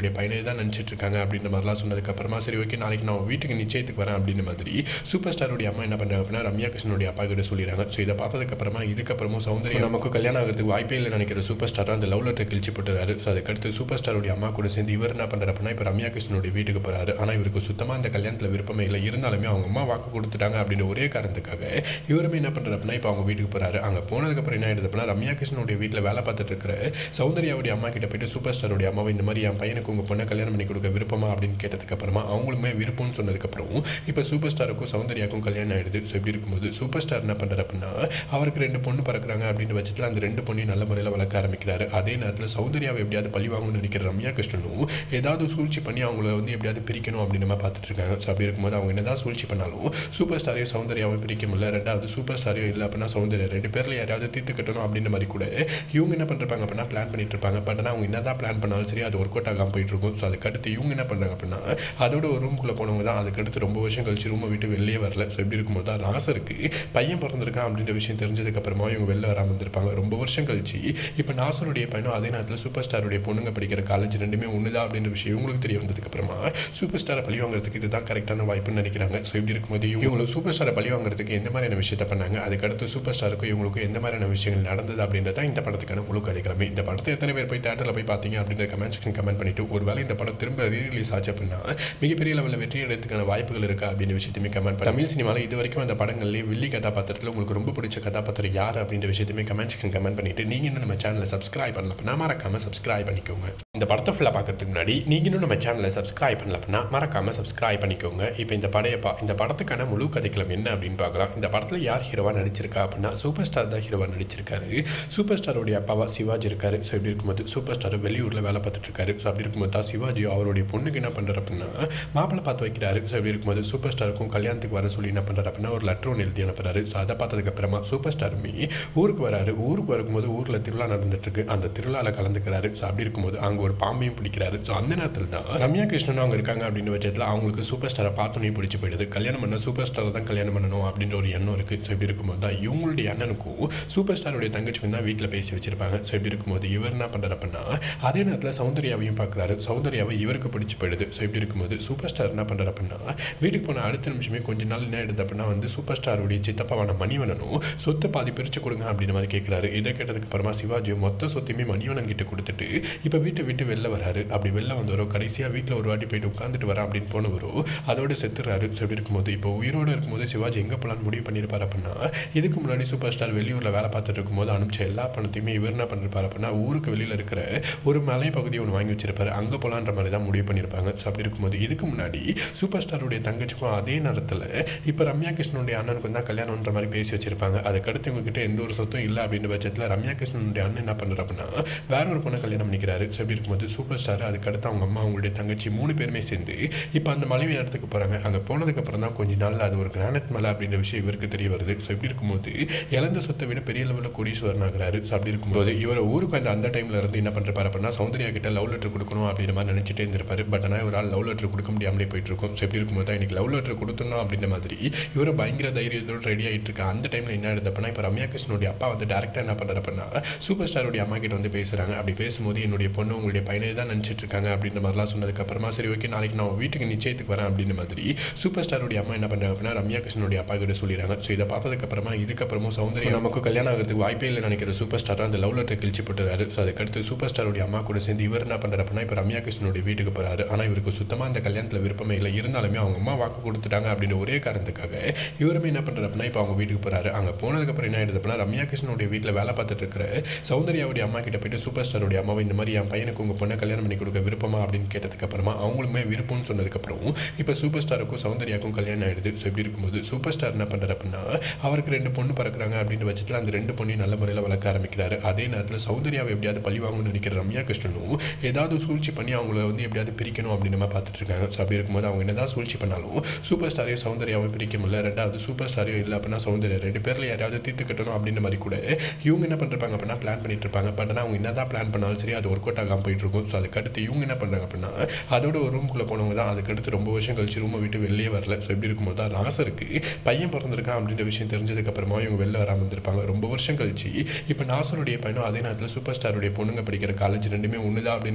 Speaker 1: உங்களுடைய பையனை தான் நினச்சிட்டு இருக்காங்க அப்படின்ற மாதிரிலாம் சொன்னதுக்கப்புறமா சரி ஓகே நாளைக்கு நான் வீட்டுக்கு நிச்சயத்துக்கு வரேன் அப்படின்ற மாதிரி சூப்பர் ஸ்டாருடைய அம்மா என்ன பண்ணுறாங்க அப்படின்னா ரம்யா கிருஷ்ணனுடைய அப்பா கிட்ட சொல்லிடுறாங்க ஸோ இதை பார்த்ததுக்கப்புறமா இதுக்கப்புறமும் சௌந்தர்யா நமக்கு கல்யாணம் ஆகிறதுக்கு வாய்ப்பே இல்லை நினைக்கிற சூப்பர் ஸ்டார் அந்த லவ் லெட்டர் கிழிச்சு போட்டுறாரு ஸோ அதுக்கடுத்து சூப்பர் ஸ்டாருடைய அம்மா கூட சேர்ந்து இவர் என்ன பண்ணுறாரு அப்படின்னா இப்போ ரம்யா கிருஷ்ணனுடைய வீட்டுக்கு போகிறாரு ஆனால் இவருக்கு சுத்தமாக அந்த கல்யாணத்தில் விருப்பமே இல்லை இருந்தாலுமே அவங்க அம்மா வாக்கு கொடுத்துட்டாங்க அப்படின்ற ஒரே காரணத்துக்காக இவருமே என்ன பண்ணுறாரு அப்படின்னா இப்போ அவங்க வீட்டுக்கு போகிறாரு அங்கே போனதுக்கப்புறம் என்ன ஆயிடுது அப்படின்னா ரம்யா கிருஷ்ணனுடைய வீட்டில் வேலை பார்த்துட்டு இருக்கிற சௌந்தர்யாவுடைய அம்மா கிட்ட போயிட்டு சூப்பர் ஸ்டாருடைய அம்மாவை இந்த மாதிரி என் பையனுக்கு உங்கள் பொண்ணை கல்யாணம் பண்ணி கொடுக்க விருப்பமா அப்படின்னு கேட்டதுக்கு அப்புறமா அவங்களுமே விருப்பம்னு சொன்னதுக்கப்புறம் இப்போ சூப்பர் ஸ்டாருக்கும் சௌந்தர்யாவுக்கும் கல்யாணம் ஆயிடுது ஸோ இப்படி இருக்கும்போது சூப்பர் ஸ்டார் என்ன பண்ணுறாரு அப்படின்னா அவருக்கு ரெண்டு பொண்ணு பிறக்கிறாங்க அப்படின்னு பட்சத்தில் அந்த ரெண்டு பொண்ணையும் நல்ல முறையில் வளர்க்க ஆரம்பிக்கிறாரு அதே நேரத்தில் சௌந்தர்யாவை எப்படியாவது பழி வாங்கணும்னு நினைக்கிற ரம்யா கிருஷ்ணனும் ஏதாவது சூழ்ச்சி பண்ணி அவங்கள வந்து எப்படியாவது பிரிக்கணும் அப்படின்னு நம்ம பார்த்துட்டு இருக்காங்க ஸோ அப்படி இருக்கும்போது அவங்க என்னதான் சூழ்ச்சி பண்ணாலும் சூப்பர் ஸ்டாரையும் சௌந்தர்யாவும் பிரிக்க முடியல ரெண்டாவது சூப்பர் ஸ்டாரையும் இல்லை அப்படின்னா சௌந்தர்யா ரெண்டு பேரில் யாராவது தீர்த்து கட்டணும் அப்படின்ற மாதிரி கூட இவங்க என்ன பண்ணுறாங்க அப்படின்னா பிளான் பண்ணிட்டு இருப்பாங்க பட் ஆனால் அவங்க என்னதான் பிளான் பண்ணாலும் சரி அது ஒர்க் அவுட் ஆகாமல் போயிட்டு இருக்கும் ஸோ அதுக்கடுத்து இவங்க என்ன பண்ணுறாங்க அப்படின்னா அதோட ஒரு ரூமுக்குள்ளே போனவங்க தான் அதுக்கடுத்து ரொம்ப வருஷம் கழிச்சு ரூமை விட்டு வெளியே வரல ஸோ இப்படி இருக்கும்போது தான் நாசருக்கு பையன் பிறந்திருக்கான் அப்படின்ற விஷயம் தெரிஞ்சதுக்கப்புறமா இவங்க வெளில வராமல் இருந்திருப்பாங்க ரொம்ப வருஷம் கழிச்சு இப்போ நாசருடைய பையனும் அதே நேரத்தில் சூப்பர் ஸ்டாருடைய பொண்ணுங்க படிக்கிற காலேஜ் ரெண்டுமே ஒன்று தான் அப்படின்ற விஷயம் இவங்களுக்கு தெரிய வந்ததுக்கப்புறமா சூப்பர் ஸ்டாரை பழி வாங்குறதுக்கு இதுதான் கரெக்டான வாய்ப்புன்னு நினைக்கிறாங்க ஸோ இப்படி இருக்கும்போது இவங்களுக்கு சூப்பர் ஸ்டாரை பழி வாங்குறதுக்கு எந்த மாதிரியான விஷயத்த பண்ணாங்க அதுக்கடுத்து சூப்பர் ஸ்டாருக்கும் இவங்களுக்கும் எந்த மாதிரியான விஷயங்கள் நடந்தது அப்படின்றத இந்த படத்துக்கான முழு கதைக்கிழமை இந்த படத்தை எத்தனை பேர் போய் தேட்டரில் போய் பார்த்தீங்க அப்படின்ற கமெண்ட் செக்ஷன் கமெண்ட் பண்ணிட்டு ஒருவேளை இந்த படம் திரும்ப ரீரிலீஸ் ஆச்சு அப்படின்னா மிகப்பெரிய லெவலில் வெற்றி எடுத்துக்கான வாய்ப்புகள் இருக்கா அப்படின்ற விஷயத்தையுமே கமெண்ட் பண்ணி தமிழ் சினிமாவில் இது வரைக்கும் அந்த படங்கள்லேயே வில்லி கதாபாத்திரத்தில் உங்களுக்கு ரொம்ப பிடிச்ச கதாபாத்திரம் யார் அப்படின்ற விஷயத்தையுமே கமெண்ட் செக்ஷன் கமெண்ட் பண்ணிட்டு நீங்கள் இன்னும் நம்ம சேனலை சப்ஸ்கிரைப் பண்ணல அப்படின்னா மறக்காம சப்ஸ்கிரைப் பண்ணிக்கோங்க இந்த படத்தை ஃபுல்லாக பார்க்கறதுக்கு முன்னாடி நீங்கள் இன்னும் நம்ம சேனலை சப்ஸ்கிரைப் பண்ணல அப்படின்னா மறக்காம சப்ஸ்கிரைப் பண்ணிக்கோங்க இப்போ இந்த படைய பா இந்த படத்துக்கான முழு கதைக்களம் என்ன அப்படின்னு பார்க்கலாம் இந்த படத்தில் யார் ஹீரோவாக நடிச்சிருக்கா அப்படின்னா சூப்பர் ஸ்டார் தான் ஹீரோவாக நடிச்சிருக்காரு சூப்பர் ஸ்டாரோடைய அப்பாவா சிவாஜி இருக்காரு ஸோ இப்படி இருக்கும்போது சூப்பர் ஸ்டார் வெளியூரில் வேலை பார்த்துட்டு இருக்காரு ஸோ அப்படி இருக்கும்போது தான் சிவாஜி அவருடைய பொண்ணுக்கு என்ன பண்ணுறாரு அப்படின்னா மாப்பிள்ளை பார்த்து வைக்கிறாரு ஸோ இப்படி இருக்கும்போது சூப்பர் ஸ்டாருக்கும் கல்யாணத்துக்கு வர சொல்லி என்ன பண்ணுறாரு அப்படின்னா ஒரு லெட்டர் ஒன்று எழுதி அனுப்புறாரு ஸோ அதை பார்த்ததுக்கப்புறமா சூப்பர் ஸ்டாருமே ஊருக்கு வராரு ஊருக்கு வரும்போது ஊரில் திருவிழா நடந்துட்டு இருக்கு அந்த திருவிழாவில் கலந்துக்கிறாரு ஸோ அப்படி இருக்கும்போது அங்கே ஒரு பாம்பையும் பிடிக்கிறாரு ஸோ அந்த நேரத்தில் தான் ரம்யா கிருஷ்ணனும் அவங்க இருக்காங்க அப்படின்னு பட்சத்தில் அவங்களுக்கு சூப்பர் ஸ்டாரை பார்த்தோன்னே பிடிச்சி போயிடுது கல்யாணம் பண்ண சூப்பர் ஸ்டாரை தான் கல்யாணம் பண்ணணும் அப்படின்ற ஒரு எண்ணம் இருக்குது ஸோ இப்படி இருக்கும்போது தான் இவங்களுடைய அண்ணனுக்கும் சூப்பர் ஸ்டாருடைய தங்கச்சிக்கும் தான் வீட்டில் பேசி வச்சிருப்பாங்க ஸோ இப்படி இருக்கும்போது இவர் என்ன பண்ணுறாரு அப்படின்னா அதே நேரத்தில் சௌந்தர்யாவையும் பார்க்குறாரு சௌந்தர்யாவை இவருக்கு பிடிச்சி போயிடுது ஸோ இப்படி இருக்கும்போது சூப்பர் ஸ்டார் என்ன பண்ணுறாரு அப்படின்னா வீட்டுக்கு போன அடுத்த நிமிஷமே கொஞ்ச நாள் என்ன எடுத்து அப்படின்னா வந்து சூப்பர் ஸ்டாருடைய சித்தப்பாவான மணிவனனும் சொத்தை பாதி பிரித்து கொடுங்க அப்படின்ற மாதிரி கேட்குறாரு இதை கேட்டதுக்கு அப்புறமா சிவாஜி மொத்த சொத்தையுமே மணிவனன் கிட்ட கொடுத்துட்டு இப்போ வீட்டை விட்டு வெளில வராரு அப்படி வெளில வந்தவரோ கடைசியாக வீட்டில் ஒரு வாட்டி போயிட்டு உட்காந்துட்டு வரேன் அப்படின்னு போனவரோ அதோட செத்துறாரு ஸோ இப்படி இருக்கும்போது இப்போ உயிரோடு இருக்கும்போது சிவாஜி எங்கே போகலான்னு முடிவு பண்ணியிருப்பார் அப்படின்னா இதுக்கு முன்னாடி சூப்பர் ஸ்டார் வெளியூரில் வேலை பார்த்துட்டு இருக்கும்போது அனுப்பிச்ச எல்லா பணத்தையுமே இவர் என்ன பண்ணிருப்பார் அப்படின்னா ஊருக்கு வெளியில் இருக்கிற ஒரு மலை பகுதி ஒன்று வாங்கி வச்சிருப்பாரு அங்கே போகலான்ற மாதிரி தான் முடிவு பண்ணியிருப்பாங்க ஸோ அப்படி இருக்கும்போது இதுக்கு முன்னாடி சூப்பர் ஸ்டாருடைய தங்கச்சிக்கும் அதே நேரத்தில் இப்போ ரம்யா கிருஷ்ணனுடைய அண்ணனுக்கும் தான் கல்யாணம்ன்ற மாதிரி பேசி வச்சிருப்பாங்க அதுக்கடுத்து இவங்ககிட்ட எந்த ஒரு சொத்தும் இல்லை அப்படின்ற பட்சத்தில் ரம்யா கிருஷ்ணனுடைய அண்ணன் என்ன பண்ணுறாரு அப்படின்னா வேற ஒரு பொண்ணை கல்யாணம் பண்ணிக்கிறாரு ஸோ அப்படி இருக்கும்போது சூப்பர் ஸ்டார் அதுக்கடுத்து அவங்க அம்மா அவங்களுடைய தங்கச்சி மூணு பேருமே சேர்ந்து இப்போ அந்த மலைவி இடத்துக்கு போகிறாங்க அங்கே போனதுக்கப்புறம் தான் கொஞ்ச நாள் அது ஒரு கிரானைட் மலை அப்படின்ற விஷயம் இவருக்கு தெரிய வருது ஸோ இப்படி இருக்கும்போது இழந்த சொத்தை விட பெரிய லெவலில் கோடீஸ்வரன் ஆகிறாரு ஸோ அப்படி இருக்கும்போது இவர் ஊருக்கு அந்த அந்த டைமில் இருந்து என்ன பண்ணுறாரு அப்படின்னா சௌந்தர்யா கிட்ட லவ் லெட்டர் கொடுக்கணும் அப்படின்ற மாதிரி நினச்சிட்டே இருந்திருப்பாரு பட் ஆனால் ஒரு ஆள் லவ் லெட்டர் கொடுக்க முடியாமலே போயிட்டு இருக்கும் ஸோ இப்படி இருக்கும்போது தான் இன்னைக்கு லவ் லெட்டர் கொடுத்துடணும் அப்படின்ற மாதிரி இவர் பயங்கர தைரியத்தோடு ரெடி ஆகிட்டு இருக்க அந்த டைமில் என்ன ஆயிடுது அப்படின்னா இப்போ ரம்யா கிருஷ்ணனுடைய அப்பா வந்து டேரக்டாக என்ன பண்ணுறாரு அப்படின்னா சூப்பர் ஸ்டாருடைய அம்மா கிட்ட வந்து பேசுகிறாங்க அப்படி பேசும்போது என்னுடைய பொண்ணு உங்களுடைய பையனை தான் நினச்சிட்டு இருக்காங்க அப்படின்ற மாதிரிலாம் சொன்னதுக்கப்புறமா சரி ஓகே நாளைக்கு நான் வீட்டுக்கு நிச்சயத்துக்கு வரேன் அப்படின்ற மாதிரி சூப்பர் ஸ்டாருடைய அம்மா என்ன பண்ணுறாங்க அப்படின்னா ரம்யா கிருஷ்ணனுடைய அப்பா கிட்ட சொல்லிடுறாங்க ஸோ இதை பார்த்ததுக்கப்புறமா இதுக்கப்புறமும் சௌந்தர்யா நமக்கு கல்யாணம் ஆகிறதுக்கு வாய்ப்பே இல்லை நினைக்கிற சூப்பர் ஸ்டார் அந்த லவ் லெட்டர் கிழிச்சு போட்டுறாரு ஸோ அதுக்கடுத்து சூப்பர் ஸ்டாருடைய அம்மா கூட சேர்ந்து இவர் என்ன பண்ணுறாரு அப்படின்னா இப்போ ரம்யா கிருஷ்ணனுடைய வீட்டுக்கு போகிறாரு ஆனால் இவருக்கு சுத்தமாக அந்த கல்யாணத்தில் விருப்பமே இல்லை இருந்தாலுமே அவங்க அம்மா வாக்கு கொடுத்துட்டாங்க அப்படின்ற ஒரே காரணத்துக்காக இவருமே என்ன பண்ணுறாரு அப்படின்னா இப்போ அவங்க வீட்டுக்கு போகிறாரு அங்கே போனதுக்கப்புறம் என்ன ஆயிடுது அப்படின்னா ரம்யா கிருஷ்ணனுடைய வீட்டில் வேலை பார்த்துட்டு இருக்கிற சௌந்தர்யாவுடைய அம்மா கிட்ட போயிட்டு சூப்பர் ஸ்டாருடைய அம்மாவை இந்த மாதிரி என் பையனுக்கு உங்கள் பொண்ணை கல்யாணம் பண்ணி கொடுக்க விருப்பமா அப்படின்னு கேட்டதுக்கு அப்புறமா அவங்களுமே விருப்பம்னு சொன்னதுக்கப்புறம் இப்போ சூப்பர் ஸ்டாருக்கும் சௌந்தர்யாவுக்கும் கல்யாணம் ஆயிடுது ஸோ இப்படி இருக்கும்போது சூப்பர் ஸ்டார் என்ன பண்ணுறாரு அப்படின்னா அவருக்கு ரெண்டு பொண்ணு பிறக்கிறாங்க அப்படின்னு பட்சத்தில் அந்த ரெண்டு பொண்ணையும் நல்ல முறையில் வளர்க்க ஆரம்பிக்கிறாரு அதே நேரத்தில் சௌந்தர்யாவை எப்படியாவது பழி வாங்கணும்னு நினைக்கிற ரம்யா கிருஷ்ணனும் ஏதாவது சூழ்ச்சி பண்ணி அவங்கள வந்து எப்படியாவது பிரிக்கணும் அப்படின்னு நம்ம பார்த்துட்டு இருக்காங்க ஸோ அப்படி இருக்கும்போது அவங்க என்னதான் சூழ்ச்சி பண்ணாலும் சூப்பர் ஸ்டாரையும் சௌந்தர்யாவும் பிரிக்க முடியல ரெண்டாவது சூப்பர் ஸ்டாரையும் இல்லை அப்படின்னா சௌந்தர்யா ரெண்டு பேரில் யாராவது தீர்த்து கட்டணும் அப்படின்ற மாதிரி கூட இவங்க என்ன பண்ணுறாங்க அப்படின்னா பிளான் பண்ணிட்டு இருப்பாங்க பட் ஆனால் அவங்க என்னதான் பிளான் பண்ணாலும் சரி அது ஒர்க் அவுட் ஆகாமல் போயிட்டு இருக்கும் ஸோ அதுக்கடுத்து இவங்க என்ன பண்ணுறாங்க அப்படின்னா அதோட ஒரு ரூமுக்குள்ளே போனவங்க தான் அதுக்கடுத்து ரொம்ப வருஷம் கழிச்சு ரூமை விட்டு வெளியே வரல ஸோ இப்படி இருக்கும்போது தான் நாசருக்கு பையன் பிறந்திருக்கான் அப்படின்ற விஷயம் தெரிஞ்சதுக்கப்புறமா இவங்க வெளில வராமல் இருந்திருப்பாங்க ரொம்ப வருஷம் கழிச்சு இப்போ நாசருடைய பையனும் அதே நேரத்தில் சூப்பர் ஸ்டாருடைய பொண்ணுங்க படிக்கிற காலேஜ் ரெண்டுமே ஒன்று தான் அப்படின்ற விஷயம் இவங்களுக்கு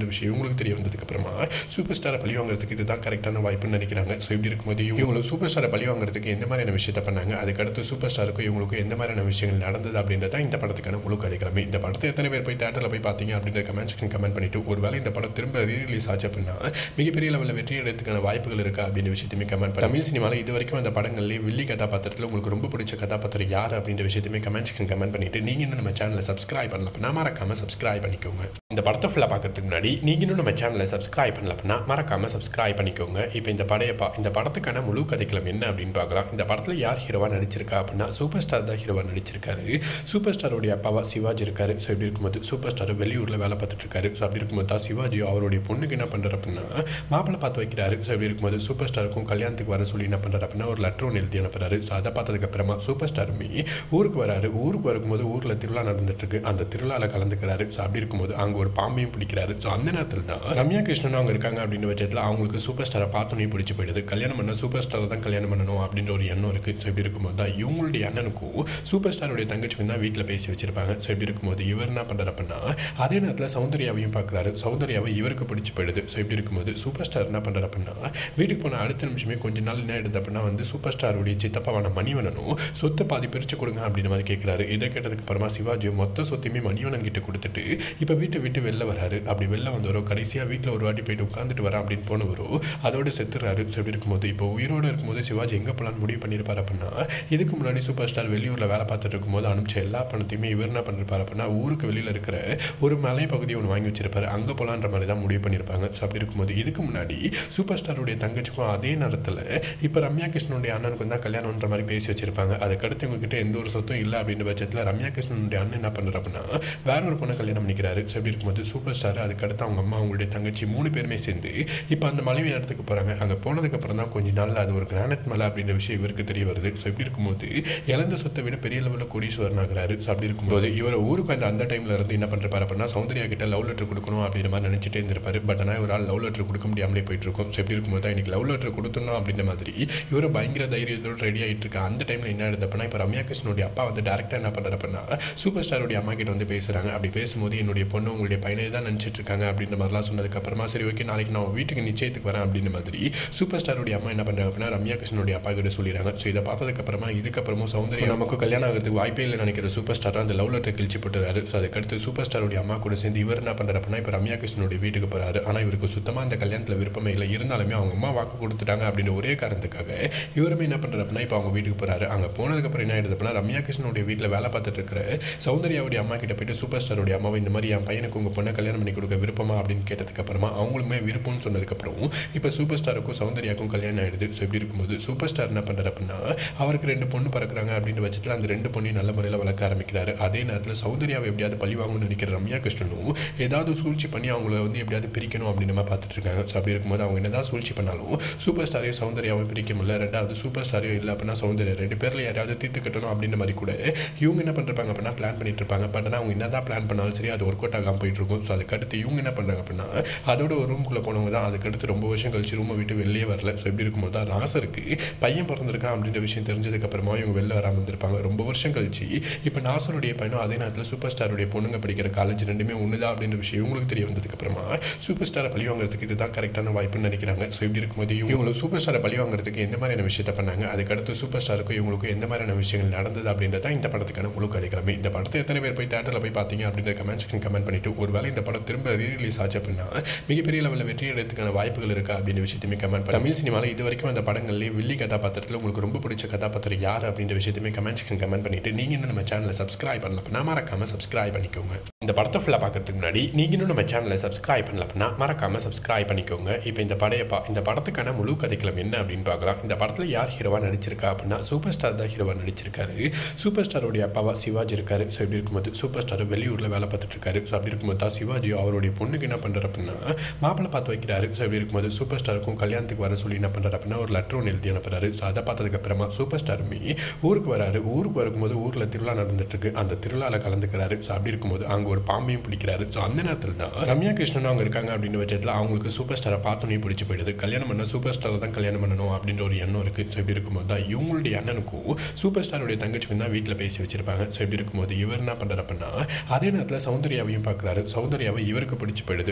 Speaker 1: இவங்களுக்கு தெரிய வந்ததுக்கு அப்புறமா சூப்பர் ஸ்டாரை பழி வாங்குறதுக்கு இதுதான் கரெக்டான வாய்ப்புன்னு நினைக்கிறாங்க ஸோ இப்படி இருக்கும்போது இவங்களும் சூப்பர் ஸ்டாரை பழி வாங்குறதுக்கு எந்த மாதிரியான விஷயத்த பண்ணாங்க அதுக்கடுத்து சூப்பர் ஸ்டாருக்கும் இவங்களுக்கும் எந்த மாதிரியான விஷயங்கள் நடந்தது அப்படின்றத இந்த படத்துக்கான முழு கதைக்கிழமை இந்த படத்தை எத்தனை பேர் போய் தேட்டரில் போய் பார்த்தீங்க அப்படின்ற கமெண்ட் செக்ஷன் கமெண்ட் பண்ணிட்டு ஒருவேளை இந்த படம் திரும்ப ரீரிலீஸ் ஆச்சு அப்படின்னா மிகப்பெரிய லெவலில் வெற்றி அடைறதுக்கான வாய்ப்புகள் இருக்கா அப்படின்ற விஷயத்தையுமே கமெண்ட் பண்ணி தமிழ் சினிமாவில் இது வரைக்கும் அந்த படங்கள்லேயே வில்லி கதாபாத்திரத்தில் உங்களுக்கு ரொம்ப பிடிச்ச கதாபாத்திரம் யார் அப்படின்ற விஷயத்தையுமே கமெண்ட் செக்ஷன் கமெண்ட் பண்ணிட்டு நீங்கள் இன்னும் நம்ம சேனலை சப்ஸ்கிரைப் பண்ணல அப்படின்னா மறக்காம சப்ஸ்கிரைப் பண்ணிக்கோங்க இந்த படத்தை ஃபுல்லாக பார்க்கறதுக்கு முன்னாடி நீங்கள் இன்னும் நம்ம சேனலை சப்ஸ்கிரைப் பண்ணல அப்படின்னா மறக்காம சப்ஸ்கிரைப் பண்ணிக்கோங்க இப்போ இந்த படைய பா இந்த படத்துக்கான முழு கதைக்களம் என்ன அப்படின்னு பார்க்கலாம் இந்த படத்தில் யார் ஹீரோவா நடிச்சிருக்கா அப்படின்னா சூப்பர் ஸ்டார் தான் ஹீரோவா நடிச்சிருக்காரு சூப்பர் ஸ்டாரோடைய அப்பாவா சிவாஜி இருக்காரு ஸோ இப்படி இருக்கும்போது சூப்பர் ஸ்டார் வெளியூரில் வேலை பார்த்துட்டு இருக்காரு ஸோ அப்படி இருக்கும்போது தான் சிவாஜி அவருடைய பொண்ணுக்கு என்ன பண்ணுறாரு அப்படின்னா மாப்பிள்ளை பார்த்து வைக்கிறாரு ஸோ இப்படி இருக்கும்போது சூப்பர் ஸ்டாருக்கும் கல்யாணத்துக்கு வர சொல்லி என்ன பண்ணுறாரு அப்படின்னா ஒரு லெட்டர் ஒன்று எழுதி அனுப்புறாரு ஸோ அதை பார்த்ததுக்கு அப்புறமா சூப்பர் ஸ்டாருமே ஊருக்கு வராரு ஊருக்கு வரும்போது ஊரில் திருவிழா நடந்துட்டு இருக்கு அந்த திருவிழாவில் கலந்துக்கிறாரு ஸோ அப்படி இருக்கும்போது அங்கே ஒரு பாம்பையும் பிடிக்கிறாரு ஸோ அந்த நேரத்தில் தான் ரம்யா கிருஷ்ணன் அவங்க இருக்காங்க அப்படின்னு பட்சத்தில் அவங்களுக்கு சூப்பர் ஸ்டாரை பார்த்தோன்னே பிடிச்சி போயிடுது கல்யாணம் பண்ண சூப்பர் ஸ்டாரை தான் கல்யாணம் பண்ணணும் அப்படின்ற ஒரு எண்ணம் இருக்குது ஸோ இப்படி இருக்கும்போது தான் இவங்களுடைய அண்ணனுக்கும் சூப்பர் ஸ்டாருடைய தங்கச்சிக்கும் தான் வீட்டில் பேசி வச்சிருப்பாங்க ஸோ இப்படி இருக்கும்போது இவர் என்ன பண்ணுறாரு அப்படின்னா அதே நேரத்தில் சௌந்தர்யாவையும் பார்க்குறாரு சௌந்தர்யாவை இவருக்கு பிடிச்சி போயிடுது ஸோ இப்படி இருக்கும்போது சூப்பர் ஸ்டார் என்ன பண்ணுறாரு அப்படின்னா வீட்டுக்கு போன அடுத்த நிமிஷமே கொஞ்ச நாள் என்ன எடுத்து அப்படின்னா வந்து சூப்பர் ஸ்டாருடைய சித்தப்பாவான மணிவனனும் சொத்தை பாதி பிரித்து கொடுங்க அப்படின்ற மாதிரி கேட்குறாரு இதை கேட்டதுக்கு அப்புறமா சிவாஜி மொத்த சொத்தையுமே மணிவனன் கிட்ட கொடுத்துட்டு இப்போ வீட்டை விட்டு வெளில வராரு அப்படி வெளில வந்தவரோ கடைசியாக வீட்டில் ஒரு வாட்டி போயிட்டு உட்காந்துட்டு வரேன் அப்படின்னு போனவரோ அதோட செத்துறாரு ஸோ இப்படி இருக்கும்போது இப்போ உயிரோடு இருக்கும்போது சிவாஜி எங்கே போகலான்னு முடிவு பண்ணியிருப்பார் அப்படின்னா இதுக்கு முன்னாடி சூப்பர் ஸ்டார் வெளியூரில் வேலை பார்த்துட்டு இருக்கும்போது அனுப்பிச்ச எல்லா பணத்தையுமே இவர் என்ன பண்ணிருப்பார் அப்படின்னா ஊருக்கு வெளியில் இருக்கிற ஒரு மலை பகுதியை ஒன்று வாங்கி வச்சிருப்பாரு அங்கே போகலான்ற மாதிரி தான் முடிவு பண்ணியிருப்பாங்க ஸோ அப்படி இருக்கும்போது இதுக்கு முன்னாடி சூப்பர் ஸ்டாருடைய தங்கச்சிக்கும் அதே நேரத்தில் இப்போ ரம்யா கிருஷ்ணனுடைய அண்ணனுக்கும் தான் கல்யாணம்ன்ற மாதிரி பேசி வச்சிருப்பாங்க அதுக்கடுத்து இவங்ககிட்ட எந்த ஒரு சொத்தும் இல்லை அப்படின்ற பட்சத்தில் ரம்யா கிருஷ்ணனுடைய அண்ணன் என்ன பண்ணுறாரு அப்படின்னா வேற ஒரு பொண்ணை கல்யாணம் பண்ணிக்கிறாரு ஸோ அப்படி இருக்கும்போது சூப்பர் ஸ்டார் அதுக்கடுத்து அவங்க அம்மா அவங்களுடைய தங்கச்சி மூணு பேருமே சேர்ந்து இப்போ அந்த மலைவி இடத்துக்கு போகிறாங்க அங்கே போனதுக்கப்புறம் தான் கொஞ்ச நாளில் அது ஒரு கிரானைட் மலை அப்படின்ற விஷயம் இவருக்கு தெரிய வருது ஸோ இப்படி இருக்கும்போது இழந்த சொத்தை விட பெரிய லெவலில் கோடீஸ்வரன் ஆகிறாரு ஸோ அப்படி இருக்கும்போது இவர் ஊருக்கு அந்த அந்த டைமில் இருந்து என்ன பண்ணுறாரு அப்படின்னா சௌந்தர்யா கிட்ட லவ் லெட்டர் கொடுக்கணும் அப்படின்ற மாதிரி நினச்சிட்டே இருந்திருப்பாரு பட் ஆனால் ஒரு ஆள் லவ் லெட்டர் கொடுக்க முடியாமலே போயிட்டு இருக்கும் ஸோ இப்படி இருக்கும்போது தான் இன்னைக்கு லவ் லெட்டர் கொடுத்துடணும் அப்படின்ற மாதிரி இவர் பயங்கர தைரியத்தோடு ரெடி ஆகிட்டு இருக்கு அந்த டைமில் என்ன ஆயிடுது அப்படின்னா இப்போ ரம்யா கிருஷ்ணனுடைய அப்பா வந்து டேரக்டாக என்ன பண்ணுறாரு அப்படின்னா சூப்பர் ஸ்டாருடைய அம்மா கிட்ட வந்து பேசுகிறாங்க அப்படி பேசும்போது என்னுடைய பொண்ணு உங்களுடைய பையனை தான் நினச்சிட்டு இருக்காங்க அப்படின்ற மாதிரிலாம் சொன்னதுக்கப்புறமா சரி ஓகே நாளைக்கு நான் வீட்டுக்கு நிச்சயத்துக்கு வரேன் அப்படின்ற மாதிரி சூப்பர் ஸ்டாருடைய அம்மா என்ன பண்ணுறாங்க அப்படின்னா ரம்யா கிருஷ்ணனுடைய அப்பா கிட்ட சொல்லிடுறாங்க ஸோ இதை பார்த்ததுக்கப்புறமா இதுக்கப்புறமும் சௌந்தர்யா நமக்கு கல்யாணம் ஆகிறதுக்கு வாய்ப்பே இல்லை நினைக்கிற சூப்பர் ஸ்டார் அந்த லவ் லெட்டர் கிழிச்சு போட்டுறாரு ஸோ அதுக்கடுத்து சூப்பர் ஸ்டாருடைய அம்மா கூட சேர்ந்து இவர் என்ன பண்ணுறாரு அப்படின்னா இப்போ ரம்யா கிருஷ்ணனுடைய வீட்டுக்கு போகிறாரு ஆனால் இவருக்கு சுத்தமாக அந்த கல்யாணத்தில் விருப்பமே இல்லை இருந்தாலுமே அவங்க அம்மா வாக்கு கொடுத்துட்டாங்க அப்படின்ற ஒரே காரணத்துக்காக இவருமே என்ன பண்ணுறாரு அப்படின்னா இப்போ அவங்க வீட்டுக்கு போகிறாரு அங்கே போனதுக்கப்புறம் என்ன ஆயிடுது அப்படின்னா ரம்யா கிருஷ்ணனுடைய வீட்டில் வேலை பார்த்துட்டு இருக்கிற சௌந்தர்யாவுடைய அம்மா கிட்ட போயிட்டு சூப்பர் ஸ்டாருடைய அம்மாவை இந்த மாதிரி என் பையனுக்கு உங்கள் பொண்ணை கல்யாணம் பண்ணி கொடுக்க விருப்பமா அப்படின்னு கேட்டதுக்கு அப்புறமா அவங்களுமே விருப்பம்னு சொன்னதுக்கப்புறம் இப்போ சூப்பர் ஸ்டாருக்கும் சௌந்தர்யாக்கும் கல்யாணம் ஆயிடுது ஸோ இப்படி இருக்கும்போது சூப்பர் ஸ்டார் என்ன பண்ணுறாரு அப்படின்னா அவருக்கு ரெண்டு பொண்ணு பிறக்கிறாங்க அப்படின்ற பட்சத்தில் அந்த ரெண்டு பொண்ணையும் நல்ல முறையில் வளர்க்க ஆரம்பிக்கிறாரு அதே நேரத்தில் சௌந்தர்யாவை எப்படியாவது பழி வாங்கணும்னு நினைக்கிற ரம்யா கிருஷ்ணனும் ஏதாவது சூழ்ச்சி பண்ணி அவங்கள வந்து எப்படியாவது பிரிக்கணும் அப்படின்னு நம்ம பார்த்துட்டு இருக்காங்க ஸோ அப்படி இருக்கும்போது அவங்க என்னதான் சூழ்ச்சி பண்ணாலும் சூப்பர் ஸ்டாரையும் சௌந்தர்யாவும் பிரிக்க முடியல ரெண்டாவது சூப்பர் ஸ்டாரையும் இல்லை அப்படின்னா சௌந்தர்யா ரெண்டு பேரில் யாராவது தீர்த்து கட்டணும் அப்படின்ற மாதிரி கூட இவங்க என்ன பண்ணிருப்பாங்க அப்படின்னா பிளான் பண்ணிட்டு இருப்பாங்க பட் ஆனால் அவங்க என்னதான் பிளான் பண்ணாலும் சரி அது ஒர்க் அவுட் ஆகாமல் போயிட்டு இருக்கும் ஸோ அதுக்கடுத்து இவங்க என்ன பண்ணுறாங்க அப்படின்னா அதோட ஒரு ரூமுக்குள்ளே போனவங்க தான் அதுக்கடுத்து ரொம்ப வருஷம் கழிச்சு ரூமை விட்டு வெளியே வரல ஸோ இப்படி இருக்கும்போது தான் நாசருக்கு பையன் பிறந்திருக்கான் அப்படின்ற விஷயம் தெரிஞ்சதுக்கப்புறமா இவங்க வெளில வராமல் இருந்திருப்பாங்க ரொம்ப வருஷம் கழிச்சு இப்போ நாசருடைய பையனும் அதே நேரத்தில் சூப்பர் ஸ்டாருடைய பொண்ணுங்க படிக்கிற காலேஜ் ரெண்டுமே ஒன்று தான் அப்படின்ற விஷயம் இவங்களுக்கு தெரிய வந்ததுக்கப்புறமா சூப்பர் ஸ்டாரை பழி வாங்குறதுக்கு இதுதான் கரெக்டான வாய்ப்புன்னு நினைக்கிறாங்க ஸோ இப்படி இருக்கும்போது இவங்களும் சூப்பர் ஸ்டாரை பழி வாங்குறதுக்கு எந்த மாதிரியான விஷயத்தை பண்ணாங்க அதுக்கடுத்து சூப்பர் ஸ்டாருக்கும் இவங்களுக்கும் எந்த மாதிரியான விஷயங்கள் நடந்தது அப்படின்றத இந்த படத்துக்கான முழு கதைக்கிழமை இந்த படத்தை எத்தனை பேர் போய் தேட்டரில் போய் பார்த்தீங்க அப்படின்ற கமெண்ட் செக்ஷன் கமெண்ட் பண்ணிட்டு ஒருவேளை இந்த படம் திரும்ப ரீரிலீஸ் ஆச்சு அப்படின்னா மிகப்பெரிய லெவலில் வெற்றி அடைறதுக்கான வாய்ப்புகள் இருக்கா அப்படின்ற விஷயத்தையுமே கமெண்ட் பண்ணி தமிழ் சினிமாவில் இது வரைக்கும் அந்த படங்கள்லேயே வில்லி கதாபாத்திரத்தில் உங்களுக்கு ரொம்ப பிடிச்ச கதாபாத்திரம் யார் அப்படின்ற விஷயத்தையுமே கமெண்ட் செக்ஷன் கமெண்ட் பண்ணிட்டு நீங்கள் இன்னும் நம்ம சேனலை சப்ஸ்கிரைப் பண்ணல அப்படின்னா மறக்காம சப்ஸ்கிரைப் பண்ணிக்கோங்க இந்த படத்தை ஃபுல்லாக பார்க்கறதுக்கு முன்னாடி நீங்கள் இன்னும் நம்ம சேனலை சப்ஸ்கிரைப் பண்ணல அப்படின்னா மறக்காம சப்ஸ்கிரைப் பண்ணிக்கோங்க இப்போ இந்த படைய பா இந்த படத்துக்கான முழு கதைக்களம் என்ன அப்படின்னு பார்க்கலாம் இந்த படத்தில் யார் ஹீரோவா நடிச்சிருக்கா அப்படின்னா சூப்பர் ஸ்டார் தான் ஹீரோவா நடிச்சிருக்காரு சூப்பர் ஸ்டாருடைய அப்பாவா சிவாஜி இருக்காரு ஸோ இப்படி இருக்கும்போது சூப்பர் ஸ்டார் வெளியூரில் வேலை பார்த்துட்டு இருக்காரு ஸோ அப்படி இருக்கும்போது தான் சிவாஜி அவருடைய பொண்ணுக்கு என்ன பண்ணுறாரு அப்படின்னா மாப்பிள்ளை பார்த்து வைக்கிறாரு ஸோ இப்படி இருக்கும்போது சூப்பர் ஸ்டாருக்கும் கல்யாணத்துக்கு வர சொல்லி என்ன பண்ணுறாரு அப்படின்னா ஒரு லெட்டர் ஒன்று எழுதி அனுப்புறாரு ஸோ அதை பார்த்ததுக்கப்புறமா சூப்பர் ஸ்டாருமே ஊருக்கு வராரு ஊருக்கு வரும்போது ஊரில் திருவிழா நடந்துட்டு இருக்கு அந்த திருவிழாவில் கலந்துக்கிறாரு ஸோ அப்படி இருக்கும்போது அங்கே ஒரு பாம்பையும் பிடிக்கிறாரு ஸோ அந்த நேரத்தில் தான் ரம்யா கிருஷ்ணன் அவங்க இருக்காங்க அப்படின்னு பட்சத்தில் அவங்களுக்கு சூப்பர் ஸ்டாரை பார்த்தோன்னே பிடிச்சி போயிடுது கல்யாணம் பண்ண சூப்பர் ஸ்டாரை தான் கல்யாணம் பண்ணணும் அப்படின்ற ஒரு எண்ணம் இருக்குது ஸோ இப்படி இருக்கும்போது தான் இவங்களுடைய அண்ணனுக்கும் சூப்பர் ஸ்டாருடைய தங்கச்சிக்கும் தான் வீட்டில் பேசி வச்சிருப்பாங்க ஸோ இப்படி இருக்கும்போது இவர் என்ன பண்ணுறாரு அப்படின்னா அதே நேரத்தில் சௌந்தர்யாவையும் பார்க்குறாரு சௌந்தர்யாவை இவருக்கு பிடிச்சி போயிடுது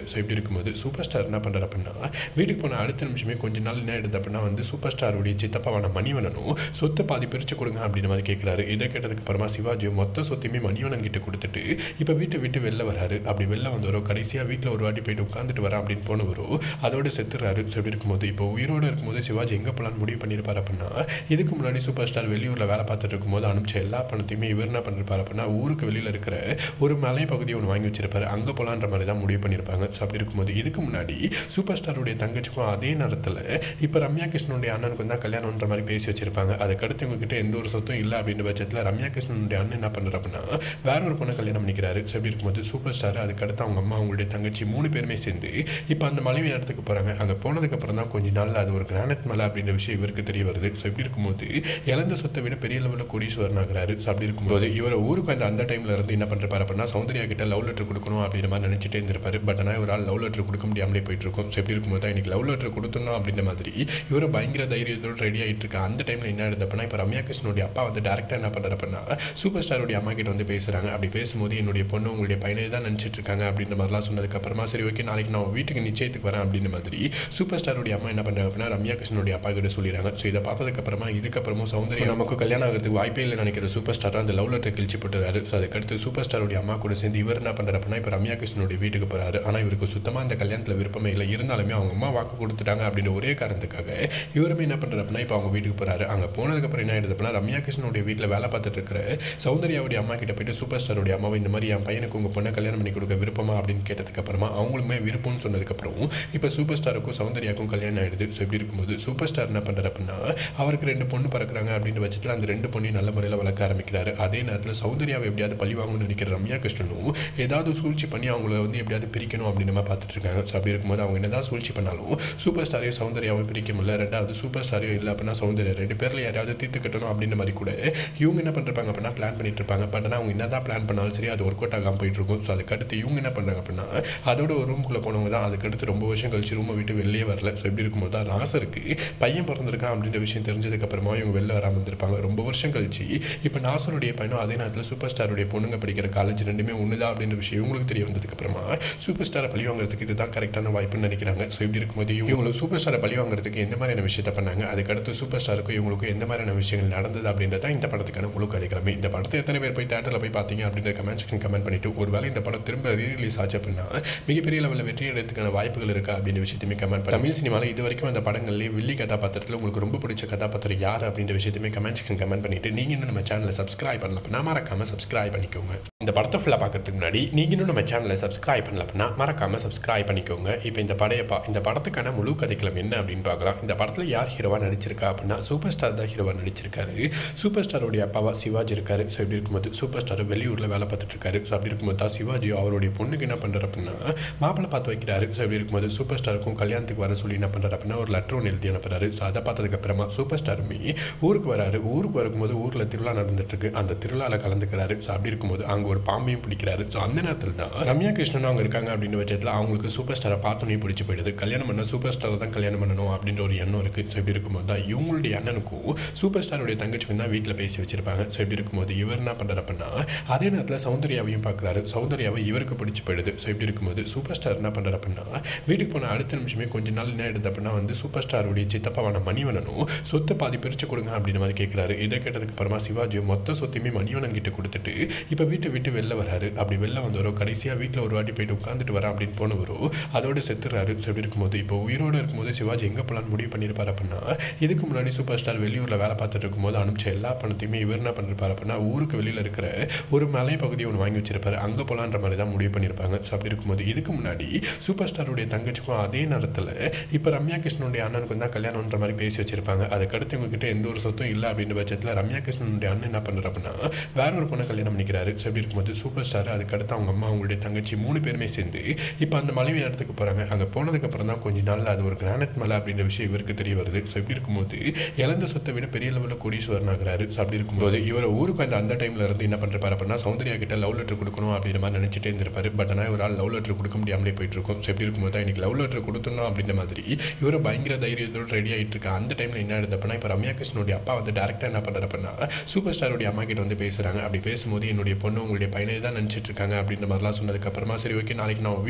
Speaker 1: ஸோ இப்படி இருக்கும்போது சூப்பர் ஸ்டார் என்ன பண்ணுறாரு அப்படின்னா வீட்டுக்கு போன அடுத்த நிமிஷமே கொஞ்ச நாள் என்ன எடுத்து அப்படின்னா வந்து சூப்பர் ஸ்டாருடைய சித்தப்பாவான மணிவனனும் சொத்தை பாதி பிரித்து கொடுங்க அப்படின்ற மாதிரி கேட்குறாரு இதை கேட்டதுக்கு அப்புறமா சிவாஜி மொத்த சொத்தையுமே மணிவனன் கிட்ட கொடுத்துட்டு இப்போ வீட்டை விட்டு வெளில வராரு அப்படி வெளில வந்தவரோ கடைசியாக வீட்டில் ஒரு வாட்டி போயிட்டு உட்காந்துட்டு வரேன் அப்படின்னு போனவரோ அதோட செத்துறாரு ஸோ இப்படி இருக்கும்போது இப்போ உயிரோடு இருக்கும்போது சிவாஜி எங்கே போகலான்னு முடிவு பண்ணியிருப்பார் அப்படின்னா இதுக்கு முன்னாடி சூப்பர் ஸ்டார் வெளியூரில் வேலை பார்த்துட்டு இருக்கும்போது அனுப்பிச்ச எல்லா பணத்தையுமே இவர் என்ன பண்ணிருப்பார் அப்படின்னா ஊருக்கு வெளியில் இருக்கிற ஒரு மலை பகுதியை ஒன்று வாங்கி வச்சிருப்பாரு அங்கே போகலான்ற மாதிரி தான் முடிவு பண்ணியிருப்பாங்க ஸோ அப்படி இருக்கும்போது இதுக்கு முன்னாடி சூப்பர் ஸ்டாருடைய தங்கச்சிக்கும் அதே நேரத்தில் இப்போ ரம்யா கிருஷ்ணனுடைய அண்ணனுக்கும் தான் கல்யாணம்ன்ற மாதிரி பேசி வச்சிருப்பாங்க அதுக்கடுத்து இவங்ககிட்ட எந்த ஒரு சொத்தும் இல்லை அப்படின்ற பட்சத்தில் ரம்யா கிருஷ்ணனுடைய அண்ணன் என்ன பண்ணுறாரு அப்படின்னா வேற ஒரு பொண்ணை கல்யாணம் பண்ணிக்கிறாரு ஸோ அப்படி இருக்கும்போது சூப்பர் ஸ்டார் அதுக்கடுத்து அவங்க அம்மா அவங்களுடைய தங்கச்சி மூணு பேருமே சேர்ந்து இப்போ அந்த மலைவி இடத்துக்கு போகிறாங்க அங்கே போனதுக்கப்புறம் தான் கொஞ்ச நாளில் அது ஒரு கிரானைட் மலை அப்படின்ற விஷயம் இவருக்கு தெரிய வருது ஸோ இப்படி இருக்கும்போது இழந்த சொத்தை விட பெரிய லெவலில் கோடீஸ்வரன் ஆகிறாரு ஸோ அப்படி இருக்கும்போது இவர் ஊருக்கு அந்த அந்த டைமில் இருந்து என்ன பண்ணுறாரு அப்படின்னா சௌந்தர்யா கிட்ட லவ் லெட்டர் கொடுக்கணும் அப்படின்ற மாதிரி நினச்சிட்டே இருந்திருப்பாரு பட் ஆனால் ஒரு ஆள் லவ் லெட்டர் கொடுக்க முடியாமலே போயிட்டு இருக்கும் ஸோ எப்படி இருக்கும்போது தான் இன்னைக்கு லவ் லெட்டர் கொடுத்துடணும் அப்படின்ற மாதிரி இவர் பயங்கர தைரியத்தோடு ரெடி ஆகிட்டு இருக்க அந்த டைமில் என்ன ஆகுது அப்படின்னா இப்போ ரம்யா கிருஷ்ணனுடைய அப்பா வந்து டேரக்டாக என்ன பண்ணுறாரு அப்படின்னா சூப்பர் ஸ்டாருடைய அம்மா கிட்ட வந்து பேசுகிறாங்க அப்படி பேசும்போது என்னுடைய பொண்ணு உங்களுடைய பையனை தான் நினச்சிட்டு இருக்காங்க அப்படின்ற மாதிரிலாம் சொன்னதுக்கப்புறமா சரி ஓகே நாளைக்கு நான் வீட்டுக்கு நிச்சயத்துக்கு வரேன் அப்படின்ற மாதிரி சூப்பர் ஸ்டாருடைய அம்மா என்ன பண்ணுறாங்க அப்படின்னா ரம்யா கிருஷ்ணனுடைய அப்பா கிட்ட சொல்லிடுறாங்க ஸோ இதை பார்த்ததுக்கப்புறமா இதுக்கப்புறமும் சௌந்தர்யா நமக்கு கல்யாணம் ஆகிறதுக்கு வாய்ப்பே இல்லை நினைக்கிற சூப்பர் ஸ்டார் அந்த லவ் லெட்டர் கிழிச்சு போட்டுறாரு ஸோ அதுக்கடுத்து சூப்பர் ஸ்டாருடைய அம்மா கூட சேர்ந்து இவர் என்ன பண்ணுறாரு அப்படின்னா இப்போ ரம்யா கிருஷ்ணனுடைய வீட்டுக்கு போகிறாரு ஆனால் இவருக்கு சுத்தமாக அந்த கல்யாணத்தில் விருப்பமே இல்லை இருந்தாலுமே அவங்க அம்மா வாக்கு கொடுத்துட்டாங்க அப்படின்ற ஒரே காரணத்துக்காக இவருமே என்ன பண்ணுறாரு அப்படின்னா இப்போ அவங்க வீட்டுக்கு போகிறாரு அங்கே போனதுக்கப்புறம் என்ன ஆயிடுது அப்படின்னா ரம்யா கிருஷ்ணனுடைய வீட்டில் வேலை பார்த்துட்டு இருக்கிற சௌந்தர்யாவுடைய அம்மா கிட்ட போயிட்டு சூப்பர் ஸ்டாருடைய அம்மாவை இந்த மாதிரி என் பையனுக்கு உங்கள் பொண்ணை கல்யாணம் பண்ணி கொடுக்க விருப்பமா அப்படின்னு கேட்டதுக்கப்புறமா அவங்களுமே விருப்பம்னு சொன்னதுக்கப்புறம் இப்போ சூப்பர் ஸ்டாருக்கும் சௌந்தர்யாவுக்கும் கல்யாணம் ஆயிடுது ஸோ இப்படி இருக்கும்போது சூப்பர் ஸ்டார் என்ன பண்ணுறாரு அப்படின்னா அவருக்கு ரெண்டு பொண்ணு பிறக்கிறாங்க அப்படின்ற பட்சத்தில் அந்த ரெண்டு பொண்ணையும் நல்ல முறையில் வளர்க்க ஆரம்பிக்கிறாரு அதே நேரத்தில் சௌந்தர்யாவை எப்படியாவது பழி வாங்கணும்னு நினைக்கிற ரம்யா கிருஷ்ணனும் ஏதாவது சூழ்ச்சி பண்ணி அவங்கள வந்து எப்படியாவது பிரிக்கணும் அப்படின்னு மாதிரி பார்த்துட்டு இருக்காங்க ஸோ அப்படி இருக்கும்போது அவங்க என்னதான் சூழ்ச்சி பண்ணாலும் சூப்பர் ஸ்டாரையும் சௌந்தர்யாவும் பிரிக்க முடியல ரெண்டாவது சூப்பர் ஸ்டாரையும் இல்லை அப்படின்னா சௌந்தர்யா ரெண்டு பேரில் யாராவது தீர்த்து கட்டணும் அப்படின்ற மாதிரி கூட இவங்க என்ன பண்ணிருப்பாங்க அப்படின்னா பிளான் பண்ணிட்டு இருப்பாங்க பட் ஆனால் அவங்க என்னதான் பிளான் பண்ணாலும் சரி அது ஒர்க் அவுட் ஆகாமல் போயிட்டு இருக்கும் ஸோ அதுக்கடுத்து இவங்க என்ன பண்ணுறாங்க அப்படின்னா அதோட ஒரு ரூமுக்குள்ளே போனவங்க தான் அதுக்கடுத்து ரொம்ப வருஷம் கழிச்சு ரூமை விட்டு வெளியே வரல ஸோ இப்படி இருக்கும்போது தான் நாசருக்கு பையன் பிறந்திருக்கான் அப்படின்ற விஷயம் தெரிஞ்சதுக்கப்புறமா இவங்க வெளில வராமல் இருந்திருப்பாங்க ரொம்ப வருஷம் கழிச்சு இப்போ நாசருடைய பையனும் அதே நேரத்தில் சூப்பர் ஸ்டாருடைய பொண்ணுங்க படிக்கிற காலேஜ் ரெண்டுமே ஒன்று தான் அப்படின்ற விஷயம் இவங்களுக்கு தெரிய வந்ததுக்கப்புறமா சூப்பர் ஸ்டாரை பழி வாங்குறதுக்கு இதுதான் கரெக்டான வாய்ப்புன்னு நினைக்கிறாங்க ஸோ இப்படி இருக்கும்போது இவங்க சூப்பர் ஸ்டாரை பழி வாங்குறதுக்கு எந்த மாதிரியான விஷயத்தை பண்ணாங்க அதுக்கடுத்து சூப்பர் ஸ்டாருக்கும் இவங்களுக்கும் எந்த மாதிரியான விஷயங்கள் நடந்தது அப்படின்றத இந்த படத்துக்கான முழு கதைக்கிழமை இந்த படத்தை எத்தனை பேர் போய் தேட்டரில் போய் பார்த்தீங்க அப்படின்ற கமெண்ட் செக்ஷன் கமெண்ட் பண்ணிட்டு ஒருவேளை இந்த படம் திரும்ப ரீரிலீஸ் ஆச்சு அப்படின்னா மிகப்பெரிய லெவலில் வெற்றி அடைறதுக்கான வாய்ப்புகள் இருக்கா அப்படின்ற விஷயத்தையுமே கமெண்ட் பண்ணி தமிழ் சினிமாவில் இது வரைக்கும் அந்த படங்கள்லேயே வில்லி கதாபாத்திரத்தில் உங்களுக்கு ரொம்ப பிடிச்ச கதாபாத்திரம் யார் அப்படின்ற விஷயத்தையுமே கமெண்ட் செக்ஷன் கமெண்ட் பண்ணிட்டு நீங்கள் இன்னும் நம்ம சேனலை சப்ஸ்கிரைப் பண்ணல அப்படின்னா மறக்காம சப்ஸ்கிரைப் பண்ணிக்கோங்க இந்த படத்தை ஃபுல்லாக பார்க்கறதுக்கு முன்னாடி நீங்கள் இன்னும் நம்ம சேனலை சப்ஸ்கிரைப் பண்ணல அப்படின்னா மறக்காம சப்ஸ்கிரைப் பண்ணிக்கோங்க இப்போ இந்த படைய பா இந்த படத்துக்கான முழு கதைக்களம் என்ன அப்படின்னு பார்க்கலாம் இந்த படத்தில் யார் ஹீரோவாக நடிச்சிருக்கா அப்படின்னா சூப்பர் ஸ்டார் தான் ஹீரோவாக நடிச்சிருக்காரு சூப்பர் ஸ்டாருடைய அப்பாவா சிவாஜி இருக்காரு ஸோ இப்படி இருக்கும்போது சூப்பர் ஸ்டார் வெளியூரில் வேலை பார்த்துட்டு இருக்காரு ஸோ அப்படி இருக்கும்போது தான் சிவாஜி அவருடைய பொண்ணுக்கு என்ன பண்ணுறாரு அப்படின்னா மாப்பிள்ளை பார்த்து வைக்கிறாரு ஸோ இப்படி இருக்கும்போது சூப்பர் ஸ்டாருக்கும் கல்யாணத்துக்கு வர சொல்லி என்ன பண்ணுறாரு அப்படின்னா ஒரு லெட்டர் ஒன்று எழுதி அனுப்புறாரு ஸோ அதை பார்த்ததுக்கப்புறமா சூப்பர் ஸ்டாருமே ஊருக்கு வராரு ஊருக்கு வரும்போது ஊரில் திருவிழா நடந்துட்டு இருக்கு அந்த திருவிழாவில் கலந்துக்கிறாரு ஸோ அப்படி இருக்கும்போது அங்கே ஒரு பாம்பையும் பிடிக்கிறாரு ஸோ அந்த நேரத்தில் தான் ரம்யா கிருஷ்ணன் அவங்க இருக்காங்க அப்படின்னு பட்சத்தில் அவங்களுக்கு சூப்பர் ஸ்டாரை பார்த்தோன்னே பிடிச்சி போயிடுது கல்யாணம் பண்ண சூப்பர் ஸ்டாரை தான் கல்யாணம் பண்ணணும் அப்படின்ற ஒரு எண்ணம் இருக்குது ஸோ இப்படி இருக்கும்போது தான் இவங்களுடைய அண்ணனுக்கும் சூப்பர் ஸ்டாருடைய தங்கச்சிக்கும் தான் வீட்டில் பேசி வச்சிருப்பாங்க ஸோ இப்படி இருக்கும்போது இவர் என்ன பண்ணுறாரு அப்படின்னா அதே நேரத்தில் சௌந்தர்யாவையும் பார்க்குறாரு சௌந்தர்யாவை இவருக்கு பிடிச்சி போயிடுது ஸோ இப்படி இருக்கும்போது சூப்பர் ஸ்டார் என்ன பண்ணுறாரு அப்படின்னா வீட்டுக்கு போன அடுத்த நிமிஷமே கொஞ்ச நாள் என்ன ஆயிடுது அப்படின்னா வந்து சூப்பர் ஸ்டாருடைய சித்தப்பாவான மணிவனனும் சொத்தை பாதி பிரித்து கொடுங்க அப்படின்ற மாதிரி கேட்குறாரு இதை கேட்டதுக்கு அப்புறமா சிவாஜி மொத்த சொத்தையுமே மணிவனன் கிட்ட கொடுத்துட்டு இப்போ வீட்டை விட்டு வெளில வராரு அப்படி வெளில வந்தவரோ கடைசியாக வீட்டில் ஒரு வாட்டி போயிட்டு உட்காந்துட்டு வரேன் அப்படின்னு போனவரோ அதோட செத்துறாரு ஸோ இப்படி இருக்கும்போது இப்போ உயிரோடு இருக்கும்போது சிவாஜி எங்கே போகலான்னு முடிவு பண்ணியிருப்பார் அப்படின்னா இதுக்கு முன்னாடி சூப்பர் ஸ்டார் வெளியூரில் வேலை பார்த்துட்டு இருக்கும்போது அனுப்பிச்ச எல்லா பணத்தையுமே இவர் என்ன பண்ணிருப்பார் அப்படின்னா ஊருக்கு வெளியில் இருக்கிற ஒரு மலை பகுதியை ஒன்று வாங்கி வச்சிருப்பாரு அங்கே போகலான்ற மாதிரி தான் முடிவு பண்ணியிருப்பாங்க ஸோ அப்படி இருக்கும்போது இதுக்கு முன்னாடி சூப்பர் ஸ்டாருடைய தங்கச்சிக்கும் அதே நேரத்தில் இப்போ ரம்யா கிருஷ்ணனுடைய அண்ணனுக்கும் தான் கல்யாணம்ன்ற மாதிரி பேசி வச்சிருப்பாங்க அதுக்கடுத்து இவங்ககிட்ட எந்த ஒரு சொத்தும் இல்லை அப்படின்ற பட்சத்தில் ரம்யா கிருஷ்ணனுடைய அண்ணன் என்ன பண்ணுறாரு அப்படின்னா வேற ஒரு பொண்ணை கல்யாணம் பண்ணிக்கிறாரு ஸோ இப்படி இருக்கும்போது சூப்பர் ஸ்டார் அதுக்கடுத்து அவங்க அம்மா அவங்களுடைய தங்கச்சி மூணு பேருமே சேர்ந்து இப்போ அந்த மலைவி இடத்துக்கு போகிறாங்க அங்கே போனதுக்கப்புறம் தான் கொஞ்ச நாளில் அது ஒரு கிரானைட் மலை அப்படின்ற விஷயம் இவருக்கு தெரிய வருது ஸோ இப்படி இருக்கும்போது இழந்த சொத்தை விட பெரிய லெவலில் கோடீஸ்வரன் ஆகிறாரு ஸோ அப்படி இருக்கும்போது இவர் ஊருக்கு அந்த அந்த டைமில் இருந்து என்ன பண்ணுறாரு அப்படின்னா சௌந்தர்யா கிட்ட லவ் லெட்டர் கொடுக்கணும் அப்படின்ற மாதிரி நினச்சிட்டே இருந்திருப்பாரு பட் ஆனால் ஒரு ஆள் லவ் லெட்டர் கொடுக்க முடியாமலே போயிட்டு இருக்கும் ஸோ எப்படி இருக்கும்போது தான் இன்னைக்கு லவ் லெட்டர் கொடுத்துடணும் அப்படின்ற மாதிரி இவர் பயங்கர தைரியத்தோடு ரெடி ஆகிட்டு இருக்க அந்த டைமில் என்ன ஆகுது அப்படின்னா இப்போ ரம்யா கிருஷ்ணனுடைய அப்பா வந்து டேரக்டாக என்ன பண்ணுறாரு அப்படின்னா சூப்பர் ஸ்டாருடைய அம்மா கிட்ட வந்து பேசுகிறாங்க அப்படி பேசும்போது என்னுடைய பொண்ணு உங்களுடைய பையனை தான் நினச்சிட்டு இருக்காங்க அப்படின்ற மாதிரிலாம் சொன்னதுக்கப்புறமா சரி ஓகே நாளைக்கு நான் வீட்டுக்கு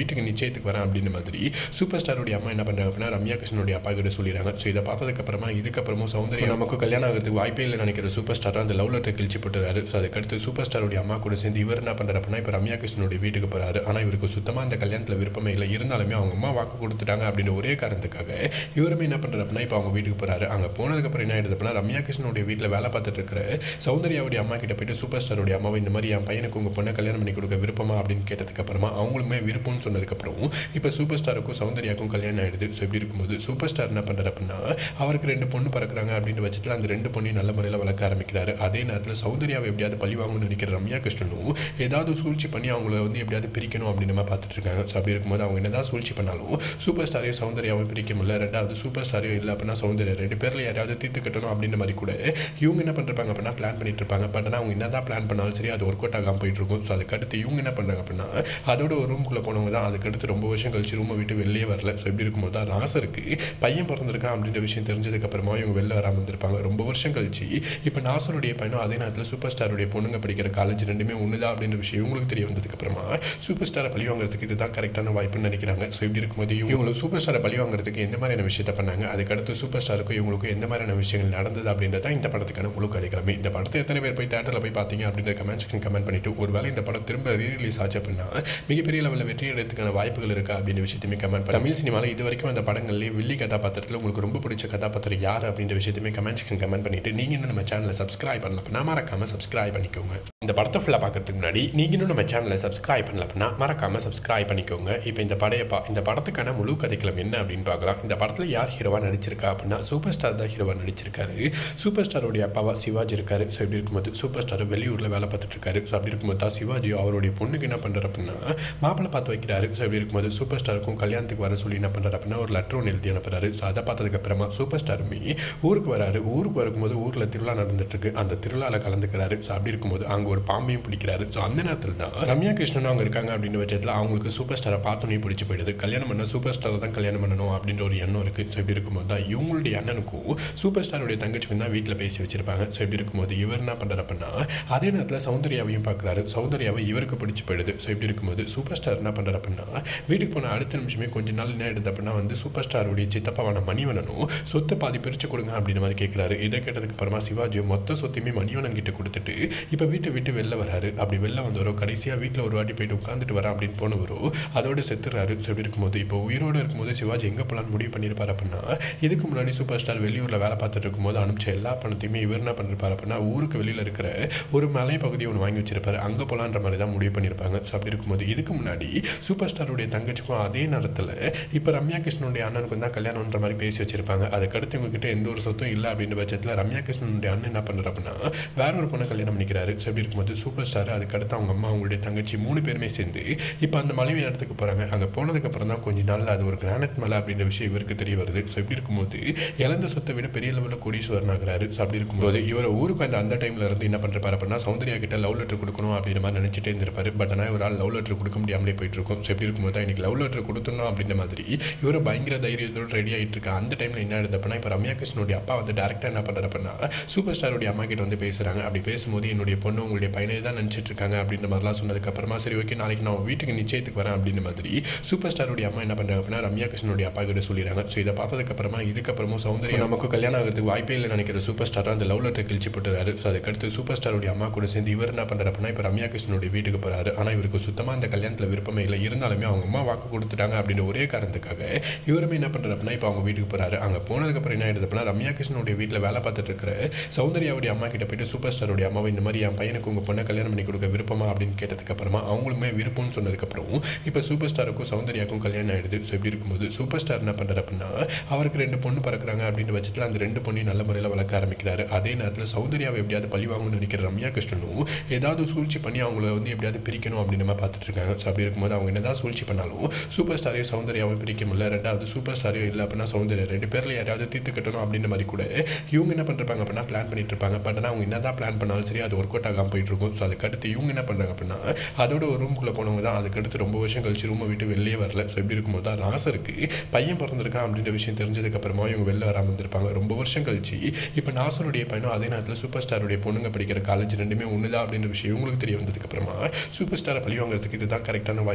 Speaker 1: வீட்டுக்கு நிச்சயத்துக்கு வரேன் அப்படின்ற மாதிரி சூப்பர் ஸ்டாருடைய அம்மா என்ன பண்ணுறாங்க அப்படின்னா ரம்யா கிருஷ்ணனுடைய அப்பா கிட்ட சொல்லிடுறாங்க ஸோ இதை பார்த்ததுக்கப்புறமா இதுக்கப்புறமும் சௌந்தர்யா நமக்கு கல்யாணம் ஆகிறதுக்கு வாய்ப்பே இல்லை நினைக்கிற சூப்பர் ஸ்டார் அந்த லவ் லெட்டர் கிழிச்சு போட்டுறாரு ஸோ அதுக்கடுத்து சூப்பர் ஸ்டாருடைய அம்மா கூட சேர்ந்து இவர் என்ன பண்ணுறாரு அப்படின்னா இப்போ ரம்யா கிருஷ்ணனுடைய வீட்டுக்கு போகிறாரு ஆனால் இவருக்கு சுத்தமாக அந்த கல்யாணத்தில் விருப்பமே இல்லை இருந்தாலுமே அவங்க அம்மா வாக்கு கொடுத்துட்டாங்க அப்படின்னு ஒரே காரணத்துக்காக இவருமே என்ன பண்ணுறாரு அப்படின்னா இப்போ அவங்க வீட்டுக்கு போகிறாரு அங்கே போனதுக்கப்புறம் என்ன ஆயிடுது அப்படின்னா ரம்யா கிருஷ்ணனுடைய வீட்டில் வேலை பார்த்துட்டு இருக்கிற சௌந்தர்யாவுடைய அம்மா கிட்ட போயிட்டு சூப்பர் ஸ்டாருடைய அம்மாவை இந்த மாதிரி என் பையனுக்கு உங்கள் பொண்ணை கல்யாணம் பண்ணி கொடுக்க விருப்பமா அப்படின்னு கேட்டதுக்கப்புறமா அவங்களுமே விருப்பம்னு சொன்னதுக்கப்புறம் இப்போ சூப்பர் ஸ்டாருக்கும் சௌந்தர்யாவுக்கும் கல்யாணம் ஆயிடுது ஸோ இப்படி இருக்கும்போது சூப்பர் ஸ்டார் என்ன பண்ணுறாரு அப்படின்னா அவருக்கு ரெண்டு பொண்ணு பிறக்கிறாங்க அப்படின்னு பட்சத்தில் அந்த ரெண்டு பொண்ணையும் நல்ல முறையில் வளர்க்க ஆரம்பிக்கிறாரு அதே நேரத்தில் சௌந்தர்யாவை எப்படியாவது பழி வாங்கணும்னு நினைக்கிற ரம்யா கிருஷ்ணனும் ஏதாவது சூழ்ச்சி பண்ணி அவங்கள வந்து எப்படியாவது பிரிக்கணும் அப்படின்னு நம்ம பார்த்துட்டு இருக்காங்க ஸோ அப்படி இருக்கும்போது அவங்க என்னதான் சூழ்ச்சி பண்ணாலும் சூப்பர் ஸ்டாரையும் சௌந்தர்யாவும் பிரிக்க முடியல ரெண்டாவது சூப்பர் ஸ்டாரையும் இல்லை அப்படின்னா சௌந்தர்யா ரெண்டு பேரில் யாராவது தீர்த்து கட்டணும் அப்படின்ற மாதிரி கூட இவங்க என்ன பண்ணுறாங்க அப்படின்னா பிளான் பண்ணிட்டு இருப்பாங்க பட் ஆனால் அவங்க என்னதான் பிளான் பண்ணாலும் சரி அது ஒர்க் அவுட் ஆகாமல் போயிட்டு இருக்கும் ஸோ அதுக்கடுத்து இவங்க என்ன பண்ணுறாங்க அப்படின்னா அதோட ஒரு ரூமுக்குள்ளே போனவங்க தான் அதுக்கடுத்து ரொம்ப வருஷம் கழிச்சு ரூமை விட்டு வெளியே வரல ஸோ இப்படி இருக்கும்போது தான் நாசருக்கு பையன் பிறந்திருக்கான் அப்படின்ற விஷயம் தெரிஞ்சதுக்கப்புறமா இவங்க வெளில வராமல் இருந்திருப்பாங்க ரொம்ப வருஷம் கழிச்சு இப்போ நாசருடைய பையனும் அதே நேரத்தில் சூப்பர் ஸ்டாருடைய பொண்ணுங்க படிக்கிற காலேஜ் ரெண்டுமே ஒன்று தான் அப்படின்ற விஷயம் இவங்களுக்கு தெரிய வந்ததுக்கப்புறமா சூப்பர் ஸ்டாரை பழி வாங்குறதுக்கு இதுதான் கரெக்டான வாய்ப்புன்னு நினைக்கிறாங்க ஸோ இப்படி இருக்கும்போது இவங்களுக்கு சூப்பர் ஸ்டாரை பழி வாங்குறதுக்கு எந்த மாதிரியான விஷயத்தை பண்ணாங்க அதுக்கடுத்து சூப்பர் ஸ்டாருக்கும் இவங்களுக்கும் எந்த மாதிரியான விஷயங்கள் நடந்தது அப்படின்றத இந்த படத்துக்கான முழு கதைக்கிழமை இந்த படத்தை எத்தனை பேர் போய் தேட்டரில் போய் பார்த்தீங்க அப்படின்ற கமெண்ட் செக்ஷன் கமெண்ட் பண்ணிட்டு ஒருவேளை இந்த படம் திரும்ப ரீரிலீஸ் ஆச்சு அப்படின்னா மிகப்பெரிய லெவலில் வெற்றி அடைறதுக்கான வாய்ப்புகள் இருக்கா அப்படின்ற விஷயத்தையுமே கமெண்ட் பண்ணி தமிழ் சினிமாவில் இது வரைக்கும் அந்த படங்கள்லேயே வில்லி கதாபாத்திரத்தில் உங்களுக்கு ரொம்ப பிடிச்ச கதாபாத்திரம் யார் அப்படின்ற விஷயத்தையுமே கமெண்ட் செக்ஷன் கமெண்ட் பண்ணிட்டு நீங்கள் இன்னும் நம்ம சேனலை சப்ஸ்கிரைப் பண்ணல அப்படின்னா மறக்காம சப்ஸ்கிரைப் பண்ணிக்கோங்க இந்த படத்தை ஃபுல்லாக பார்க்கறதுக்கு முன்னாடி நீங்கள் இன்னும் நம்ம சேனலை சப்ஸ்கிரைப் பண்ணல அப்படின்னா மறக்காம சப்ஸ்கிரைப் பண்ணிக்கோங்க இப்போ இந்த படைய பா இந்த படத்துக்கான முழு கதைக்களம் என்ன அப்படின்னு பார்க்கலாம் இந்த படத்தில் யார் ஹீரோவாக நடிச்சிருக்கா அப்படின்னா சூப்பர் ஸ்டார் தான் ஹீரோவாக நடிச்சிருக்காரு சூப்பர் ஸ்டாரோடைய அப்பாவா சிவாஜி இருக்காரு ஸோ இப்படி இருக்கும்போது சூப்பர் ஸ்டார் வெளியூரில் வேலை பார்த்துட்டு இருக்காரு ஸோ அப்படி இருக்கும்போது தான் சிவாஜி அவருடைய பொண்ணுக்கு என்ன பண்ணுறாரு அப்படின்னா மாப்பிள்ளை பார்த்து வைக்கிறாரு ஸோ இப்படி இருக்கும்போது சூப்பர் ஸ்டாருக்கும் கல்யாணத்துக்கு வர சொல்லி என்ன பண்ணுறாரு அப்படின்னா ஒரு லெட்டர் ஒன்று எழுதி அனுப்புறாரு ஸோ அதை பார்த்ததுக்கு அப்புறமா சூப்பர் ஸ்டாருமே ஊருக்கு வராரு ஊருக்கு வரும்போது ஊரில் திருவிழா நடந்துட்டு இருக்கு அந்த திருவிழாவில் கலந்துக்கிறாரு ஸோ அப்படி இருக்கும்போது அங்கே ஒரு பாம்பையும் பிடிக்கிறாரு ஸோ அந்த நேரத்தில் தான் ரம்யா கிருஷ்ணன் அவங்க இருக்காங்க அப்படின்னு பட்சத்தில் அவங்களுக்கு சூப்பர் ஸ்டாரை பார்த்தோன்னே பிடிச்சி போயிடுது கல்யாணம் பண்ண சூப்பர் ஸ்டாரை தான் கல்யாணம் பண்ணணும் அப்படின்ற ஒரு எண்ணம் இருக்குது ஸோ இப்படி இருக்கும்போது தான் இவங்களுடைய அண்ணனுக்கும் சூப்பர் ஸ்டாருடைய தங்கச்சிக்கும் தான் வீட்டில் பேசி வச்சிருப்பாங்க ஸோ இப்படி இருக்கும்போது இவர் என்ன பண்ணுறாரு அப்படின்னா அதே நேரத்தில் சௌந்தர்யாவையும் பார்க்குறாரு சௌந்தர்யாவை இவருக்கு பிடிச்சி போயிடுது ஸோ இப்படி இருக்கும்போது சூப்பர் ஸ்டார் என்ன பண்ணுறாரு அப்படின்னா வீட்டுக்கு போன அடுத்த நிமிஷமே கொஞ்ச நாள் என்ன ஆயிடுது அப்படின்னா வந்து சூப்பர் ஸ்டாருடைய சித்தப்பாவான மணிவனனும் சொத்தை பாதி பிரித்து கொடுங்க அப்படின்ற மாதிரி கேட்குறாரு இதை கேட்டதுக்கு அப்புறமா சிவாஜி மொத்த சொத்தையுமே மணிவனன் கிட்ட கொடுத்துட்டு இப்போ வீட்டை விட்டு வெளில வராரு அப்படி வெளில வந்தவரோ கடைசியாக வீட்டில் ஒரு வாட்டி போயிட்டு உட்காந்துட்டு வரேன் அப்படின்னு போனவரோ அதோட செத்துறாரு ஸோ இப்படி இருக்கும்போது இப்போ உயிரோடு இருக்கும்போது சிவாஜி எங்கே போகலான்னு முடிவு பண்ணியிருப்பார் அப்படின்னா இதுக்கு முன்னாடி சூப்பர் ஸ்டார் வெளியூரில் வேலை பார்த்துட்டு இருக்கும்போது அனுப்பிச்ச எல்லா பணத்தையுமே இவர் என்ன பண்ணிருப்பார் அப்படின்னா ஊருக்கு வெளியில் இருக்கிற ஒரு மலை பகுதியை ஒன்று வாங்கி வச்சிருப்பாரு அங்கே போகலான்ற மாதிரி தான் முடிவு பண்ணியிருப்பாங்க ஸோ அப்படி இருக்கும்போது இதுக்கு முன்னாடி சூப்பர் ஸ்டாருடைய தங்கச்சிக்கும் அதே நேரத்தில் இப்போ ரம்யா கிருஷ்ணனுடைய அண்ணனுக்கும் தான் கல்யாணம்ன்ற மாதிரி பேசி வச்சிருப்பாங்க அதுக்கடுத்து இவங்ககிட்ட எந்த ஒரு சொத்தும் இல்லை அப்படின்ற பட்சத்தில் ரம்யா கிருஷ்ணனுடைய அண்ணன் என்ன பண்ணுறாரு அப்படின்னா வேற ஒரு பொண்ணை கல்யாணம் பண்ணிக்கிறாரு ஸோ அப்படி இருக்கும்போது சூப்பர் ஸ்டார் அதுக்கடுத்து அவங்க அம்மா அவங்களுடைய தங்கச்சி மூணு பேருமே சேர்ந்து இப்போ அந்த மலைவி இடத்துக்கு போகிறாங்க அங்கே போனதுக்கப்புறம் தான் கொஞ்ச நாளில் அது ஒரு கிரானைட் மலை அப்படின்ற விஷயம் இவருக்கு தெரிய வருது ஸோ இப்படி இருக்கும்போது இழந்த சொத்தை விட பெரிய லெவலில் கோடீஸ்வரன் ஆகிறாரு ஸோ அப்படி இருக்கும்போது இவர் ஊருக்கு அந்த அந்த டைமில் இருந்து என்ன பண்ணுறாரு அப்படின்னா சௌந்தர்யா கிட்ட லவ் லெட்டர் கொடுக்கணும் அப்படின்ற மாதிரி நினச்சிட்டே இருந்திருப்பாரு பட் ஆனால் ஒரு ஆள் லவ் லெட்டர் கொடுக்க முடியாமலே போயிட்டு இருக்கும் ஸோ எப்படி இருக்கும்போது தான் இன்னைக்கு லவ் லெட்டர் கொடுத்துடணும் அப்படின்ற மாதிரி இவர் பயங்கர தைரியத்தோடு ரெடி ஆகிட்டு இருக்கா அந்த டைமில் என்ன ஆகுது அப்படின்னா இப்போ ரம்யா கிருஷ்ணனுடைய அப்பா வந்து டேரக்டாக என்ன பண்ணுறாரு அப்படின்னா சூப்பர் ஸ்டாருடைய அம்மா கிட்ட வந்து பேசுகிறாங்க அப்படி பேசும்போது என்னுடைய பொண்ணு உங்களுடைய பையனை தான் நினச்சிட்டு இருக்காங்க அப்படின்ற மாதிரிலாம் சொன்னதுக்கப்புறமா சரி ஓகே நாளைக்கு நான் வீட்டுக்கு நிச்சயத்துக்கு வரேன் அப்படின்ற மாதிரி சூப்பர் ஸ்டாருடைய அம்மா என்ன பண்ணுறாங்க அப்படின்னா ரம்யா கிருஷ்ணனுடைய அப்பா கிட்ட சொல்லிடுறாங்க ஸோ இதை பார்த்ததுக்கப்புறமா இதுக்கப்புறமும் சௌந்தர்யா நமக்கு கல்யாணம் ஆகிறதுக்கு வாய்ப்பே இல்லை நினைக்கிற சூப்பர் ஸ்டார் அந்த லவ் லெட்டர் கிழிச்சு போட்டுறாரு ஸோ அதுக்கடுத்து சூப்பர் ஸ்டாருடைய அம்மா கூட சேர்ந்து இவர் என்ன பண்ணுறாரு அப்படின்னா இப்போ ரம்யா கிருஷ்ணனுடைய வீட்டுக்கு போகிறாரு ஆனால் இவருக்கு சுத்தமாக அந்த கல்யாணத்தில் விருப்பமே இல்லை இருந்தாலுமே அவங்க அம்மா வாக்கு கொடுத்துட்டாங்க அப்படின்னு ஒரே காரணத்துக்காக இவருமே என்ன பண்ணுறாரு அப்படின்னா இப்போ அவங்க வீட்டுக்கு போகிறாரு அங்கே போனதுக்கப்புறம் என்ன ஆயிடுது அப்படின்னா ரம்யா கிருஷ்ணனுடைய வீட்டில் வேலை பார்த்துட்டு இருக்கிற சௌந்தர்யாவுடைய அம்மா கிட்ட போயிட்டு சூப்பர் ஸ்டாருடைய அம்மாவை இந்த மாதிரி என் பையனுக்கு உங்கள் பொண்ணை கல்யாணம் பண்ணி கொடுக்க விருப்பமா அப்படின்னு கேட்டதுக்கப்புறமா அவங்களுமே விருப்பம்னு சொன்னதுக்கப்புறம் இப்போ சூப்பர் ஸ்டாருக்கும் சௌந்தர்யாவுக்கும் கல்யாணம் ஆயிடுது ஸோ இப்படி இருக்கும்போது சூப்பர் ஸ்டார் என்ன பண்ணுறாரு அப்படின்னா அவருக்கு ரெண்டு பொண்ணு பறக்குறாங்க அப்படின்ற பட்சத்தில் அந்த ரெண்டு பொண்ணையும் நல்ல முறையில் வளர்க்க ஆரம்பிக்கிறாரு அதே நேரத்தில் சௌந்தர்யாவை எப்படியாவது பழி வாங்கணும்னு நினைக்கிற ரம்யா கிருஷ்ணனும் ஏதாவது சூழ்ச்சி பண்ணி அவங்கள வந்து எப்படியாவது பிரிக்கணும் அப்படின்னு நம்ம பார்த்துட்டு இருக்காங்க ஸோ அப்படி இருக்கும்போது அவங்க என்னதான் சூழ்ச்சி பண்ணாலும் சூப்பர் ஸ்டாரையும் சௌந்தர்யாவும் பிரிக்க முடியல ரெண்டாவது சூப்பர் ஸ்டாரையும் இல்லை அப்படின்னா சௌந்தர்யா ரெண்டு பேரில் யாராவது தீர்த்து கட்டணும் அப்படின்ற மாதிரி கூட இவங்க என்ன பண்ணிருப்பாங்க அப்படின்னா பிளான் பண்ணிட்டு இருப்பாங்க பட் ஆனால் அவங்க என்னதான் பிளான் பண்ணாலும் சரி அது ஒர்க் அவுட் ஆகாமல் போயிட்டு இருக்கும் ஸோ அதுக்கடுத்து இவங்க என்ன பண்ணுறாங்க அப்படின்னா அதோட ஒரு ரூமுக்குள்ளே போனவங்க தான் அதுக்கடுத்து ரொம்ப வருஷம் கழிச்சு ரூமை விட்டு வெளியே வரல ஸோ இப்படி இருக்கும்போது தான் நாசருக்கு பையன் பிறந்திருக்கான் அப்படின்ற விஷயம் தெரிஞ்சதுக்கப்புறமா இவங்க வெளில வராமல் இருந்திருப்பாங்க ரொம்ப வருஷம் கழிச்சு இப்போ நாசருடைய பையனும் அதே நேரத்தில் சூப்பர் ஸ்டாருடைய பொண்ணுங்க படிக்கிற காலேஜ் ரெண்டுமே ஒன்று தான் அப்படின்ற விஷயம் இவங்களுக்கு தெரிய வந்ததுக்கப்புறமா சூப்பர் ஸ்டாரை பழி வாங்குறதுக்கு இதுதான் கரெக்டான வாய்ப்புன்னு நினைக்கிறாங்க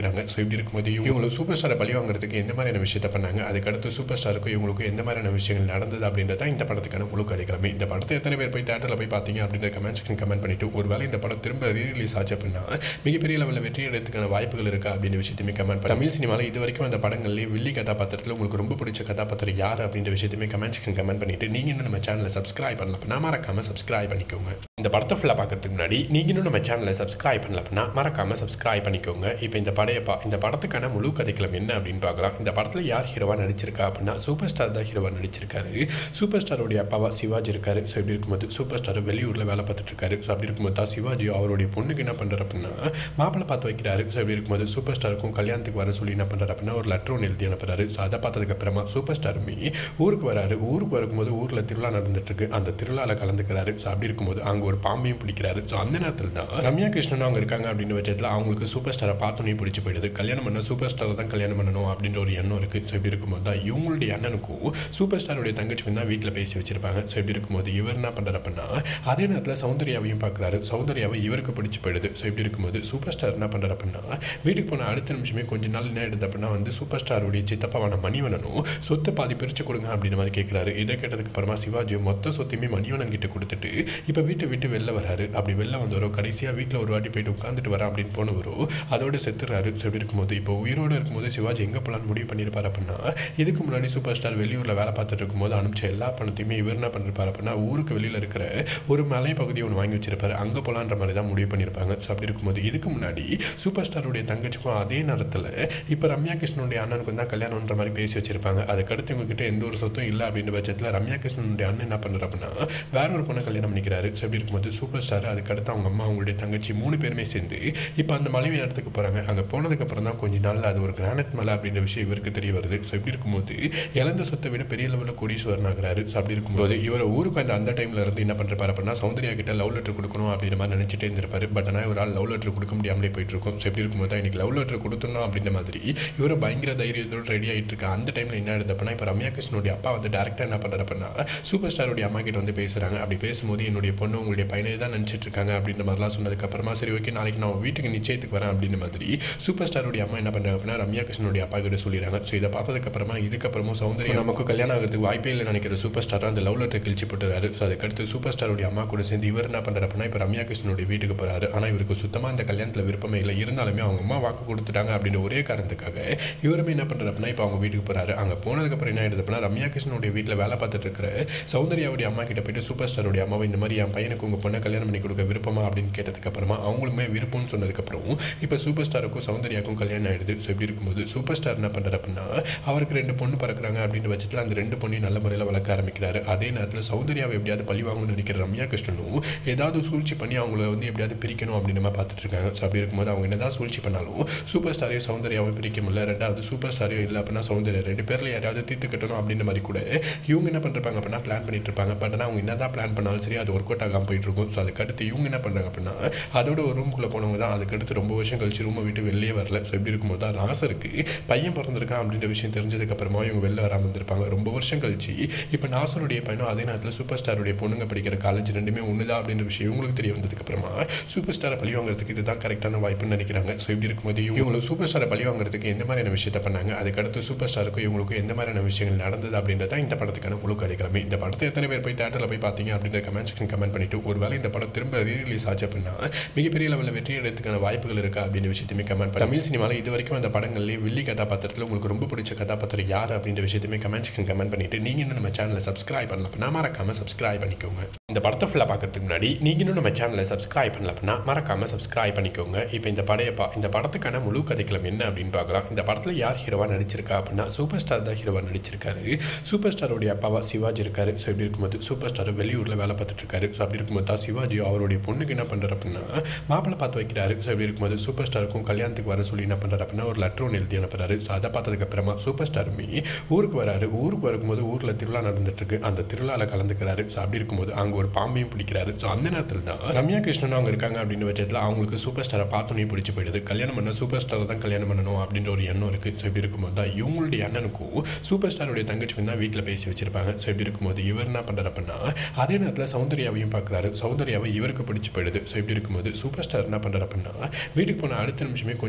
Speaker 1: நடிக்கிறாங்க ஸோ இப்படி இருக்கும்போது இவங்களை சூப்பர் ஸ்டாரை பழி வாங்குறதுக்கு எந்த மாதிரியான விஷயத்த பண்ணாங்க அதுக்கடுத்து சூப்பர் ஸ்டாருக்கும் இவங்களுக்கும் எந்த மாதிரியான விஷயங்கள் நடந்தது அப்படின்றத இந்த படத்துக்கான முழு கதைக்கிழமை இந்த படத்தை எத்தனை பேர் போய் தேட்டரில் போய் பார்த்தீங்க அப்படின்ற கமெண்ட் செக்ஷன் கமெண்ட் பண்ணிட்டு ஒருவேளை இந்த படம் திரும்ப ரீரிலீஸ் ஆச்சு அப்படின்னா மிகப்பெரிய லெவலில் வெற்றி அடைறதுக்கான வாய்ப்புகள் இருக்கா அப்படின்ற விஷயத்தையுமே கமெண்ட் பண்ணி தமிழ் சினிமாவில் இது வரைக்கும் அந்த படங்கள்லேயே வில்லி கதாபாத்திரத்தில் உங்களுக்கு ரொம்ப பிடிச்ச கதாபாத்திரம் யார் அப்படின்ற விஷயத்தையுமே கமெண்ட் செக்ஷன் கமெண்ட் பண்ணிட்டு நீங்கள் இன்னும் நம்ம சேனலை சப்ஸ்கிரைப் பண்ணல அப்படின்னா மறக்காம சப்ஸ்கிரைப் பண்ணிக்கோங்க இந்த படத்தை ஃபுல்லாக பார்க்கறதுக்கு முன்னாடி நீங்கள் இன்னும் நம்ம சேனலை சப்ஸ்கிரைப் பண்ணல அப்படின்னா மறக்காம சப்ஸ்கிரைப் பண்ணிக்கோங்க இப்போ இந்த படைய பா இந்த படத்துக்கான முழு கதைக்களம் என்ன அப்படின்னு பார்க்கலாம் இந்த படத்தில் யார் ஹீரோவாக நடிச்சிருக்கா அப்படின்னா சூப்பர் ஸ்டார் தான் ஹீரோவாக நடிச்சிருக்காரு சூப்பர் ஸ்டாரோடைய அப்பாவா சிவாஜி இருக்காரு ஸோ இப்படி இருக்கும்போது சூப்பர் ஸ்டார் வெளியூரில் வேலை பார்த்துட்டு இருக்காரு ஸோ அப்படி இருக்கும்போது தான் சிவாஜி அவருடைய பொண்ணுக்கு என்ன பண்ணுறாரு அப்படின்னா மாப்பிள்ளை பார்த்து வைக்கிறாரு ஸோ இப்படி இருக்கும்போது சூப்பர் ஸ்டாருக்கும் கல்யாணத்துக்கு வர சொல்லி என்ன பண்ணுறாரு அப்படின்னா ஒரு லெட்டர் ஒன்று எழுதி அனுப்புறாரு ஸோ அதை பார்த்ததுக்கு அப்புறமா சூப்பர் ஸ்டாருமே ஊருக்கு வராரு ஊருக்கு வரும்போது ஊரில் திருவிழா நடந்துட்டு இருக்கு அந்த திருவிழாவில் கலந்துக்கிறாரு ஸோ அப்படி இருக்கும்போது அங்கே ஒரு பாம்பையும் பிடிக்கிறாரு ஸோ அந்த நேரத்தில் தான் ரம்யா கிருஷ்ணன் அவங்க இருக்காங்க அப்படின்னு பட்சத்தில் அவங்களுக்கு சூப்பர் ஸ்டாரை பார்த்தோன்னே பிடிச்சி போயிடுது கல்யாணம் பண்ண சூப்பர் ஸ்டாரை தான் கல்யாணம் பண்ணணும் அப்படின்ற ஒரு எண்ணம் இருக்குது ஸோ இப்படி இருக்கும்போது தான் இவங்களுடைய அண்ணனுக்கும் சூப்பர் ஸ்டாருடைய தங்கச்சிக்கும் தான் வீட்டில் பேசி வச்சிருப்பாங்க ஸோ இப்படி இருக்கும்போது இவர் என்ன பண்ணுறாரு அப்படின்னா அதே நேரத்தில் சௌந்தர்யாவையும் பார்க்குறாரு சௌந்தர்யாவை இவருக்கு பிடிச்சி போயிடுது ஸோ இப்படி இருக்கும்போது சூப்பர் ஸ்டார் என்ன பண்ணுறாரு அப்படின்னா வீட்டுக்கு போன அடுத்த நிமிஷமே கொஞ்ச நாள் என்ன எடுத்து அப்படின்னா வந்து சூப்பர் ஸ்டாருடைய சித்தப்பாவான மணிவனனும் சொத்தை பாதி பிரித்து கொடுங்க அப்படின்ற மாதிரி கேட்குறாரு இதை கேட்டதுக்கு அப்புறமா சிவாஜி மொத்த சொத்தையுமே மணிவனன் கிட்ட கொடுத்துட்டு இப்போ வீட்டை விட்டு வெளில வராரு அப்படி வெளில வந்தவரோ கடைசியாக வீட்டில் ஒரு வாட்டி போயிட்டு உட்காந்துட்டு வரேன் அப்படின்னு போனவரோ அதோட செத்துறாரு ஸோ இப்படி இருக்கும்போது இப்போ உயிரோடு இருக்கும்போது சிவாஜி எங்கே போகலான்னு முடிவு பண்ணியிருப்பார் அப்படின்னா இதுக்கு முன்னாடி சூப்பர் ஸ்டார் வெளியூரில் வேலை பார்த்துட்டு இருக்கும்போது அனுப்பிச்ச எல்லா பணத்தையுமே இவர் என்ன பண்ணிருப்பார் அப்படின்னா ஊருக்கு வெளியில் இருக்கிற ஒரு மலை பகுதியை ஒன்று வாங்கி வச்சிருப்பாரு அங்கே போகலான்ற மாதிரி தான் முடிவு பண்ணியிருப்பாங்க ஸோ அப்படி இருக்கும்போது இதுக்கு முன்னாடி சூப்பர் ஸ்டாருடைய தங்கச்சிக்கும் அதே நேரத்தில் இப்போ ரம்யா கிருஷ்ணனுடைய அண்ணனுக்கும் தான் கல்யாணம்ன்ற மாதிரி பேசி வச்சிருப்பாங்க அதுக்கடுத்து இவங்ககிட்ட எந்த ஒரு சொத்தும் இல்லை அப்படின்ற பட்சத்தில் ரம்யா கிருஷ்ணனுடைய அண்ணன் என்ன பண்ணுறாரு அப்படின்னா வேற ஒரு பொண்ணை கல்யாணம் பண்ணிக்கிறாரு ஸோ அப்படி இருக்கும்போது சூப்பர் ஸ்டார் அதுக்கடுத்து அவங்க அம்மா அவங்களுடைய தங்கச்சி மூணு பேருமே சேர்ந்து இப்போ அந்த மலைவி இடத்துக்கு போகிறாங்க அங்கே போனதுக்கப்புறம் தான் கொஞ்ச நாள்ல அது ஒரு கிரானைட் மலை அப்படின்ற விஷயம் இவருக்கு தெரிய வருது ஸோ இப்படி இருக்கும்போது இழந்த சொத்தை விட பெரிய லெவலில் கோடீஸ்வரன் ஆகிறாரு ஸோ அப்படி இருக்கும்போது இவர் ஊருக்கு அந்த அந்த டைம்ல இருந்து என்ன பண்ணுறாரு அப்படின்னா சௌந்தர்யா கிட்ட லவ் லெட்டர் கொடுக்கணும் அப்படின்ற மாதிரி நினச்சிட்டே இருந்திருப்பாரு பட் ஆனால் ஒரு ஆள் லவ் லெட்டர் கொடுக்க முடியாமலே போயிட்டு இருக்கும் ஸோ எப்படி இருக்கும்போது தான் இன்னைக்கு லவ் லெட்டர் கொடுத்துடணும் அப்படின்ற மாதிரி இவர் பயங்கர தைரியத்தோடு ரெடி ஆகிட்டு இருக்கு அந்த டைமில் என்ன ஆகுது அப்படின்னா இப்போ ரம்யா கிருஷ்ணனுடைய அப்பா வந்து டேரக்டாக என்ன பண்ணுறாரு அப்படின்னா சூப்பர் ஸ்டாருடைய அம்மா கிட்ட வந்து பேசுகிறாங்க அப்படி பேசும்போது என்னுடைய பொண்ணு உங்களுடைய பையனை தான் நினச்சிட்டு இருக்காங்க அப்படின்ற மாதிரிலாம் சொன்னதுக்கு அப்புறமா சரி ஓகே நாளைக்கு நான் உன் வீட்டுக்கு நிச்சயத்துக்கு வரேன் அப்படின்ற மாதிரி சூப்பர் ஸ்டாருடைய அம்மா என்ன பண்ணுறாங்க அப்படின்னா ரம்யா கிருஷ்ணனுடைய அப்பா கிட்ட சொல்லிடுறாங்க ஸோ இதை பார்த்ததுக்கு அப்புறமா இதுக்கப்புறமும் சௌந்தர்யா நமக்கு கல்யாணம் ஆகிறதுக்கு வாய்ப்பே இல்லை நினைக்கிற சூப்பர் ஸ்டார் அந்த லவ் லெட்டர் கிழிச்சு போட்டுறாரு ஸோ அதுக்கடுத்து சூப்பர் ஸ்டாருடைய அம்மா கூட சேர்ந்து இவர் என்ன பண்ணுறாரு அப்படின்னா இப்போ ரம்யா கிருஷ்ணனுடைய வீட்டுக்கு போகிறாரு ஆனால் இவருக்கு சுத்தமாக அந்த கல்யாணத்தில் விருப்பமே இல்லை இருந்தாலுமே அவங்க அம்மா வாக்கு கொடுத்துட்டாங்க அப்படின்னு ஒரே காரணத்துக்காக இவருமே என்ன பண்ணுறாரு அப்படின்னா இப்போ அவங்க வீட்டுக்கு போகிறாரு அங்கே போனதுக்கப்புறம் என்ன ஆயிடுது அப்படின்னா ரம்யா கிருஷ்ணனுடைய வீட்டில் வேலை பார்த்துட்டு இருக்கிற சௌந்தர்யாவுடைய அம்மா கிட்ட போயிட்டு சூப்பர் ஸ்டாருடைய அம்மாவை இந்த மாதிரி என் பையனுக்கு உங்கள் பொண்ணை கல்யாணம் பண்ணி கொடுக்க விருப்பமா அப்படின்னு கேட்டதுக்கு அப்புறமா அவங்களுமே விருப்பம்னு சொன்னதுக்கப்புறம் இப்போ சூப்பர் ஸ்டாருக்கும் சௌந்தர்யாவுக்கும் கல்யாணம் ஆயிடுது ஸோ இப்படி இருக்கும்போது சூப்பர் ஸ்டார் என்ன பண்ணுறாரு அப்படின்னா அவருக்கு ரெண்டு பொண்ணு பறக்குறாங்க அப்படின்ற பட்சத்தில் அந்த ரெண்டு பொண்ணையும் நல்ல முறையில் வளர்க்க ஆரம்பிக்கிறாரு அதே நேரத்தில் சௌந்தர்யாவை எப்படியாவது பழி வாங்கணும்னு நினைக்கிற ரம்யா கிருஷ்ணனும் ஏதாவது சூழ்ச்சி பண்ணி அவங்கள வந்து எப்படியாவது பிரிக்கணும் அப்படின்னு நம்ம பார்த்துட்டு இருக்காங்க ஸோ அப்படி இருக்கும்போது அவங்க என்னதான் சூழ்ச்சி பண்ணாலும் சூப்பர் ஸ்டாரையும் சௌந்தர்யாவும் பிரிக்க முடியல ரெண்டாவது சூப்பர் ஸ்டாரையும் இல்லை அப்படின்னா சௌந்தர்யா ரெண்டு பேரில் யாராவது தீர்த்து கட்டணும் அப்படின்ற மாதிரி கூட இவங்க என்ன பண்ணிருப்பாங்க அப்படின்னா பிளான் பண்ணிட்டு இருப்பாங்க பட் ஆனால் அவங்க என்னதான் பிளான் பண்ணாலும் சரி அது ஒர்க் அவுட் ஆகாமல் போயிட்டு இருக்கும் ஸோ அதுக்கடுத்து இவங்க என்ன பண்ணுறாங்க அப்படின்னா அதோட ஒரு ரூமுக்குள்ளே போனவங்க தான் அதுக்கடுத்து ரொம்ப வருஷம் கழிச்சு ரூமை விட்டு வெளியே வரல ஸோ இப்படி இருக்கும்போது தான் நாசருக்கு பையன் பிறந்திருக்கான் அப்படின்ற விஷயம் தெரிஞ்சதுக்கு அப்புறமா இவங்க வெளில வராமல் இருந்திருப்பாங்க ரொம்ப வருஷம் கழிச்சு இப்போ நாசருடைய பையனும் அதே நேரத்தில் சூப்பர் ஸ்டாருடைய பொண்ணுங்க படிக்கிற காலேஜ் ரெண்டுமே ஒன்று தான் அப்படின்ற விஷயம் இவங்களுக்கு தெரிய வந்ததுக்கு அப்புறமா சூப்பர் ஸ்டாரை பழி வாங்குறதுக்கு இதுதான் கரெக்டான வாய்ப்புன்னு நினைக்கிறாங்க ஸோ இப்படி இருக்கும்போது இவங்களுக்கு சூப்பர் ஸ்டாரை பழி வாங்குறதுக்கு எந்த மாதிரியான விஷயத்த பண்ணாங்க அதுக்கடுத்து சூப்பர் ஸ்டாருக்கும் இவங்களுக்கும் எந்த மாதிரியான விஷயங்கள் நடந்தது அப்படின்றத இந்த படத்துக்கான முழு கதைக்கிழமை இந்த படத்தை எத்தனை பேர் போய் தேட்டரில் போய் பார்த்தீங்க அப்படின்ற கமெண்ட் செக்ஷன் கமெண்ட் பண்ணிட்டு ஒருவேளை இந்த படம் திரும்ப ரீரிலீஸ் ஆச்சு அப்படின்னா மிகப்பெரிய லெவலில் வெற்றி அடைறதுக்கான வாய்ப்புகள் இருக்கா அப்படின்ற விஷயத்தையுமே கமெண்ட் பண்ணி தமிழ் சினிமாவில் இது வரைக்கும் அந்த படங்கள்லேயே வில்லி கதாபாத்திரத்தில் உங்களுக்கு ரொம்ப பிடிச்ச கதாபாத்திரம் யார் அப்படின்ற விஷயத்தையுமே கமெண்ட் செக்ஷன் கமெண்ட் பண்ணிட்டு நீங்கள் இன்னும் நம்ம சேனலை சப்ஸ்கிரைப் பண்ணல அப்படின்னா மறக்காம சப்ஸ்கிரைப் பண்ணிக்கோங்க இந்த படத்தை ஃபுல்லாக பார்க்கறதுக்கு முன்னாடி நீங்கள் இன்னும் நம்ம சேனலை சப்ஸ்கிரைப் பண்ணல அப்படின்னா மறக்காம சப்ஸ்கிரைப் பண்ணிக்கோங்க இப்போ இந்த படைய பா இந்த படத்துக்கான முழு கதைக்களம் என்ன அப்படின்னு பார்க்கலாம் இந்த படத்தில் யார் ஹீரோவாக நடிச்சிருக்கா அப்படின்னா சூப்பர் ஸ்டார் தான் ஹீரோவாக நடிச்சிருக்காரு சூப்பர் ஸ்டாருடைய அப்பாவா சிவாஜி இருக்காரு ஸோ இப்படி இருக்கும்போது சூப்பர் ஸ்டார் வெளியூரில் வேலை பார்த்துட்டு இருக்காரு ஸோ அப்படி இருக்கும்போது தான் சிவாஜி அவருடைய பொண்ணுக்கு என்ன பண்ணுறாரு அப்படின்னா மாப்பிள்ளை பார்த்து வைக்கிறாரு ஸோ இப்படி இருக்கும்போது சூப்பர் ஸ்டாருக்கும் கல்யாணத்துக்கு வர சொல்லி என்ன பண்ணுறாரு அப்படின்னா ஒரு லெட்டர் ஒன்று எழுதி அனுப்புறாரு ஸோ அதை பார்த்ததுக்கு அப்புறமா சூப்பர் ஸ்டாருமே ஊருக்கு வராரு ஊருக்கு வரும்போது ஊரில் திருவிழா நடந்துட்டு இருக்கு அந்த திருவிழாவில் கலந்துக்கிறாரு ஸோ அப்படி இருக்கும்போது அங்கே ஒரு பாம்பையும் பிடிக்கிறாரு ஸோ அந்த நேரத்தில் தான் ரம்யா கிருஷ்ணன் அவங்க இருக்காங்க அப்படின்னு பட்சத்தில் அவங்களுக்கு சூப்பர் ஸ்டாரை பார்த்தோன்னே பிடிச்சி போயிடுது கல்யாணம் பண்ண சூப்பர் ஸ்டாரை தான் கல்யாணம் பண்ணணும் அப்படின்ற ஒரு எண்ணம் இருக்குது ஸோ இப்படி இருக்கும்போது தான் இவங்களுடைய அண்ணனுக்கும் சூப்பர் ஸ்டாருடைய தங்கச்சிக்கும் தான் வீட்டில் பேசி வச்சிருப்பாங்க ஸோ இப்படி இருக்கும்போது இவர் என்ன பண்ணுறாரு அப்படின்னா அதே நேரத்தில் சௌந்தர்யாவையும் பார்க்குறாரு சௌந்தர்யாவை இவருக்கு பிடிச்சி போயிடுது ஸோ இப்படி இருக்கும்போது சூப்பர் ஸ்டார் என்ன பண்ணுறாரு அப்படின்னா வீட்டுக்கு போன அடுத்த நிமிஷமே கொஞ்ச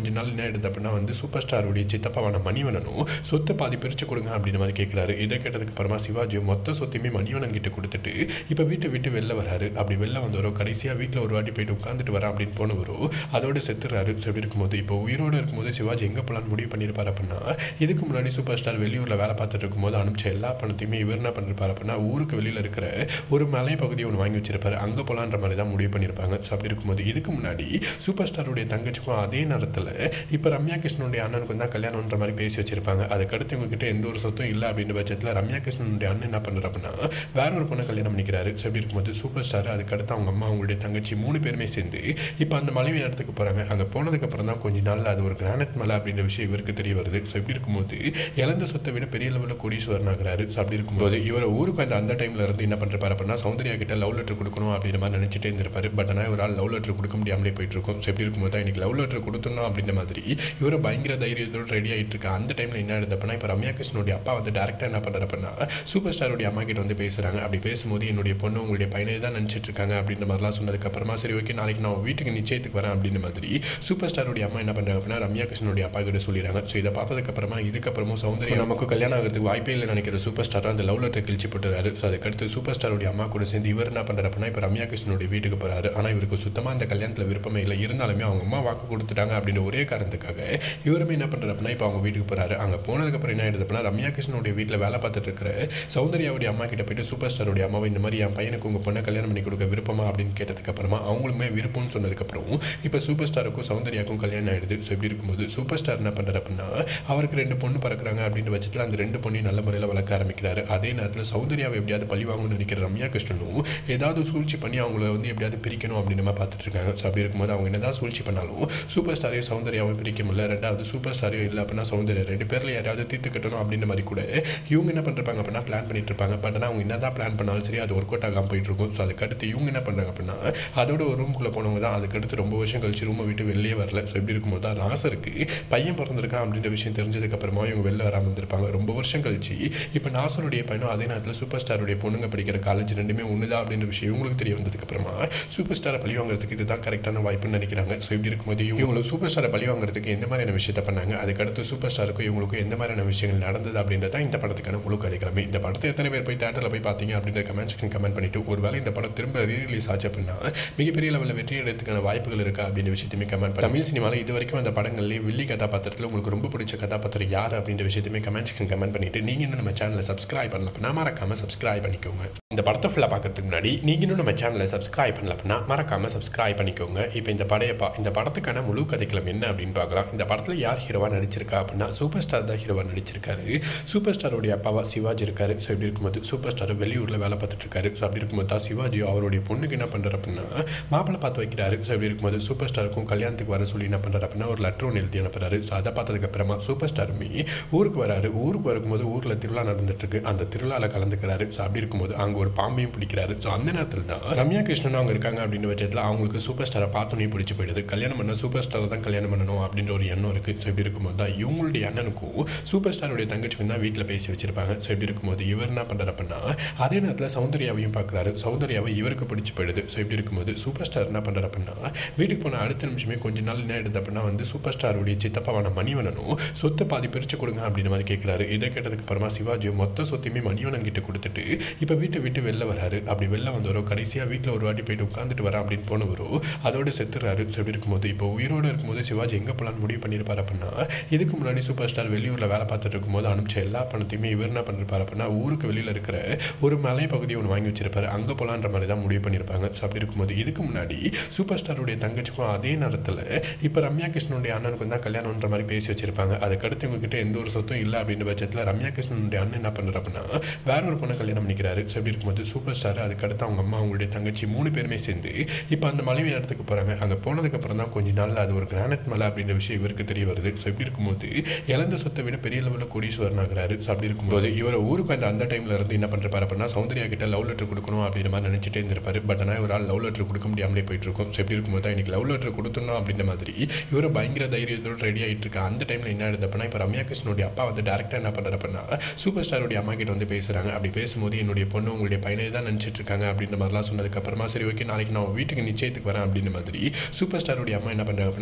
Speaker 1: கொஞ்ச நாள் என்ன ஆயிடுது அப்படின்னா வந்து சூப்பர் ஸ்டாருடைய சித்தப்பாவான மணிவனனும் சொத்தை பாதி பிரித்து கொடுங்க அப்படின்ற மாதிரி கேட்குறாரு இதை கேட்டதுக்கு அப்புறமா சிவாஜி மொத்த சொத்தையுமே மணிவனன் கிட்ட கொடுத்துட்டு இப்போ வீட்டை விட்டு வெளில வராரு அப்படி வெளில வந்தவரோ கடைசியாக வீட்டில் ஒரு வாட்டி போயிட்டு உட்காந்துட்டு வரேன் அப்படின்னு போனவரோ அதோட செத்துறாரு ஸோ இப்படி இருக்கும்போது இப்போ உயிரோடு இருக்கும்போது சிவாஜி எங்கே போகலான்னு முடிவு பண்ணியிருப்பார் அப்படின்னா இதுக்கு முன்னாடி சூப்பர் ஸ்டார் வெளியூரில் வேலை பார்த்துட்டு இருக்கும்போது அனுப்பிச்ச எல்லா பணத்தையுமே இவர் என்ன பண்ணிருப்பார் அப்படின்னா ஊருக்கு வெளியில் இருக்கிற ஒரு மலை பகுதியை ஒன்று வாங்கி வச்சிருப்பாரு அங்கே போகலான்ற மாதிரி தான் முடிவு பண்ணியிருப்பாங்க ஸோ அப்படி இருக்கும்போது இதுக்கு முன்னாடி சூப்பர் ஸ்டாருடைய தங்கச்சிக்கும் அதே நேரத்தில் இப்போ ரம்யா கிருஷ்ணனுடைய அண்ணனுக்கும் தான் கல்யாணம்ன்ற மாதிரி பேசி வச்சிருப்பாங்க அதுக்கடுத்து இவங்ககிட்ட எந்த ஒரு சொத்தும் இல்லை அப்படின்ற பட்சத்தில் ரம்யா கிருஷ்ணனுடைய அண்ணன் என்ன பண்ணுறாரு அப்படின்னா வேற ஒரு பொண்ணை கல்யாணம் பண்ணிக்கிறாரு ஸோ அப்படி இருக்கும்போது சூப்பர் ஸ்டார் அதுக்கடுத்து அவங்க அம்மா அவங்களுடைய தங்கச்சி மூணு பேருமே சேர்ந்து இப்போ அந்த மலைவி இடத்துக்கு போகிறாங்க அங்கே போனதுக்கப்புறம் தான் கொஞ்ச நாள் அது ஒரு கிரானைட் மலை அப்படின்ற விஷயம் இவருக்கு தெரிய வருது ஸோ இப்படி இருக்கும்போது இழந்த சொத்தை விட பெரிய லெவலில் கோடீஸ்வரன் ஆகிறாரு ஸோ அப்படி இருக்கும்போது இவர் ஊருக்கு அந்த அந்த டைமில் இருந்து என்ன பண்ணுறாரு அப்படின்னா சௌந்தர்யா கிட்ட லவ் லெட்டர் கொடுக்கணும் அப்படின்ற மாதிரி நினச்சிட்டே இருந்திருப்பாரு பட் ஆனால் ஒரு ஆள் லவ் லெட்டர் கொடுக்க முடியாமலே போயிட்டு இருக்கும் ஸோ எப்படி இருக்கும்போது தான் எனக்கு லவ் லெட்டர் கொடுத்துடணும் அப்படின்ற மாதிரி இவர் பயங்கர தைரியத்தோடு ரெடி ஆகிட்டு இருக்க அந்த டைமில் என்ன ஆகுது அப்படின்னா இப்போ ரம்யா கிருஷ்ணனுடைய அப்பா வந்து டேரக்டாக என்ன பண்ணுறாரு அப்படின்னா சூப்பர் ஸ்டாருடைய அம்மா கிட்ட வந்து பேசுகிறாங்க அப்படி பேசும்போது என்னுடைய பொண்ணு உங்களுடைய பையனை தான் நினச்சிட்டு இருக்காங்க அப்படின்ற மாதிரிலாம் சொன்னதுக்கப்புறமா சரி ஓகே நாளைக்கு நான் உன் வீட்டுக்கு நிச்சயத்துக்கு வரேன் அப்படின்ற மாதிரி சூப்பர் ஸ்டாருடைய அம்மா என்ன பண்ணுறாங்க அப்படின்னா ரம்யா கிருஷ்ணனுடைய அப்பா கிட்ட சொல்லிடுறாங்க ஸோ இதை பார்த்ததுக்கப்புறமா இதுக்கப்புறமும் சௌந்தர்யா நமக்கு கல்யாணம் ஆகிறதுக்கு வாய்ப்பே இல்லை நினைக்கிற சூப்பர் ஸ்டார் அந்த லவ் லெட்டர் கிழிச்சு போட்டுறாரு ஸோ அதுக்கடுத்து சூப்பர் ஸ்டாருடைய அம்மா கூட சேர்ந்து இவர் என்ன பண்ணுறாரு அப்படின்னா இப்போ ரம்யா கிருஷ்ணனுடைய வீட்டுக்கு போகிறாரு ஆனால் இவருக்கு சுத்தமாக அந்த கல்யாணத்தில் விருப்பமே இல்லை இருந்தாலுமே அவங்க அம்மா வாக்கு கொடுத்துட்டாங்க அப்படின்ற ஒரே காரணத்துக்காக இவருமே என்ன பண்ணுறாரு அப்படின்னா இப்போ அவங்க வீட்டுக்கு போகிறாரு அங்கே போனதுக்கப்புறம் என்ன ஆயிடுது அப்படின்னா ரம்யா கிருஷ்ணனுடைய வீட்டில் வேலை பார்த்துட்டு இருக்கிற சௌந்தர்யாவுடைய அம்மா கிட்ட போயிட்டு சூப்பர் ஸ்டாருடைய அம்மாவை இந்த மாதிரி என் பையனுக்கு உங்கள் பொண்ணை கல்யாணம் பண்ணி கொடுக்க விருப்பமா அப்படின்னு கேட்டதுக்கப்புறமா அவங்களுமே விருப்பம்னு சொன்னதுக்கப்புறம் இப்போ சூப்பர் ஸ்டாருக்கும் சௌந்தர்யாவுக்கும் கல்யாணம் ஆயிடுது ஸோ இப்படி இருக்கும்போது சூப்பர் ஸ்டார் என்ன பண்ணுறாரு அப்படின்னா அவருக்கு ரெண்டு பொண்ணு பறக்குறாங்க அப்படின்ற பட்சத்தில் அந்த ரெண்டு பொண்ணையும் நல்ல முறையில் வளர்க்க ஆரம்பிக்கிறாரு அதே நேரத்தில் சௌந்தர்யாவை எப்படியாவது பழி வாங்கணும்னு நினைக்கிற ரம்யா கிருஷ்ணனும் ஏதாவது சூழ்ச்சி பண்ணி அவங்கள வந்து எப்படியாவது பிரிக்கணும் அப்படின்னு நம்ம பார்த்துட்டு இருக்காங்க ஸோ அப்படி இருக்கும்போது அவங்க என்னதான் சூழ்ச்சி பண்ணாலும் சூப்பர் ஸ்டாரையும் சௌந்தர்யாவும் பிரிக்க முடியல ரெண்டாவது சூப்பர் ஸ்டாரையும் இல்லை அப்படின்னா சௌந்தர்யா ரெண்டு பேரில் யாராவது தீர்த்து கட்டணும் அப்படின்ற மாதிரி கூட இவங்க என்ன பண்ணிருப்பாங்க அப்படின்னா பிளான் பண்ணிட்டு இருப்பாங்க பட் ஆனால் அவங்க என்னதான் பிளான் பண்ணாலும் சரி அது ஒர்க் அவுட் ஆகாமல் போயிட்டு இருக்கும் ஸோ அதுக்கடுத்து இவங்க என்ன பண்ணுறாங்க அப்படின்னா அதோட ஒரு ரூமுக்குள்ளே போனவங்க தான் அதுக்கடுத்து ரொம்ப வருஷம் கழிச்சு ரூமை விட்டு வெளியே வரல ஸோ இப்படி இருக்கும்போது தான் நாசருக்கு பையன் பிறந்திருக்கான் அப்படின்ற விஷயம் தெரிஞ்சதுக்கப்புறமா இவங்க வெளில வராமல் இருந்திருப்பாங்க ரொம்ப வருஷம் கழிச்சு இப்போ நாசருடைய பையனும் அதே நேரத்தில் சூப்பர் ஸ்டாருடைய பொண்ணுங்க படிக்கிற காலேஜ் ரெண்டுமே ஒன்று தான் அப்படின்ற விஷயம் இவங்களுக்கு தெரிய வந்ததுக்கப்புறமா சூப்பர் ஸ்டாரை பழி வாங்குறதுக்கு இதுதான் கரெக்டான வாய்ப்புன்னு நினைக்கிறாங்க ஸோ இப்படி இருக்கும்போது இவங்களுக்கு சூப்பர் ஸ்டாரை பழி வாங்குறதுக்கு எந்த மாதிரியான விஷயத்த பண்ணாங்க அதுக்கடுத்து சூப்பர் ஸ்டாருக்கும் இவங்களுக்கும் எந்த மாதிரியான விஷயங்கள் நடந்தது அப்படின்றத இந்த படத்துக்கான முழு கதைக்கிழமை இந்த படத்தை எத்தனை பேர் போய் தேட்டரில் போய் பார்த்தீங்க அப்படின்ற கமெண்ட் செக்ஷன் கமெண்ட் பண்ணிட்டு ஒருவேளை இந்த படம் திரும்ப ரீரிலீஸ் ஆச்சு அப்படின்னா மிகப்பெரிய லெவலில் வெற்றி எடுத்துக்கான வாய்ப்புகள் இருக்கா அப்படின்ற விஷயத்தையுமே கமெண்ட் பண்ணி தமிழ் சினிமாவில் இது வரைக்கும் அந்த படங்கள்லேயே வில்லி கதாபாத்திரத்தில் உங்களுக்கு ரொம்ப பிடிச்ச கதாபாத்திரம் யார் அப்படின்ற விஷயத்தையுமே கமெண்ட் செக்ஷன் கமெண்ட் பண்ணிட்டு நீங்கள் இன்னும் நம்ம சேனலை சப்ஸ்கிரைப் பண்ணல அப்படின்னா மறக்காம சப்ஸ்கிரைப் பண்ணிக்கோங்க இந்த படத்தை ஃபுல்லாக பார்க்கறதுக்கு முன்னாடி நீங்கள் இன்னும் நம்ம சேனலை சப்ஸ்கிரைப் பண்ணல அப்படின்னா மறக்காம சப்ஸ்கிரைப் பண்ணிக்கோங்க இப்போ இந்த படையப்பா இந்த படத்துக்கான முழு கதைக்களம் என்ன அப்படின்னு பார்க்கலாம் இந்த படத்தில் யார் ஹீரோவாக நடிச்சிருக்கா அப்படின்னா சூப்பர் ஸ்டார் தான் ஹீரோவாக நடிச்சிருக்காரு சூப்பர் ஸ்டாருடைய அப்பாவா சிவாஜி இருக்காரு ஸோ இப்படி இருக்கும்போது சூப்பர் ஸ்டார் வெளியூரில் வேலை பார்த்துட்டு இருக்காரு ஸோ அப்படி இருக்கும்போது தான் சிவாஜி அவருடைய பொண்ணுக்கு என்ன பண்ணுறாரு அப்படின்னா மாப்பிள்ளை பார்த்து வைக்கிறாரு ஸோ இப்படி இருக்கும்போது சூப்பர் ஸ்டாருக்கும் கல்யாணத்துக்கு வர சொல்லி என்ன பண்ணுறாரு அப்படின்னா ஒரு லெட்டர் ஒன்று எழுதி அனுப்புறாரு ஸோ அதை பார்த்ததுக்கு அப்புறமா சூப்பர் ஸ்டாருமே ஊருக்கு வராரு ஊருக்கு வரும்போது ஊரில் திருவிழா நடந்துட்டு இருக்கு அந்த திருவிழாவில் கலந்துக்கிறாரு ஸோ அப்படி இருக்கும்போது அங்கே ஒரு பாம்பையும் பிடிக்கிறாரு ஸோ அந்த நேரத்தில் தான் ரம்யா கிருஷ்ணன் அவங்க இருக்காங்க அப்படின்னு பட்சத்தில் அவங்களுக்கு சூப்பர் ஸ்டாரை பார்த்தோன்னே பிடிச்சி போயிடுது கல்யாணம் பண்ண சூப்பர் ஸ்டாரை தான் கல்யாணம் பண்ணணும் அப்படின்ற ஒரு எண்ணம் இருக்குது ஸோ இப்படி இருக்கும்போது தான் இவங்களுடைய அண்ணனுக்கும் சூப்பர் ஸ்டாருடைய தங்கச்சிக்கும் தான் வீட்டில் பேசி வச்சிருப்பாங்க ஸோ இப்படி இருக்கும்போது இவர் என்ன பண்ணுறாரு அப்படின்னா அதே நேரத்தில் சௌந்தர்யாவையும் பார்க்குறாரு சௌந்தர்யாவை இவருக்கு பிடிச்சி போயிடுது ஸோ இப்படி இருக்கும்போது சூப்பர் ஸ்டார் என்ன பண்ணுறாரு அப்படின்னா வீட்டுக்கு போன அடுத்த நிமிஷமே கொஞ்ச நாள் என்ன ஆயிடுது அப்படின்னா வந்து சூப்பர் ஸ்டாருடைய சித்தப்பாவான மணிவனனும் சொத்தை பாதி பிரித்து கொடுங்க அப்படின்ற மாதிரி கேட்குறாரு இதை கேட்டதுக்கு அப்புறமா சிவாஜி மொத்த சொத்தையுமே மணிவனன் கிட்ட கொடுத்துட்டு இப்போ வீட்டை விட்டு வெளில வராரு அப்படி வெளில வந்தவரோ கடைசியாக வீட்டில் ஒரு வாட்டி போயிட்டு உட்காந்துட்டு வரேன் அப்படின்னு போனவரோ அதோட செத்துறாரு ஸோ இப்படி இருக்கும்போது இப்போ உயிரோடு இருக்கும்போது சிவாஜி எங்கே போகலான்னு முடிவு பண்ணியிருப்பார் அப்படின்னா இதுக்கு முன்னாடி சூப்பர் ஸ்டார் வெளியூரில் வேலை பார்த்துட்டு இருக்கும்போது அனுப்பிச்ச எல்லா பணத்தையுமே இவர் என்ன பண்ணிருப்பார் அப்படின்னா ஊருக்கு வெளியில் இருக்கிற ஒரு மலை பகுதியை ஒன்று வாங்கி வச்சிருப்பாரு அங்கே போகலான்ற மாதிரி தான் முடிவு பண்ணியிருப்பாங்க ஸோ அப்படி இருக்கும்போது இதுக்கு முன்னாடி சூப்பர் ஸ்டாருடைய தங்கச்சிக்கும் அதே நேரத்தில் இப்போ ரம்யா கிருஷ்ணனுடைய அண்ணனுக்கும் தான் கல்யாணம்ன்ற மாதிரி பேசி வச்சிருப்பாங்க அதுக்கடுத்து இவங்ககிட்ட எந்த ஒரு சொத்தும் இல்லை அப்படின்ற பட்சத்தில் ரம்யா கிருஷ்ணனுடைய அண்ணன் என்ன பண்ணுறாரு அப்படின்னா வேற ஒரு பொண்ணை கல்யாணம் பண்ணிக்கிறாரு ஸோ அப்படி இருக்கும்போது சூப்பர் ஸ்டார் அதுக்கடுத்து அவங்க அம்மா அவங்களுடைய தங்கச்சி மூணு பேருமே சேர்ந்து இப்போ அந்த மலைவி இடத்துக்கு போகிறாங்க அங்கே போனதுக்கப்புறம் தான் கொஞ்ச நாள் அது ஒரு கிரானைட் மலை அப்படின்ற விஷயம் இவருக்கு தெரிய வருது ஸோ இப்படி இருக்கும்போது இழந்த சொத்தை விட பெரிய லெவலில் கோடீஸ்வரன் ஆகிறாரு ஸோ அப்படி இருக்கும்போது இவர் ஊருக்கு அந்த அந்த டைமில் இருந்து என்ன பண்ணுறாரு அப்படின்னா சௌந்தர்யா கிட்ட லவ் லெட்டர் கொடுக்கணும் அப்படின்ற மாதிரி நினச்சிட்டே இருந்திருப்பாரு பட் ஆனால் ஒரு ஆள் லவ் லெட்டர் கொடுக்க முடியாமலே போயிட்டு இருக்கும் ஸோ எப்படி இருக்கும்போது தான் எனக்கு லவ் லெட்டர் கொடுத்துடணும் அப்படின்ற மாதிரி இவர் பயங்கர தைரியத்தோடு ரெடி ஆகிட்டு இருக்க அந்த டைமில் என்ன ஆகுது அப்படின்னா இப்போ ரம்யா கிருஷ்ணனுடைய அப்பா வந்து டேரக்டாக என்ன பண்ணுறாரு அப்படின்னா சூப்பர் ஸ்டாருடைய அம்மா கிட்ட வந்து பேசுகிறாங்க அப்படி பேசும்போது என்னுடைய பொண்ணு உங்களுடைய பையனை தான் நினச்சிட்டு இருக்காங்க அப்படின்ற மாதிரிலாம் சொன்னதுக்கப்புறமா சரி ஓகே நாளைக்கு நான் வீட்டுக்கு நிச்சயத்துக்கு வரேன் அப்படின்ற மாதிரி சூப்பர் ஸ்டாருடைய அம்மா என்ன பண்ணுறாங்க அப்படின்னா ரம்யா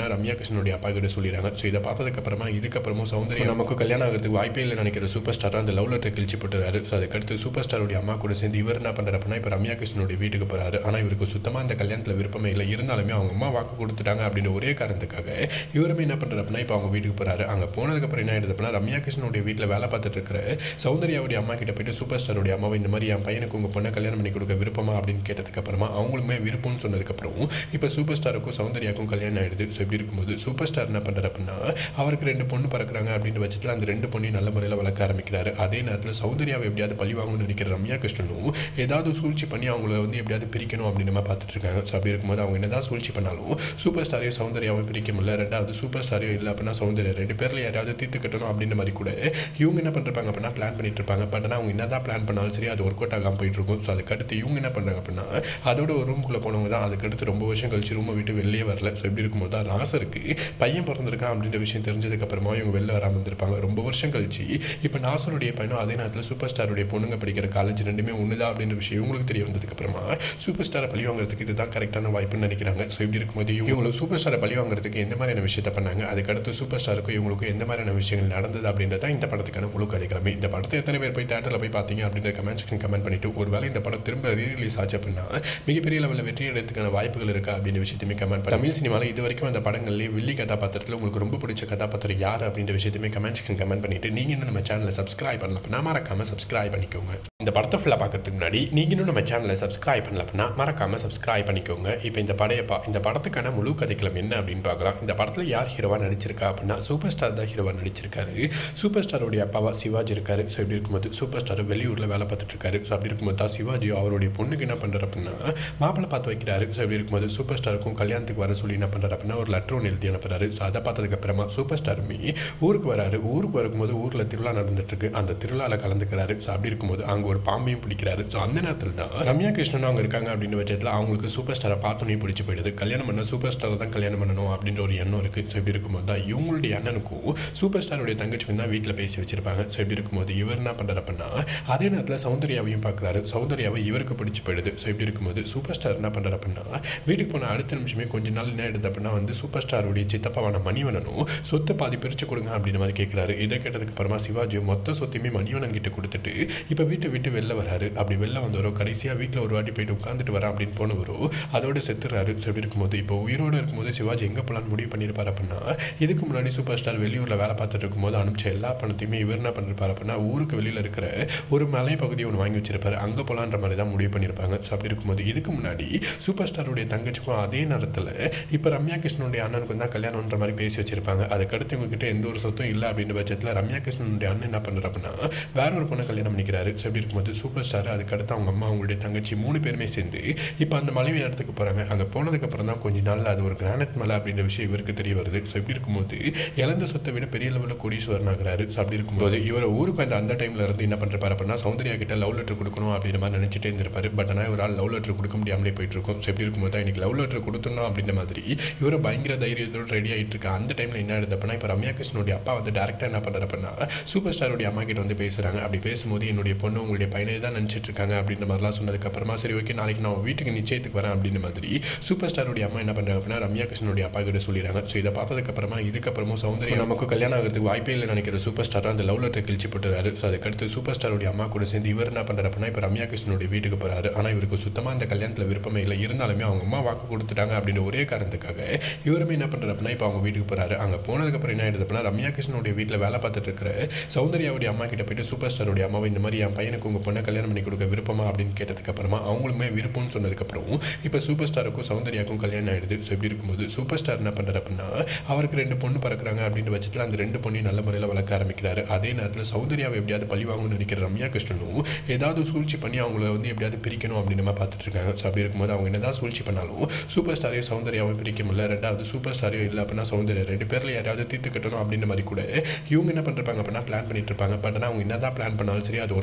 Speaker 1: கிருஷ்ணனுடைய அப்பா கிட்ட சொல்லிடுறாங்க ஸோ இதை பார்த்ததுக்கப்புறமா இதுக்கப்புறமும் சௌந்தர்யா நமக்கு கல்யாணம் ஆகிறதுக்கு வாய்ப்பே இல்லை நினைக்கிற சூப்பர் ஸ்டார் அந்த லவ் லெட்டர் கிழிச்சு போட்டுறாரு ஸோ அதுக்கடுத்து சூப்பர் ஸ்டாருடைய அம்மா கூட சேர்ந்து இவர் என்ன பண்ணுறாருன்னா இப்போ ரம்யா கிருஷ்ணனுடைய வீட்டுக்கு போகிறாரு ஆனால் இவருக்கு சுத்தமாக அந்த கல்யாணத்தில் விருப்பமே இல்லை இருந்தாலுமே அவங்க அம்மா வாக்கு கொடுத்துட்டாங்க அப்படின்ற ஒரே காரணத்துக்காக இவருமே என்ன பண்ணுறாருன்னா இப்போ அவங்க வீட்டுக்கு போகிறாரு அங்கே போனதுக்கப்புறம் என்ன ஆயிடுது அப்படின்னா ரம்யா கிருஷ்ணனுடைய வீட்டில் வேலை பார்த்துட்டு இருக்கிற சௌந்தர்யாவுடைய அம்மா கிட்ட போயிட்டு சூப்பர் ஸ்டாருடைய அம்மாவை இந்த மாதிரி என் பையனுக்கு உங்கள் பொண்ணை கல்யாணம் பண்ணி கொடுக்க விருப்பமா அப்படின்னு கேட்டதுக்கப்புறமா அவங்களுமே விருப்பம்னு சொன்னதுக்கப்புறம் இப்போ சூப்பர் ஸ்டாருக்கும் சௌந்தர்யாவுக்கும் கல்யாணம் ஆயிடுது ஸோ இப்படி இருக்கும்போது சூப்பர் ஸ்டார் என்ன பண்ணுறாரு அப்படின்னா அவருக்கு ரெண்டு பொண்ணு பிறக்கிறாங்க அப்படின்ற பட்சத்தில் அந்த ரெண்டு பொண்ணையும் நல்ல முறையில் வளர்க்க ஆரம்பிக்கிறாரு அதே நேரத்தில் சௌந்தர்யாவை எப்படியாவது பழி வாங்கணும்னு நினைக்கிற ரம்யா கிருஷ்ணனும் ஏதாவது சூழ்ச்சி பண்ணி அவங்கள வந்து எப்படியாவது பிரிக்கணும் அப்படின்னு நம்ம பார்த்துட்டு இருக்காங்க ஸோ அப்படி இருக்கும்போது அவங்க என்னதான் சூழ்ச்சி பண்ணாலும் சூப்பர் ஸ்டாரையும் சௌந்தர்யாவும் பிரிக்க முடியல ரெண்டாவது சூப்பர் ஸ்டாரையும் இல்லை அப்படின்னா சௌந்தர்யா ரெண்டு பேரில் யாராவது தீர்த்து கட்டணும் அப்படின்ற மாதிரி கூட இவங்க என்ன பண்ணுறாங்க அப்படின்னா பிளான் பண்ணிட்டு இருப்பாங்க பட் ஆனால் அவங்க என்னதான் பிளான் பண்ணாலும் சரி அது ஒர்க் அவுட் ஆகாமல் போயிட்டு இருக்கும் ஸோ அதுக்கடுத்து இவங்க என்ன பண்ணுறாங்க அப்படின்னா அதோட ஒரு ரூமுக்குள்ளே போனவங்க தான் அதுக்கடுத்து ரொம்ப வருஷம் கழிச்சு ரூமை விட்டு வெளியே வரல ஸோ இப்படி இருக்கும்போது தான் நாசருக்கு பையன் பிறந்திருக்கான் அப்படின்ற விஷயம் தெரிஞ்சதுக்கப்புறமா இவங்க வெளில வராமல் இருந்திருப்பாங்க ரொம்ப வருஷம் கழிச்சு இப்போ நாசருடைய பையனும் அதே நேரத்தில் சூப்பர் ஸ்டாருடைய பொண்ணுங்க படிக்கிற காலேஜ் ரெண்டுமே ஒன்று தான் அப்படின்ற விஷயம் இவங்களுக்கு தெரிய வந்ததுக்கப்புறமா சூப்பர் ஸ்டாரை பழி வாங்குறதுக்கு இதுதான் கரெக்டான வாய்ப்புன்னு நினைக்கிறாங்க ஸோ இப்படி இருக்கும்போது இவங்களுக்கு சூப்பர் ஸ்டாரை பழி வாங்குறதுக்கு எந்த மாதிரியான விஷயத்த பண்ணாங்க அதுக்கடுத்து சூப்பர் ஸ்டாருக்கும் இவங்களுக்கும் எந்த மாதிரியான விஷயங்கள் நடந்தது அப்படின்றத இந்த படத்துக்கான முழு கதைக்கிழமை இந்த படத்தை எத்தனை பேர் போய் தேட்டரில் போய் பார்த்தீங்க அப்படின்ற கமெண்ட் செக்ஷன் கமெண்ட் பண்ணிட்டு ஒருவேளை இந்த படம் திரும்ப ரீரிலீஸ் ஆச்சு அப்படின்னா மிகப்பெரிய லெவலில் வெற்றி எடுத்துக்கான வாய்ப்புகள் இருக்கா அப்படின்ற விஷயத்தையுமே கமெண்ட் பண்ணி தமிழ் சினிமாவில் இது வரைக்கும் அந்த படங்கள்லேயே வில்லி கதாபாத்திரத்தில் உங்களுக்கு ரொம்ப பிடிச்ச கதாபாத்திரம் யார் அப்படின்ற விஷயத்தையுமே கமெண்ட் செக்ஷன் கமெண்ட் பண்ணிட்டு நீங்கள் இன்னும் நம்ம சேனலை சப்ஸ்கிரைப் பண்ணல அப்படின்னா மறக்காம சப்ஸ்கிரைப் பண்ணிக்கோங்க இந்த படத்தை ஃபுல்லாக பார்க்கறதுக்கு முன்னாடி நீங்கள் இன்னும் நம்ம சேனலை சப்ஸ்கிரைப் பண்ணல அப்படின்னா மறக்காம சப்ஸ்கிரைப் பண்ணிக்கோங்க இப்போ இந்த படையை பா இந்த படத்துக்கான முழு கதைக்களம் என்ன அப்படின்னு பார்க்கலாம் இந்த படத்தில் யார் ஹீரோவாக நடிச்சிருக்கா அப்படின்னா சூப்பர் ஸ்டார் தான் ஹீரோவாக நடிச்சிருக்காரு சூப்பர் ஸ்டாருடைய அப்பாவா சிவாஜி இருக்காரு ஸோ இப்படி இருக்கும்போது சூப்பர் ஸ்டார் வெளியூரில் வேலை பார்த்துட்டு இருக்காரு ஸோ அப்படி இருக்கும்போது தான் சிவாஜி அவருடைய பொண்ணுக்கு என்ன பண்ணுறாரு அப்படின்னா மாப்பிள்ளை பார்த்து வைக்கிறாரு ஸோ இப்படி இருக்கும்போது சூப்பர் ஸ்டாருக்கும் கல்யாணத்துக்கு வர சொல்லி என்ன பண்ணுறாரு அப்படின்னா ஒரு லெட்டர் ஒன்று எழுதி அனுப்புறாரு ஸோ அதை பார்த்ததுக்கு அப்புறமா சூப்பர் ஸ்டாருமே ஊருக்கு வராரு ஊருக்கு வரும்போது ஊரில் திருவிழா நடந்துட்டு இருக்கு அந்த திருவிழாவில் கலந்துக்கிறாரு ஸோ அப்படி இருக்கும்போது அங்கே ஒரு பாம்பையும் பிடிக்கிறாரு ஸோ அந்த நேரத்தில் தான் ரம்யா கிருஷ்ணன் அவங்க இருக்காங்க அப்படின்னு பட்சத்தில் அவங்களுக்கு சூப்பர் ஸ்டாரை பார்த்தோன்னே பிடிச்சி போயிடுது கல்யாணம் பண்ண சூப்பர் ஸ்டாரை தான் கல்யாணம் பண்ணணும் அப்படின்ற ஒரு எண்ணம் இருக்குது ஸோ இப்படி இருக்கும்போது தான் இவங்களுடைய அண்ணனுக்கும் சூப்பர் ஸ்டாருடைய தங்கச்சிக்கும் தான் வீட்டில் பேசி வச்சிருப்பாங்க ஸோ இப்படி இருக்கும்போது இவர் என்ன பண்ணுறாரு அப்படின்னா அதே நேரத்தில் சௌந்தர்யாவையும் பார்க்குறாரு சௌந்தர்யாவை இவருக்கு பிடிச்சி போயிடுது ஸோ இப்படி இருக்கும்போது சூப்பர் ஸ்டார் என்ன பண்ணுறாரு அப்படின்னா வீட்டுக்கு போன அடுத்த நிமிஷமே கொஞ்ச நாள் என்ன எடுத்து அப்படின்னா வந்து சூப்பர் ஸ்டாருடைய சித்தப்பாவான மணிவனனும் சொத்தை பாதி பிரித்து கொடுங்க அப்படின்ற மாதிரி கேட்குறாரு இதை கேட்டதுக்கு அப்புறமா சிவாஜி மொத்த சொத்தையுமே மணிவனன் கிட்ட கொடுத்துட்டு இப்போ வீட்டை விட்டு வெளில வராரு அப்படி வெளில வந்தவரோ கடைசியாக வீட்டில் ஒரு வாட்டி போயிட்டு உட்காந்துட்டு வரேன் அப்படின்னு போனவரோ அதோட செத்துறாரு ஸோ இப்படி இருக்கும்போது இப்போ உயிரோடு இருக்கும்போது சிவாஜி எங்கே போகலான்னு முடிவு பண்ணியிருப்பார் அப்படின்னா இதுக்கு முன்னாடி சூப்பர் ஸ்டார் வெளியூரில் வேலை பார்த்துட்டு இருக்கும்போது அனுப்பிச்ச எல்லா பணத்தையுமே இவர் என்ன பண்ணிருப்பார் அப்படின்னா ஊருக்கு வெளியில் இருக்கிற ஒரு மலை பகுதியை ஒன்று வாங்கி வச்சிருப்பாரு அங்கே போகலான்ற மாதிரி தான் முடிவு பண்ணியிருப்பாங்க ஸோ அப்படி இருக்கும்போது இதுக்கு முன்னாடி சூப்பர் ஸ்டாருடைய தங்கச்சிக்கும் அதே நேரத்தில் இப்போ ரம்யா கிருஷ்ணனுடைய அண்ணனுக்கும் தான் கல்யாணம்ன்ற மாதிரி பேசி வச்சிருப்பாங்க அதுக்கடுத்து இவங்ககிட்ட எந்த ஒரு சொத்தும் இல்லை அப்படின்ற பட்சத்தில் ரம்யா கிருஷ்ணனுடைய அண்ணன் என்ன பண்ணுறாரு அப்படின்னா வேற ஒரு பொண்ணை கல்யாணம் பண்ணிக்கிறாரு ஸோ அப்படி இருக்கும்போது சூப்பர் ஸ்டார் அதுக்கடுத்து அவங்க அம்மா அவங்களுடைய தங்கச்சி மூணு பேருமே சேர்ந்து இப்போ அந்த மலைவி இடத்துக்கு போகிறாங்க அங்கே போனதுக்கப்புறம் தான் கொஞ்ச நாள் அது ஒரு கிரானைட் மலை அப்படின்ற விஷயம் இவருக்கு தெரிய வருது ஸோ இப்படி இருக்கும்போது இழந்த சொத்தை விட பெரிய லெவலில் கோடீஸ்வரன் ஆகிறாரு ஸோ அப்படி இருக்கும்போது இவர் ஊருக்கு அந்த அந்த டைமில் இருந்து என்ன பண்ணுறாரு அப்படின்னா சௌந்தர்யா கிட்ட லவ் லெட்டர் கொடுக்கணும் அப்படின்ற மாதிரி நினச்சிட்டே இருந்திருப்பாரு பட் ஆனால் ஒரு ஆள் லவ் லெட்டர் கொடுக்க முடியாமலே போயிட்டு இருக்கும் ஸோ இப்படி இருக்கும்போது தான் இன்னைக்கு லவ் லெட்டர் கொடுத்துடணும் அப்படின்ற மாதிரி இவரை பயங்கர தைரியத்தோடு ரெடி ஆகிட்டு இருக்க அந்த டைமில் என்ன ஆகுது அப்படின்னா இப்போ ரம்யா கிருஷ்ணனுடைய அப்பா வந்து டேரக்டாக என்ன பண்ணுறாரு அப்படின்னா சூப்பர் ஸ்டாருடைய அம்மா கிட்ட வந்து பேசுகிறாங்க அப்படி பேசும்போது என்னுடைய பொண்ணு உங்களுடைய பையனை தான் நினச்சிட்டு இருக்காங்க அப்படின்ற மாதிரிலாம் சொன்னதுக்கப்புறமா சரி ஓகே நாளைக்கு நான் வீட்டுக்கு நிச்சயத்துக்கு வரேன் அப்படின்ற மாதிரி சூப்பர் ஸ்டாருடைய அம்மா என்ன பண்ணுறாங்க அப்படின்னா ரம்யா கிருஷ்ணனுடைய அப்பா கிட்ட சொல்லிடுறாங்க ஸோ இதை பார்த்ததுக்கப்புறமா இதுக்கப்புறமும் சௌந்தர்யா நமக்கு கல்யாணம் ஆகிறதுக்கு வாய்ப்பே இல்லை நினைக்கிற சூப்பர் ஸ்டார் அந்த லவ் லெட்டர் கிழிச்சு போட்டுறாரு ஸோ அதுக்கடுத்து சூப்பர் ஸ்டாருடைய அம்மா கூட சேர்ந்து இவர் என்ன பண்ணுறாரு அப்படின்னா இப்போ ரம்யா கிருஷ்ணனுடைய வீட்டுக்கு போகிறாரு ஆனால் இவருக்கு சுத்தமாக அந்த கல்யாணத்தில் விருப்பமே இல்லை இருந்தாலுமே அவங்க அம்மா வாக்கு கொடுத்துட்டாங்க அப்படின்ற ஒரே காரணத்துக்காக இவருமே என்ன பண்ணுறாரு அப்படின்னா இப்போ அவங்க வீட்டுக்கு போகிறாரு அங்கே போனதுக்கப்புறம் என்ன ஆயிடுது அப்படின்னா ரம்யா கிருஷ்ணனுடைய வீட்டில் வேலை பார்த்துட்டு இருக்கிற சௌந்தர்யாவுடைய அம்மா கிட்ட போயிட்டு சூப்பர் ஸ்டாருடைய அம்மாவை இந்த மாதிரி என் பையனுக்கு உங்கள் பொண்ணை கல்யாணம் பண்ணி கொடுக்க விருப்பமா அப்படின்னு கேட்டதுக்கப்புறமா அவங்களுமே விருப்பம்னு சொன்னதுக்கப்புறம் இப்போ சூப்பர் ஸ்டாருக்கும் சௌந்தர்யாவுக்கும் கல்யாணம் ஆயிடுது ஸோ இப்படி இருக்கும்போது சூப்பர் ஸ்டார் என்ன பண்ணுறாரு அப்படின்னா அவருக்கு ரெண்டு பொண்ணு பிறக்கிறாங்க அப்படின்ற பட்சத்தில் அந்த ரெண்டு பொண்ணையும் நல்ல முறையில் வளர்க்க ஆரம்பிக்கிறாரு அதே நேரத்தில் சௌந்தர்யாவை எப்படியாவது பழி வாங்கணும்னு நினைக்கிற ரம்யா கிருஷ்ணனும் ஏதாவது சூழ்ச்சி பண்ணி அவங்கள வந்து எப்படியாவது பிரிக்கணும் அப்படின்னு நம்ம பார்த்துட்டு இருக்காங்க ஸோ அப்படி இருக்கும்போது அவங்க என்னதான் சூழ்ச்சி பண்ணாலும் சூப்பர் ஸ்டாரையும் சௌந்தர்யாவும் பிரிக்க முடியல ரெண்டாவது சூப்பர் ஸ்டாரையும் இல்லை அப்படின்னா சௌந்தர்யா ரெண்டு பேரில் யாராவது தீர்த்து கட்டணும் அப்படின்ற மாதிரி கூட இவங்க என்ன பண்ணிருப்பாங்க அப்படின்னா பிளான் பண்ணிட்டு இருப்பாங்க பட் ஆனால் அவங்க என்னதான் பிளான் பண்ணாலும் சரி அது ஒர்க் அவுட் ஆகாமல்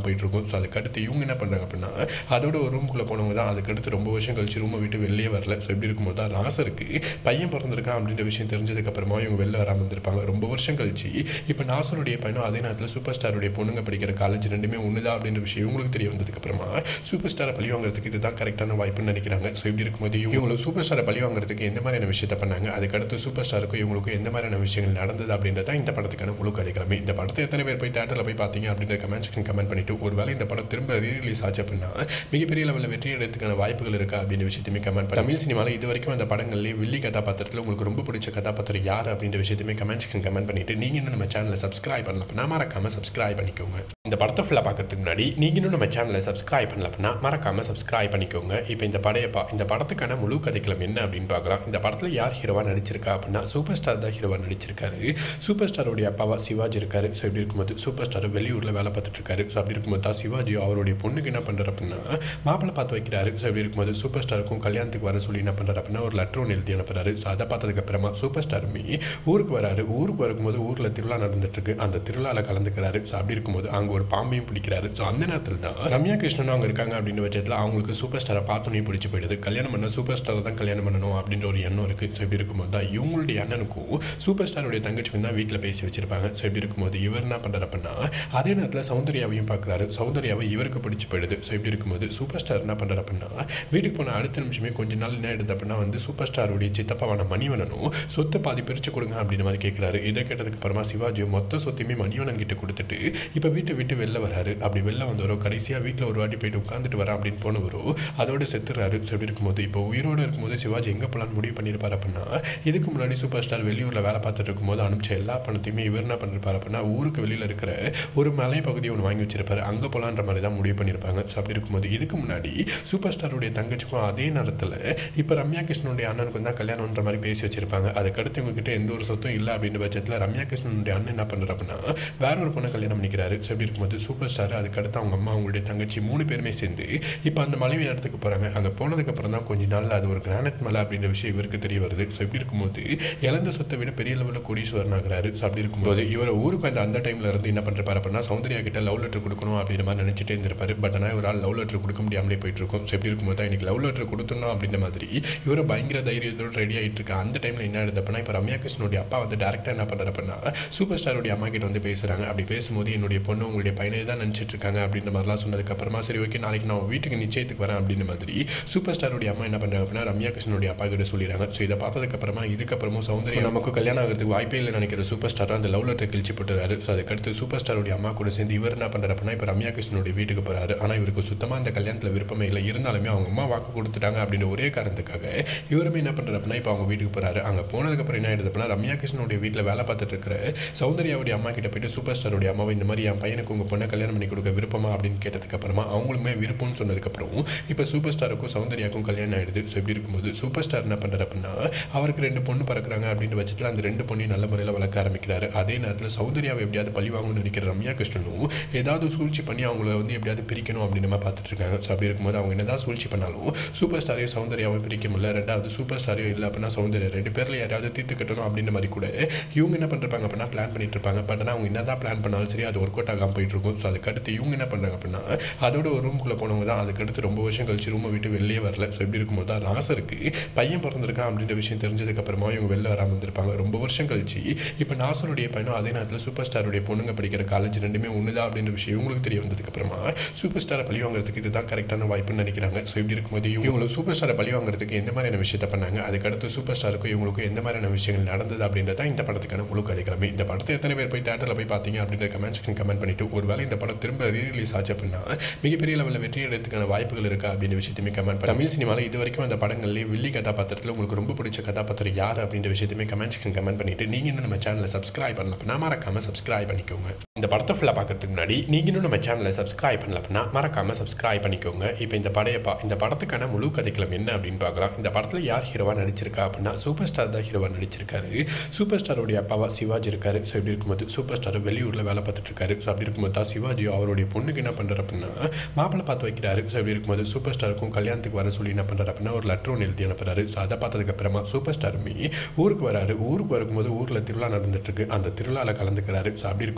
Speaker 1: போயிட்டுருக்கும் ஸோ அதுக்கடுத்து இவங்க என்ன பண்ணுறாங்க அப்படின்னா அதோட ஒரு ரூமுக்குள்ளே போனவங்க தான் அதுக்கடுத்து ரொம்ப வருஷம் கழிச்சு ரூமை விட்டு வெளியே வரல ஸோ இப்படி இருக்கும்போது தான் நாசருக்கு பையன் பிறந்திருக்கான் அப்படின்ற விஷயம் தெரிஞ்சதுக்கப்புறமா இவங்க வெளில வராமல் இருந்திருப்பாங்க ரொம்ப வருஷம் கழிச்சு இப்போ நாசருடைய பையனும் அதே நேரத்தில் சூப்பர் ஸ்டாருடைய பொண்ணுங்க படிக்கிற காலேஜ் ரெண்டுமே ஒன்று தான் அப்படின்ற விஷயம் இவங்களுக்கு தெரிய வந்ததுக்கப்புறமா சூப்பர் ஸ்டாரை பழி வாங்குறதுக்கு இதுதான் கரெக்டான வாய்ப்புன்னு நினைக்கிறாங்க ஸோ இப்படி இருக்கும்போது இவங்களுக்கு சூப்பர் ஸ்டாரை பழி வாங்குறதுக்கு எந்த மாதிரியான விஷயத்த பண்ணாங்க அதுக்கடுத்து சூப்பர் ஸ்டாருக்கும் இவங்களுக்கும் எந்த மாதிரியான விஷயங்கள் நடந்தது அப்படின்றத இந்த படத்துக்கான முழு கதைக்கிழமை இந்த படத்தை எத்தனை பேர் போய் தேட்டரில் போய் பார்த்தீங்க அப்படின்ற கமெண்ட் செக்ஷன் கமெண்ட் பண்ணிட்டு ஒருவேளை இந்த படம் திரும்ப ரீரிலீஸ் ஆச்சு அப்படின்னா மிகப்பெரிய லெவலில் வெற்றி எடுத்துக்கான வாய்ப்புகள் இருக்கா அப்படின்ற விஷயத்தையுமே கமெண்ட் பண்ணி தமிழ் சினிமாவில் இது வரைக்கும் அந்த படங்கள்லேயே வில்லி கதாபாத்திரத்தில் உங்களுக்கு ரொம்ப பிடிச்ச கதாபாத்திரம் யார் அப்படின்ற விஷயத்தையுமே கமெண்ட் செக்ஷன் கமெண்ட் பண்ணிட்டு நீங்கள் இன்னும் நம்ம சேனலை சப்ஸ்கிரைப் பண்ணல அப்படின்னா மறக்காம சப்ஸ்கிரைப் பண்ணிக்கோங்க இந்த படத்தை ஃபுல்லாக பார்க்கறதுக்கு முன்னாடி நீங்கள் இன்னும் நம்ம சேனலை சப்ஸ்கிரைப் பண்ணல அப்படின்னா மறக்காம சப்ஸ்கிரைப் பண்ணிக்கோங்க இப்போ இந்த படைய பா இந்த படத்துக்கான முழு கதைக்களம் என்ன அப்படின்னு பார்க்கலாம் இந்த படத்தில் யார் ஹீரோவாக நடிச்சிருக்கா அப்படின்னா சூப்பர் ஸ்டார் தான் ஹீரோவாக நடிச்சிருக்காரு சூப்பர் ஸ்டாரோடைய அப்பாவா சிவாஜி இருக்காரு ஸோ இப்படி இருக்கும்போது சூப்பர் ஸ்டார் வெளியூரில் வேலை பார்த்துட்டு இருக்காரு ஸோ அப்படி இருக்கும்போது தான் சிவாஜி அவருடைய பொண்ணுக்கு என்ன பண்ணுறாரு அப்படின்னா மாப்பிள்ளை பார்த்து வைக்கிறாரு ஸோ இப்படி இருக்கும்போது சூப்பர் ஸ்டாருக்கும் கல்யாணத்துக்கு வர சொல்லி என்ன பண்ணுறாரு அப்படின்னா ஒரு லெட்டர் ஒன்று எழுதி அனுப்புறாரு ஸோ அதை பார்த்ததுக்கப்புறமா சூப்பர் ஸ்டாருமே ஊருக்கு வராரு ஊருக்கு வரும்போது ஊரில் திருவிழா நடந்துட்டு இருக்கு அந்த திருவிழாவில் கலந்துக்கிறாரு ஸோ அப்படி இருக்கும்போது அங்கே ஒரு பாம்பையும் பிடிக்கிறாரு ஸோ அந்த நேரத்தில் தான் ரம்யா கிருஷ்ணன் அவங்க இருக்காங்க அப்படின்னு பட்சத்தில் அவங்களுக்கு சூப்பர் ஸ்டாரை பார்த்தோன்னே பிடிச்சி போயிடுது கல்யாணம் பண்ண சூப்பர் ஸ்டாரை தான் கல்யாணம் பண்ணணும் அப்படின்ற ஒரு எண்ணம் இருக்குது ஸோ இப்படி இருக்கும்போது தான் இவங்களுடைய அண்ணனுக்கும் சூப்பர் ஸ்டாருடைய தங்கச்சிக்கும் தான் வீட்டில் பேசி வச்சிருப்பாங்க ஸோ இப்படி இருக்கும்போது இவர் என்ன பண்ணுறாரு அப்படின்னா அதே நேரத்தில் சௌந்தர்யாவையும் பார்க்குறாரு சௌந்தர்யாவை இவருக்கு பிடிச்சி போயிடுது ஸோ இப்படி இருக்கும்போது சூப்பர் ஸ்டார் என்ன பண்ணுறாரு அப்படின்னா வீட்டுக்கு போன அடுத்த நிமிஷமே கொஞ்ச நாள் என்ன எடுத்து அப்படின்னா வந்து சூப்பர் ஸ்டாருடைய சித்தப்பாவான மணிவனனும் சொத்தை பாதி பிரித்து கொடுங்க அப்படின்ற மாதிரி கேட்குறாரு இதை கேட்டதுக்கு அப்புறமா சிவாஜி மொத்த சொத்தையுமே மணிவனன் கிட்ட கொடுத்துட்டு இப்போ வீட்டை விட்டு வெளில வராரு அப்படி வெளில வந்தவரோ கடைசியாக வீட்டில் ஒரு வாட்டி போயிட்டு உட்காந்துட்டு வரேன் அப்படின்னு போனவரோ அதோட செத்துறாரு ஸோ இப்படி இருக்கும்போது இப்போ உயிரோடு இருக்கும்போது சிவாஜி எங்கே போகலான்னு முடிவு பண்ணியிருப்பார் அப்படின்னா இதுக்கு முன்னாடி சூப்பர் ஸ்டார் வெளியூரில் வேலை பார்த்துட்டு இருக்கும்போது அனுப்பிச்ச எல்லா பணத்தையுமே இவர் என்ன பண்ணிருப்பார் அப்படின்னா ஊருக்கு வெளியில் இருக்கிற ஒரு மலை பகுதியை ஒன்று வாங்கி வச்சிருப்பாரு அங்கே போகலான்ற மாதிரி தான் முடிவு பண்ணியிருப்பாங்க ஸோ அப்படி இருக்கும்போது இதுக்கு முன்னாடி சூப்பர் ஸ்டாருடைய தங்கச்சிக்கும் அதே நேரத்தில் இப்போ ரம்யா கிருஷ்ணனுடைய அண்ணனுக்கும் தான் கல்யாணம்ன்ற மாதிரி பேசி வச்சிருப்பாங்க அதுக்கடுத்து இவங்ககிட்ட எந்த ஒரு சொத்தும் இல்லை அப்படின்ற பட்சத்தில் ரம்யா கிருஷ்ணனுடைய அண்ணன் என்ன பண்ணுறாரு அப்படின்னா வேற ஒரு பொண்ணை கல்யாணம் பண்ணிக்கிறாரு ஸோ அப்படி இருக்கும்போது சூப்பர் ஸ்டார் அதுக்கடுத்து அவங்க அம்மா அவங்களுடைய தங்கச்சி மூணு பேருமே சேர்ந்து இப்போ அந்த மலைவி இடத்துக்கு போகிறாங்க அங்கே போனதுக்கப்புறம் தான் கொஞ்ச நாள் அது ஒரு கிரானைட் மலை அப்படின்ற விஷயம் இவருக்கு தெரிய வருது ஸோ இப்படி இருக்கும்போது இழந்த சொத்தை விட பெரிய லெவலில் கோடீஸ்வரன் ஆகிறாரு ஸோ அப்படி இருக்கும்போது இவர் ஊருக்கு அந்த அந்த டைமில் இருந்து என்ன பண்ணுறாரு அப்படின்னா சௌந்தர்யா கிட்ட லவ் லெட்டர் கொடுக்கணும் அப்படின்ற மாதிரி நினச்சிட்டே இருந்திருப்பாரு பட் ஆனால் ஒரு ஆள் லவ் லெட்டர் கொடுக்க முடியாமலே போயிட்டு இருக்கும் ஸோ இப்படி இருக்கும்போது தான் இன்னைக்கு லவ் லெட்டர் கொடுத்துடணும் அப்படின்ற மாதிரி இவரை பயங்கர தைரியத்தோடு ரெடி ஆகிட்டு இருக்க அந்த டைமில் என்ன ஆகுது அப்படின்னா இப்போ ரம்யா கிருஷ்ணனுடைய அப்பா வந்து டேரக்டாக என்ன பண்ணுறாரு அப்படின்னா சூப்பர் ஸ்டாருடைய அம்மா கிட்ட வந்து பேசுகிறாங்க அப்படி பேசும்போது என்னுடைய பொண்ணு உங்களுடைய பையனை தான் நினச்சிட்டு இருக்காங்க அப்படின்ற மாதிரிலாம் சொன்னதுக்கப்புறமா சரி ஓகே நாளைக்கு நான் வீட்டுக்கு நிச்சயத்துக்கு வரேன் அப்படின்ற மாதிரி சூப்பர் ஸ்டாருடைய அம்மா என்ன பண்ணுறாங்க அப்படின்னா ரம்யா கிருஷ்ணனுடைய அப்பா கிட்ட சொல்லிடுறாங்க ஸோ இதை பார்த்ததுக்கப்புறமா இதுக்கப்புறமும் சௌந்தர்யா நமக்கு கல்யாணம் ஆகிறதுக்கு வாய்ப்பே இல்லை நினைக்கிற சூப்பர் ஸ்டார் அந்த லவ் லெட்டர் கிழிச்சு போட்டுறாரு ஸோ அதுக்கடுத்து சூப்பர் ஸ்டாருடைய அம்மா கூட சேர்ந்து இவர் என்ன பண்ணுறாரு அப்படின்னா இப்போ ரம்யா கிருஷ்ணனுடைய வீட்டுக்கு போகிறாரு ஆனால் இவருக்கு சுத்தமாக அந்த கல்யாணத்தில் விருப்பமே இல்லை இருந்தாலுமே அவங்க அம்மா வாக்கு கொடுத்துட்டாங்க அப்படின்ற ஒரே காரணத்துக்காக இவருமே என்ன பண்ணுறாரு அப்படின்னா இப்போ அவங்க வீட்டுக்கு போகிறாரு அங்கே போனதுக்கப்புறம் என்ன ஆயிடுது அப்படின்னா ரம்யா கிருஷ்ணனுடைய வீட்டில் வேலை பார்த்துட்டு இருக்கிற சௌந்தர்யாவுடைய அம்மா கிட்ட போயிட்டு சூப்பர் ஸ்டாருடைய அம்மாவை இந்த மாதிரி என் பையனுக்கு உங்கள் பொண்ணை கல்யாணம் பண்ணி கொடுக்க விருப்பமா அப்படின்னு கேட்டதுக்கு அப்புறமா அவங்களுமே விருப்பம்னு சொன்னதுக்கப்புறம் இப்போ சூப்பர் ஸ்டாருக்கும் சௌந்தர்யாவுக்கும் கல்யாணம் ஆயிடுது ஸோ இப்படி இருக்கும்போது சூப்பர் ஸ்டார் என்ன பண்ணுறாரு அப்படின்னா அவருக்கு ரெண்டு பொண்ணு பறக்குறாங்க அப்படின்ற பட்சத்தில் அந்த ரெண்டு பொண்ணையும் நல்ல முறையில் வளர்க்க ஆரம்பிக்கிறாரு அதே நேரத்தில் சௌந்தர்யாவை எப்படியாவது பழி வாங்கணும்னு நினைக்கிற ரம்யா கிருஷ்ணனும் ஏதாவது சூழ்ச்சி பண்ணி அவங்கள வந்து எப்படியாவது பிரிக்கணும் அப்படின்னு நம்ம பார்த்துட்டு இருக்காங்க ஸோ அப்படி இருக்கும்போது அவங்க என்னதான் சூழ்ச்சி பண்ணாலும் சூப்பர் ஸ்டாரையும் சௌந்தர்யாவும் பிரிக்க முடியல ரெண்டாவது சூப்பர் ஸ்டாரையும் இல்லை அப்படின்னா சௌந்தர்யா ரெண்டு பேரில் யாராவது தீர்த்து கட்டணும் அப்படின்ற மாதிரி கூட இவங்க என்ன பண்ணுறாங்க அப்படின்னா பிளான் பண்ணிட்டு இருப்பாங்க பட் ஆனால் அவங்க என்னதான் பிளான் பண்ணாலும் சரி அது ஒர்க் அவுட் ஆகாமல் போயிட்டு இருக்கும் ஸோ அதுக்கடுத்து இவங்க என்ன பண்ணுறாங்க அப்படின்னா அதோட ஒரு ரூமுக்குள்ளே போனவங்க தான் அதுக்கடுத்து ரொம்ப வருஷம் கழிச்சு ரூமை விட்டு வெளியே வரல ஸோ இப்படி இருக்கும்போது தான் நாசருக்கு பையன் பிறந்திருக்கான் அப்படின்ற விஷயம் தெரிஞ்சதுக்கப்புறமா இவங்க வெளில வராமல் இருந்திருப்பாங்க ரொம்ப வருஷம் கழிச்சு இப்போ நாசருடைய பையனும் அதே நேரத்தில் சூப்பர் ஸ்டாருடைய பொண்ணுங்க படிக்கிற காலேஜ் ரெண்டுமே ஒன்று தான் அப்படின்ற விஷயம் இவங்களுக்கு தெரிய வந்ததுக்கப்புறமா சூப்பர் ஸ்டாரை பழி வாங்குறதுக்கு இதுதான் கரெக்டான வாய்ப்புன்னு நினைக்கிறாங்க ஸோ இப்படி இருக்கும்போது இவங்களுக்கு சூப்பர் ஸ்டாரை பழி வாங்குறதுக்கு எந்த மாதிரியான விஷயத்த பண்ணாங்க அதுக்கடுத்து சூப்பர் ஸ்டாருக்கும் இவங்களுக்கும் எந்த மாதிரியான விஷயங்கள் நடந்தது அப்படின்றத இந்த படத்துக்கான முழு கதைக்கிழமை இந்த படத்தை எத்தனை பேர் போய் தேட்டரில் போய் பார்த்தீங்க அப்படின்ற கமெண்ட் செக்ஷன் கமெண்ட் பண்ணிட்டு ஒருவேளை இந்த படம் திரும்ப ரீரிலீஸ் ஆச்சு அப்படின்னா மிகப்பெரிய லெவலில் வெற்றி எடுத்துக்கான வாய்ப்புகள் இருக்கா அப்படின்ற விஷயத்தையுமே கமெண்ட் பண்ணி தமிழ் சினிமாவில் இது வரைக்கும் அந்த படங்கள்லேயே வில்லி கதாபாத்திரத்தில் உங்களுக்கு ரொம்ப பிடிச்ச கதாபாத்திரம் யார் அப்படின்ற விஷயத்தையுமே கமெண்ட் செக்ஷன் கமெண்ட் பண்ணிட்டு நீங்கள் இன்னும் நம்ம சேனலை சப்ஸ்கிரைப் பண்ணல அப்படின்னா மறக்காம சப்ஸ்கிரைப் பண்ணிக்கோங்க இந்த படத்தை ஃபுல்லாக பார்க்கறதுக்கு முன்னாடி நீங்கள் இன்னும் நம்ம சேனலை சப்ஸ்கிரைப் பண்ணல அப்படின்னா மறக்காம சப்ஸ்கிரைப் பண்ணிக்கோங்க இப்போ இந்த படைய பா இந்த படத்துக்கான முழு கதைக்களம் என்ன அப்படின்னு பார்க்கலாம் இந்த படத்தில் யார் ஹீரோவாக நடிச்சிருக்கா அப்படின்னா சூப்பர் ஸ்டார் தான் ஹீரோவாக நடிச்சிருக்காரு சூப்பர் ஸ்டாருடைய அப்பாவா சிவாஜி இருக்காரு ஸோ இப்படி இருக்கும்போது சூப்பர் ஸ்டார் வெளியூரில் வேலை பார்த்துட்டு இருக்காரு ஸோ அப்படி இருக்கும்போது தான் சிவாஜி அவருடைய பொண்ணுக்கு என்ன பண்ணுறாரு அப்படின்னா மாப்பிள்ளை பார்த்து வைக்கிறாரு ஸோ இப்படி இருக்கும்போது சூப்பர் ஸ்டாருக்கும் கல்யாணத்துக்கு வர சொல்லி என்ன பண்ணுறாரு அப்படின்னா ஒரு லெட்டர் ஒன்று எழுதி அனுப்புறாரு ஸோ அதை பார்த்ததுக்கப்புறமா சூப்பர் ஸ்டாருமே ஊருக்கு வராரு ஊருக்கு வரும்போது ஊரில் திருவிழா நடந்துட்டு இருக்கு அந்த திருவிழாவில் கலந்துக்கிறாரு ஸோ அப்படி இருக்கும்போது அங்கே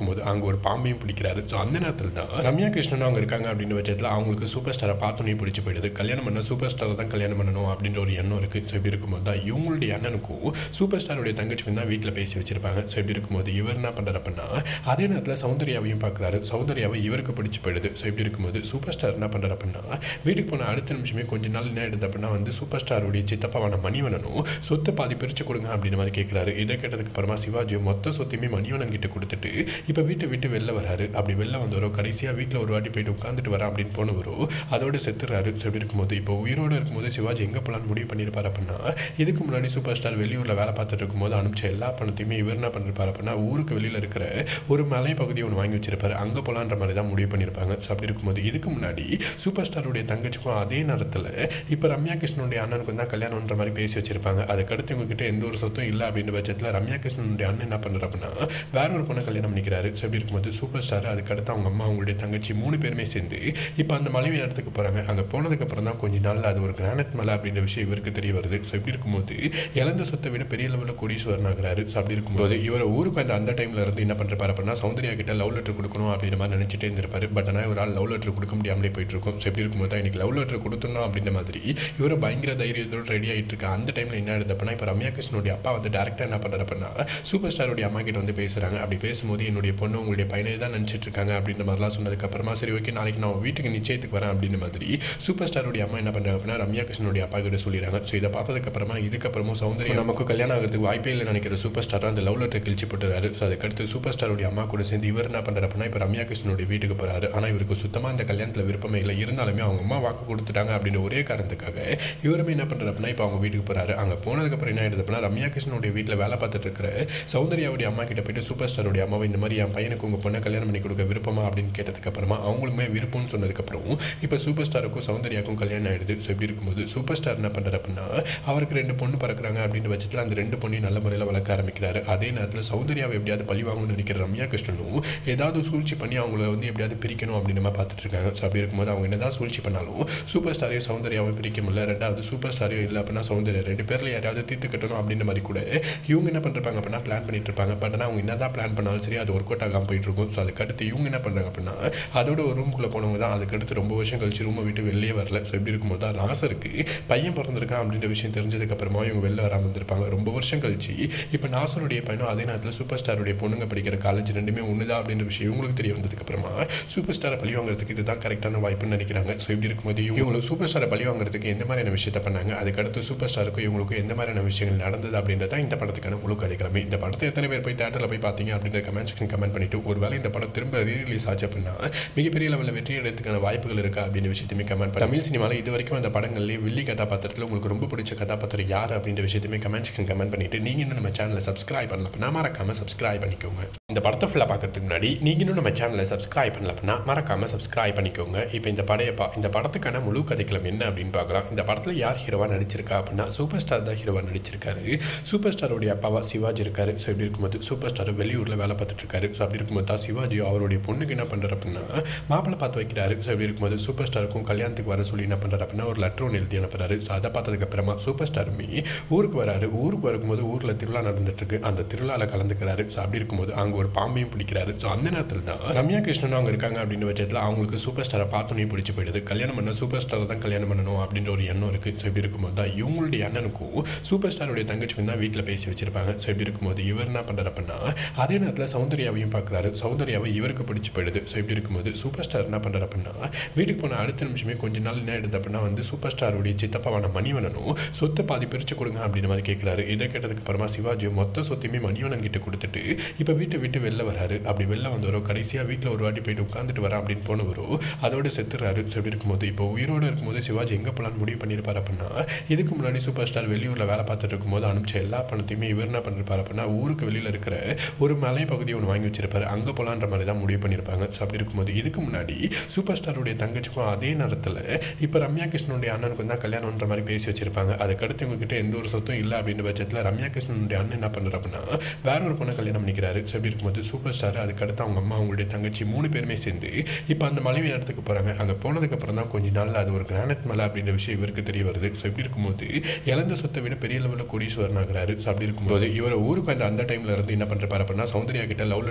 Speaker 1: ஒரு பாம்பையும் பிடிக்கிறாரு ஸோ அந்த நேரத்தில் தான் ரம்யா கிருஷ்ணன் அவங்க இருக்காங்க அப்படின்னு பட்சத்தில் அவங்களுக்கு சூப்பர் ஸ்டாரை பார்த்தோன்னே பிடிச்சி போயிடுது கல்யாணம் பண்ண சூப்பர் ஸ்டாரை தான் கல்யாணம் பண்ணணும் அப்படின்ற ஒரு எண்ணம் இருக்குது ஸோ இப்படி இருக்கும்போது தான் இவங்களுடைய அண்ணனுக்கும் சூப்பர் ஸ்டாருடைய தங்கச்சிக்கும் தான் வீட்டில் பேசி வச்சிருப்பாங்க ஸோ இப்படி இருக்கும்போது இவர் என்ன பண்ணுறாரு அப்படின்னா அதே நேரத்தில் சௌந்தர்யாவையும் பார்க்குறாரு சௌந்தர்யாவை இவருக்கு பிடிச்சி போயிடுது ஸோ இப்படி இருக்கும்போது சூப்பர் ஸ்டார் என்ன பண்ணுறாரு அப்படின்னா வீட்டுக்கு போன அடுத்த நிமிஷமே கொஞ்ச நாள் என்ன எடுத்து அப்படின்னா வந்து சூப்பர் ஸ்டாருடைய சித்தப்பாவான மணிவனனும் சொத்தை பாதி பிரித்து கொடுங்க அப்படின்ற மாதிரி கேட்குறாரு இதை கேட்டதுக்கு அப்புறமா சிவாஜி மொத்த சொத்தையுமே மணிவனன் கிட்ட கொடுத்துட்டு இப்போ வீட்டை விட்டு வெளில வராரு அப்படி வெளில வந்தவரோ கடைசியாக வீட்டில் ஒரு வாட்டி போயிட்டு உட்காந்துட்டு வரேன் அப்படின்னு போனவரோ அதோட செத்துறாரு ஸோ இப்படி இருக்கும்போது இப்போ உயிரோடு இருக்கும்போது சிவாஜி எங்கே போகலான்னு முடிவு பண்ணியிருப்பார் அப்படின்னா இதுக்கு முன்னாடி சூப்பர் ஸ்டார் வெளியூரில் வேலை பார்த்துட்டு இருக்கும்போது அனுப்பிச்ச எல்லா பணத்தையுமே இவர் என்ன பண்ணிருப்பார் அப்படின்னா ஊருக்கு வெளியில் இருக்கிற ஒரு மலை பகுதியை ஒன்று வாங்கி வச்சிருப்பாரு அங்கே போகலான்ற மாதிரி தான் முடிவு பண்ணியிருப்பாங்க ஸோ அப்படி இருக்கும்போது இதுக்கு முன்னாடி சூப்பர் ஸ்டாருடைய தங்கச்சிக்கும் அதே நேரத்தில் இப்போ ரம்யா கிருஷ்ணனுடைய அண்ணனுக்கும் தான் கல்யாணம்ன்ற மாதிரி பேசி வச்சிருப்பாங்க அதுக்கடுத்து இவங்ககிட்ட எந்த ஒரு சொத்தும் இல்லை அப்படின்ற பட்சத்தில் ரம்யா கிருஷ்ணனுடைய அண்ணன் என்ன பண்ணுறாரு அப்படின்னா வேற ஒரு பொண்ணை கல்யாணம் பண்ணிக்கிறாரு ஸோ அப்படி இருக்கும்போது சூப்பர் ஸ்டார் அதுக்கடுத்து அவங்க அம்மா அவங்களுடைய தங்கச்சி மூணு பேருமே சேர்ந்து இப்போ அந்த மலைவி இடத்துக்கு போகிறாங்க அங்கே போனதுக்கப்புறம் தான் கொஞ்ச நாள் அது ஒரு கிரானைட் மலை அப்படின்ற விஷயம் இவருக்கு தெரிய வருது ஸோ இப்படி இருக்கும்போது இழந்த சொத்தை விட பெரிய லெவலில் கோடீஸ்வரன் ஆகிறாரு ஸோ அப்படி இருக்கும்போது இவர் ஊருக்கு அந்த அந்த டைமில் இருந்து என்ன பண்ணுறாரு அப்படின்னா சௌந்தர்யா கிட்ட லவ் லெட்டர் கொடுக்கணும் அப்படின்ற மாதிரி நினச்சிட்டே இருந்திருப்பாரு பட் ஆனால் ஒரு ஆள் லவ் லெட்டர் கொடுக்க முடியாமலே போயிட்டு இருக்கும் ஸோ இப்படி இருக்கும்போது தான் இன்னைக்கு லவ் லெட்டர் கொடுத்துடணும் அப்படின்ற மாதிரி இவர் பயங்கர தைரியத்தோடு ரெடி ஆகிட்டு இருக்கு அந்த டைமில் என்ன ஆயிடுது அப்படின்னா இப்போ ரம்யா கிருஷ்ணனுடைய அப்பா வந்து டேரக்டாக என்ன பண்ணுறாரு அப்படின்னா சூப்பர் ஸ்டாருடைய அம்மா கிட்ட வந்து பேசுகிறாங்க அப்படி பேசும்போது என்னுடைய பொண்ணு உங்களுடைய பையனை தான் நினச்சிட்டு இருக்காங்க அப்படின்ற மாதிரிலாம் சொன்னதுக்கப்புறமா சரி ஓகே நாளைக்கு நான் வீட்டுக்கு நிச்சயத்துக்கு வரேன் அப்படின்ற மாதிரி சூப்பர் ஸ்டாருடைய அம்மா என்ன பண்ணுறாங்க அப்படின்னா ரம்யா கிருஷ்ணனுடைய அப்பா கிட்ட சொல்லிடுறாங்க ஸோ இதை பார்த்ததுக்கப்புறமா இதுக்கப்புறமும் சௌந்தர்யா நமக்கு கல்யாணம் ஆகிறதுக்கு வாய்ப்பே இல்லை நினைக்கிற சூப்பர் ஸ்டார் அந்த லவ் லெட்டர் கிழிச்சு போட்டுறாரு ஸோ அதுக்கடுத்து சூப்பர் ஸ்டாருடைய அம்மா கூட சேர்ந்து இவர் என்ன பண்ணுறாரு அப்படின்னா இப்போ ரம்யா கிருஷ்ணனுடைய வீட்டுக்கு போகிறாரு ஆனால் இவருக்கு சுத்தமாக அந்த கல்யாணத்தில் விருப்பமே இல்லை இருந்தாலுமே அவங்க அம்மா வாக்கு கொடுத்துட்டாங்க அப்படின்ற ஒரே காரணத்துக்காக இவருமே என்ன பண்ணுறாரு அப்படின்னா இப்போ அவங்க வீட்டுக்கு போகிறாரு அங்கே போனதுக்கப்புறம் என்ன ஆயிடுது அப்படின்னா ரம்யா கிருஷ்ணனுடைய வீட்டில் வேலை பார்த்துட்டு இருக்கிற சௌந்தர்யாவுடைய அம்மா கிட்ட போயிட்டு சூப்பர் ஸ்டாருடைய அம்மாவை இந்த மாதிரி என் பையனுக்கு உங்கள் பொண்ணை கல்யாணம் பண்ணி கொடுக்க விருப்பமா அப்படின்னு கேட்டதுக்கு அப்புறமா அவங்களுமே விருப்பம்னு சொன்னதுக்கப்புறம் இப்போ சூப்பர் ஸ்டாருக்கும் சௌந்தர்யாவுக்கும் கல்யாணம் ஆயிடுது ஸோ இப்படி இருக்கும்போது சூப்பர் ஸ்டார் என்ன பண்ணுறாரு அப்படின்னா அவருக்கு ரெண்டு பொண்ணு பிறக்கிறாங்க அப்படின்ற பட்சத்தில் அந்த ரெண்டு பொண்ணையும் நல்ல முறையில் வளர்க்க ஆரம்பிக்கிறாரு அதே நேரத்தில் சௌந்தர்யாவை எப்படியாவது பழி வாங்கணும்னு நினைக்கிற ரம்யா கிருஷ்ணனும் ஏதாவது சூழ்ச்சி பண்ணி அவங்கள வந்து எப்படியாவது பிரிக்கணும் அப்படின்னு நம்ம பார்த்துட்டு இருக்காங்க ஸோ அப்படி இருக்கும்போது அவங்க என்னதான் சூழ்ச்சி பண்ணாலும் சூப்பர் ஸ்டாரையும் சௌந்தர்யாவும் பிரிக்க முடியல ரெண்டாவது சூப்பர் ஸ்டாரையும் இல்லை அப்படின்னா சௌந்தர்யா ரெண்டு பேரில் யாராவது தீர்த்து கட்டணும் அப்படின்ற மாதிரி கூட இவங்க என்ன பண்ணுறாங்க அப்படின்னா பிளான் பண்ணிட்டு இருப்பாங்க பட் ஆனால் அவங்க என்னதான் பிளான் பண்ணாலும் சரி அது ஒர்க் அவுட் ஆகாமல் போயிட்டு இருக்கும் ஸோ அதுக்கடுத்து இவங்க என்ன பண்ணுறாங்க அப்படின்னா அதோட ஒரு ரூமுக்குள்ளே போனவங்க தான் அதுக்கடுத்து ரொம்ப வருஷம் கழிச்சு ரூமை விட்டு வெளியே வரல ஸோ இப்படி இருக்கும்போது தான் நாசருக்கு பையன் பிறந்திருக்கான் அப்படின்ற விஷயம் தெரிஞ்சதுக்கப்புறமா இவங்க வெளில வராமல் இருந்திருப்பாங்க ரொம்ப வருஷம் கழிச்சு இப்போ நாசருடைய பையனும் அதே நேரத்தில் சூப்பர் ஸ்டாருடைய பொண்ணுங்க படிக்கிற காலேஜ் ரெண்டுமே ஒன்று தான் அப்படின்ற விஷயம் இவங்களுக்கு தெரிய வந்ததுக்கப்புறமா சூப்பர் ஸ்டாரை பழி வாங்குறதுக்கு இதுதான் கரெக்டான வாய்ப்புன்னு நினைக்கிறாங்க ஸோ இப்படி இருக்கும்போது இவங்களுக்கு சூப்பர் ஸ்டாரை பழி வாங்குறதுக்கு எந்த மாதிரியான விஷயத்தை பண்ணாங்க அதுக்கடுத்து சூப்பர் ஸ்டாருக்கும் இவங்களுக்கும் எந்த மாதிரியான விஷயங்கள் நடந்தது அப்படின்றத இந்த படத்துக்கான முழு கதைக்கிழமை இந்த படத்தை எத்தனை பேர் போய் தேட்டரில் போய் பார்த்தீங்க அப்படின்ற கமெண்ட் செக்ஷன் கமெண்ட் பண்ணிட்டு ஒருவேளை இந்த படம் திரும்ப ரீரிலீஸ் ஆச்சு அப்படின்னா மிகப்பெரிய லெவலில் வெற்றி அடைறதுக்கான வாய்ப்புகள் இருக்கா அப்படின்ற விஷயத்தையுமே கமெண்ட் பண்ணி தமிழ் சினிமாவில் இது வரைக்கும் அந்த படங்கள்லேயே வில்லி கதாபாத்திரத்தில் உங்களுக்கு ரொம்ப பிடிச்ச கதாபாத்திரம் யார் அப்படின்ற விஷயத்தையுமே கமெண்ட் செக்ஷன் கமெண்ட் பண்ணிட்டு நீங்கள் இன்னும் நம்ம சேனலை சப்ஸ்கிரைப் பண்ணல அப்படின்னா மறக்காம சப்ஸ்கிரைப் பண்ணிக்கோங்க இந்த படத்தை ஃபுல்லாக பார்க்கறதுக்கு முன்னாடி நீங்கள் இன்னும் நம்ம சேனலை சப்ஸ்கிரைப் பண்ணல அப்படின்னா மறக்காம சப்ஸ்கிரைப் பண்ணிக்கோங்க இப்போ இந்த படைய பா இந்த படத்துக்கான முழு கதைக்களம் என்ன அப்படின்னு பார்க்கலாம் இந்த படத்தில் யார் ஹீரோவாக நடிச்சிருக்கா அப்படின்னா சூப்பர் ஸ்டார் தான் ஹீரோவாக நடிச்சிருக்காரு சூப்பர் ஸ்டாருடைய அப்பாவா சிவாஜி இருக்காரு ஸோ இப்படி இருக்கும்போது சூப்பர் ஸ்டார் வெளியூரில் வேலை பார்த்துட்டு இருக்காரு ஸோ அப்படி இருக்கும்போது தான் சிவாஜி அவருடைய பொண்ணுக்கு என்ன பண்ணுறாரு அப்படின்னா மாப்பிள்ளை பார்த்து வைக்கிறாரு ஸோ இப்படி இருக்கும்போது சூப்பர் ஸ்டாருக்கும் கல்யாணத்துக்கு வர சொல்லி என்ன பண்ணுறாரு அப்படின்னா ஒரு லெட்டர் ஒன்று எழுதி அனுப்புறாரு ஸோ அதை பார்த்ததுக்கப்புறமா சூப்பர் ஸ்டாருமே ஊருக்கு வராரு ஊருக்கு வரும்போது ஊரில் திருவிழா நடந்துட்டு இருக்கு அந்த திருவிழாவில் கலந்துக்கிறாரு ஸோ அப்படி இருக்கும்போது அங்கே ஒரு பாம்பையும் பிடிக்கிறாரு ஸோ அந்த நேரத்தில் தான் ரம்யா கிருஷ்ணன் அவங்க இருக்காங்க அப்படின்ற பட்சத்தில் அவங்களுக்கு சூப்பர் ஸ்டாரை பார்த்தோன்னே பிடிச்சி போயிடுது கல்யாணம் பண்ண சூப்பர் ஸ்டாரை தான் கல்யாணம் பண்ணணும் அப்படின்ற ஒரு எண்ணம் இருக்குது ஸோ இப்படி இருக்கும்போது தான் இவங்களுடைய அண்ணனுக்கும் சூப்பர் ஸ்டாருடைய தங்கச்சிக்கும் தான் வீட்டில் பேசி வச்சிருப்பாங்க ஸோ இப்படி இருக்கும்போது இவர் என்ன பண்ணுறாரு அப்படின்னா அதே நேரத்தில் சௌந்தர்யாவையும் பார்க்குறாரு சௌந்தர்யாவை இவருக்கு பிடிச்சி போயிடுது ஸோ இப்படி இருக்கும்போது சூப்பர் ஸ்டார் என்ன பண்ணுறாரு அப்படின்னா வீட்டுக்கு போன அடுத்த நிமிஷமே கொஞ்ச நாள் என்ன எடுத்து அப்படின்னா வந்து சூப்பர் ஸ்டாருடைய சித்தப்பாவான மணிவனனும் சொத்தை பாதி பிரித்து கொடுங்க அப்படின்ற மாதிரி கேட்குறாரு இதை கேட்டதுக்கு அப்புறமா சிவாஜி மொத்த சொத்தையுமே மணிவனன் கிட்ட கொடுத்துட்டு இப்போ வீட்டை விட்டு வெளில வராரு அப்படி வெளில வந்தவரோ கடைசியாக வீட்டில் ஒரு வாட்டி போயிட்டு உட்காந்துட்டு வரேன் அப்படின்னு போனவரோ அதோட செத்துறாரு ஸோ இப்படி இருக்கும்போது இப்போ உயிரோடு இருக்கும்போது சிவாஜி எங்கே போகலான்னு முடிவு பண்ணியிருப்பார் அப்படின்னா இதுக்கு முன்னாடி சூப்பர் ஸ்டார் வெளியூரில் வேலை பார்த்துட்டு இருக்கும்போது அனுப்பிச்ச எல்லா பணத்தையுமே இவர் என்ன பண்ணிருப்பார் அப்படின்னா ஊருக்கு வெளியில் இருக்கிற ஒரு மலை பகுதியை ஒன்று வாங்கி வச்சிருப்பாரு அங்கே போகலான்ற மாதிரி தான் முடிவு பண்ணியிருப்பாங்க ஸோ அப்படி இருக்கும்போது இதுக்கு முன்னாடி சூப்பர் ஸ்டாருடைய தங்கச்சிக்கும் அதே நேரத்தில் இப்போ ரம்யா கிருஷ்ணனுடைய அண்ணனுக்கும் தான் கல்யாணம்ன்ற மாதிரி பேசி வச்சிருப்பாங்க அதுக்கடுத்து இவங்ககிட்ட எந்த ஒரு சொத்தும் இல்லை அப்படின்ற பட்சத்தில் ரம்யா கிருஷ்ணனுடைய அண்ணன் என்ன பண்ணுறாரு அப்படின்னா வேற ஒரு பொண்ணை கல்யாணம் பண்ணிக்கிறாரு ஸோ அப்படி இருக்கும்போது சூப்பர் ஸ்டார் அதுக்கடுத்து அவங்க அம்மா அவங்களுடைய தங்கச்சி மூணு பேருமே சேர்ந்து இப்போ அந்த மலைவி இடத்துக்கு போகிறாங்க அங்கே போனதுக்கப்புறம் தான் கொஞ்ச நாள் அது ஒரு கிரானைட் மலை அப்படின்ற விஷயம் இவருக்கு தெரிய வருது ஸோ இப்படி இருக்கும்போது இழந்த சொத்தை விட பெரிய லெவலில் கோடீஸ்வரன் ஆகிறாரு ஸோ அப்படி இருக்கும்போது இவர் ஊருக்கு அந்த அந்த டைமில் இருந்து என்ன பண்ணுறாரு அப்படின்னா சௌந்தர்யா கிட்ட லவ் லெட்டர் கொடுக்கணும்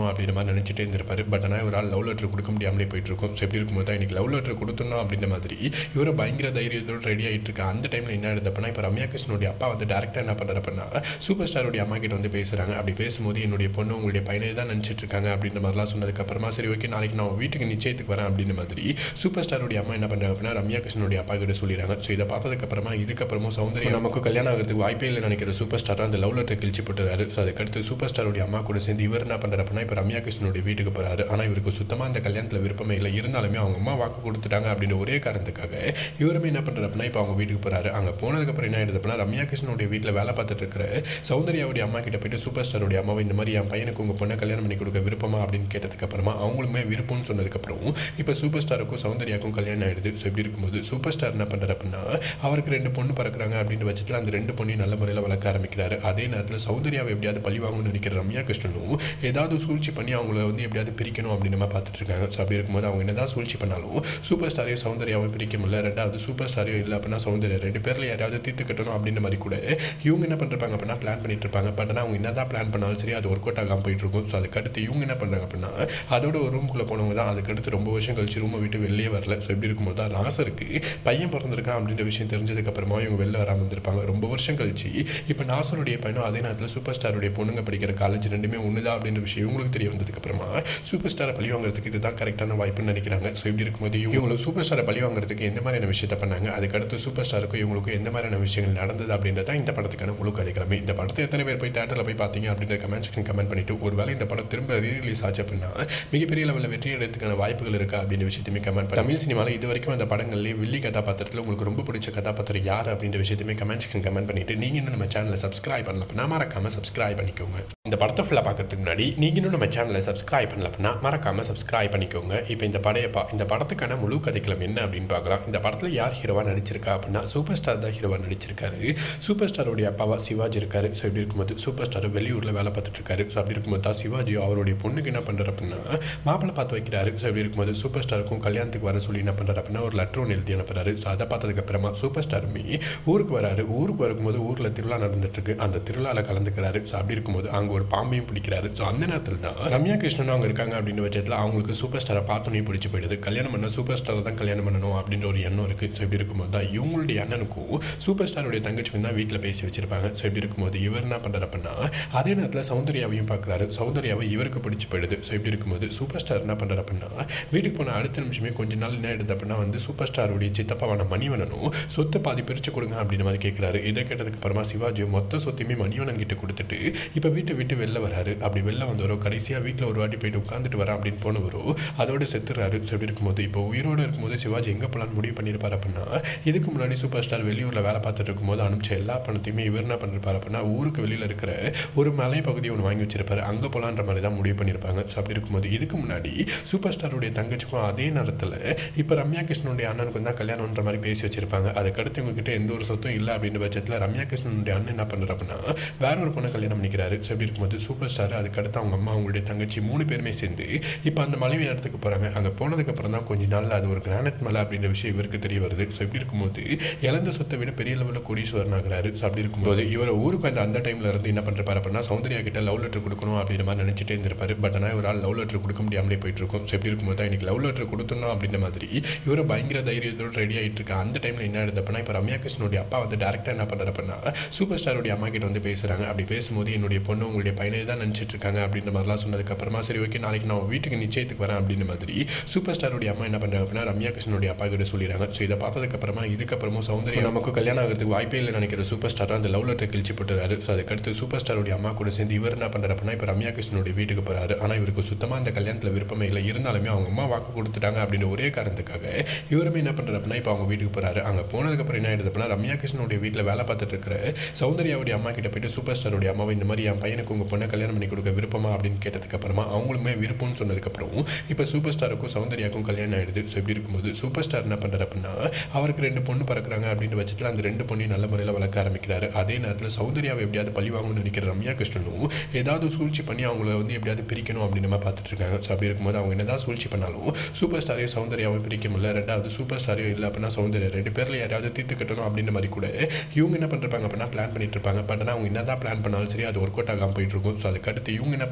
Speaker 1: பண்ணணும் அப்படின்ற மாதிரி நினச்சிட்டே இருந்திருப்பாரு பட் ஆனால் ஒரு ஆள் லவ் லெட்டர் கொடுக்க முடியாமலே போயிட்டு இருக்கும் ஸோ எப்படி இருக்கும்போது தான் இன்னைக்கு லவ் லெட்டர் கொடுத்துடணும் அப்படின்ற மாதிரி இவரை பயங்கர தைரியத்தோடு ரெடி ஆகிட்டு இருக்க அந்த டைமில் என்ன ஆயிடுது அப்படின்னா இப்போ ரம்யா கிருஷ்ணனுடைய அப்பா வந்து டேரக்டாக என்ன பண்ணுறாரு அப்படின்னா சூப்பர் ஸ்டாருடைய அம்மா கிட்ட வந்து பேசுகிறாங்க அப்படி பேசும்போது என்னுடைய பொண்ணு உங்களுடைய பையனை தான் நினச்சிட்டு இருக்காங்க அப்படின்ற மாதிரிலாம் சொன்னதுக்கப்புறமா சரி ஓகே நாளைக்கு நான் வீட்டுக்கு நிச்சயத்துக்கு வரேன் அப்படின்ற மாதிரி சூப்பர் ஸ்டாருடைய அம்மா என்ன பண்ணுறாங்க அப்படின்னா ரம்யா கிருஷ்ணனுடைய அப்பா கிட்ட சொல்லிடுறாங்க ஸோ இதை பார்த்ததுக்கப்புறமா இதுக்கப்புறமும் சௌந்தர்யா நமக்கு கல்யாணம் ஆகிறதுக்கு வாய்ப்பே இல்லை நினைக்கிற சூப்பர் ஸ்டார் அந்த லவ் லெட்டர் கிழிச்சு போட்டுறாரு ஸோ அதுக்கடுத்து சூப்பர் ஸ்டாருடைய அம்மா கூட சேர்ந்து இவர் என்ன பண்ணுறாரு அப்படின்னா இப்போ ரம்யா கிருஷ்ணனுடைய வீட்டுக்கு போகிறாரு ஆனால் இவருக்கு சுத்தமாக அந்த கல்யாணத்தில் விருப்பமே இல்லை இருந்தாலுமே அவங்க அம்மா வாக்கு கொடுத்துட்டாங்க அப்படின்னு ஒரே காரணத்துக்காக இவருமே என்ன பண்ணுறாரு அப்படின்னா இப்போ அவங்க வீட்டுக்கு போகிறாரு அங்கே போனதுக்கப்புறம் என்ன ஆயிடுது அப்படின்னா ரம்யா கிருஷ்ணனுடைய வீட்டில் வேலை பார்த்துட்டு இருக்கிற சௌந்தர்யாவுடைய அம்மா கிட்ட போயிட்டு சூப்பர் ஸ்டாருடைய அம்மாவை இந்த மாதிரி என் பையனுக்கு உங்கள் பொண்ணை கல்யாணம் பண்ணி கொடுக்க விருப்பமா அப்படின்னு கேட்டதுக்கப்புறமா அவங்களுமே விருப்பம்னு சொன்னதுக்கப்புறம் இப்போ சூப்பர் ஸ்டாருக்கும் சௌந்தர்யாக்கும் கல்யாணம் ஆயிடுது ஸோ இப்படி இருக்கும்போது சூப்பர் ஸ்டார் என்ன பண்ணுறாரு அப்படின்னா அவருக்கு ரெண்டு பொண்ணு பிறக்கிறாங்க அப்படின்ற பட்சத்தில் அந்த ரெண்டு பொண்ணையும் நல்ல முறையில் வளர்க்க ஆரம்பிக்கிறாரு அதே நேரத்தில் சௌந்தர்யாவை எப்படியாவது பழி வாங்கணும்னு நினைக்கிற ரம்யா கிருஷ்ணனும் ஏதாவது சூழ்ச்சி பண்ணி அவங்கள வந்து எப்படியாவது பிரிக்கணும் அப்படின்னு நம்ம பார்த்துட்டு இருக்காங்க ஸோ அப்படி இருக்கும்போது அவங்க என்னதான் சூழ்ச்சி பண்ணாலும் சூப்பர் ஸ்டாரையும் சௌந்தர்யாவும் பிரிக்க முடியல ரெண்டாவது சூப்பர் ஸ்டாரையும் இல்லை அப்படின்னா சௌந்தர்யா ரெண்டு பேரில் யாராவது தீர்த்து கட்டணும் அப்படின்ற மாதிரி கூட இவங்க என்ன பண்ணுறாங்க அப்படின்னா பிளான் பண்ணிட்டு இருப்பாங்க பட் ஆனால் அவங்க என்னதான் பிளான் பண்ணாலும் சரி அது ஒர்க் அவுட் ஆகாமல் போயிட்டு இருக்கும் ஸோ அதுக்கடுத்து இவங்க என்ன பண்ணுறாங்க அப்படின்னா அதோட ஒரு ரூமுக்குள்ளே போனவங்க தான் அதுக்கடுத்து ரொம்ப வருஷம் கழிச்சு ரூமை விட்டு வெளியே வரல ஸோ இப்படி இருக்கும்போது தான் நாசருக்கு பையன் பிறந்திருக்கான் அப்படின்ற விஷயம் தெரிஞ்சதுக்கப்புறமா இவங்க வெளில வராமல் இருந்திருப்பாங்க ரொம்ப வருஷம் கழிச்சு இப்போ நாசருடைய பையனும் அதே நேரத்தில் சூப்பர் ஸ்டாருடைய பொண்ணுங்க படிக்கிற காலேஜ் ரெண்டுமே ஒன்று தான் அப்படின்ற விஷயம் இவங்களுக்கு தெரிய வந்ததுக்கப்புறமா சூப்பர் ஸ்டாரை பழி வாங்குறதுக்கு இதுதான் கரெக்டான வாய்ப்புன்னு நினைக்கிறாங்க ஸோ இப்படி இருக்கும்போது இவங்களும் சூப்பர் ஸ்டாரை பழி வாங்குறதுக்கு எந்த மாதிரியான விஷயத்தை பண்ணாங்க அதுக்கடுத்து சூப்பர் ஸ்டாருக்கும் இவங்களுக்கும் எந்த மாதிரியான விஷயங்கள் நடந்தது அப்படின்றத இந்த படத்துக்கான முழு கதைக்கிழமை இந்த படத்தை எத்தனை பேர் போய் தேட்டரில் போய் பார்த்தீங்க அப்படின்ற கமெண்ட் செக்ஷன் கமெண்ட் பண்ணிட்டு ஒருவேளை இந்த படம் திரும்ப ரீரிலீஸ் ஆச்சு அப்படின்னா மிகப்பெரிய லெவலில் வெற்றி அடைறதுக்கான வாய்ப்புகள் இருக்கா அப்படின்ற விஷயத்தையுமே கமெண்ட் பண்ணி தமிழ் சினிமாவில் இது வரைக்கும் அந்த படங்கள்லேயே வில்லி கதாபாத்திரத்தில் உங்களுக்கு ரொம்ப பிடிச்ச கதாபாத்திரம் யார் அப்படின்ற விஷயத்தையுமே கமெண்ட் செக்ஷன் கமெண்ட் பண்ணிட்டு நீங்கள் இன்னும் நம்ம சேனலை சப்ஸ்கிரைப் பண்ணல அப்படின்னா மறக்காம சப்ஸ்கிரைப் பண்ணிக்கோங்க இந்த படத்தை ஃபுல்லாக பார்க்கறதுக்கு முன்னாடி நீங்கள் இன்னும் நம்ம சேனலை சப்ஸ்கிரைப் பண்ணல அப்படின்னா மறக்காம சப்ஸ்கிரைப் பண்ணிக்கோங்க இப்போ இந்த படைய பா இந்த படத்துக்கான முழு கதைக்களம் என்ன அப்படின்னு பார்க்கலாம் இந்த படத்தில் யார் ஹீரோவாக நடிச்சிருக்கா அப்படின்னா சூப்பர் ஸ்டார் தான் ஹீரோவாக நடிச்சிருக்காரு சூப்பர் ஸ்டாருடைய அப்பாவா சிவாஜி இருக்காரு ஸோ இப்படி இருக்கும்போது சூப்பர் ஸ்டார் வெளியூரில் வேலை பார்த்துட்டு இருக்காரு ஸோ அப்படி இருக்கும்போது தான் சிவாஜி அவருடைய பொண்ணுக்கு என்ன பண்ணுறாரு அப்படின்னா மாப்பிள்ளை பார்த்து வைக்கிறாரு ஸோ இப்படி இருக்கும்போது சூப்பர் ஸ்டாருக்கும் கல்யாணத்துக்கு வர சொல்லி என்ன பண்ணுறாரு அப்படின்னா ஒரு லெட்டர் ஒன்று எழுதி அனுப்புறாரு ஸோ அதை பார்த்ததுக்கப்புறமா சூப்பர் ஸ்டாருமே ஊருக்கு வராரு ஊருக்கு வரும்போது ஊரில் திருவிழா நடந்துட்டு இருக்கு அந்த திருவிழாவில் கலந்துக்கிறாரு ஸோ அப்படி இருக்கும்போது அங்கே ஒரு பாம்பையும் பிடிக்கிறாரு ஸோ அந்த நேரத்தில் தான் ரம்யா கிருஷ்ணனும் அங்கே இருக்காங்க அப்படின்னு பட்சத்தில் அவங்களுக்கு சூப்பர் ஸ்டாரை பார்த்தோன்னே பிடிச்சி போயிடுது கல்யாணம் பண்ண சூப்பர் ஸ்டாரை தான் கல்யாணம் பண்ணணும் அப்படின்ற ஒரு எண்ணம் இருக்குது ஸோ இப்படி இருக்கும்போது தான் இவங்களுடைய அண்ணனுக்கும் சூப்பர் ஸ்டாருடைய தங்கச்சிக்கும் தான் வீட்டில் பேசி வச்சிருப்பாங்க ஸோ இப்படி இருக்கும்போது இவர் என்ன பண்ணுறாரு அப்படின்னா அதே நேரத்தில் சௌந்தர்யாவையும் பார்க்குறாரு சௌந்தர்யாவை இவருக்கு பிடிச்சி போயிடுது ஸோ இப்படி இருக்கும்போது சூப்பர் ஸ்டார் என்ன பண்ணுறாரு அப்படின்னா வீட்டுக்கு போன அடுத்த நிமிஷமே கொஞ்ச நாள் என்ன ஆயிடுது அப்படின்னா வந்து சூப்பர் ஸ்டாருடைய சித்தப்பாவான மணிவனனும் சொத்தை பாதி பிரித்து கொடுங்க அப்படின்ற மாதிரி கேட்குறாரு இதை கேட்டதுக்கு அப்புறமா சிவாஜி மொத்த சொத்தையுமே மணிவனன் கிட்ட கொடுத்துட்டு இப்போ வீட்டை விட்டு வெளில வராரு அப்படி வெளில வந்தவரோ கடைசியாக வீட்டில் ஒரு வாட்டி போயிட்டு உட்காந்துட்டு வரேன் அப்படின்னு போனவரோ அதோட செத்துறாரு ஸோ இப்படி இருக்கும்போது இப்போ உயிரோடு இருக்கும்போது சிவாஜி எங்கே போகலான்னு முடிவு பண்ணியிருப்பார் அப்படின்னா இதுக்கு முன்னாடி சூப்பர் ஸ்டார் வெளியூரில் வேலை பார்த்துட்டு இருக்கும்போது அனுப்பிச்ச எல்லா பணத்தையுமே இவர் என்ன பண்ணிருப்பார் அப்படின்னா ஊருக்கு வெளியில் இருக்கிற ஒரு மலை பகுதியை ஒன்று வாங்கி வச்சிருப்பாரு அங்கே போகலான்ற மாதிரி தான் முடிவு பண்ணியிருப்பாங்க ஸோ அப்படி இருக்கும்போது இதுக்கு முன்னாடி சூப்பர் ஸ்டாருடைய தங்கச்சிக்கும் அதே நேரத்தில் இப்போ ரம்யா கிருஷ்ணனுடைய அண்ணனுக்கும் தான் கல்யாணம்ன்ற மாதிரி பேசி வச்சிருப்பாங்க அதுக்கடுத்து இவங்ககிட்ட எந்த ஒரு சொத்தும் இல்லை அப்படின்ற பட்சத்தில் ரம்யா கிருஷ்ணனுடைய அண்ணன் என்ன பண்ணுறாரு அப்படின்னா வேற ஒரு பொண்ணை கல்யாணம் பண்ணிக்கிறாரு ஸோ இப்படி இருக்கும்போது சூப்பர் ஸ்டார் அதுக்கடுத்து அவங்க அம்மா அவங்களுடைய தங்கச்சி மூணு பேருமே சேர்ந்து இப்போ அந்த மலைவி இடத்துக்கு போகிறாங்க அங்கே போனதுக்கப்புறம் தான் கொஞ்ச நாளில் அது ஒரு கிரானைட் மலை அப்படின்ற விஷயம் இவருக்கு தெரிய வருது ஸோ இப்படி இருக்கும்போது இழந்த சொத்தை விட பெரிய லெவலில் கோடீஸ்வரன் ஆகிறாரு ஸோ அப்படி இருக்கும்போது இவர் ஊருக்கு அந்த அந்த டைமில் இருந்து என்ன பண்ணுறாரு அப்படின்னா சௌந்தர்யா கிட்ட லவ் லெட்டர் கொடுக்கணும் அப்படின்ற மாதிரி நினச்சிட்டே இருந்திருப்பாரு பட் ஆனால் ஒரு ஆள் லவ் லெட்டர் கொடுக்க முடியாமலே போயிட்டு இருக்கும் ஸோ எப்படி இருக்கும்போது தான் இன்னைக்கு லவ் லெட்டர் கொடுத்துடணும் அப்படின்ற மாதிரி இவர் பயங்கர தைரியத்தோடு ரெடி ஆகிட்டு இருக்க அந்த டைமில் என்ன ஆயிடுது அப்படின்னா இப்போ ரம்யா கிருஷ்ணனுடைய அப்பா வந்து டேரக்டாக என்ன பண்ணுறாரு அப்படின்னா சூப்பர் ஸ்டாருடைய அம்மா கிட்ட வந்து பேசுகிறாங்க அப்படி பேசும்போது என்னுடைய பொண்ணு உங்களுடைய பையனை தான் நினச்சிட்டு இருக்காங்க அப்படின்ற மாதிரிலாம் சொன்னதுக்கப்புறமா சரி ஓகே நாளைக்கு நான் வீட்டுக்கு நிச்சயத்துக்கு வரேன் அப்படின்ற மாதிரி சூப்பர் ஸ்டாருடைய அம்மா என்ன பண்ணுறாங்க அப்படின்னா ரம்யா கிருஷ்ணனுடைய அப்பா கிட்ட சொல்லிடுறாங்க ஸோ இதை பார்த்ததுக்கப்புறமா இதுக்கப்புறமும் சௌந்தர்யா நமக்கு கல்யாணம் ஆகிறதுக்கு வாய்ப்பே இல்லை நினைக்கிற சூப்பர் ஸ்டார் அந்த லவ் லெட்டர் கிழிச்சு போட்டுறாரு ஸோ அதுக்கடுத்து சூப்பர் ஸ்டாருடைய அம்மா கூட சேர்ந்து இவர் என்ன பண்ணுறாரு அப்படின்னா இப்போ ரம்யா கிருஷ்ணனுடைய வீட்டுக்கு போகிறாரு ஆனால் இவருக்கு சுத்தமாக அந்த கல்யாணத்தில் விருப்பமே இல்லை இருந்தாலுமே அவங்க அம்மா வாக்கு கொடுத்துட்டாங்க அப்படின்னு ஒரே காரணத்துக்காக இவருமே என்ன பண்ணுறாரு அப்படின்னா இப்போ அவங்க வீட்டுக்கு போகிறாரு அங்கே போனதுக்கப்புறம் என்ன ஆயிடுது அப்படின்னா ரம்யா கிருஷ்ணனுடைய வீட்டில் வேலை பார்த்துட்டு இருக்கிற சௌந்தர்யாவுடைய அம்மா கிட்ட போயிட்டு சூப்பர் ஸ்டாருடைய அம்மாவை இந்த மாதிரி என் பையனுக்கு உங்கள் பொண்ணை கல்யாணம் பண்ணி கொடுக்க விருப்பமா அப்படின்னு கேட்டதுக்கப்புறமா அவங்களுமே விருப்பம்னு சொன்னதுக்கப்புறம் இப்போ சூப்பர் ஸ்டாருக்கும் சௌந்தர்யாக்கும் கல்யாணம் ஆயிடுது ஸோ இப்படி இருக்கும்போது சூப்பர் ஸ்டார் என்ன பண்ணுறாரு அப்படின்னா அவருக்கு ரெண்டு பொண்ணு பிறக்கிறாங்க அப்படின்னு பட்சத்தில் அந்த ரெண்டு பொண்ணையும் நல்ல முறையில் வளர்க்க ஆரம்பிக்கிறாரு அதே நேரத்தில் சௌந்தர்யாவை எப்படியாவது பழி வாங்கணும்னு நினைக்கிற ரம்யா கிருஷ்ணனும் ஏதாவது சூழ்ச்சி பண்ணி அவங்கள வந்து எப்படியாவது பிரிக்கணும் அப்படின்னு நம்ம பார்த்துட்டு இருக்காங்க ஸோ அப்படி இருக்கும்போது அவங்க என்னதான் சூழ்ச்சி பண்ணாலும் சூப்பர் ஸ்டாரையும் சௌந்தர்யாவும் பிரிக்க முடியல ரெண்டாவது சூப்பர் ஸ்டாரையும் இல்லை அப்படின்னா சௌந்தர்யா ரெண்டு பேரில் யாராவது தீர்த்து கட்டணும் அப்படின்ற மாதிரி கூட இவங்க என்ன பண்ணுறாங்க அப்படின்னா பிளான் பண்ணிட்டு இருப்பாங்க பட் ஆனால் அவங்க என்னதான் பிளான் பண்ணாலும் சரி அது ஒர்க் அவுட் ஆகாமல் போயிட்டு இருக்கும் ஸோ அதுக்கடுத்து இவங்க என்ன பண்ணுறாங்க அப்படின்னா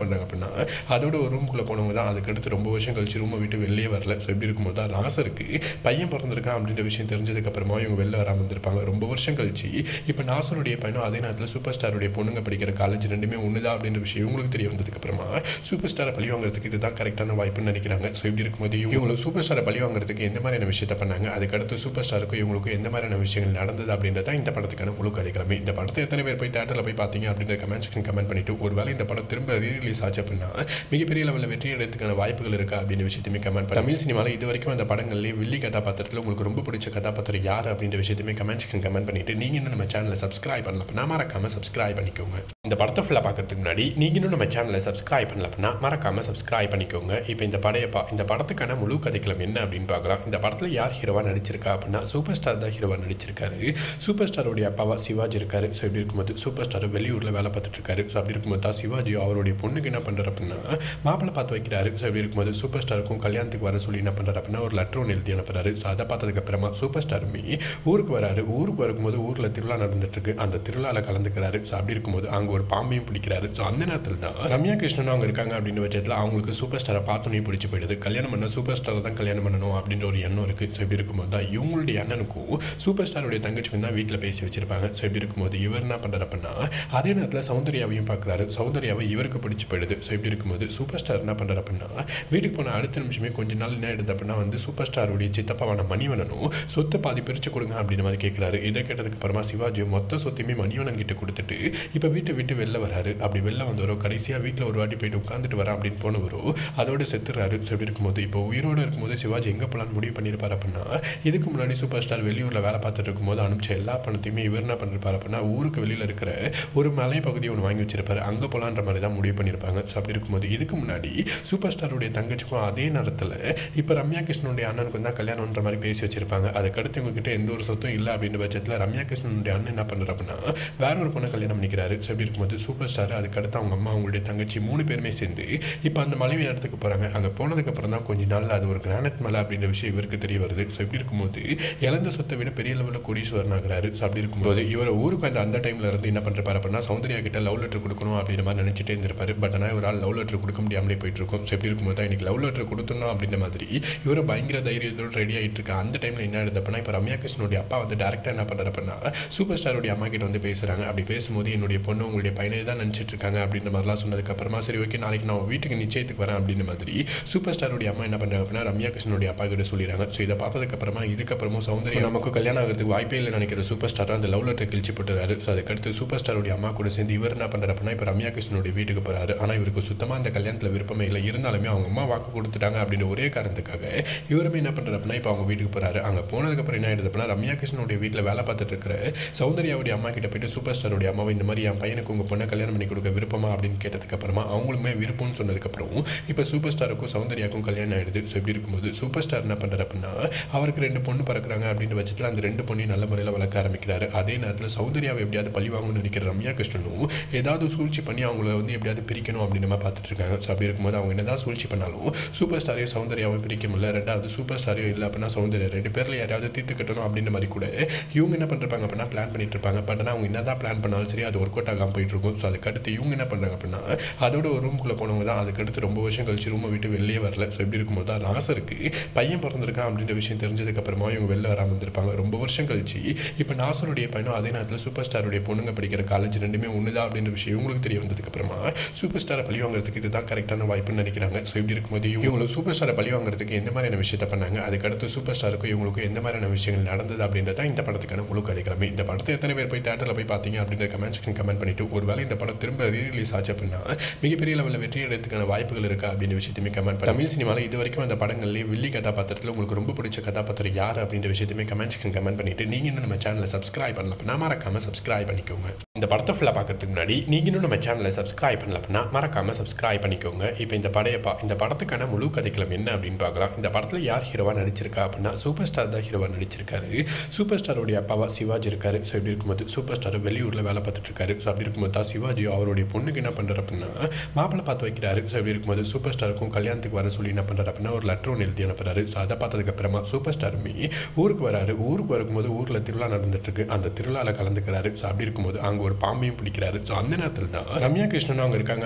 Speaker 1: அப்படின்னா அதோட ஒரு ரூமுக்குள்ளே போனவங்க தான் அதுக்கடுத்து ரொம்ப வருஷம் கழிச்சு ரூமை விட்டு வெளியே வரல ஸோ இப்படி இருக்கும்போது தான் நாசருக்கு பையன் பிறந்திருக்கான் அப்படின்ற விஷயம் தெரிஞ்சதுக்கப்புறமா இவங்க வெளில வராமல் இருந்திருப்பாங்க ரொம்ப வருஷம் கழிச்சு இப்போ நாசருடைய பையனும் அதே நேரத்தில் சூப்பர் ஸ்டாருடைய பொண்ணுங்க படிக்கிற காலேஜ் ரெண்டுமே ஒன்று தான் அப்படின்ற விஷயம் இவங்களுக்கு தெரிய வந்ததுக்கப்புறமா சூப்பர் ஸ்டாரை பழி வாங்குறதுக்கு இதுதான் கரெக்டான வாய்ப்புன்னு நினைக்கிறாங்க ஸோ இப்படி இருக்கும்போது இவங்க சூப்பர் ஸ்டாரை பழி வாங்குறதுக்கு எந்த மாதிரியான விஷயத்தை பண்ணாங்க அதுக்கடுத்து சூப்பர் ஸ்டாருக்கும் இவங்களுக்கும் எந்த மாதிரியான விஷயங்கள் நடந்தது அப்படின்றத இந்த படத்துக்கான முழு கதைக்கிழமை இந்த படத்தை எத்தனை பேர் போய் தேட்டரில் போய் பார்த்தீங்க அப்படின்ற கமெண்ட் செக்ஷன் கமெண்ட் பண்ணிட்டு ஒருவேளை இந்த படம் திரும்ப ரீரிலீஸ் ஆச்சு அப்படின்னா மிகப்பெரிய லெவலில் வெற்றி அடைறதுக்கான வாய்ப்புகள் இருக்கா அப்படின்ற விஷயத்தையுமே கமெண்ட் பண்ணி தமிழ் சினிமாவில் இது வரைக்கும் அந்த படங்கள்லேயே வில்லி கதாபாத்திரத்தில் உங்களுக்கு ரொம்ப பிடிச்ச கதாபாத்திரம் யார் அப்படின்ற விஷயத்தையுமே கமெண்ட் செக்ஷன் கமெண்ட் பண்ணிட்டு நீங்கள் இன்னும் நம்ம சேனலை சப்ஸ்கிரைப் பண்ணல அப்படின்னா மறக்காம சப்ஸ்கிரைப் பண்ணிக்கோங்க இந்த படத்தை ஃபுல்லாக பார்க்கறதுக்கு முன்னாடி நீங்கள் இன்னும் நம்ம சேனலை சப்ஸ்கிரைப் பண்ணல அப்படின்னா மறக்காம சப்ஸ்கிரைப் பண்ணிக்கோங்க இப்போ இந்த படைய பா இந்த படத்துக்கான முழு கதைக்களம் என்ன அப்படின்னு பார்க்கலாம் இந்த படத்தில் யார் ஹீரோவாக நடிச்சிருக்கா அப்படின்னா சூப்பர் ஸ்டார் தான் ஹீரோவாக நடிச்சிருக்காரு சூப்பர் ஸ்டாருடைய அப்பாவா சிவாஜி இருக்காரு ஸோ இப்படி இருக்கும்போது சூப்பர் ஸ்டார் வெளியூரில் வேலை பார்த்துட்டு இருக்காரு ஸோ அப்படி இருக்கும்போது தான் சிவாஜி அவருடைய பொண்ணுக்கு என்ன பண்ணுறாரு அப்படின்னா மாப்பிள்ளை பார்த்து வைக்கிறாரு ஸோ இப்படி இருக்கும்போது சூப்பர் ஸ்டாருக்கும் கல்யாணத்துக்கு வர சொல்லி என்ன பண்ணுறாரு அப்படின்னா ஒரு லெட்டர் ஒன்று எழுதி அனுப்புறாரு ஸோ அதை பார்த்ததுக்கு அப்புறமா சூப்பர் ஸ்டாருமே ஊருக்கு வராரு ஊருக்கு வரும்போது ஊரில் திருவிழா நடந்துட்டு இருக்கு அந்த திருவிழாவில் கலந்துக்கிறாரு ஸோ அப்படி இருக்கும்போது அங்கே ஒரு பாம்பையும் பிடிக்கிறாரு ஸோ அந்த நேரத்தில் தான் ரம்யா கிருஷ்ணன் அவங்க இருக்காங்க அப்படின்னு பட்சத்தில் அவங்களுக்கு சூப்பர் ஸ்டாரை பார்த்தோன்னே பிடிச்சி போயிடுது கல்யாணம் பண்ண சூப்பர் ஸ்டாரை தான் கல்யாணம் பண்ணணும் அப்படின்ற ஒரு எண்ணம் இருக்குது ஸோ இப்படி இருக்கும்போது தான் இவங்களுடைய அண்ணனுக்கும் சூப்பர் ஸ்டாருடைய தங்கச்சிக்கும் தான் வீட்டில் பேசி வச்சிருப்பாங்க ஸோ இப்படி இருக்கும்போது இவர் என்ன பண்ணுறாரு அப்படின்னா அதே நேரத்தில் சௌந்தர்யாவையும் பார்க்குறாரு சௌந்தர்யாவை இவருக்கு பிடிச்சி போயிடுது ஸோ இப்படி இருக்கும்போது சூப்பர் ஸ்டார் என்ன பண்ணுறாரு அப்படின்னா வீட்டுக்கு போன அடுத்த நிமிஷமே கொஞ்ச நாள் என்ன ஆயிடுது அப்படின்னா வந்து சூப்பர் ஸ்டாருடைய சித்தப்பாவான மணிவனனும் சொத்தை பாதி பிரித்து கொடுங்க அப்படின்ற மாதிரி கேட்குறாரு இதை கேட்டதுக்கு அப்புறமா சிவாஜி மொத்த சொத்தையுமே மணிவனன் கிட்ட கொடுத்துட்டு இப்போ வீட்டை விட்டு வெளில வராரு அப்படி வெளில வந்தவரோ கடைசியாக வீட்டில் ஒரு வாட்டி போயிட்டு உட்காந்துட்டு வரேன் அப்படின்னு போனவரோ அதோட செத்துறாரு ஸோ இப்படி இருக்கும்போது இப்போ உயிரோடு இருக்கும்போது சிவாஜி எங்கே போகலான்னு முடிவு பண்ணியிருப்பார் அப்படின்னா இதுக்கு முன்னாடி சூப்பர் ஸ்டார் வெளியூரில் வேலை பார்த்துட்டு இருக்கும்போது அனுப்பிச்ச எல்லா பணத்தையுமே இவர் என்ன பண்ணிருப்பார் அப்படின்னா ஊருக்கு வெளியில் இருக்கிற ஒரு மலை பகுதியை ஒன்று வாங்கி வச்சிருப்பாரு அங்கே போகலான்ற மாதிரி தான் முடிவு பண்ணியிருப்பாங்க ஸோ அப்படி இருக்கும்போது இதுக்கு முன்னாடி சூப்பர் ஸ்டாருடைய தங்கச்சிக்கும் அதே நேரத்தில் இப்போ ரம்யா கிருஷ்ணனுடைய அண்ணனுக்கும் தான் கல்யாணம்ன்ற மாதிரி பேசி வச்சிருப்பாங்க அதுக்கடுத்து இவங்ககிட்ட எந்த ஒரு சொத்தும் இல்லை அப்படின்ற பட்சத்தில் ரம்யா கிருஷ்ணனுடைய அண்ணன் என்ன பண்ணுறாரு அப்படின்னா வேற ஒரு பொண்ணை கல்யாணம் பண்ணிக்கிறாரு ஸோ அப்படி இருக்கும்போது சூப்பர் ஸ்டார் அதுக்கடுத்து அவங்க அம்மா அவங்களுடைய தங்கச்சி மூணு பேருமே சேர்ந்து இப்போ அந்த மலைவி இடத்துக்கு போகிறாங்க அங்கே போனதுக்கப்புறம் தான் கொஞ்ச நாள்ல அது ஒரு கிரானைட் மலை அப்படின்ற விஷயம் இவருக்கு தெரிய வருது ஸோ இப்படி இருக்கும்போது இழந்த சொத்தை விட பெரிய லெவலில் கோடீஸ்வரன் ஆகிறாரு ஸோ அப்படி இருக்கும்போது இவர் ஊருக்கு அந்த அந்த டைமில் இருந்து என்ன பண்ணுறாரு அப்படின்னா சௌந்தர்யா கிட்ட லவ் லெட்டர் கொடுக்கணும் அப்படின்ற மாதிரி நினச்சிட்டே இருந்திருப்பாரு பட் ஆனால் ஒரு ஆள் லவ் லெட்டர் கொடுக்க முடியாமலே போயிட்டு இருக்கும் ஸோ எப்படி இருக்கும்போது தான் இன்னைக்கு லவ் லெட்டர் கொடுத்துடணும் அப்படின்ற மாதிரி இவர் பயங்கர தைரியத்தோடு ரெடி ஆகிட்டு இருக்கா அந்த டைமில் என்ன ஆயிடுது அப்படின்னா இப்போ ரம்யா கிருஷ்ணனுடைய அப்பா வந்து டேரக்டாக என்ன பண்ணுறாரு அப்படின்னா சூப்பர் ஸ்டாருடைய அம்மா கிட்ட வந்து பேசுகிறாங்க அப்படி பேசும்போது என்னுடைய பொண்ணு உங்களுடைய பையனை தான் நினச்சிட்டு இருக்காங்க அப்படின்ற மாதிரிலாம் சொன்னதுக்கப்புறமா சரி ஓகே நாளைக்கு நான் வீட்டுக்கு நிச்சயத்துக்கு வரேன் அப்படின்ற மாதிரி சூப்பர் ஸ்டாருடைய அம்மா என்ன பண்ணுறாங்க அப்படின்னா ரம்யா கிருஷ்ணனுடைய அப்பா கிட்ட சொல்லிடுறாங்க ஸோ இதை பார்த்ததுக்கப்புறமா இதுக்கப்புறமும் சௌந்தர்யா நமக்கு கல்யாணம் ஆகிறதுக்கு வாய்ப்பே இல்லை நினைக்கிற சூப்பர் ஸ்டார் அந்த லவ் லெட்டர் கிழிச்சு போட்டுறாரு ஸோ அதுக்கடுத்து சூப்பர் ஸ்டாருடைய அம்மா கூட சேர்ந்து இவர் என்ன பண்ணுறாரு அப்படின்னா இப்போ ரம்யா கிருஷ்ணனுடைய வீட்டுக்கு போகிறாரு ஆனால் இவருக்கு சுத்தமாக அந்த கல்யாணத்தில் விருப்பமே இல்லை இருந்தாலுமே அவங்க அம்மா வாக்கு கொடுத்துட்டாங்க அப்படின்னு ஒரே காரணத்துக்காக இவருமே என்ன பண்ணுறாரு அப்படின்னா இப்போ அவங்க வீட்டுக்கு போகிறாரு அங்கே போனதுக்கப்புறம் என்ன ஆயிடுது அப்படின்னா ரம்யா கிருஷ்ணனுடைய வீட்டில் வேலை பார்த்துட்டு இருக்கிற சௌந்தர்யாவுடைய அம்மா கிட்ட போயிட்டு சூப்பர் ஸ்டாருடைய அம்மாவை இந்த மாதிரி என் பையனுக்கு உங்கள் பொண்ணை கல்யாணம் பண்ணி கொடுக்க விருப்பமா அப்படின்னு கேட்டதுக்கப்புறமா அவங்களுமே விருப்பம்னு சொன்னதுக்கப்புறம் இப்போ சூப்பர் ஸ்டாருக்கும் சௌந்தர்யாவுக்கும் கல்யாணம் ஆயிடுது ஸோ இப்படி இருக்கும்போது சூப்பர் ஸ்டார் என்ன பண்ணுறாரு அப்படின்னா அவருக்கு ரெண்டு பொண்ணு பிறக்கிறாங்க அப்படின்ற பட்சத்தில் அந்த ரெண்டு பொண்ணையும் நல்ல முறையில் வளர்க்க ஆரம்பிக்கிறாரு அதே நேரத்தில் சௌந்தர்யாவை எப்படியாவது பழி வாங்கணும்னு நினைக்கிற ரம்யா கிருஷ்ணனும் ஏதாவது சூழ்ச்சி பண்ணி அவங்கள வந்து எப்படியாவது பிரிக்கணும் அப்படின்னு நம்ம பார்த்துட்டு இருக்காங்க ஸோ அப்படி இருக்கும்போது அவங்க என்னதான் சூழ்ச்சி பண்ணாலும் சூப்பர் ஸ்டாரையும் சௌந்தர்யாவும் பிரிக்க முடியல ரெண்டாவது சூப்பர் ஸ்டாரையும் இல்லை அப்படின்னா சௌந்தர்யா ரெண்டு பேரில் யாராவது தீர்த்து கட்டணும் அப்படின்ற மாதிரி கூட இவங்க என்ன பண்ணுறாங்க அப்படின்னா பிளான் பண்ணிட்டு இருப்பாங்க பட் ஆனால் அவங்க என்னதான் பிளான் பண்ணாலும் சரி அது ஒர்க் அவுட் ஆகாமல் போயிட்டு இருக்கும் ஸோ அதுக்கடுத்து இவங்க என்ன பண்ணுறாங்க அப்படின்னா அதோட ஒரு ரூமுக்குள்ளே போனவங்க தான் அதுக்கடுத்து ரொம்ப வருஷம் கழிச்சு ரூமை விட்டு வெளியே வரல ஸோ இப்படி இருக்கும்போது தான் நாசருக்கு பையன் பிறந்திருக்கான் அப்படின்ற விஷயம் தெரிஞ்சதுக்கப்புறமா இவங்க வெளில வராமல் இருந்திருப்பாங்க ரொம்ப வருஷம் கழிச்சு இப்போ நாசருடைய பையனும் அதே நேரத்தில் சூப்பர் ஸ்டாருடைய பொண்ணுங்க படிக்கிற காலேஜ் ரெண்டுமே ஒன்று தான் அப்படின்ற விஷயம் இவங்களுக்கு தெரிய வந்ததுக்கப்புறமா சூப்பர் ஸ்டாரை பழி வாங்குறதுக்கு இதுதான் கரெக்டான வாய்ப்புன்னு நினைக்கிறாங்க ஸோ இப்படி இருக்கும்போது இவங்க சூப்பர் ஸ்டாரை பழி வாங்குறதுக்கு எந்த மாதிரியான விஷயத்தை பண்ணாங்க அதுக்கடுத்து சூப்பர் ஸ்டாருக்கும் இவங்களுக்கும் எந்த மாதிரியான விஷயங்கள் நடந்தது அப்படின்றத இந்த படத்துக்கான முழு கதைக்கிழமை இந்த படத்தை எத்தனை பேர் போய் தேட்டரில் போய் பார்த்தீங்க அப்படின்ற கமெண்ட் செக்ஷன் கமெண்ட் பண்ணிட்டு ஒருவேளை இந்த படம் திரும்ப ரீரிலீஸ் ஆச்சு அப்படின்னா மிகப்பெரிய லெவலில் வெற்றி அடைறதுக்கான வாய்ப்புகள் இருக்கா அப்படின்ற விஷயத்தையுமே கமெண்ட் பண்ணி தமிழ் சினிமாவில் இது வரைக்கும் அந்த படங்கள்லேயே வில்லி கதாபாத்திரத்தில் உங்களுக்கு ரொம்ப பிடிச்ச கதாபாத்திரம் யார் அப்படின்ற விஷயத்தையுமே கமெண்ட் செக்ஷன் கமெண்ட் பண்ணிட்டு நீங்கள் இன்னும் நம்ம சேனலை சப்ஸ்கிரைப் பண்ணல அப்படின்னா மறக்காம சப்ஸ்கிரைப் பண்ணிக்கோங்க இந்த படத்தை ஃபுல்லாக பார்க்கறதுக்கு முன்னாடி நீங்கள் இன்னும் நம்ம சேனலை சப்ஸ்கிரைப் பண்ணல அப்படின்னா மறக்காம சப்ஸ்கிரைப் பண்ணிக்கோங்க இப்போ இந்த படைய பா இந்த படத்துக்கான முழு கதைக்களம் என்ன அப்படின்னு பார்க்கலாம் இந்த படத்தில் யார் ஹீரோவாக நடிச்சிருக்கா அப்படின்னா சூப்பர் ஸ்டார் தான் ஹீரோவாக நடிச்சிருக்காரு சூப்பர் ஸ்டாருடைய அப்பாவா சிவாஜி இருக்காரு ஸோ இப்படி இருக்கும்போது சூப்பர் ஸ்டார் வெளியூரில் வேலை பார்த்துட்டு இருக்காரு ஸோ அப்படி இருக்கும்போது தான் சிவாஜி அவருடைய பொண்ணுக்கு என்ன பண்ணுறாரு அப்படின்னா மாப்பிள்ளை பார்த்து வைக்கிறாரு ஸோ இப்படி இருக்கும்போது சூப்பர் ஸ்டாருக்கும் கல்யாணத்துக்கு வர சொல்லி என்ன பண்ணுறாரு அப்படின்னா ஒரு லெட்டர் ஒன்று எழுதி அனுப்புறாரு ஸோ அதை பார்த்ததுக்கப்புறமா சூப்பர் ஸ்டாருமே ஊருக்கு வராரு ஊருக்கு வரும்போது ஊரில் திருவிழா நடந்துட்டு இருக்கு அந்த திருவிழாவில் கலந்துக்கிறாரு ஸோ அப்படி இருக்கும்போது அங்கே ஒரு பாம்பையும் பிடிக்கிறாரு ஸோ அந்த நேரத்தில் தான் ரம்யா கிருஷ்ணன் அவங்க இருக்காங்க அப்படின்னு வச்சு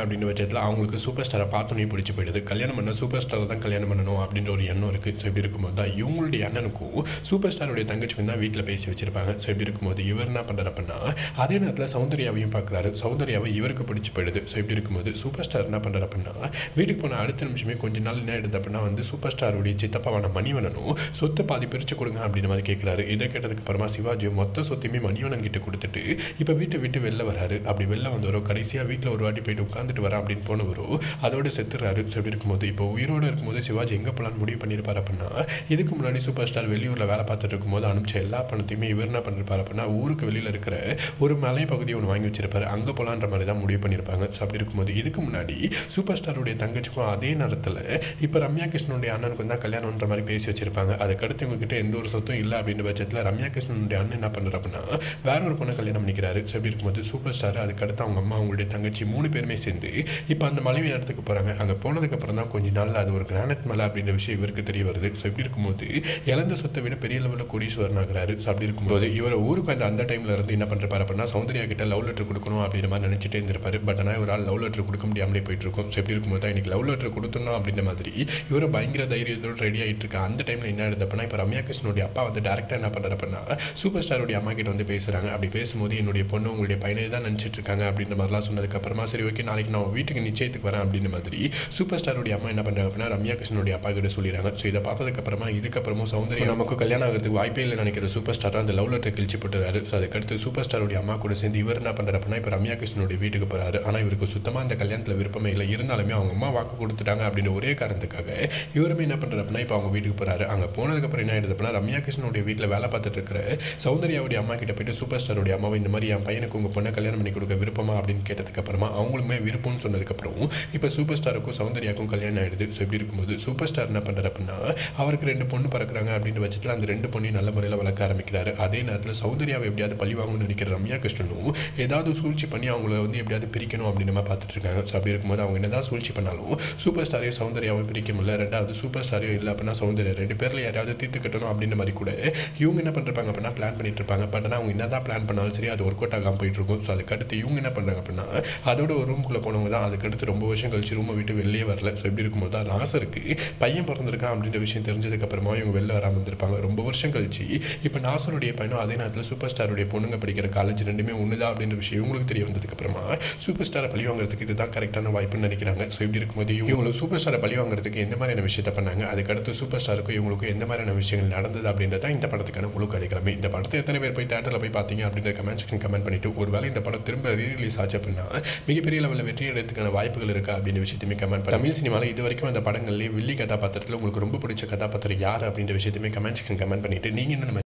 Speaker 1: பட்சத்தில் அவங்களுக்கு சூப்பர் ஸ்டாரை பார்த்தோன்னே பிடிச்சி போயிடுது கல்யாணம் பண்ண சூப்பர் ஸ்டாரை தான் கல்யாணம் பண்ணணும் அப்படின்ற ஒரு எண்ணம் இருக்குது ஸோ இப்படி இருக்கும்போது தான் இவங்களுடைய அண்ணனுக்கும் சூப்பர் ஸ்டாருடைய தங்கச்சிக்கும் தான் வீட்டில் பேசி வச்சிருப்பாங்க ஸோ இப்படி இருக்கும்போது இவர் என்ன பண்ணுறாரு அப்படின்னா அதே நேரத்தில் சௌந்தர்யாவையும் பார்க்குறாரு சௌந்தர்யாவை இவருக்கு பிடிச்சி போயிடுது ஸோ இப்படி இருக்கும்போது சூப்பர் ஸ்டார் என்ன பண்ணுறாரு அப்படின்னா வீட்டுக்கு போன அடுத்த நிமிஷமே கொஞ்ச நாள் என்ன ஆயிடுது அப்படின்னா வந்து சூப்பர் ஸ்டாருடைய சித்தப்பாவான மணிவனனும் சொத்தை பாதி பிரித்து கொடுங்க அப்படின்ற மாதிரி கேட்குறாரு இதை கேட்டதுக்கு அப்புறமா சிவாஜி மொத்த சொத்தையுமே மணிவனன் கிட்ட கொடுத்துட்டு இப்போ வீட்டை விட்டு வெளில வராரு அப்படி வெளில வந்தவரோ கடைசியாக வீட்டில் ஒரு வாட்டி போயிட்டு உட்காந்துட்டு வரேன் அப்படின்னு போனவரோ அதோட செத்துறாரு ஸோ இப்படி இருக்கும்போது இப்போ உயிரோடு இருக்கும்போது சிவாஜி எங்கே போகலான்னு முடிவு பண்ணியிருப்பார் அப்படின்னா இதுக்கு முன்னாடி சூப்பர் ஸ்டார் வெளியூரில் வேலை பார்த்துட்டு இருக்கும்போது அனுப்பிச்ச எல்லா பணத்தையுமே இவர் என்ன பண்ணிருப்பார் அப்படின்னா ஊருக்கு வெளியில் இருக்கிற ஒரு மலை பகுதியை ஒன்று வாங்கி வச்சிருப்பாரு அங்கே போகலான்ற மாதிரி தான் முடிவு பண்ணியிருப்பாங்க ஸோ அப்படி இருக்கும்போது இதுக்கு முன்னாடி சூப்பர் ஸ்டாருடைய தங்கச்சிக்கும் அதே நேரத்தில் இப்போ ரம்யா கிருஷ்ணனுடைய அண்ணனுக்கும் தான் கல்யாணம்ன்ற மாதிரி பேசி வச்சிருப்பாங்க அதுக்கடுத்து இவங்ககிட்ட எந்த ஒரு சொத்தும் இல்லை அப்படின்ற பட்சத்தில் ரம்யா கிருஷ்ணனுடைய அண்ணன் என்ன பண்ணுறாரு அப்படின்னா வேற ஒரு பொண்ணை கல்யாணம் பண்ணிக்கிறாரு ஸோ அப்படி இருக்கும்போது சூப்பர் ஸ்டார் அதுக்கடுத்து அவங்க அம்மா அவங்களுடைய தங்கச்சி மூணு பேருமே சேர்ந்து இப்போ அந்த மலைவி இடத்துக்கு போகிறாங்க அங்கே போனதுக்கப்புறம் தான் கொஞ்ச நாள்ல அது ஒரு கிரானைட் மலை அப்படின்ற விஷயம் இவருக்கு தெரிய வருது ஸோ இப்படி இருக்கும்போது இழந்த சொத்தை விட பெரிய லெவலில் கோடீஸ்வரன் ஆகிறாரு ஸோ அப்படி இருக்கும்போது இவர் ஊருக்கு அந்த அந்த டைமில் இருந்து என்ன பண்ணுறாரு அப்படின்னா சௌந்தர்யா கிட்ட லவ் லெட்டர் கொடுக்கணும் அப்படின்ற மாதிரி நினச்சிட்டே இருந்திருப்பாரு பட் ஆனால் ஒரு ஆள் லவ் லெட்டர் கொடுக்க முடியாமலே போயிட்டு இருக்கும் ஸோ எப்படி இருக்கும்போது தான் இன்னைக்கு லவ் லெட்டர் கொடுத்துடணும் அப்படின்ற மாதிரி இவர் பயங்கர தைரியத்தோடு ரெடி ஆகிட்டு இருக்கா அந்த டைமில் என்ன ஆகுது அப்படின்னா இப்போ ரம்யா கிருஷ்ணனுடைய அப்பா வந்து டேரக்டாக என்ன பண்ணுறாரு அப்படின்னா சூப்பர் ஸ்டாருடைய அம்மா கிட்ட வந்து பேசுகிறாங்க அப்படி பேசும்போது என்னுடைய பொண்ணு உங்களுடைய பையனை தான் நினச்சிட்டு இருக்காங்க அப்படின்ற மாதிரிலாம் சொன்னதுக்கப்புறமா சரி ஓகே நாளைக்கு நான் உன் வீட்டுக்கு நிச்சயத்துக்கு வரேன் அப்படின்ற மாதிரி சூப்பர் ஸ்டாருடைய அம்மா என்ன பண்ணுறாங்க அப்படின்னா ரம்யா கிருஷ்ணனுடைய அப்பா கிட்ட சொல்லிடுறாங்க ஸோ இதை பார்த்ததுக்கப்புறமா இதுக்கப்புறமும் சௌந்தர்யா நமக்கு கல்யாணம் ஆகிறதுக்கு வாய்ப்பே இல்லை நினைக்கிற சூப்பர் ஸ்டார் அந்த லவ் லெட்டர் கிழிச்சு போட்டுறாரு ஸோ அதுக்கடுத்து சூப்பர் ஸ்டாருடைய அம்மா கூட சேர்ந்து இவர் என்ன பண்ணுறாரு அப்படின்னா இப்போ ரம்யா கிருஷ்ணனுடைய வீட்டுக்கு போகிறாரு ஆனால் இவருக்கு சுத்தமாக அந்த கல்யாணத்தில் விருப்பமே இல்லை இருந்தாலுமே அவங்க அம்மா வாக்கு கொடுத்துட்டாங்க அப்படின்ற ஒரே காரணத்துக்காக இவருமே என்ன பண்ணுறாரு அப்படின்னா இப்போ அவங்க வீட்டுக்கு போகிறாரு அங்கே போனதுக்கப்புறம் என்ன ஆயிடுது அப்படின்னா ரம்யா கிருஷ்ணனுடைய வீட்டில் வேலை பார்த்துட்டு இருக்கிற சௌந்தர்யாவுடைய அம்மா கிட்ட போயிட்டு சூப்பர் ஸ்டாருடைய அம்மாவை இந்த மாதிரி என் பையனுக்கு உங்கள் பொண்ணை கல்யாணம் பண்ணி கொடுக்க விருப்பமா அப்படின்னு கேட்டதுக்கப்புறமா அவங்களுமே விருப்பம்னு சொன்னதுக்கப்புறம் இப்போ சூப்பர் ஸ்டாருக்கும் சௌந்தர்யாவுக்கும் கல்யாணம் ஆயிடுது ஸோ இப்படி இருக்கும்போது சூப்பர் ஸ்டார் என்ன பண்ணுறாரு அப்படின்னா அவருக்கு ரெண்டு பொண்ணு பறக்குறாங்க அப்படின்ற பட்சத்தில் அந்த ரெண்டு பொண்ணையும் நல்ல முறையில் வளர்க்க ஆரம்பிக்கிறாரு அதே நேரத்தில் சௌந்தர்யாவை எப்படியாவது பழி வாங்கணும்னு நினைக்கிற ரம்யா கிருஷ்ணனும் ஏதாவது சூழ்ச்சி பண்ணி அவங்கள வந்து எப்படியாவது பிரிக்கணும் அப்படின்னு நம்ம பார்த்துட்டு இருக்காங்க ஸோ அப்படி இருக்கும்போது அவங்க என்னதான் சூழ்ச்சி பண்ணாலும் சூப்பர் ஸ்டாரையும் சௌந்தர்யாவும் பிரிக்க முடியல ரெண்டாவது சூப்பர் ஸ்டாரையும் இல்லை அப்படின்னா சௌந்தர்யா ரெண்டு பேரில் யாராவது தீர்த்து கட்டணும் அப்படின்ற மாதிரி கூட இவங்க என்ன பண்ணுறாங்க அப்படின்னா பிளான் பண்ணிட்டு இருப்பாங்க பட் ஆனால் அவங்க என்னதான் பிளான் பண்ணாலும் சரி அது ஒர்க் அவுட் ஆகாமல் போயிட்டு இருக்கும் ஸோ அதுக்கடுத்து இவங்க என்ன பண்ணுறாங்க அப்படின்னா அதோட ஒரு ரூமுக்குள்ளே போனவங்க தான் அதுக்கடுத்து ரொம்ப வருஷம் கழிச்சு ரூமை விட்டு வெளியே வரல ஸோ இப்படி இருக்கும்போது தான் நாசருக்கு பையன் பிறந்திருக்கான் அப்படின்ற விஷயம் தெரிஞ்சதுக்கப்புறமா இவங்க வெளில வராமல் இருந்திருப்பாங்க ரொம்ப வருஷம் கழிச்சு இப்போ நாசருடைய பையனும் அதே நேரத்தில் சூப்பர் ஸ்டாருடைய பொண்ணுங்க படிக்கிற காலேஜ் ரெண்டுமே ஒன்று தான் அப்படின்ற விஷயம் இவங்களுக்கு தெரிய வந்ததுக்கப்புறமா சூப்பர் ஸ்டாரை பழி வாங்குறதுக்கு இதுதான் கரெக்டான வாய்ப்புன்னு நினைக்கிறாங்க ஸோ இப்படி இருக்கும்போது இவங்களுக்கு சூப்பர் ஸ்டாரை பழி வாங்குறதுக்கு எந்த மாதிரியான விஷயத்த பண்ணாங்க அதுக்கடுத்து சூப்பர் ஸ்டாருக்கும் இவங்களுக்கும் எந்த மாதிரியான விஷயங்கள் நடந்தது அப்படின்றத இந்த படத்துக்கான முழு கதைக்கிழமை இந்த படத்தை எத்தனை பேர் போய் தேட்டரில் போய் பார்த்தீங்க அப்படின்ற கமெண்ட் செக்ஷன் கமெண்ட் பண்ணிட்டு ஒருவேளை இந்த படம் திரும்ப ரீரிலீஸ் ஆச்சு அப்படின்னா மிகப்பெரிய லெவலில் வெற்றி அடைறதுக்கான வாய்ப்புகள் இருக்கா அப்படின்னு விஷயத்தையுமே கமெண்ட் பண்ணி தமிழ் சினிமாவில் இது வரைக்கும் அந்த படங்கள்லேயே வில்லி கதாபாத்திரத்தில் உங்களுக்கு ரொம்ப பிடிச்ச கதாபாத்திரம் யார் அப்படின்ற விஷயத்தையுமே கமெண்ட் செக்ஷன் கமெண்ட் பண்ணிட்டு நீங்கள் என்ன நம்ம